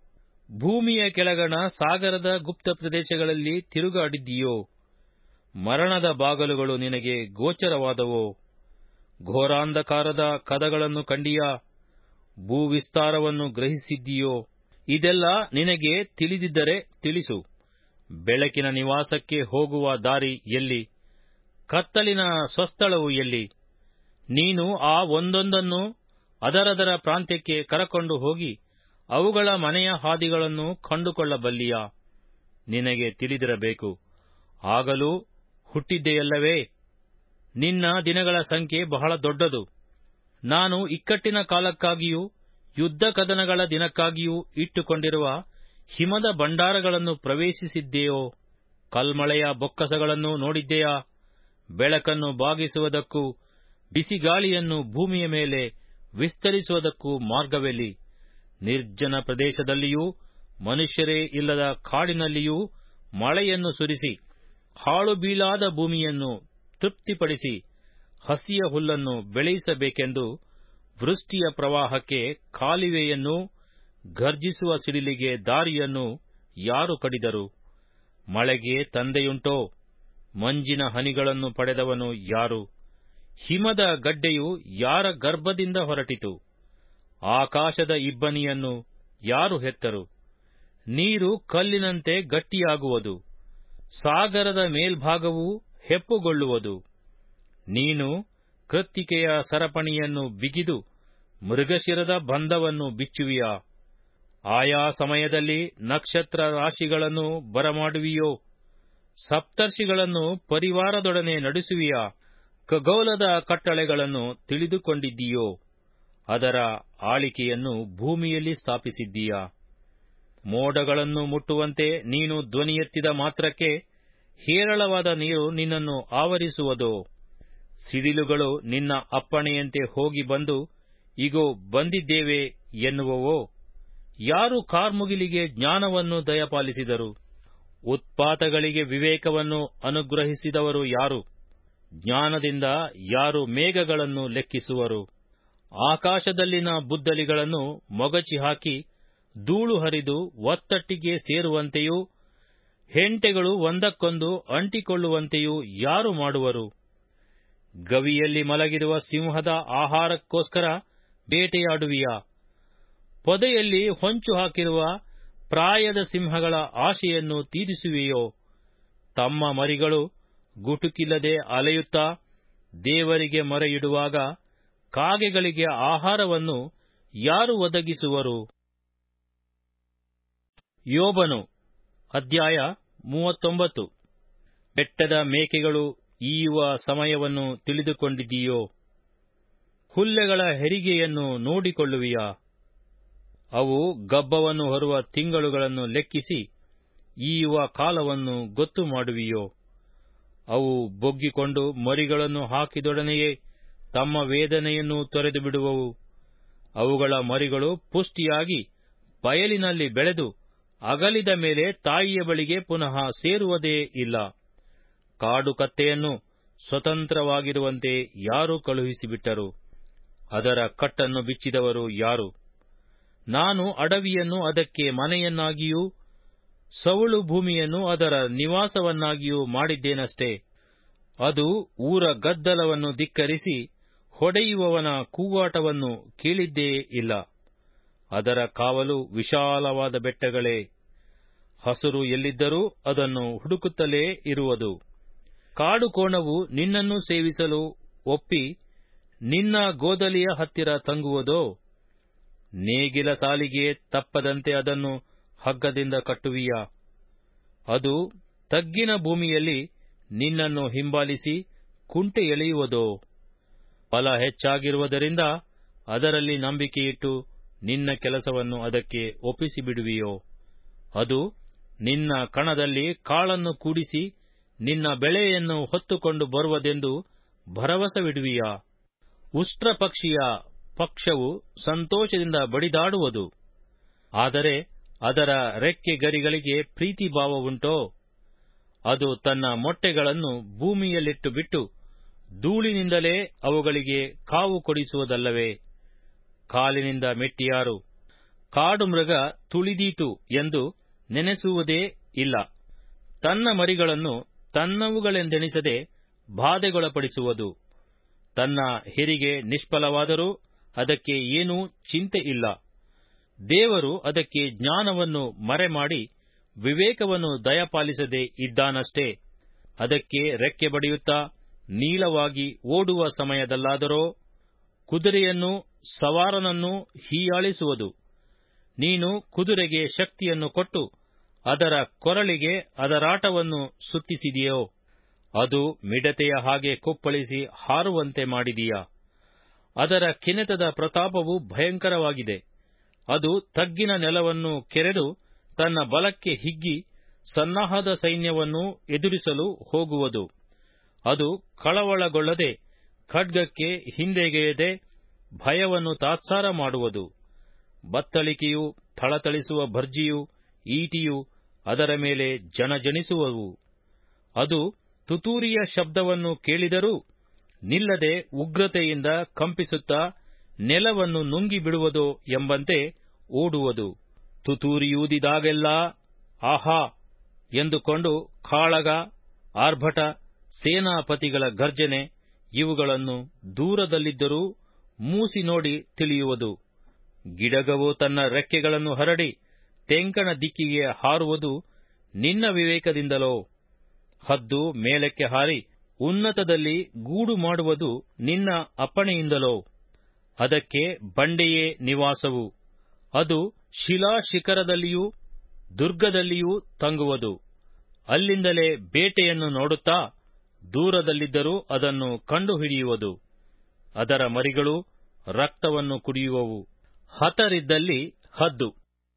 ಭೂಮಿಯ ಕೆಳಗಣ ಸಾಗರದ ಗುಪ್ತ ಪ್ರದೇಶಗಳಲ್ಲಿ ತಿರುಗಾಡಿದ್ದೀಯೋ ಮರಣದ ಬಾಗಲುಗಳು ನಿನಗೆ ಗೋಚರವಾದವೋ ಘೋರಾಂಧಕಾರದ ಕದಗಳನ್ನು ಕಂಡಿಯಾ ಭೂವಿಸ್ತಾರವನ್ನು ಗ್ರಹಿಸಿದ್ದೀಯೋ ಇದೆಲ್ಲ ನಿನಗೆ ತಿಳಿದಿದ್ದರೆ ತಿಳಿಸು ಬೆಳಕಿನ ನಿವಾಸಕ್ಕೆ ಹೋಗುವ ದಾರಿ ಎಲ್ಲಿ ಕತ್ತಲಿನ ಸ್ವಸ್ಥಳವು ಎಲ್ಲಿ ನೀನು ಆ ಒಂದೊಂದನ್ನು ಅದರದರ ಪ್ರಾಂತ್ಯಕ್ಕೆ ಕರಕೊಂಡು ಹೋಗಿ ಅವುಗಳ ಮನೆಯ ಹಾದಿಗಳನ್ನು ಕಂಡುಕೊಳ್ಳಬಲ್ಲಿಯಾ ನಿನಗೆ ತಿಳಿದಿರಬೇಕು ಆಗಲೂ ಹುಟ್ಟಿದ್ದೆಯಲ್ಲವೇ ನಿನ್ನ ದಿನಗಳ ಸಂಖ್ಯೆ ಬಹಳ ದೊಡ್ಡದು ನಾನು ಇಕ್ಕಟ್ಟಿನ ಕಾಲಕ್ಕಾಗಿಯೂ ಯುದ್ಧ ಕದನಗಳ ದಿನಕ್ಕಾಗಿಯೂ ಇಟ್ಟುಕೊಂಡಿರುವ ಹಿಮದ ಭಂಡಾರಗಳನ್ನು ಪ್ರವೇಶಿಸಿದ್ದೆಯೋ ಕಲ್ಮಳೆಯ ಬೊಕ್ಕಸಗಳನ್ನು ನೋಡಿದ್ದೆಯಾ ಬೆಳಕನ್ನು ಬಾಗಿಸುವುದಕ್ಕೂ ಬಿಸಿಗಾಳಿಯನ್ನು ಭೂಮಿಯ ಮೇಲೆ ವಿಸ್ತರಿಸುವುದಕ್ಕೂ ಮಾರ್ಗವೆಲ್ಲಿ ನಿರ್ಜನ ಪ್ರದೇಶದಲ್ಲಿಯೂ ಮನುಷ್ಯರೇ ಇಲ್ಲದ ಕಾಡಿನಲ್ಲಿಯೂ ಮಳೆಯನ್ನು ಸುರಿಸಿ ಹಾಳು ಬೀಳಾದ ಭೂಮಿಯನ್ನು ತೃಪ್ತಿಪಡಿಸಿ ಹಸಿಯ ಹುಲ್ಲನ್ನು ಬೆಳೆಸಬೇಕೆಂದು ವೃಷ್ಟಿಯ ಪ್ರವಾಹಕ್ಕೆ ಕಾಲುವೆಯನ್ನು ಗರ್ಜಿಸುವ ಸಿಡಿಲಿಗೆ ದಾರಿಯನ್ನು ಯಾರು ಕಡಿದರು ಮಳೆಗೆ ತಂದೆಯುಂಟೋ ಮಂಜಿನ ಹನಿಗಳನ್ನು ಪಡೆದವನು ಯಾರು ಹಿಮದ ಗಡ್ಡೆಯು ಯಾರ ಗರ್ಭದಿಂದ ಹೊರಟಿತು ಆಕಾಶದ ಇಬ್ಬನಿಯನ್ನು ಯಾರು ಹೆತ್ತರು ನೀರು ಕಲ್ಲಿನಂತೆ ಗಟ್ಟಿಯಾಗುವುದು ಸಾಗರದ ಮೇಲ್ಭಾಗವೂ ಹೆಪ್ಪುಗೊಳ್ಳುವುದು ನೀನು ಕೃತ್ತಿಕೆಯ ಸರಪಣಿಯನ್ನು ಬಿಗಿದು ಮೃಗಶಿರದ ಬಂಧವನ್ನು ಬಿಚ್ಚುವಿಯಾ ಆಯಾ ಸಮಯದಲ್ಲಿ ನಕ್ಷತ್ರ ರಾಶಿಗಳನ್ನು ಬರಮಾಡುವಿಯೋ ಸಪ್ತರ್ಷಿಗಳನ್ನು ಪರಿವಾರದೊಡನೆ ನಡೆಸುವಿಯಾ ಖಗೋಲದ ಕಟ್ಟಳೆಗಳನ್ನು ತಿಳಿದುಕೊಂಡಿದ್ದೀಯೋ ಅದರ ಆಳಿಕೆಯನ್ನು ಭೂಮಿಯಲ್ಲಿ ಸ್ಥಾಪಿಸಿದ್ದೀಯಾ ಮೋಡಗಳನ್ನು ಮುಟ್ಟುವಂತೆ ನೀನು ಧ್ವನಿಯೆತ್ತಿದ ಮಾತ್ರಕ್ಕೆ ಹೇರಳವಾದ ನೀರು ನಿನ್ನನ್ನು ಆವರಿಸುವುದೋ ಸಿಡಿಲುಗಳು ನಿನ್ನ ಅಪ್ಪಣೆಯಂತೆ ಹೋಗಿ ಬಂದು ಇಗೋ ಬಂದಿದ್ದೇವೆ ಎನ್ನುವವೋ ಯಾರು ಕಾರ್ಮುಗಿಲಿಗೆ ಜ್ಞಾನವನ್ನು ದಯಪಾಲಿಸಿದರು ಉತ್ಪಾತಗಳಿಗೆ ವಿವೇಕವನ್ನು ಅನುಗ್ರಹಿಸಿದವರು ಯಾರು ಜ್ಞಾನದಿಂದ ಯಾರು ಮೇಘಗಳನ್ನು ಲೆಕ್ಕಿಸುವರು ಆಕಾಶದಲ್ಲಿನ ಬುದ್ದಲಿಗಳನ್ನು ಮೊಗಚಿ ಹಾಕಿ ಧೂಳು ಹರಿದು ಒತ್ತಟ್ಟಿಗೆ ಸೇರುವಂತೆಯೂ ಹೆಂಟೆಗಳು ಒಂದಕ್ಕೊಂದು ಅಂಟಿಕೊಳ್ಳುವಂತೆಯೂ ಯಾರು ಮಾಡುವರು ಗವಿಯಲ್ಲಿ ಮಲಗಿರುವ ಸಿಂಹದ ಆಹಾರಕ್ಕೋಸ್ಕರ ಬೇಟೆಯಾಡುವಿಯಾ ಪೊದೆಯಲ್ಲಿ ಹೊಂಚು ಹಾಕಿರುವ ಪ್ರಾಯದ ಸಿಂಹಗಳ ಆಶೆಯನ್ನು ತೀರಿಸುವೆಯೋ ತಮ್ಮ ಮರಿಗಳು ಗುಟುಕಿಲ್ಲದೆ ಅಲೆಯುತ್ತಾ ದೇವರಿಗೆ ಮೊರೆಯಿಡುವಾಗ ಕಾಗೆಗಳಿಗೆ ಆಹಾರವನ್ನು ಯಾರು ಒದಗಿಸುವರು ಯೋಬನು ಅಧ್ಯಾಯ ಮೂವತ್ತೊಂಬತ್ತು ಬೆಟ್ಟದ ಮೇಕೆಗಳು ಈಯುವ ಸಮಯವನ್ನು ತಿಳಿದುಕೊಂಡಿದ್ದೀಯೋ ಹುಲ್ಲೆಗಳ ಹೆರಿಗೆಯನ್ನು ನೋಡಿಕೊಳ್ಳುವಿಯಾ ಅವು ಗಬ್ಬವನ್ನು ಹೊರುವ ತಿಂಗಳುಗಳನ್ನು ಲೆಕ್ಕಿಸಿ ಈಯುವ ಕಾಲವನ್ನು ಗೊತ್ತು ಮಾಡುವಿಯೋ ಅವು ಬೊಗ್ಗಿಕೊಂಡು ಮರಿಗಳನ್ನು ಹಾಕಿದೊಡನೆಯೇ ತಮ್ಮ ವೇದನೆಯನ್ನು ತೊರೆದು ಬಿಡುವವು ಅವುಗಳ ಮರಿಗಳು ಪುಷ್ಟಿಯಾಗಿ ಬಯಲಿನಲ್ಲಿ ಬೆಳೆದು ಅಗಲಿದ ಮೇಲೆ ತಾಯಿಯ ಬಳಿಗೆ ಪುನಃ ಸೇರುವುದೇ ಇಲ್ಲ ಕಾಡು ಕತ್ತೆಯನ್ನು ಸ್ವತಂತ್ರವಾಗಿರುವಂತೆ ಯಾರು ಕಳುಹಿಸಿಬಿಟ್ಟರು ಅದರ ಕಟ್ಟನ್ನು ಬಿಚ್ಚಿದವರು ಯಾರು ನಾನು ಅಡವಿಯನ್ನು ಅದಕ್ಕೆ ಮನೆಯನ್ನಾಗಿಯೂ ಸವಳು ಭೂಮಿಯನ್ನು ಅದರ ನಿವಾಸವನ್ನಾಗಿಯೂ ಮಾಡಿದ್ದೇನಷ್ಟೇ ಅದು ಊರ ಗದ್ದಲವನ್ನು ಧಿಕ್ಕರಿಸಿ ಹೊಡೆಯುವವನ ಕೂಗಾಟವನ್ನು ಕೇಳಿದ್ದೇ ಇಲ್ಲ ಅದರ ಕಾವಲು ವಿಶಾಲವಾದ ಬೆಟ್ಟಗಳೇ ಹಸುರು ಎಲ್ಲಿದ್ದರೂ ಅದನ್ನು ಹುಡುಕುತ್ತಲೇ ಇರುವುದು ಕಾಡು ಕೋಣವು ನಿನ್ನನ್ನು ಸೇವಿಸಲು ಒಪ್ಪಿ ನಿನ್ನ ಗೋದಲಿಯ ಹತ್ತಿರ ತಂಗುವುದೋ ನೇಗಿಲ ಸಾಲಿಗೆ ತಪ್ಪದಂತೆ ಅದನ್ನು ಹಗ್ಗದಿಂದ ಕಟ್ಟುವಿಯ ಅದು ತಗ್ಗಿನ ಭೂಮಿಯಲ್ಲಿ ನಿನ್ನನ್ನು ಹಿಂಬಾಲಿಸಿ ಕುಂಟೆ ಎಳೆಯುವುದೋ ಫಲ ಹೆಚ್ಚಾಗಿರುವುದರಿಂದ ಅದರಲ್ಲಿ ನಂಬಿಕೆಯಿಟ್ಟು ನಿನ್ನ ಕೆಲಸವನ್ನು ಅದಕ್ಕೆ ಒಪ್ಪಿಸಿಬಿಡುವಿಯೋ ಅದು ನಿನ್ನ ಕಣದಲ್ಲಿ ಕಾಳನ್ನು ಕೂಡಿಸಿ ನಿನ್ನ ಬೆಳೆಯನ್ನು ಹೊತ್ತುಕೊಂಡು ಬರುವುದೆಂದು ಭರವಸವಿಡುವಿಯಾ ಉಷ್ಟ್ರ ಪಕ್ಷಿಯ ಪಕ್ಷವು ಸಂತೋಷದಿಂದ ಬಡಿದಾಡುವುದು ಆದರೆ ಅದರ ರೆಕ್ಕೆಗರಿಗಳಿಗೆ ಪ್ರೀತಿಭಾವವುಂಟೋ ಅದು ತನ್ನ ಮೊಟ್ಟೆಗಳನ್ನು ಭೂಮಿಯಲ್ಲಿಟ್ಟು ಬಿಟ್ಟು ಧೂಳಿನಿಂದಲೇ ಅವುಗಳಿಗೆ ಕಾವು ಕೊಡಿಸುವುದಲ್ಲವೇ ಕಾಲಿನಿಂದ ಮೆಟ್ಟಿಯಾರು ಕಾಡು ಮೃಗ ತುಳಿದೀತು ಎಂದು ನೆನೆಸುವುದೇ ಇಲ್ಲ ತನ್ನ ಮರಿಗಳನ್ನು ತನ್ನವುಗಳೆಂದೆಣಿಸದೆ ಬಾಧೆಗೊಳಪಡಿಸುವುದು ತನ್ನ ಹೆರಿಗೆ ನಿಷ್ಫಲವಾದರೂ ಅದಕ್ಕೆ ಏನೂ ಚಿಂತೆ ಇಲ್ಲ ದೇವರು ಅದಕ್ಕೆ ಜ್ಞಾನವನ್ನು ಮರೆಮಾಡಿ ವಿವೇಕವನ್ನು ದಯಪಾಲಿಸದೆ ಇದ್ದಾನಷ್ಟೇ ಅದಕ್ಕೆ ರೆಕ್ಕೆ ಬಡಿಯುತ್ತಾ ನೀಳವಾಗಿ ಓಡುವ ಸಮಯದಲ್ಲಾದರೋ ಕುದುರೆಯನ್ನು ಸವಾರನನ್ನು ಹೀಯಾಳಿಸುವುದು ನೀನು ಕುದುರೆಗೆ ಶಕ್ತಿಯನ್ನು ಕೊಟ್ಟು ಅದರ ಕೊರಳಿಗೆ ಅದರಾಟವನ್ನು ಸುತ್ತಿಸಿದೆಯೋ ಅದು ಮಿಡತೆಯ ಹಾಗೆ ಕುಪ್ಪಳಿಸಿ ಹಾರುವಂತೆ ಮಾಡಿದೀಯಾ ಅದರ ಕೆನೆತದ ಪ್ರತಾಪವು ಭಯಂಕರವಾಗಿದೆ ಅದು ತಗ್ಗಿನ ನೆಲವನ್ನು ಕೆರೆದು ತನ್ನ ಬಲಕ್ಕೆ ಹಿಗ್ಗಿ ಸನ್ನಾಹದ ಸೈನ್ಯವನ್ನು ಎದುರಿಸಲು ಹೋಗುವುದು ಅದು ಕಳವಳಗೊಳ್ಳದೆ ಖಡ್ಗಕ್ಕೆ ಹಿಂದೆಗೆಯದೆ ಭಯವನ್ನು ತಾತ್ಸಾರ ಮಾಡುವುದು ಬತ್ತಳಿಕೆಯು ಥಳಥಳಿಸುವ ಭರ್ಜಿಯು ಈಟಿಯು ಅದರ ಮೇಲೆ ಜನಜನಿಸುವವು ಅದು ತುತೂರಿಯ ಶಬ್ದವನ್ನು ಕೇಳಿದರೂ ನಿಲ್ಲದೆ ಉಗ್ರತೆಯಿಂದ ಕಂಪಿಸುತ್ತಾ ನೆಲವನ್ನು ನುಂಗಿ ಬಿಡುವುದೋ ಎಂಬಂತೆ ಓಡುವುದು ತುತೂರಿಯೂದಿದಾಗೆಲ್ಲ ಆಹಾ ಎಂದುಕೊಂಡು ಕಾಳಗ ಆರ್ಭಟ ಸೇನಾಪತಿಗಳ ಗರ್ಜನೆ ಇವುಗಳನ್ನು ದೂರದಲ್ಲಿದ್ದರೂ ಮೂಸಿ ನೋಡಿ ತಿಳಿಯುವುದು ಗಿಡಗವು ತನ್ನ ರೆಕ್ಕೆಗಳನ್ನು ಹರಡಿ ತೆಂಕಣ ದಿಕ್ಕಿಗೆ ಹಾರುವುದು ನಿನ್ನ ವಿವೇಕದಿಂದಲೋ ಹದ್ದು ಮೇಲಕ್ಕೆ ಹಾರಿ ಉನ್ನತದಲ್ಲಿ ಗೂಡು ಮಾಡುವುದು ನಿನ್ನ ಅಪ್ಪಣೆಯಿಂದಲೋ ಅದಕ್ಕೆ ಬಂಡೆಯೇ ನಿವಾಸವು ಅದು ಶಿಲಾಶಿಖರದಲ್ಲಿಯೂ ದುರ್ಗದಲ್ಲಿಯೂ ತಂಗುವುದು ಅಲ್ಲಿಂದಲೇ ಬೇಟೆಯನ್ನು ನೋಡುತ್ತಾ ದೂರದಲ್ಲಿದ್ದರೂ ಅದನ್ನು ಕಂಡುಹಿಡಿಯುವುದು ಅದರ ಮರಿಗಳು ರಕ್ತವನ್ನು ಕುಡಿಯುವವು ಹತರಿದ್ದಲ್ಲಿ ಹದ್ದು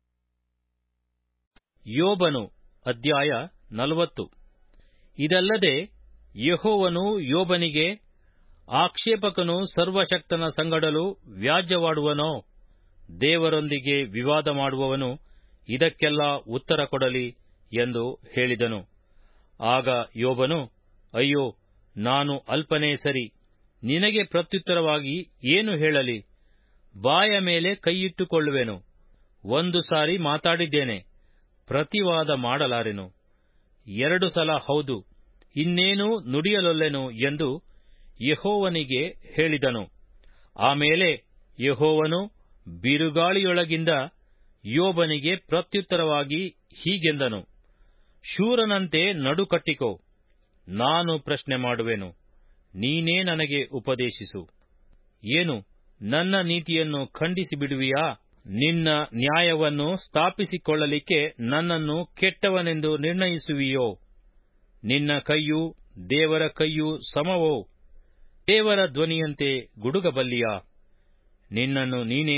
ಯೋಬನು ಅಧ್ಯಾಯ ನಲವತ್ತು ಇದಲ್ಲದೆ ಯೆಹೋವನು ಯೋಬನಿಗೆ ಆಕ್ಷೇಪಕನು ಸರ್ವಶಕ್ತನ ಸಂಗಡಲು ವ್ಯಾಜ್ಯವಾಡುವನೋ ದೇವರೊಂದಿಗೆ ವಿವಾದ ಮಾಡುವವನು ಇದಕ್ಕೆಲ್ಲ ಉತ್ತರ ಕೊಡಲಿ ಎಂದು ಹೇಳಿದನು ಆಗ ಯೋಬನು ಅಯ್ಯೋ ನಾನು ಅಲ್ಪನೇ ಸರಿ ನಿನಗೆ ಪ್ರತ್ಯುತ್ತರವಾಗಿ ಏನು ಹೇಳಲಿ ಬಾಯ ಮೇಲೆ ಕೈಯಿಟ್ಟುಕೊಳ್ಳುವೆನು ಒಂದು ಸಾರಿ ಮಾತಾಡಿದ್ದೇನೆ ಪ್ರತಿವಾದ ಮಾಡಲಾರೆನು ಎರಡು ಸಲ ಹೌದು ಇನ್ನೇನು ನುಡಿಯಲೊಲ್ಲೆನು ಎಂದು ಯೆಹೋವನಿಗೆ ಹೇಳಿದನು ಆಮೇಲೆ ಯೆಹೋವನು ಬಿರುಗಾಳಿಯೊಳಗಿಂದ ಯೋಬನಿಗೆ ಪ್ರತ್ಯುತ್ತರವಾಗಿ ಹೀಗೆಂದನು ಶೂರನಂತೆ ನಡುಕಟ್ಟಿಕೋ ನಾನು ಪ್ರಶ್ನೆ ಮಾಡುವೆನು ನೀನೇ ನನಗೆ ಉಪದೇಶಿಸು ಏನು ನನ್ನ ನೀತಿಯನ್ನು ಖಂಡಿಸಿ ಬಿಡುವಿಯಾ ನಿನ್ನ ನ್ಯಾಯವನ್ನು ಸ್ಥಾಪಿಸಿಕೊಳ್ಳಲಿಕ್ಕೆ ನನ್ನನ್ನು ಕೆಟ್ಟವನೆಂದು ನಿರ್ಣಯಿಸುವಿಯೋ ನಿನ್ನ ಕೈಯು ದೇವರ ಕೈಯು ಸಮವೋ ದೇವರ ಧ್ವನಿಯಂತೆ ಗುಡುಗಬಲ್ಲಿಯಾ ನಿನ್ನನ್ನು ನೀನೇ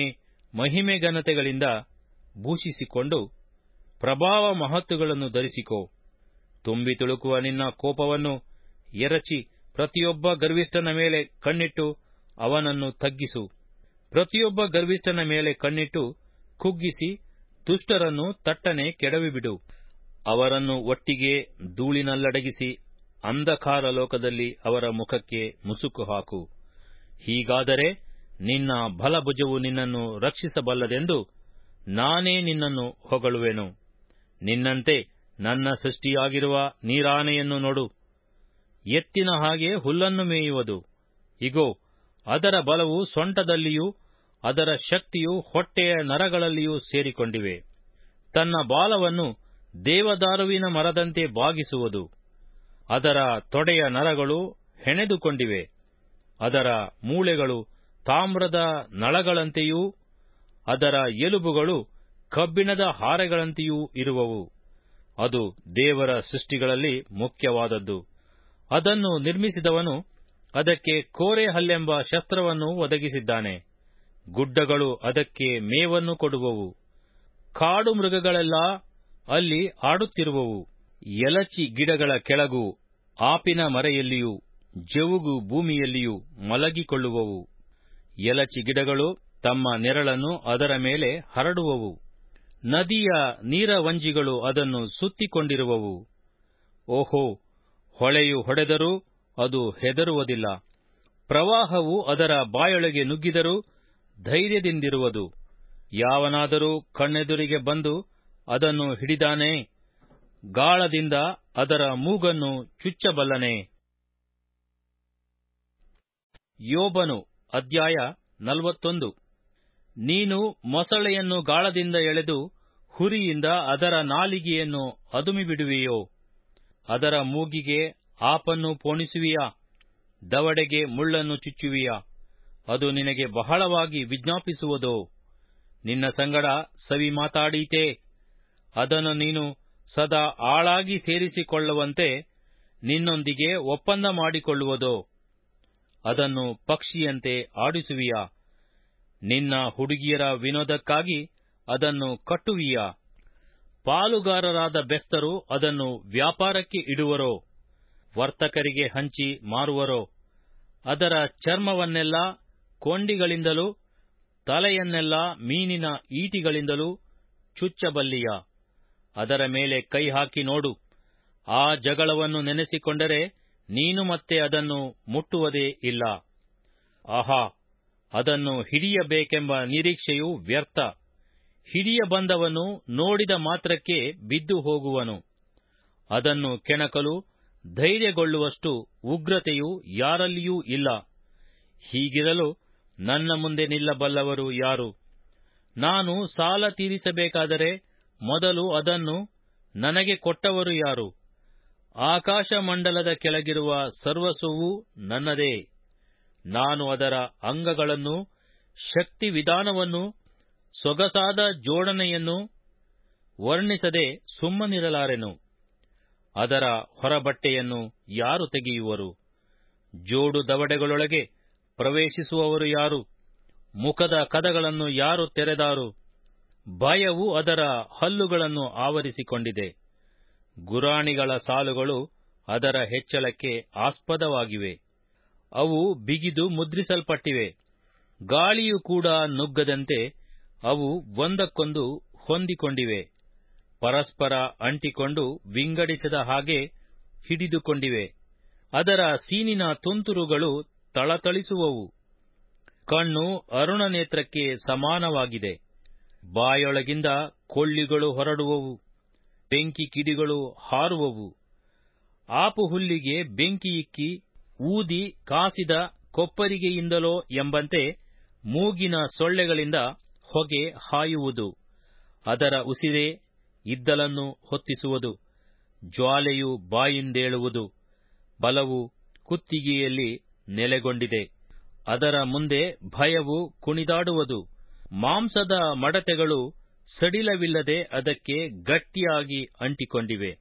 ಮಹಿಮೆ ಘನತೆಗಳಿಂದ ಭೂಷಿಸಿಕೊಂಡು ಪ್ರಭಾವ ಮಹತ್ತುಗಳನ್ನು ಧರಿಸಿಕೋ ತುಂಬಿ ತುಳುಕುವ ನಿನ್ನ ಕೋಪವನ್ನು ಎರಚಿ ಪ್ರತಿಯೊಬ್ಬ ಗರ್ವಿಷ್ಠನ ಮೇಲೆ ಕಣ್ಣಿಟ್ಟು ಅವನನ್ನು ತಗ್ಗಿಸು ಪ್ರತಿಯೊಬ್ಬ ಗರ್ವಿಷ್ಠನ ಮೇಲೆ ಕಣ್ಣಿಟ್ಟು ಕುಗ್ಗಿಸಿ ದುಷ್ಟರನ್ನು ತಟ್ಟನೆ ಕೆಡವಿಬಿಡು ಅವರನ್ನು ಒಟ್ಟಿಗೆ ಧೂಳಿನಲ್ಲಡಗಿಸಿ ಅಂಧಕಾರ ಲೋಕದಲ್ಲಿ ಅವರ ಮುಖಕ್ಕೆ ಮುಸುಕು ಹಾಕು ಹೀಗಾದರೆ ನಿನ್ನ ಬಲಭುಜವು ನಿನ್ನನ್ನು ರಕ್ಷಿಸಬಲ್ಲದೆಂದು ನಾನೇ ನಿನ್ನನ್ನು ಹೊಗಳುವೆನು ನಿನ್ನಂತೆ ನನ್ನ ಸೃಷ್ಟಿಯಾಗಿರುವ ನೀರಾನೆಯನ್ನು ನೋಡು ಎತ್ತಿನ ಹಾಗೆ ಹುಲ್ಲನ್ನು ಮೇಯುವುದು ಇಗೋ ಅದರ ಬಲವು ಸೊಂಟದಲ್ಲಿಯೂ ಅದರ ಶಕ್ತಿಯು ಹೊಟ್ಟೆಯ ನರಗಳಲ್ಲಿಯೂ ಸೇರಿಕೊಂಡಿವೆ ತನ್ನ ಬಾಲವನ್ನು ದೇವದಾರುವಿನ ಮರದಂತೆ ಬಾಗಿಸುವುದು ಅದರ ತೊಡೆಯ ನರಗಳು ಹೆಣೆದುಕೊಂಡಿವೆ ಅದರ ಮೂಳೆಗಳು ತಾಮ್ರದ ನಳಗಳಂತೆಯೂ ಅದರ ಎಲುಬುಗಳು ಕಬ್ಬಿಣದ ಹಾರೆಗಳಂತೆಯೂ ಇರುವವು ಅದು ದೇವರ ಸೃಷ್ಟಿಗಳಲ್ಲಿ ಮುಖ್ಯವಾದದ್ದು ಅದನ್ನು ನಿರ್ಮಿಸಿದವನು ಅದಕ್ಕೆ ಕೋರೆ ಹಲ್ಲೆಂಬ ಶಸ್ತ್ರವನ್ನು ಒದಗಿಸಿದ್ದಾನೆ ಗುಡ್ಡಗಳು ಅದಕ್ಕೆ ಮೇವನ್ನು ಕೊಡುವವು ಕಾಡು ಮೃಗಗಳೆಲ್ಲ ಅಲ್ಲಿ ಆಡುತ್ತಿರುವವು ಎಲಚಿ ಗಿಡಗಳ ಕೆಳಗೂ ಆಪಿನ ಮರೆಯಲ್ಲಿಯೂ ಜವುಗು ಭೂಮಿಯಲ್ಲಿಯೂ ಮಲಗಿಕೊಳ್ಳುವವು ಎಲಚಿ ಗಿಡಗಳು ತಮ್ಮ ನೆರಳನ್ನು ಅದರ ಮೇಲೆ ಹರಡುವವು ನದಿಯ ನೀರವಂಜಿಗಳು ಅದನ್ನು ಸುತ್ತಿಕೊಂಡಿರುವವು ಓಹೋ ಹೊಳೆಯು ಹೊಡೆದರೂ ಅದು ಹೆದರುವುದಿಲ್ಲ ಪ್ರವಾಹವು ಅದರ ಬಾಯೊಳಗೆ ನುಗ್ಗಿದರೂ ಧೈರ್ಯದಿಂದಿರುವುದು ಯಾವನಾದರೂ ಕಣ್ಣೆದುರಿಗೆ ಬಂದು ಅದನ್ನು ಹಿಡಿದಾನೇ ಗಾಳದಿಂದ ಅದರ ಮೂಗನ್ನು ಚುಚ್ಚಬಲ್ಲನೆ ಯೋಬನು ಅಧ್ಯಾಯ ನಲವತ್ತೊಂದು ನೀನು ಮೊಸಳೆಯನ್ನು ಗಾಳದಿಂದ ಎಳೆದು ಹುರಿಯಿಂದ ಅದರ ನಾಲಿಗೆಯನ್ನು ಅದುಮಿಬಿಡುವೆಯೋ ಅದರ ಮೂಗಿಗೆ ಆಪನ್ನು ಪೋಣಿಸುವಿಯಾ ದವಡೆಗೆ ಮುಳ್ಳನ್ನು ಚುಚ್ಚುವಿಯಾ ಅದು ನಿನಗೆ ಬಹಳವಾಗಿ ವಿಜ್ಞಾಪಿಸುವುದೋ ನಿನ್ನ ಸಂಗಡ ಸವಿ ಮಾತಾಡೀತೇ ಅದನ್ನು ನೀನು ಸದಾ ಆಳಾಗಿ ಸೇರಿಸಿಕೊಳ್ಳುವಂತೆ ನಿನ್ನೊಂದಿಗೆ ಒಪ್ಪಂದ ಮಾಡಿಕೊಳ್ಳುವುದೋ ಅದನ್ನು ಪಕ್ಷಿಯಂತೆ ಆಡಿಸುವಿಯಾ ನಿನ್ನ ಹುಡುಗಿಯರ ವಿನೋದಕ್ಕಾಗಿ ಅದನ್ನು ಕಟ್ಟುವಿಯಾ ಪಾಲುಗಾರರಾದ ಬೆಸ್ತರು ಅದನ್ನು ವ್ಯಾಪಾರಕ್ಕೆ ಇಡುವರೋ ವರ್ತಕರಿಗೆ ಹಂಚಿ ಮಾರುವರೋ ಅದರ ಚರ್ಮವನ್ನೆಲ್ಲ ಕೊಂಡಿಗಳಿಂದಲೂ ತಲೆಯನ್ನೆಲ್ಲ ಮೀನಿನ ಈಟಿಗಳಿಂದಲೂ ಚುಚ್ಚಬಲ್ಲಿಯ ಅದರ ಮೇಲೆ ಕೈ ಹಾಕಿ ನೋಡು ಆ ಜಗಳವನ್ನು ನೆನೆಸಿಕೊಂಡರೆ ನೀನು ಮತ್ತೆ ಅದನ್ನು ಮುಟ್ಟುವುದೇ ಇಲ್ಲ ಆಹಾ ಅದನ್ನು ಹಿಡಿಯಬೇಕೆಂಬ ನಿರೀಕ್ಷೆಯು ವ್ಯರ್ಥ ಹಿಡಿಯ ಬಂದವನು ನೋಡಿದ ಮಾತ್ರಕ್ಕೆ ಬಿದ್ದು ಹೋಗುವನು ಅದನ್ನು ಕೆಣಕಲು ಧೈರ್ಯಗೊಳ್ಳುವಷ್ಟು ಉಗ್ರತೆಯು ಯಾರಲ್ಲಿಯೂ ಇಲ್ಲ ಹೀಗಿರಲು ನನ್ನ ಮುಂದೆ ನಿಲ್ಲಬಲ್ಲವರು ಯಾರು ನಾನು ಸಾಲ ತೀರಿಸಬೇಕಾದರೆ ಮೊದಲು ಅದನ್ನು ನನಗೆ ಕೊಟ್ಟವರು ಯಾರು ಆಕಾಶ ಮಂಡಲದ ಕೆಳಗಿರುವ ಸರ್ವಸ್ವವೂ ನನ್ನದೇ ನಾನು ಅದರ ಅಂಗಗಳನ್ನು ಶಕ್ತಿ ವಿಧಾನವನ್ನು ಸೊಗಸಾದ ಜೋಡಣೆಯನ್ನು ವರ್ಣಿಸದೆ ಸುಮ್ಮನಿರಲಾರೆನು ಅದರ ಹೊರಬಟ್ಟೆಯನ್ನು ಯಾರು ತೆಗೆಯುವರು ಜೋಡು ದವಡೆಗಳೊಳಗೆ ಪ್ರವೇಶಿಸುವವರು ಯಾರು ಮುಖದ ಕದಗಳನ್ನು ಯಾರು ತೆರೆದಾರು ಭಯವು ಅದರ ಹಲ್ಲುಗಳನ್ನು ಆವರಿಸಿಕೊಂಡಿದೆ ಗುರಾಣಿಗಳ ಸಾಲುಗಳು ಅದರ ಹೆಚ್ಚಳಕ್ಕೆ ಆಸ್ಪದವಾಗಿವೆ ಅವು ಬಿಗಿದು ಮುದ್ರಿಸಲ್ಪಟ್ಟಿವೆ ಗಾಳಿಯು ಕೂಡ ನುಗ್ಗದಂತೆ ಅವು ಒಂದಕ್ಕೊಂದು ಹೊಂದಿಕೊಂಡಿವೆ ಪರಸ್ಪರ ಅಂಟಿಕೊಂಡು ವಿಂಗಡಿಸದ ಹಾಗೆ ಹಿಡಿದುಕೊಂಡಿವೆ ಅದರ ಸೀನಿನ ತುಂತುರುಗಳು ತಳತಳಿಸುವವು ಕಣ್ಣು ಅರುಣ ನೇತ್ರಕ್ಕೆ ಸಮಾನವಾಗಿದೆ ಬಾಯೊಳಗಿಂದ ಕೊಳ್ಳಿಗಳು ಹೊರಡುವವು ಬೆಂಕಿ ಕಿಡಿಗಳು ಹಾರುವವು ಆಪು ಹುಲ್ಲಿಗೆ ಬೆಂಕಿಯಿಕ್ಕಿ ಊದಿ ಕಾಸಿದ ಕೊಪ್ಪರಿಗೆಯಿಂದಲೋ ಎಂಬಂತೆ ಮೂಗಿನ ಸೊಳ್ಳೆಗಳಿಂದ ಹೊಗೆ ಹಾಯುವುದು ಅದರ ಉಸಿರೇ ಇದ್ದಲನ್ನು ಹೊತ್ತಿಸುವುದು ಜ್ವಾಲೆಯು ಬಾಯಿಂದೇಳುವುದು ಬಲವು ಕುತ್ತಿಗೆಯಲ್ಲಿ ನೆಲೆಗೊಂಡಿದೆ ಅದರ ಮುಂದೆ ಭಯವು ಕುಣಿದಾಡುವುದು ಮಾಂಸದ ಮಡತೆಗಳು ಸಡಿಲವಿಲ್ಲದೆ ಅದಕ್ಕೆ ಗಟ್ಟಿಯಾಗಿ ಅಂಟಿಕೊಂಡಿವೆ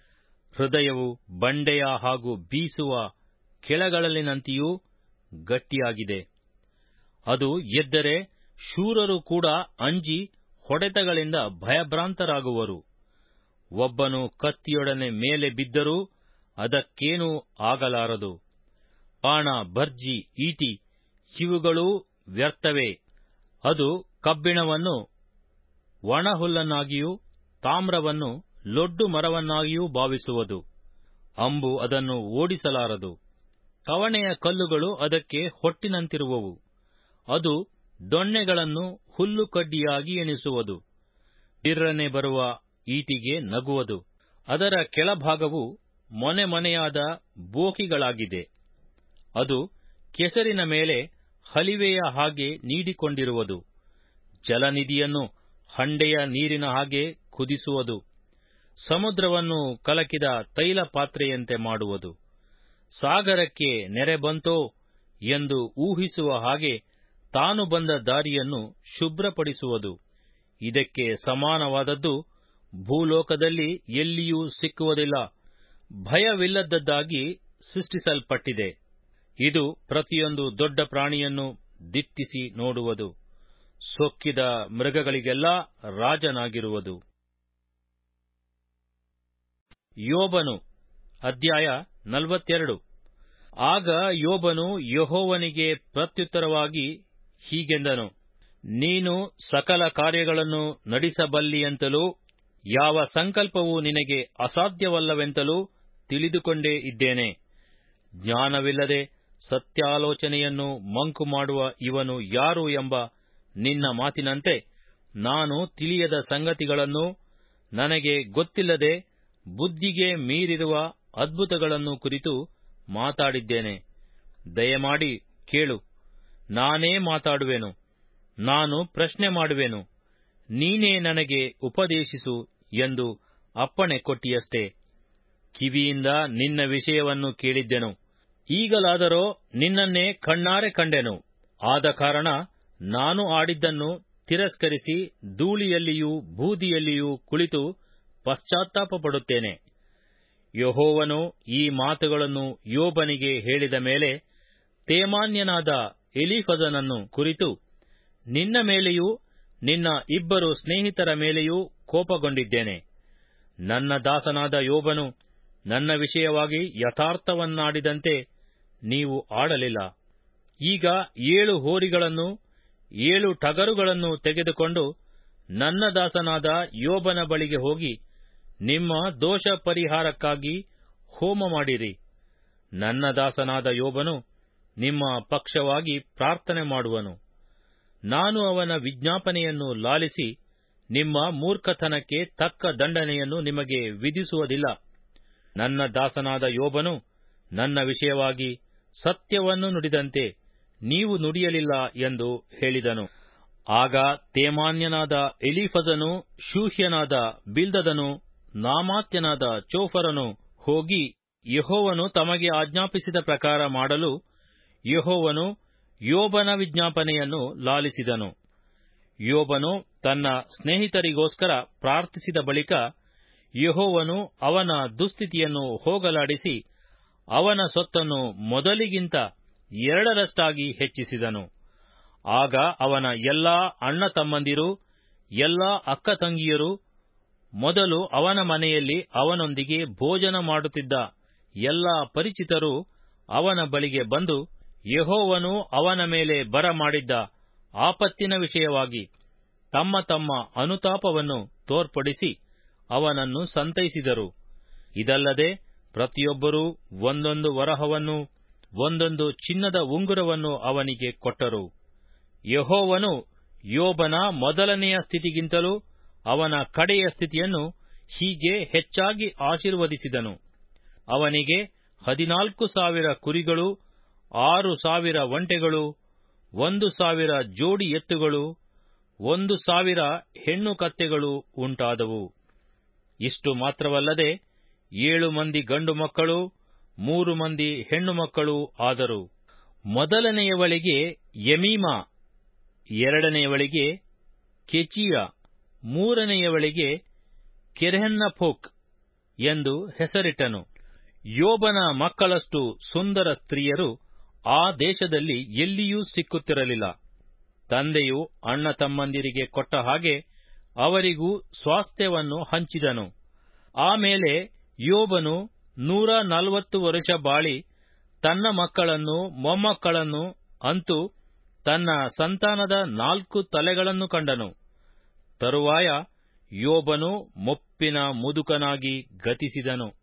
ಹೃದಯವು ಬಂಡೆಯ ಹಾಗೂ ಬೀಸುವ ಕೆಳಗಳಲ್ಲಿನಂತೆಯೂ ಗಟ್ಟಿಯಾಗಿದೆ ಅದು ಎದ್ದರೆ ಶೂರರು ಕೂಡ ಅಂಜಿ ಹೊಡೆತಗಳಿಂದ ಭಯಭ್ರಾಂತರಾಗುವರು ಒಬ್ಬನು ಕತ್ತಿಯೊಡನೆ ಮೇಲೆ ಬಿದ್ದರೂ ಅದಕ್ಕೇನೂ ಆಗಲಾರದು ಬಾಣ ಭರ್ಜಿ ಈಟಿ ಇವುಗಳೂ ವ್ಯರ್ಥವೇ ಅದು ಕಬ್ಬಿಣವನ್ನು ಒಣಹುಲ್ಲನ್ನಾಗಿಯೂ ತಾಮ್ರವನ್ನು ಲೊಡ್ಡು ಮರವನ್ನಾಗಿಯೂ ಭಾವಿಸುವುದು ಅಂಬು ಅದನ್ನು ಓಡಿಸಲಾರದು ಕವಣೆಯ ಕಲ್ಲುಗಳು ಅದಕ್ಕೆ ಹೊಟ್ಟಿನಂತಿರುವವು ಅದು ದೊಣ್ಣೆಗಳನ್ನು ಹುಲ್ಲುಕಡ್ಡಿಯಾಗಿ ಎಣಿಸುವುದು ಬಿರ್ರನೆ ಬರುವ ಈಟಿಗೆ ನಗುವುದು ಅದರ ಕೆಳಭಾಗವು ಮೊನೆ ಮೊನೆಯಾದ ಬೋಕಿಗಳಾಗಿದೆ ಅದು ಕೆಸರಿನ ಮೇಲೆ ಹಲಿವೆಯ ಹಾಗೆ ನೀಡಿಕೊಂಡಿರುವುದು ಜಲನಿಧಿಯನ್ನು ಹಂಡೆಯ ನೀರಿನ ಹಾಗೆ ಕುದಿಸುವುದು ಸಮುದ್ರವನ್ನು ಕಲಕಿದ ತೈಲ ಪಾತ್ರೆಯಂತೆ ಮಾಡುವುದು ಸಾಗರಕ್ಕೆ ನೆರೆ ಬಂತೋ ಎಂದು ಊಹಿಸುವ ಹಾಗೆ ತಾನು ಬಂದ ದಾರಿಯನ್ನು ಶುಭ್ರಪಡಿಸುವುದು ಇದಕ್ಕೆ ಸಮಾನವಾದದ್ದು ಭೂಲೋಕದಲ್ಲಿ ಎಲ್ಲಿಯೂ ಸಿಕ್ಕುವುದಿಲ್ಲ ಭಯವಿಲ್ಲದದ್ದಾಗಿ ಸೃಷ್ಟಿಸಲ್ಪಟ್ಟಿದೆ ಇದು ಪ್ರತಿಯೊಂದು ದೊಡ್ಡ ಪ್ರಾಣಿಯನ್ನು ದಿಟ್ಟಿಸಿ ನೋಡುವುದು ಸೊಕ್ಕಿದ ಮೃಗಗಳಿಗೆಲ್ಲ ರಾಜನಾಗಿರುವುದು ಯೋಬನು ಅಧ್ಯಾಯ ನಲವತ್ತೆರಡು ಆಗ ಯೋಬನು ಯಹೋವನಿಗೆ ಪ್ರತ್ಯುತ್ತರವಾಗಿ ಹೀಗೆಂದನು ನೀನು ಸಕಲ ಕಾರ್ಯಗಳನ್ನು ನಡೆಸಬಲ್ಲಿಯಂತಲೂ ಯಾವ ಸಂಕಲ್ಪವೂ ನಿನಗೆ ಅಸಾಧ್ಯವಲ್ಲವೆಂತಲೂ ತಿಳಿದುಕೊಂಡೇ ಇದ್ದೇನೆ ಜ್ಞಾನವಿಲ್ಲದೆ ಸತ್ಯಾಲೋಚನೆಯನ್ನು ಮಂಕು ಮಾಡುವ ಇವನು ಯಾರು ಎಂಬ ನಿನ್ನ ಮಾತಿನಂತೆ ನಾನು ತಿಳಿಯದ ಸಂಗತಿಗಳನ್ನು ನನಗೆ ಗೊತ್ತಿಲ್ಲದೆ ಬುದ್ಧಿಗೆ ಮೀರಿರುವ ಅದ್ಭುತಗಳನ್ನು ಕುರಿತು ಮಾತಾಡಿದ್ದೇನೆ ದಯಮಾಡಿ ಕೇಳು ನಾನೇ ಮಾತಾಡುವೆನು ನಾನು ಪ್ರಶ್ನೆ ಮಾಡುವೆನು ನೀನೇ ನನಗೆ ಉಪದೇಶಿಸು ಎಂದು ಅಪ್ಪಣೆ ಕೊಟ್ಟಿಯಷ್ಟೇ ಕಿವಿಯಿಂದ ನಿನ್ನ ವಿಷಯವನ್ನು ಕೇಳಿದ್ದೆನು ಈಗಲಾದರೋ ನಿನ್ನನ್ನೇ ಕಣ್ಣಾರೆ ಕಂಡೆನು ಆದ ಕಾರಣ ನಾನು ಆಡಿದ್ದನ್ನು ತಿರಸ್ಕರಿಸಿ ಧೂಳಿಯಲ್ಲಿಯೂ ಬೂದಿಯಲ್ಲಿಯೂ ಕುಳಿತು ಪಶ್ಚಾತ್ತಾಪಪಡುತ್ತೇನೆ ಯಹೋವನು ಈ ಮಾತುಗಳನ್ನು ಯೋಬನಿಗೆ ಹೇಳಿದ ಮೇಲೆ ತೇಮಾನ್ಯನಾದ ಎಲಿಫಜನನ್ನು ಕುರಿತು ನಿನ್ನ ಮೇಲೆಯೂ ನಿನ್ನ ಇಬ್ಬರು ಸ್ನೇಹಿತರ ಮೇಲೆಯೂ ಕೋಪಗೊಂಡಿದ್ದೇನೆ ನನ್ನ ದಾಸನಾದ ಯೋಬನು ನನ್ನ ವಿಷಯವಾಗಿ ಯಥಾರ್ಥವನ್ನಾಡಿದಂತೆ ನೀವು ಆಡಲಿಲ್ಲ ಈಗ ಏಳು ಹೋರಿಗಳನ್ನು ಏಳು ಟಗರುಗಳನ್ನು ತೆಗೆದುಕೊಂಡು ನನ್ನ ದಾಸನಾದ ಯೋಬನ ಬಳಿಗೆ ಹೋಗಿ ನಿಮ್ಮ ದೋಷ ಪರಿಹಾರಕ್ಕಾಗಿ ಹೋಮ ಮಾಡಿರಿ ನನ್ನ ದಾಸನಾದ ಯೋಬನು ನಿಮ್ಮ ಪಕ್ಷವಾಗಿ ಪ್ರಾರ್ಥನೆ ಮಾಡುವನು ನಾನು ಅವನ ವಿಜ್ಞಾಪನೆಯನ್ನು ಲಾಲಿಸಿ ನಿಮ್ಮ ಮೂರ್ಖತನಕ್ಕೆ ತಕ್ಕ ದಂಡನೆಯನ್ನು ನಿಮಗೆ ವಿಧಿಸುವುದಿಲ್ಲ ನನ್ನ ದಾಸನಾದ ಯೋಬನು ನನ್ನ ವಿಷಯವಾಗಿ ಸತ್ಯವನ್ನು ನುಡಿದಂತೆ ನೀವು ನುಡಿಯಲಿಲ್ಲ ಎಂದು ಹೇಳಿದನು ಆಗ ತೇಮಾನ್ಯನಾದ ಎಲಿಫಜನು ಶೂಹ್ಯನಾದ ಬಿಲ್ದದನು ನಾಮಾತ್ಯನಾದ ಚೋಫರನು ಹೋಗಿ ಯಹೋವನು ತಮಗೆ ಆಜ್ಞಾಪಿಸಿದ ಪ್ರಕಾರ ಮಾಡಲು ಯಹೋವನು ಯೋಬನ ವಿಜ್ಞಾಪನೆಯನ್ನು ಲಾಲಿಸಿದನು ಯೋಬನು ತನ್ನ ಸ್ನೇಹಿತರಿಗೋಸ್ಕರ ಪ್ರಾರ್ಥಿಸಿದ ಬಳಿಕ ಯಹೋವನು ಅವನ ದುಸ್ಥಿತಿಯನ್ನು ಹೋಗಲಾಡಿಸಿ ಅವನ ಸೊತ್ತನ್ನು ಮೊದಲಿಗಿಂತ ಎರಡರಷ್ಟಾಗಿ ಹೆಚ್ಚಿಸಿದನು ಆಗ ಅವನ ಎಲ್ಲಾ ಅಣ್ಣ ತಮ್ಮಂದಿರು ಎಲ್ಲಾ ಅಕ್ಕ ತಂಗಿಯರು ಮೊದಲು ಅವನ ಮನೆಯಲ್ಲಿ ಅವನೊಂದಿಗೆ ಭೋಜನ ಮಾಡುತ್ತಿದ್ದ ಎಲ್ಲಾ ಪರಿಚಿತರು ಅವನ ಬಳಿಗೆ ಬಂದು ಯಹೋವನು ಅವನ ಮೇಲೆ ಬರಮಾಡಿದ್ದ ಆಪತ್ತಿನ ವಿಷಯವಾಗಿ ತಮ್ಮ ತಮ್ಮ ಅನುತಾಪವನ್ನು ತೋರ್ಪಡಿಸಿ ಅವನನ್ನು ಸಂತೈಸಿದರು ಇದಲ್ಲದೆ ಪ್ರತಿಯೊಬ್ಬರೂ ಒಂದೊಂದು ವರಹವನ್ನು ಒಂದೊಂದು ಚಿನ್ನದ ಉಂಗುರವನ್ನು ಅವನಿಗೆ ಕೊಟ್ಟರು ಯಹೋವನು ಯೋಬನ ಮೊದಲನೆಯ ಸ್ಥಿತಿಗಿಂತಲೂ ಅವನ ಕಡೆಯ ಸ್ಥಿತಿಯನ್ನು ಹೀಗೆ ಹೆಚ್ಚಾಗಿ ಆಶೀರ್ವದಿಸಿದನು ಅವನಿಗೆ ಹದಿನಾಲ್ಕು ಸಾವಿರ ಕುರಿಗಳು ಆರು ಸಾವಿರ ಒಂಟೆಗಳು ಒಂದು ಸಾವಿರ ಜೋಡಿ ಎತ್ತುಗಳು ಒಂದು ಸಾವಿರ ಹೆಣ್ಣು ಕತ್ತೆಗಳು ಉಂಟಾದವು ಇಷ್ಟು ಮಾತ್ರವಲ್ಲದೆ ಏಳು ಮಂದಿ ಗಂಡು ಮಕ್ಕಳು ಮೂರು ಮಂದಿ ಹೆಣ್ಣು ಮಕ್ಕಳು ಆದರು ಮೊದಲನೆಯವಳಿಗೆ ಯಮೀಮ ಎರಡನೆಯವಳಿಗೆ ಕೆಚಿಯ ಮೂರನೆಯವಳಿಗೆ ಕೆರೆಹನ್ನಫೋಕ್ ಎಂದು ಹೆಸರಿಟ್ಟನು ಯೋಬನ ಮಕ್ಕಳಷ್ಟು ಸುಂದರ ಸ್ತ್ರೀಯರು ಆ ದೇಶದಲ್ಲಿ ಎಲ್ಲಿಯೂ ಸಿಕ್ಕುತ್ತಿರಲಿಲ್ಲ ತಂದೆಯು ಅಣ್ಣ ತಮ್ಮಂದಿರಿಗೆ ಕೊಟ್ಟ ಹಾಗೆ ಅವರಿಗೂ ಸ್ವಾಸ್ಥ್ಯವನ್ನು ಹಂಚಿದನು ಆಮೇಲೆ ಯೋಬನು ನೂರ ನಲವತ್ತು ವರುಷ ಬಾಳಿ ತನ್ನ ಮಕ್ಕಳನ್ನು ಮೊಮ್ಮಕ್ಕಳನ್ನು ಅಂತೂ ತನ್ನ ಸಂತಾನದ ನಾಲ್ಕು ತಲೆಗಳನ್ನು ಕಂಡನು ತರುವಾಯ ಯೋಬನು ಮುಪ್ಪಿನ ಮುದುಕನಾಗಿ ಗತಿಸಿದನು